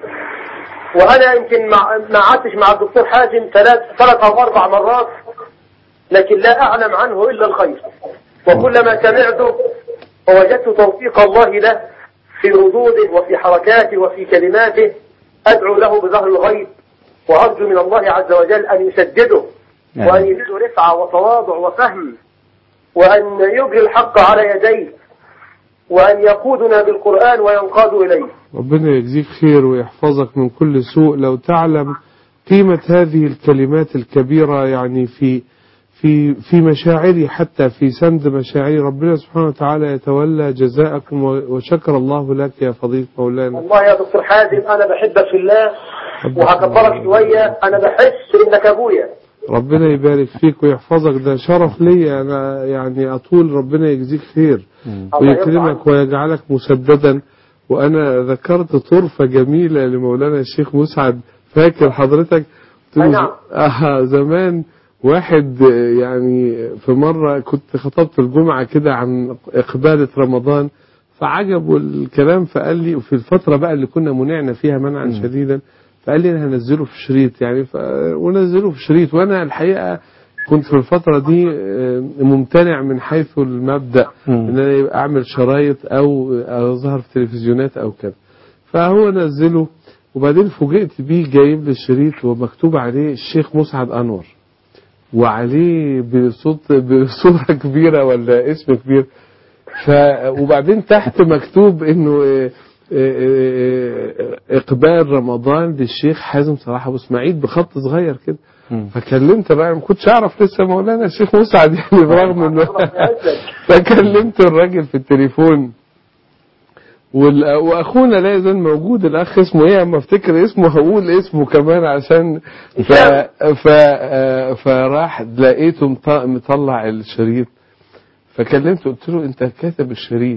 وأنا يمكن مع- ما قعدتش مع الدكتور حازم ثلاث ثلاث أو أربع مرات لكن لا أعلم عنه إلا الخير وكلما سمعته ووجدت توفيق الله له في ردوده وفي حركاته وفي كلماته أدعو له بظهر الغيب وأرجو من الله عز وجل أن يسدده نعم. وأن يزيده رفعة وتواضع وفهم وأن يجري الحق على يديه وأن يقودنا بالقرآن وينقاد إليه ربنا يجزيك خير ويحفظك من كل سوء لو تعلم قيمة هذه الكلمات الكبيرة يعني في في في مشاعري حتى في سند مشاعري ربنا سبحانه وتعالى يتولى جزاءكم و- وشكر الله لك يا فضيلة مولانا والله يا دكتور حازم أنا بحبك في الله وهكبرك شوية أنا بحس إنك أبويا ربنا يبارك فيك ويحفظك ده شرف لي أنا يعني أطول ربنا يجزيك خير ويكرمك ويجعلك مسددا وأنا ذكرت طرفة جميلة لمولانا الشيخ مسعد فاكر حضرتك قلت له نعم. آه زمان واحد آه، يعني في مرة كنت خطبت الجمعة كده عن إقبالة رمضان فعجبه الكلام فقال لي وفي الفترة بقى اللي كنا منعنا فيها منعا شديدا فقال لي انا هنزله في شريط يعني ف... ونزله في شريط وانا الحقيقة كنت في الفترة دي آه، ممتنع من حيث المبدأ ان انا يبقى اعمل شرايط او اظهر في تلفزيونات او كده فهو نزله وبعدين فوجئت بيه جايب لي الشريط ومكتوب عليه الشيخ مسعد انور وعليه بصوت بصورة كبيرة ولا اسم كبير ف وبعدين تحت مكتوب انه آه، آه، آه، اقبال رمضان للشيخ حازم صلاح ابو اسماعيل بخط صغير كده فكلمت بقى ما كنتش اعرف لسه مولانا الشيخ مسعد يعني برغم انه فكلمت الراجل في التليفون وال- واخونا لا يزال موجود الاخ اسمه ايه اما افتكر اسمه هقول اسمه كمان عشان ف... ف... آه، فراح لقيته مط- مطلع الشريط فكلمته قلت له انت كاتب الشريط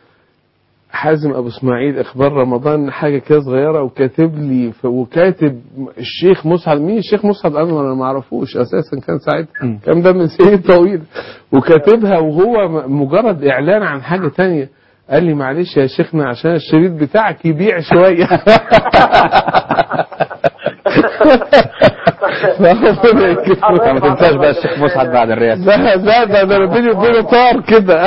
حازم ابو اسماعيل اخبار رمضان حاجه كده صغيره وكاتب لي ف... وكاتب الشيخ مسعد مين الشيخ مسعد انور انا ما اعرفوش اساسا كان ساعتها كان ده من سنين طويل وكاتبها وهو م- مجرد اعلان عن حاجه تانية قال لي معلش يا شيخنا عشان الشريط بتاعك يبيع شويه ربنا يكرمك. ما تنساش بقى الشيخ مسعد بعد الرئاسة لا لا ده ده انا بيني وبينه طار كده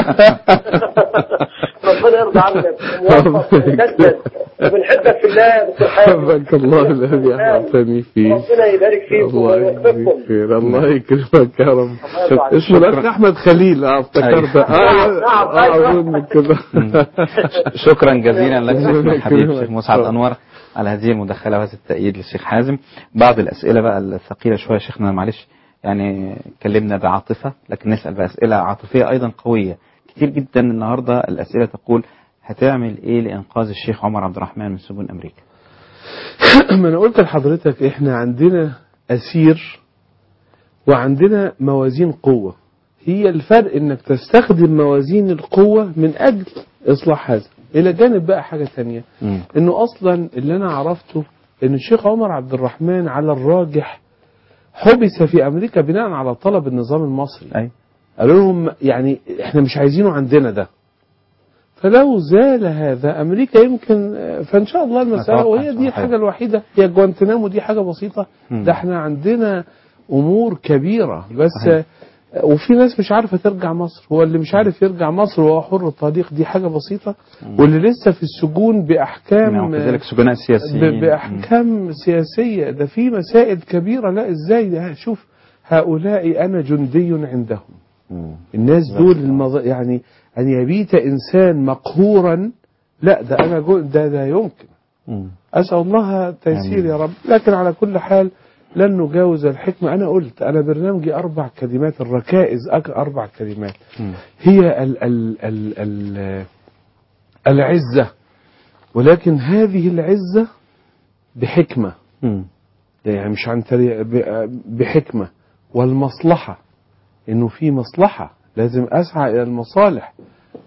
ربنا يرضى عنك موفق ومسدد وبنحبك في الله يا دكتور حازم حبك الله الذي احببتني فيه ربنا يبارك فيكم الله ويوفقكم يجزيك خير الله يكرمك يا رب يرضى اسمه عنك. الاخ احمد خليل اه افتكرت أيوة. اه نعم، نعم، اه أيوة. اظن كده شكرا جزيلا لك شيخنا ربنا الحبيب يكرمك. الشيخ مسعد انور على هذه المداخله وهذا التأييد للشيخ حازم بعض الاسئله بقى الثقيله شويه يا شيخنا معلش يعني اتكلمنا بعاطفه لكن نسال بقى اسئله عاطفيه ايضا قويه كتير جدا النهارده الاسئله تقول هتعمل ايه لانقاذ الشيخ عمر عبد الرحمن من سجون امريكا ما انا قلت لحضرتك احنا عندنا اسير وعندنا موازين قوة هي الفرق انك تستخدم موازين القوة من اجل اصلاح هذا الى جانب بقى حاجة تانية انه اصلا اللي انا عرفته ان الشيخ عمر عبد الرحمن على الراجح حبس في امريكا بناء على طلب النظام المصري أي. قالوا لهم يعني احنا مش عايزينه عندنا ده فلو زال هذا امريكا يمكن آه، فان شاء الله المساله أتوقع وهي دي صحيح. الحاجه الوحيده هي جوانتنامو دي حاجه بسيطه مم. ده احنا عندنا امور كبيره بس صحيح. آه، وفي ناس مش عارفه ترجع مصر هو اللي مش عارف يرجع مصر وهو حر الطريق دي حاجه بسيطه واللي لسه في السجون باحكام نعم، وكذلك سجناء سياسيين. ب- باحكام سياسيه ده في مسائل كبيره لا ازاي ده شوف هؤلاء انا جندي عندهم الناس دول المض... يعني ان يبيت انسان مقهورا لا ده انا جو... ده لا يمكن اسال الله التيسير يا رب لكن على كل حال لن نجاوز الحكمه انا قلت انا برنامجي اربع كلمات الركائز أك... اربع كلمات هي ال... ال... ال... ال... العزه ولكن هذه العزه بحكمه يعني مش عن طريق ب- بحكمه والمصلحه انه في مصلحه لازم اسعى الى المصالح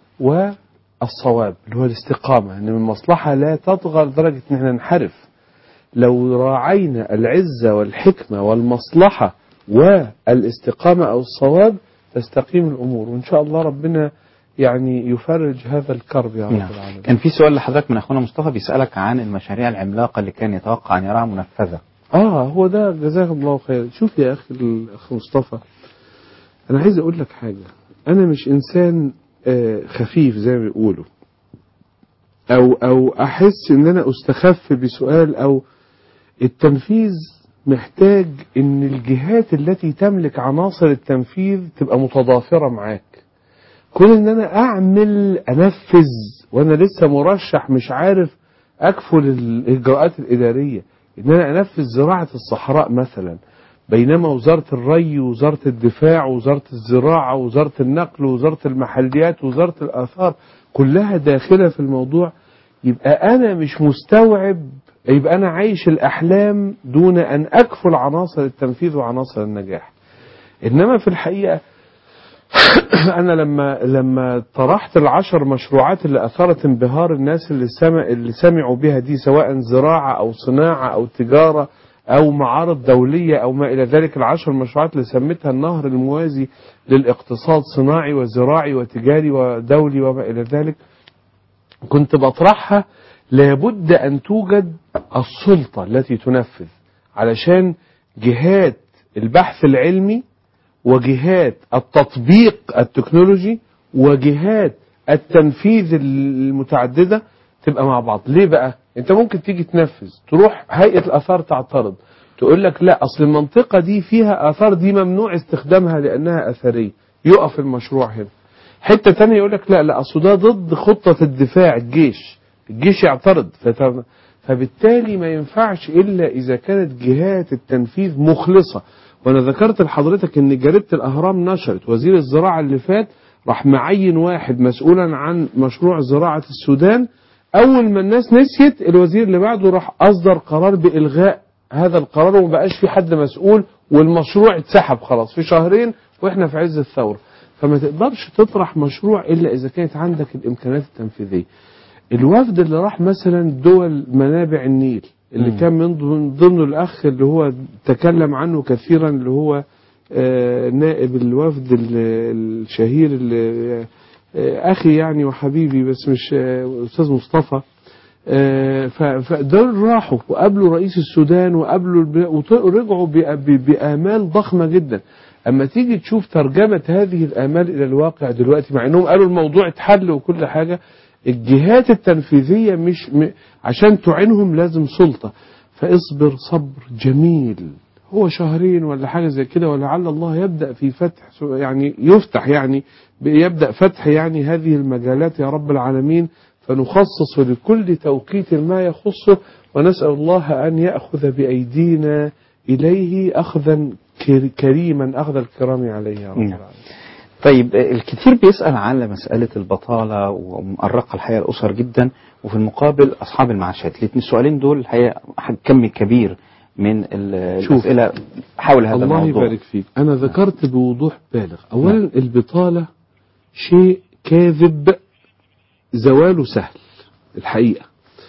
والصواب اللي هو الاستقامه ان المصلحه لا تطغى لدرجه ان احنا ننحرف لو راعينا العزه والحكمه والمصلحه والاستقامه او الصواب تستقيم الامور وان شاء الله ربنا يعني يفرج هذا الكرب يا رب نعم. العالمين كان في سؤال لحضرتك من اخونا مصطفى بيسالك عن المشاريع العملاقه اللي كان يتوقع ان يراها منفذه اه هو ده جزاكم الله خير شوف يا اخي الاخ مصطفى انا عايز اقول لك حاجه انا مش انسان آه، خفيف زي ما بيقولوا او او احس ان انا استخف بسؤال او التنفيذ محتاج ان الجهات التي تملك عناصر التنفيذ تبقى متضافره معاك كون ان انا اعمل انفذ وانا لسه مرشح مش عارف اكفل الاجراءات الاداريه ان انا انفذ زراعه الصحراء مثلا بينما وزاره الري ووزاره الدفاع ووزاره الزراعه ووزاره النقل ووزاره المحليات ووزاره الاثار كلها داخله في الموضوع يبقى انا مش مستوعب يبقى انا عايش الاحلام دون ان اكفل عناصر التنفيذ وعناصر النجاح انما في الحقيقه انا لما لما طرحت العشر مشروعات اللي اثارت انبهار الناس اللي سمع اللي سمعوا بها دي سواء زراعه او صناعه او تجاره او معارض دوليه او ما الى ذلك العشر مشروعات اللي سميتها النهر الموازي للاقتصاد صناعي وزراعي وتجاري ودولي وما الى ذلك كنت بطرحها لابد ان توجد السلطه التي تنفذ علشان جهات البحث العلمي وجهات التطبيق التكنولوجي وجهات التنفيذ المتعددة تبقى مع بعض ليه بقى انت ممكن تيجي تنفذ تروح هيئة الآثار تعترض تقول لك لا أصل المنطقة دي فيها آثار دي ممنوع استخدامها لأنها أثرية يقف المشروع هنا حتة تانية يقول لك لا لا أصل ده ضد خطة الدفاع الجيش الجيش يعترض فت- فبالتالي ما ينفعش إلا إذا كانت جهات التنفيذ مخلصة وانا ذكرت لحضرتك ان جريده الاهرام نشرت وزير الزراعه اللي فات راح معين واحد مسؤولا عن مشروع زراعه السودان اول ما الناس نسيت الوزير اللي بعده راح اصدر قرار بالغاء هذا القرار وما بقاش في حد مسؤول والمشروع اتسحب خلاص في شهرين واحنا في عز الثوره فما تقدرش تطرح مشروع الا اذا كانت عندك الامكانيات التنفيذيه الوفد اللي راح مثلا دول منابع النيل اللي مم. كان من ضمن- ضمنه الاخ اللي هو تكلم عنه كثيرا اللي هو آه، نائب الوفد ال- الشهير اللي آه، اخي يعني وحبيبي بس مش آه، استاذ مصطفى آه، ف- فدول راحوا وقابلوا رئيس السودان وقابلوا الب- وط- ورجعوا بأ- ب- بآمال ضخمة جدا أما تيجي تشوف ترجمة هذه الآمال إلى الواقع دلوقتي مع أنهم قالوا الموضوع اتحل وكل حاجة الجهات التنفيذية مش م... عشان تعينهم لازم سلطة فاصبر صبر جميل هو شهرين ولا حاجة زي كده ولعل الله يبدأ في فتح يعني يفتح يعني يبدأ فتح يعني هذه المجالات يا رب العالمين فنخصص لكل توقيت ما يخصه ونسأل الله أن يأخذ بأيدينا إليه أخذا كر- كريما أخذ الكرام عليه يا رب نعم. طيب آه، الكثير بيسأل على مسألة البطالة ومؤرقة الحقيقة الأسر جدا وفي المقابل أصحاب المعاشات الاثنين السؤالين دول الحقيقة حج- كم كبير من ال- شوف. الأسئلة حول هذا الله الموضوع يبارك فيك أنا ذكرت بوضوح بالغ أولا البطالة شيء كاذب زواله سهل الحقيقة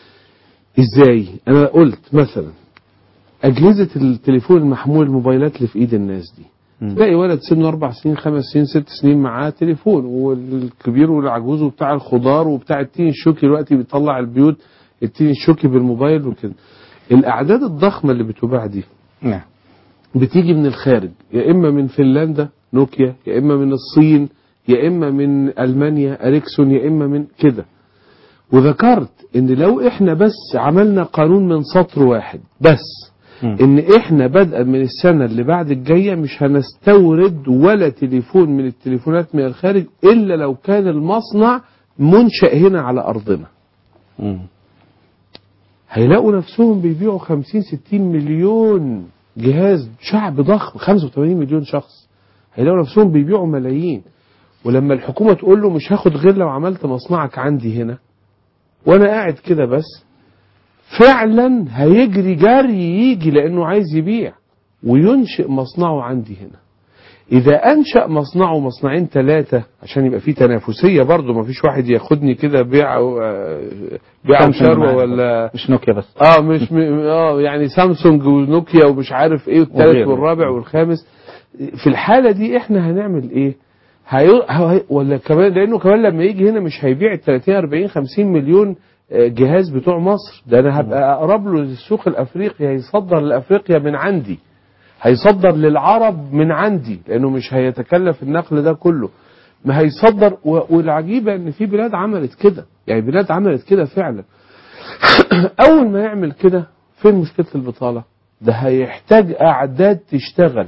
إزاي أنا قلت مثلا أجهزة التليفون المحمول الموبايلات اللي في إيد الناس دي تلاقي ولد سنه اربع سنين خمس سنين ست سنين معاه تليفون والكبير والعجوز وبتاع الخضار وبتاع التين الشوكي دلوقتي بيطلع البيوت التين الشوكي بالموبايل وكده الاعداد الضخمه اللي بتباع دي نعم بتيجي من الخارج يا اما من فنلندا نوكيا يا اما من الصين يا اما من المانيا اريكسون يا اما من كده وذكرت ان لو احنا بس عملنا قانون من سطر واحد بس ان احنا بدءا من السنه اللي بعد الجايه مش هنستورد ولا تليفون من التليفونات من الخارج الا لو كان المصنع منشأ هنا على ارضنا هيلاقوا نفسهم بيبيعوا 50 60 مليون جهاز شعب ضخم 85 مليون شخص هيلاقوا نفسهم بيبيعوا ملايين ولما الحكومة تقول له مش هاخد غير لو عملت مصنعك عندي هنا وانا قاعد كده بس فعلا هيجري جري يجي لانه عايز يبيع وينشئ مصنعه عندي هنا اذا انشا مصنعه مصنعين ثلاثه عشان يبقى فيه تنافسيه برضه ما فيش واحد ياخدني كده بيع آه، بيع سامسونج وشروه معانا ولا مش نوكيا بس اه مش م... اه يعني سامسونج ونوكيا ومش عارف ايه والثالث وغيره. والرابع والخامس في الحاله دي احنا هنعمل ايه؟ هي... هي... ولا كمان لانه كمان لما يجي هنا مش هيبيع ال 30 40 50 مليون آه، جهاز بتوع مصر ده انا هبقى اقرب له للسوق الافريقي هيصدر لافريقيا من عندي هيصدر للعرب من عندي لانه مش هيتكلف النقل ده كله ما هيصدر و... والعجيبه ان في بلاد عملت كده يعني بلاد عملت كده فعلا اول ما يعمل كده فين مشكله البطاله ده هيحتاج اعداد تشتغل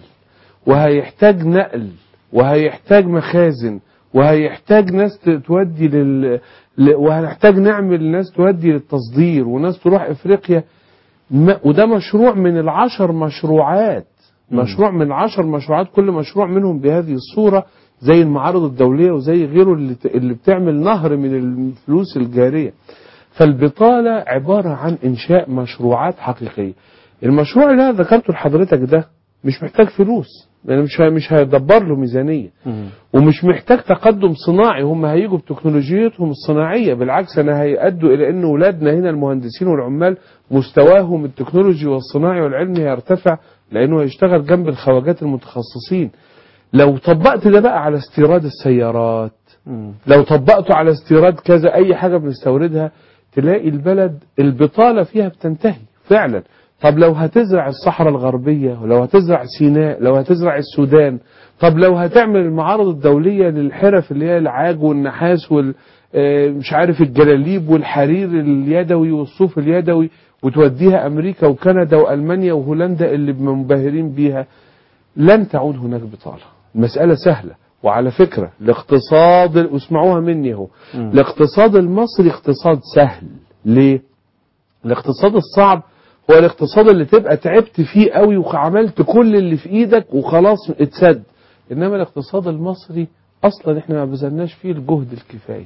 وهيحتاج نقل وهيحتاج مخازن وهيحتاج ناس ت- تودي لل ل- وهنحتاج نعمل ناس تودي للتصدير وناس تروح افريقيا ما... وده مشروع من العشر مشروعات مشروع من العشر مشروعات كل مشروع منهم بهذه الصورة زي المعارض الدولية وزي غيره اللي, ت- اللي بتعمل نهر من الفلوس الجارية فالبطالة عبارة عن إنشاء مشروعات حقيقية المشروع اللي أنا ذكرته لحضرتك ده مش محتاج فلوس لأن مش ه- مش هيدبر له ميزانية ومش محتاج تقدم صناعي هم هيجوا بتكنولوجيتهم الصناعية بالعكس أنا هيأدوا إلى أن أولادنا هنا المهندسين والعمال مستواهم التكنولوجي والصناعي والعلمي هيرتفع لأنه هيشتغل جنب الخواجات المتخصصين لو طبقت ده بقى على استيراد السيارات لو طبقته على استيراد كذا أي حاجة بنستوردها تلاقي البلد البطالة فيها بتنتهي فعلا طب لو هتزرع الصحراء الغربية ولو هتزرع سيناء لو هتزرع السودان طب لو هتعمل المعارض الدولية للحرف اللي هي العاج والنحاس وال آه، مش عارف الجلاليب والحرير اليدوي والصوف اليدوي وتوديها أمريكا وكندا وألمانيا وهولندا اللي منبهرين بيها لن تعود هناك بطالة المسألة سهلة وعلى فكرة الاقتصاد اسمعوها مني اهو الاقتصاد المصري اقتصاد سهل ليه الاقتصاد الصعب هو الاقتصاد اللي تبقى تعبت فيه قوي وعملت كل اللي في ايدك وخلاص اتسد انما الاقتصاد المصري اصلا احنا ما بذلناش فيه الجهد الكفايه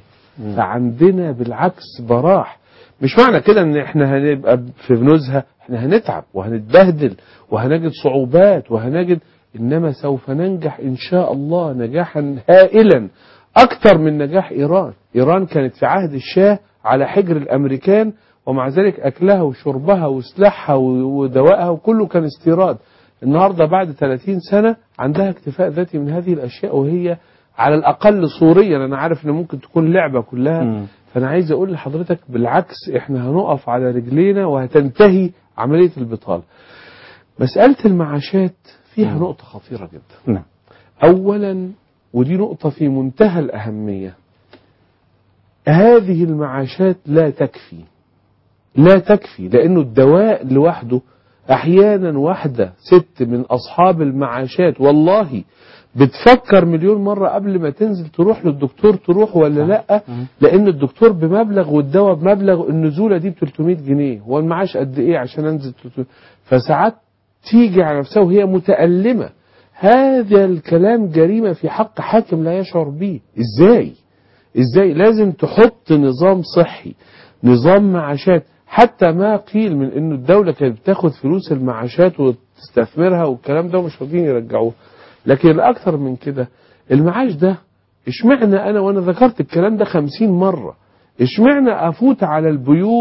فعندنا بالعكس براح مش معنى كده ان احنا هنبقى في نزهه احنا هنتعب وهنتبهدل وهنجد صعوبات وهنجد انما سوف ننجح ان شاء الله نجاحا هائلا اكثر من نجاح ايران ايران كانت في عهد الشاه على حجر الامريكان ومع ذلك اكلها وشربها وسلاحها ودوائها وكله كان استيراد النهارده بعد 30 سنه عندها اكتفاء ذاتي من هذه الاشياء وهي على الاقل صوريا انا عارف ان ممكن تكون لعبه كلها فانا عايز اقول لحضرتك بالعكس احنا هنقف على رجلينا وهتنتهي عمليه البطاله مساله المعاشات فيها نقطه خطيره جدا نعم اولا ودي نقطه في منتهى الاهميه هذه المعاشات لا تكفي لا تكفي لانه الدواء لوحده احيانا واحده ست من اصحاب المعاشات والله بتفكر مليون مرة قبل ما تنزل تروح للدكتور تروح ولا لا لأن الدكتور بمبلغ والدواء بمبلغ النزولة دي ب 300 جنيه هو المعاش قد إيه عشان أنزل 300 فساعات تيجي على نفسها وهي متألمة هذا الكلام جريمة في حق حاكم لا يشعر به إزاي إزاي لازم تحط نظام صحي نظام معاشات حتى ما قيل من انه الدولة كانت بتاخد فلوس المعاشات وتستثمرها والكلام ده ومش راضيين يرجعوه لكن الأكثر من كده المعاش ده اشمعنى أنا وأنا ذكرت الكلام ده خمسين مرة اشمعنى أفوت على البيوت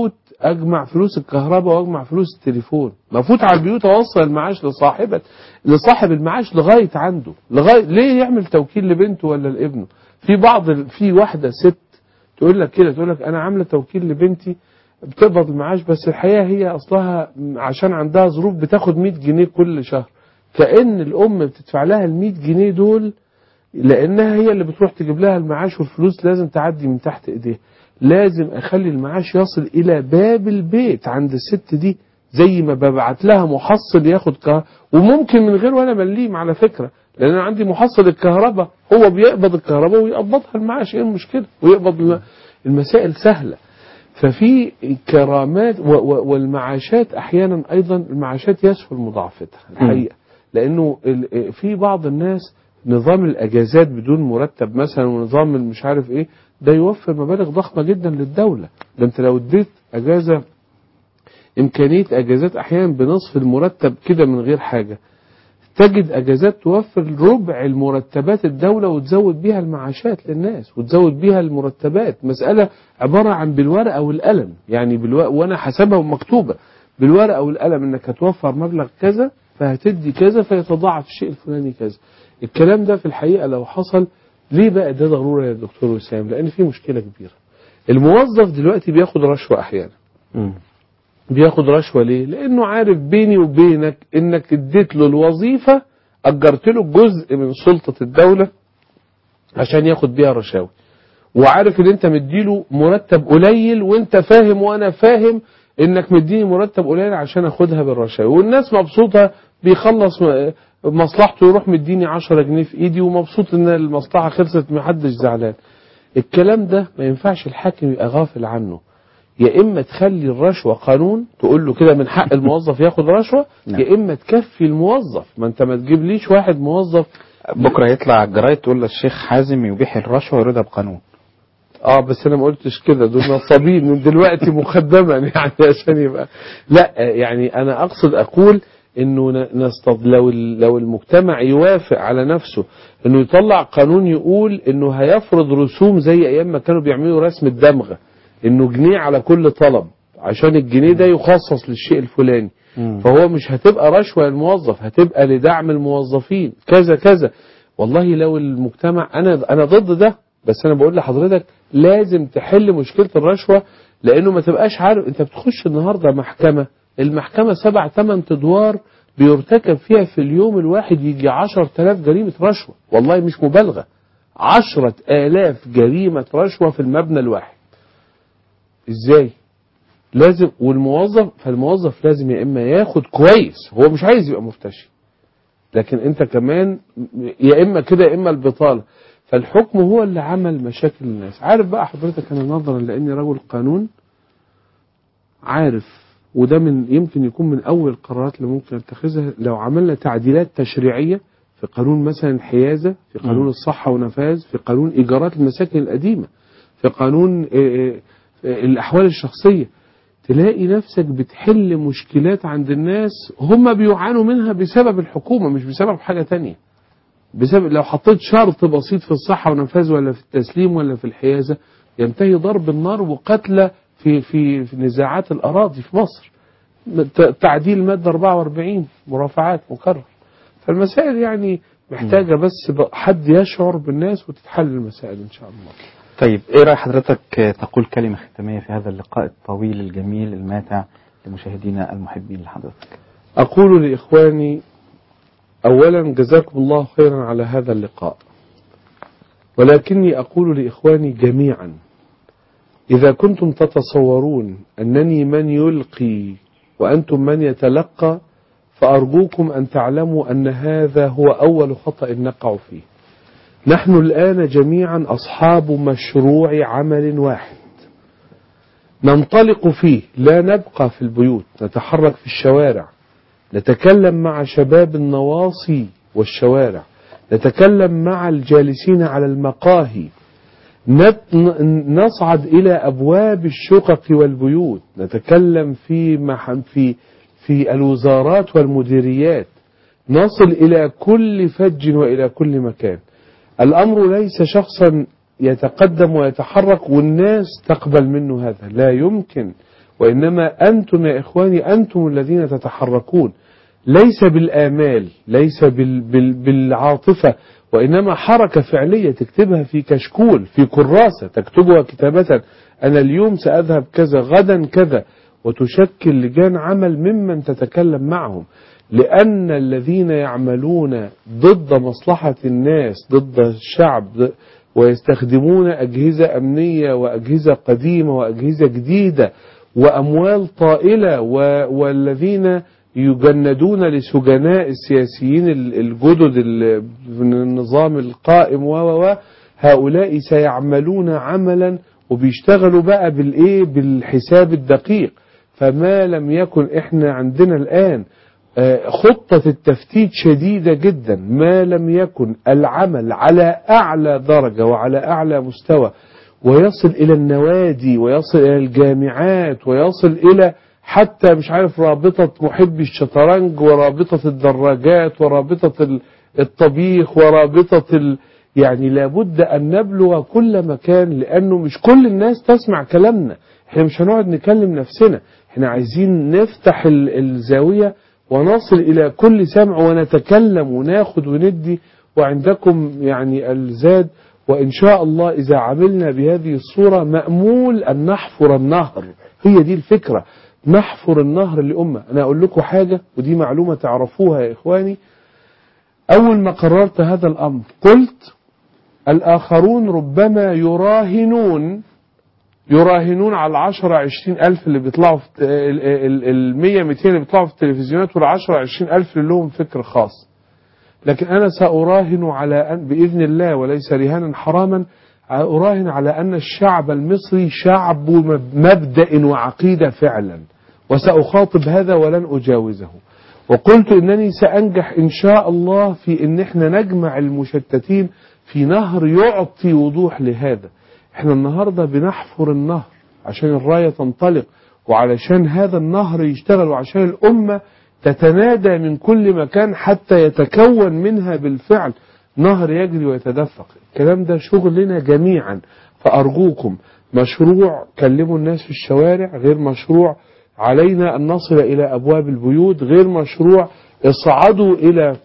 اجمع فلوس الكهرباء واجمع فلوس التليفون مفوت على البيوت اوصل المعاش لصاحبة لصاحب المعاش لغاية عنده لغاية ليه يعمل توكيل لبنته ولا لابنه في بعض ال- في واحدة ست تقول لك كده تقول لك انا عاملة توكيل لبنتي بتقبض المعاش بس الحقيقة هي اصلها عشان عندها ظروف بتاخد 100 جنيه كل شهر كأن الام بتدفع لها ال 100 جنيه دول لانها هي اللي بتروح تجيب لها المعاش والفلوس لازم تعدي من تحت ايديها لازم اخلي المعاش يصل الى باب البيت عند الست دي زي ما ببعت لها محصل ياخد كهرباء وممكن من غير ولا مليم على فكرة لان انا عندي محصل الكهرباء هو بيقبض الكهرباء ويقبضها المعاش ايه المشكلة ويقبض الم- المسائل سهلة ففي كرامات و- و- والمعاشات احيانا ايضا المعاشات يسهل مضاعفتها الحقيقة لانه ال- في بعض الناس نظام الاجازات بدون مرتب مثلا ونظام مش عارف ايه ده يوفر مبالغ ضخمه جدا للدوله ده انت لو اديت اجازه امكانيه اجازات احيانا بنصف المرتب كده من غير حاجه تجد اجازات توفر ربع المرتبات الدوله وتزود بيها المعاشات للناس وتزود بيها المرتبات مساله عباره عن بالورقه والقلم يعني بالورقه وانا حسبها ومكتوبه بالورقه والقلم انك هتوفر مبلغ كذا فهتدي كذا فيتضاعف الشيء الفلاني كذا الكلام ده في الحقيقه لو حصل ليه بقى ده ضروره يا دكتور وسام لان في مشكله كبيره الموظف دلوقتي بياخد رشوه احيانا بياخد رشوة ليه؟ لأنه عارف بيني وبينك إنك اديت له الوظيفة أجرت له جزء من سلطة الدولة عشان ياخد بيها رشاوي وعارف إن أنت مديله مرتب قليل وأنت فاهم وأنا فاهم إنك مديني مرتب قليل عشان أخدها بالرشاوي والناس مبسوطة بيخلص م- مصلحته يروح مديني 10 جنيه في إيدي ومبسوط إن المصلحة خلصت محدش زعلان الكلام ده ما ينفعش الحاكم يبقى غافل عنه يا اما تخلي الرشوه قانون تقول له كده من حق الموظف ياخد رشوه يا اما تكفي الموظف ما انت ما تجيبليش واحد موظف بكره يطلع على الجرايد تقول للشيخ حازم يبيح الرشوه ويريدها بقانون اه بس انا ما قلتش كده دول نصابين من دلوقتي مقدما يعني عشان يبقى لا يعني انا اقصد اقول انه ن- نستض لو ال- لو المجتمع يوافق على نفسه انه يطلع قانون يقول انه هيفرض رسوم زي ايام ما كانوا بيعملوا رسم الدمغه انه جنيه على كل طلب عشان الجنيه ده يخصص للشيء الفلاني فهو مش هتبقى رشوة للموظف هتبقى لدعم الموظفين كذا كذا والله لو المجتمع انا انا ضد ده بس انا بقول لحضرتك لازم تحل مشكلة الرشوة لانه ما تبقاش عارف انت بتخش النهاردة محكمة المحكمة سبع ثمان ادوار بيرتكب فيها في اليوم الواحد يجي عشر تلاف جريمة رشوة والله مش مبالغة عشرة آلاف جريمة رشوة في المبنى الواحد ازاي لازم والموظف فالموظف لازم يا اما ياخد كويس هو مش عايز يبقى مرتشي لكن انت كمان يا اما كده يا اما البطاله فالحكم هو اللي عمل مشاكل الناس عارف بقى حضرتك انا نظرا لاني رجل قانون عارف وده من يمكن يكون من اول القرارات اللي ممكن اتخذها لو عملنا تعديلات تشريعيه في قانون مثلا الحيازه في قانون الصحه ونفاذ في قانون ايجارات المساكن القديمه في قانون آه، آه، آه، الاحوال الشخصيه تلاقي نفسك بتحل مشكلات عند الناس هم بيعانوا منها بسبب الحكومة مش بسبب حاجة تانية بسبب لو حطيت شرط بسيط في الصحة ونفاذ ولا في التسليم ولا في الحيازة ينتهي ضرب النار وقتلى في في في نزاعات الأراضي في مصر ت- تعديل مادة 44 مرافعات مكرر فالمسائل يعني محتاجة بس ب- حد يشعر بالناس وتتحل المسائل إن شاء الله طيب ايه راي حضرتك تقول كلمه ختاميه في هذا اللقاء الطويل الجميل الماتع لمشاهدينا المحبين لحضرتك أقول لإخواني أولا جزاكم الله خيرا على هذا اللقاء ولكني أقول لإخواني جميعا إذا كنتم تتصورون أنني من يلقي وأنتم من يتلقى فأرجوكم أن تعلموا أن هذا هو أول خطأ نقع فيه نحن الآن جميعا أصحاب مشروع عمل واحد ننطلق فيه لا نبقى في البيوت نتحرك في الشوارع نتكلم مع شباب النواصي والشوارع نتكلم مع الجالسين على المقاهي نت- ن- نصعد إلى أبواب الشقق والبيوت نتكلم في مح- في في الوزارات والمديريات نصل إلى كل فج وإلى كل مكان الأمر ليس شخصا يتقدم ويتحرك والناس تقبل منه هذا لا يمكن وإنما أنتم يا إخواني أنتم الذين تتحركون ليس بالآمال ليس بال بال بالعاطفة وإنما حركة فعلية تكتبها في كشكول في كراسة تكتبها كتابة أنا اليوم سأذهب كذا غدا كذا وتشكل لجان عمل ممن تتكلم معهم لأن الذين يعملون ضد مصلحة الناس ضد الشعب ويستخدمون أجهزة أمنية وأجهزة قديمة وأجهزة جديدة وأموال طائلة و- والذين يجندون لسجناء السياسيين ال- الجدد ال- من النظام القائم و و و هؤلاء سيعملون عملا وبيشتغلوا بقى بالايه بالحساب الدقيق فما لم يكن احنا عندنا الان آه، خطة التفتيت شديدة جدا ما لم يكن العمل على أعلى درجة وعلى أعلى مستوى ويصل إلى النوادي ويصل إلى الجامعات ويصل إلى حتى مش عارف رابطة محبي الشطرنج ورابطة الدراجات ورابطة ال- الطبيخ ورابطة ال... يعني لابد أن نبلغ كل مكان لأنه مش كل الناس تسمع كلامنا احنا مش هنقعد نكلم نفسنا احنا عايزين نفتح ال- الزاوية ونصل إلى كل سمع ونتكلم وناخد وندي وعندكم يعني الزاد وإن شاء الله إذا عملنا بهذه الصورة مأمول أن نحفر النهر هي دي الفكرة نحفر النهر لأمة أنا أقول لكم حاجة ودي معلومة تعرفوها يا إخواني أول ما قررت هذا الأمر قلت الآخرون ربما يراهنون يراهنون على العشرة عشرين ألف اللي بيطلعوا في المية ميتين اللي بيطلعوا في التلفزيونات والعشرة عشرين ألف اللي لهم فكر خاص لكن أنا سأراهن على أن بإذن الله وليس رهانا حراما أراهن على أن الشعب المصري شعب مبدأ وعقيدة فعلا وسأخاطب هذا ولن أجاوزه وقلت إنني سأنجح إن شاء الله في إن إحنا نجمع المشتتين في نهر يعطي وضوح لهذا إحنا النهاردة بنحفر النهر عشان الراية تنطلق وعلشان هذا النهر يشتغل وعشان الأمة تتنادى من كل مكان حتى يتكون منها بالفعل نهر يجري ويتدفق الكلام ده شغلنا جميعا فأرجوكم مشروع كلموا الناس في الشوارع غير مشروع علينا أن نصل إلى أبواب البيوت غير مشروع اصعدوا إلى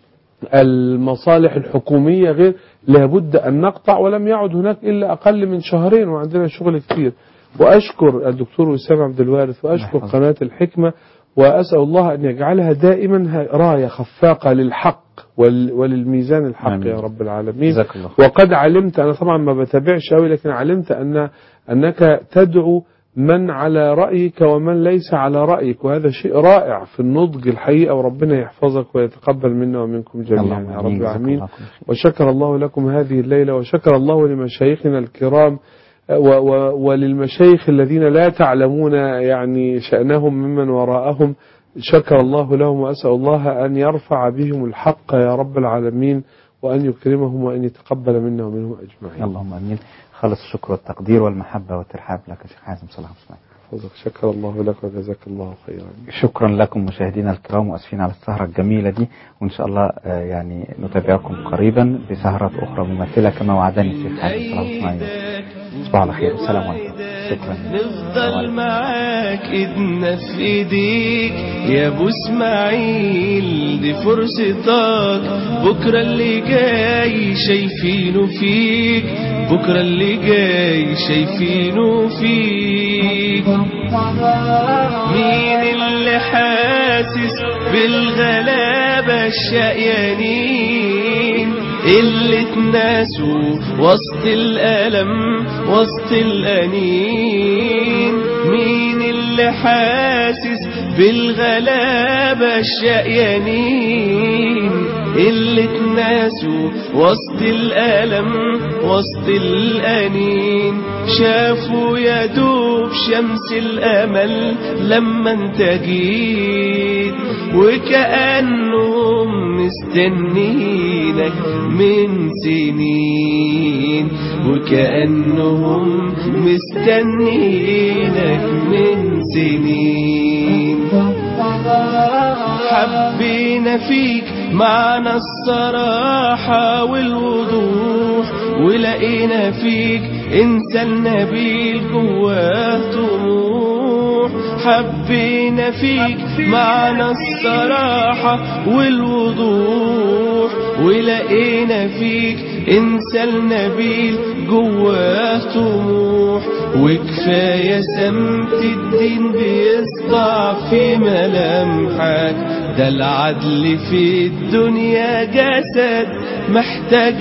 المصالح الحكومية غير لابد أن نقطع ولم يعد هناك إلا أقل من شهرين وعندنا شغل كتير وأشكر الدكتور وسام عبد الوارث وأشكر قناة الحكمة وأسأل الله أن يجعلها دائما راية خفاقة للحق وال- وللميزان الحق آمين. يا رب العالمين جزاك الله وقد علمت أنا طبعا ما بتابعش أوي لكن علمت أن أنك تدعو من على رأيك ومن ليس على رأيك وهذا شيء رائع في النضج الحقيقة وربنا يحفظك ويتقبل منا ومنكم جميعا اللهم يا رب آمين. جزاك العالمين الله كل خير. وشكر الله لكم هذه الليلة وشكر الله لمشايخنا الكرام و و وللمشايخ الذين لا تعلمون يعني شأنهم ممن وراءهم شكر الله لهم وأسأل الله أن يرفع بهم الحق يا رب العالمين وأن يكرمهم وأن يتقبل منا ومنهم أجمعين اللهم امين خالص الشكر والتقدير والمحبه والترحاب لك يا شيخ حازم صلاح اسماعيل فضلك شكر الله لك وجزاك الله خيرا شكرا لكم مشاهدينا الكرام واسفين على السهرة الجميلة دي وإن شاء الله آه، يعني نتابعكم قريبا بسهرة أخرى مماثلة كما وعدني الشيخ حازم صلاح إسماعيل تصبحوا على خير والسلام عليكم شكرا نفضل معاك ايدنا في ايديك يا ابو اسماعيل دي فرصتك بكره اللي جاي شايفينه فيك بكره اللي جاي شايفينه فيك مين اللي حاسس بالغلابة الشقيانين اللي اتناسوا وسط الألم وسط الأنين مين اللي حاسس بالغلابة الشقيانين اللي اتناسوا وسط الألم وسط الأنين شافوا يا دوب شمس الأمل لما انت جيت وكأنهم مستنينك من سنين وكأنهم مستنينك من سنين حبينا فيك معنى الصراحة والوضوح ولقينا فيك انسان نبيل جواه طموح وضوح حبينا فيك معنى الصراحة والوضوح ولقينا فيك إنسان نبيل جواه طموح وكفاية سمت الدين بيسطع في ملامحك ده العدل في الدنيا جسد محتاج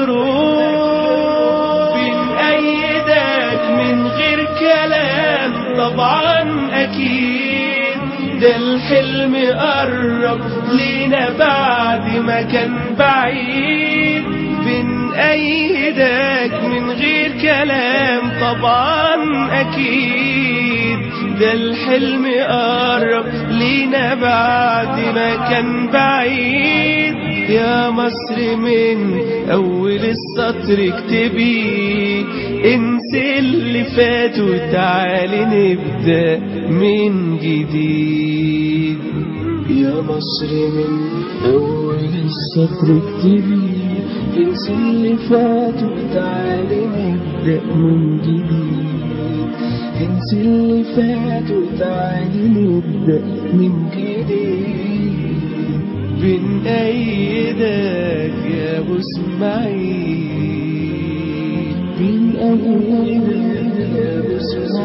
لروح بنأيدك من غير كلام طبعا أكيد ده الحلم قرب لينا بعد ما كان بعيد بنأيدك من غير كلام طبعا أكيد ده الحلم قرب لينا بعد ما كان بعيد يا مصر من أول السطر اكتبي انسي اللي فات وتعالي نبدأ من جديد يا مصر من أول السطر اكتبي انسي اللي فات وتعالي نبدأ من جديد انسي اللي فات وتعالي نبدأ من جديد بنأيدك يا أبو اسماعيل بنأيدك يا أبو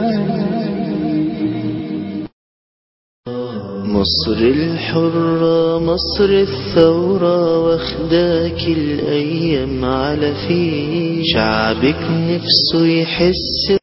اسماعيل مصر الحرة مصر الثورة واخداك الأيام على فيه شعبك نفسه يحس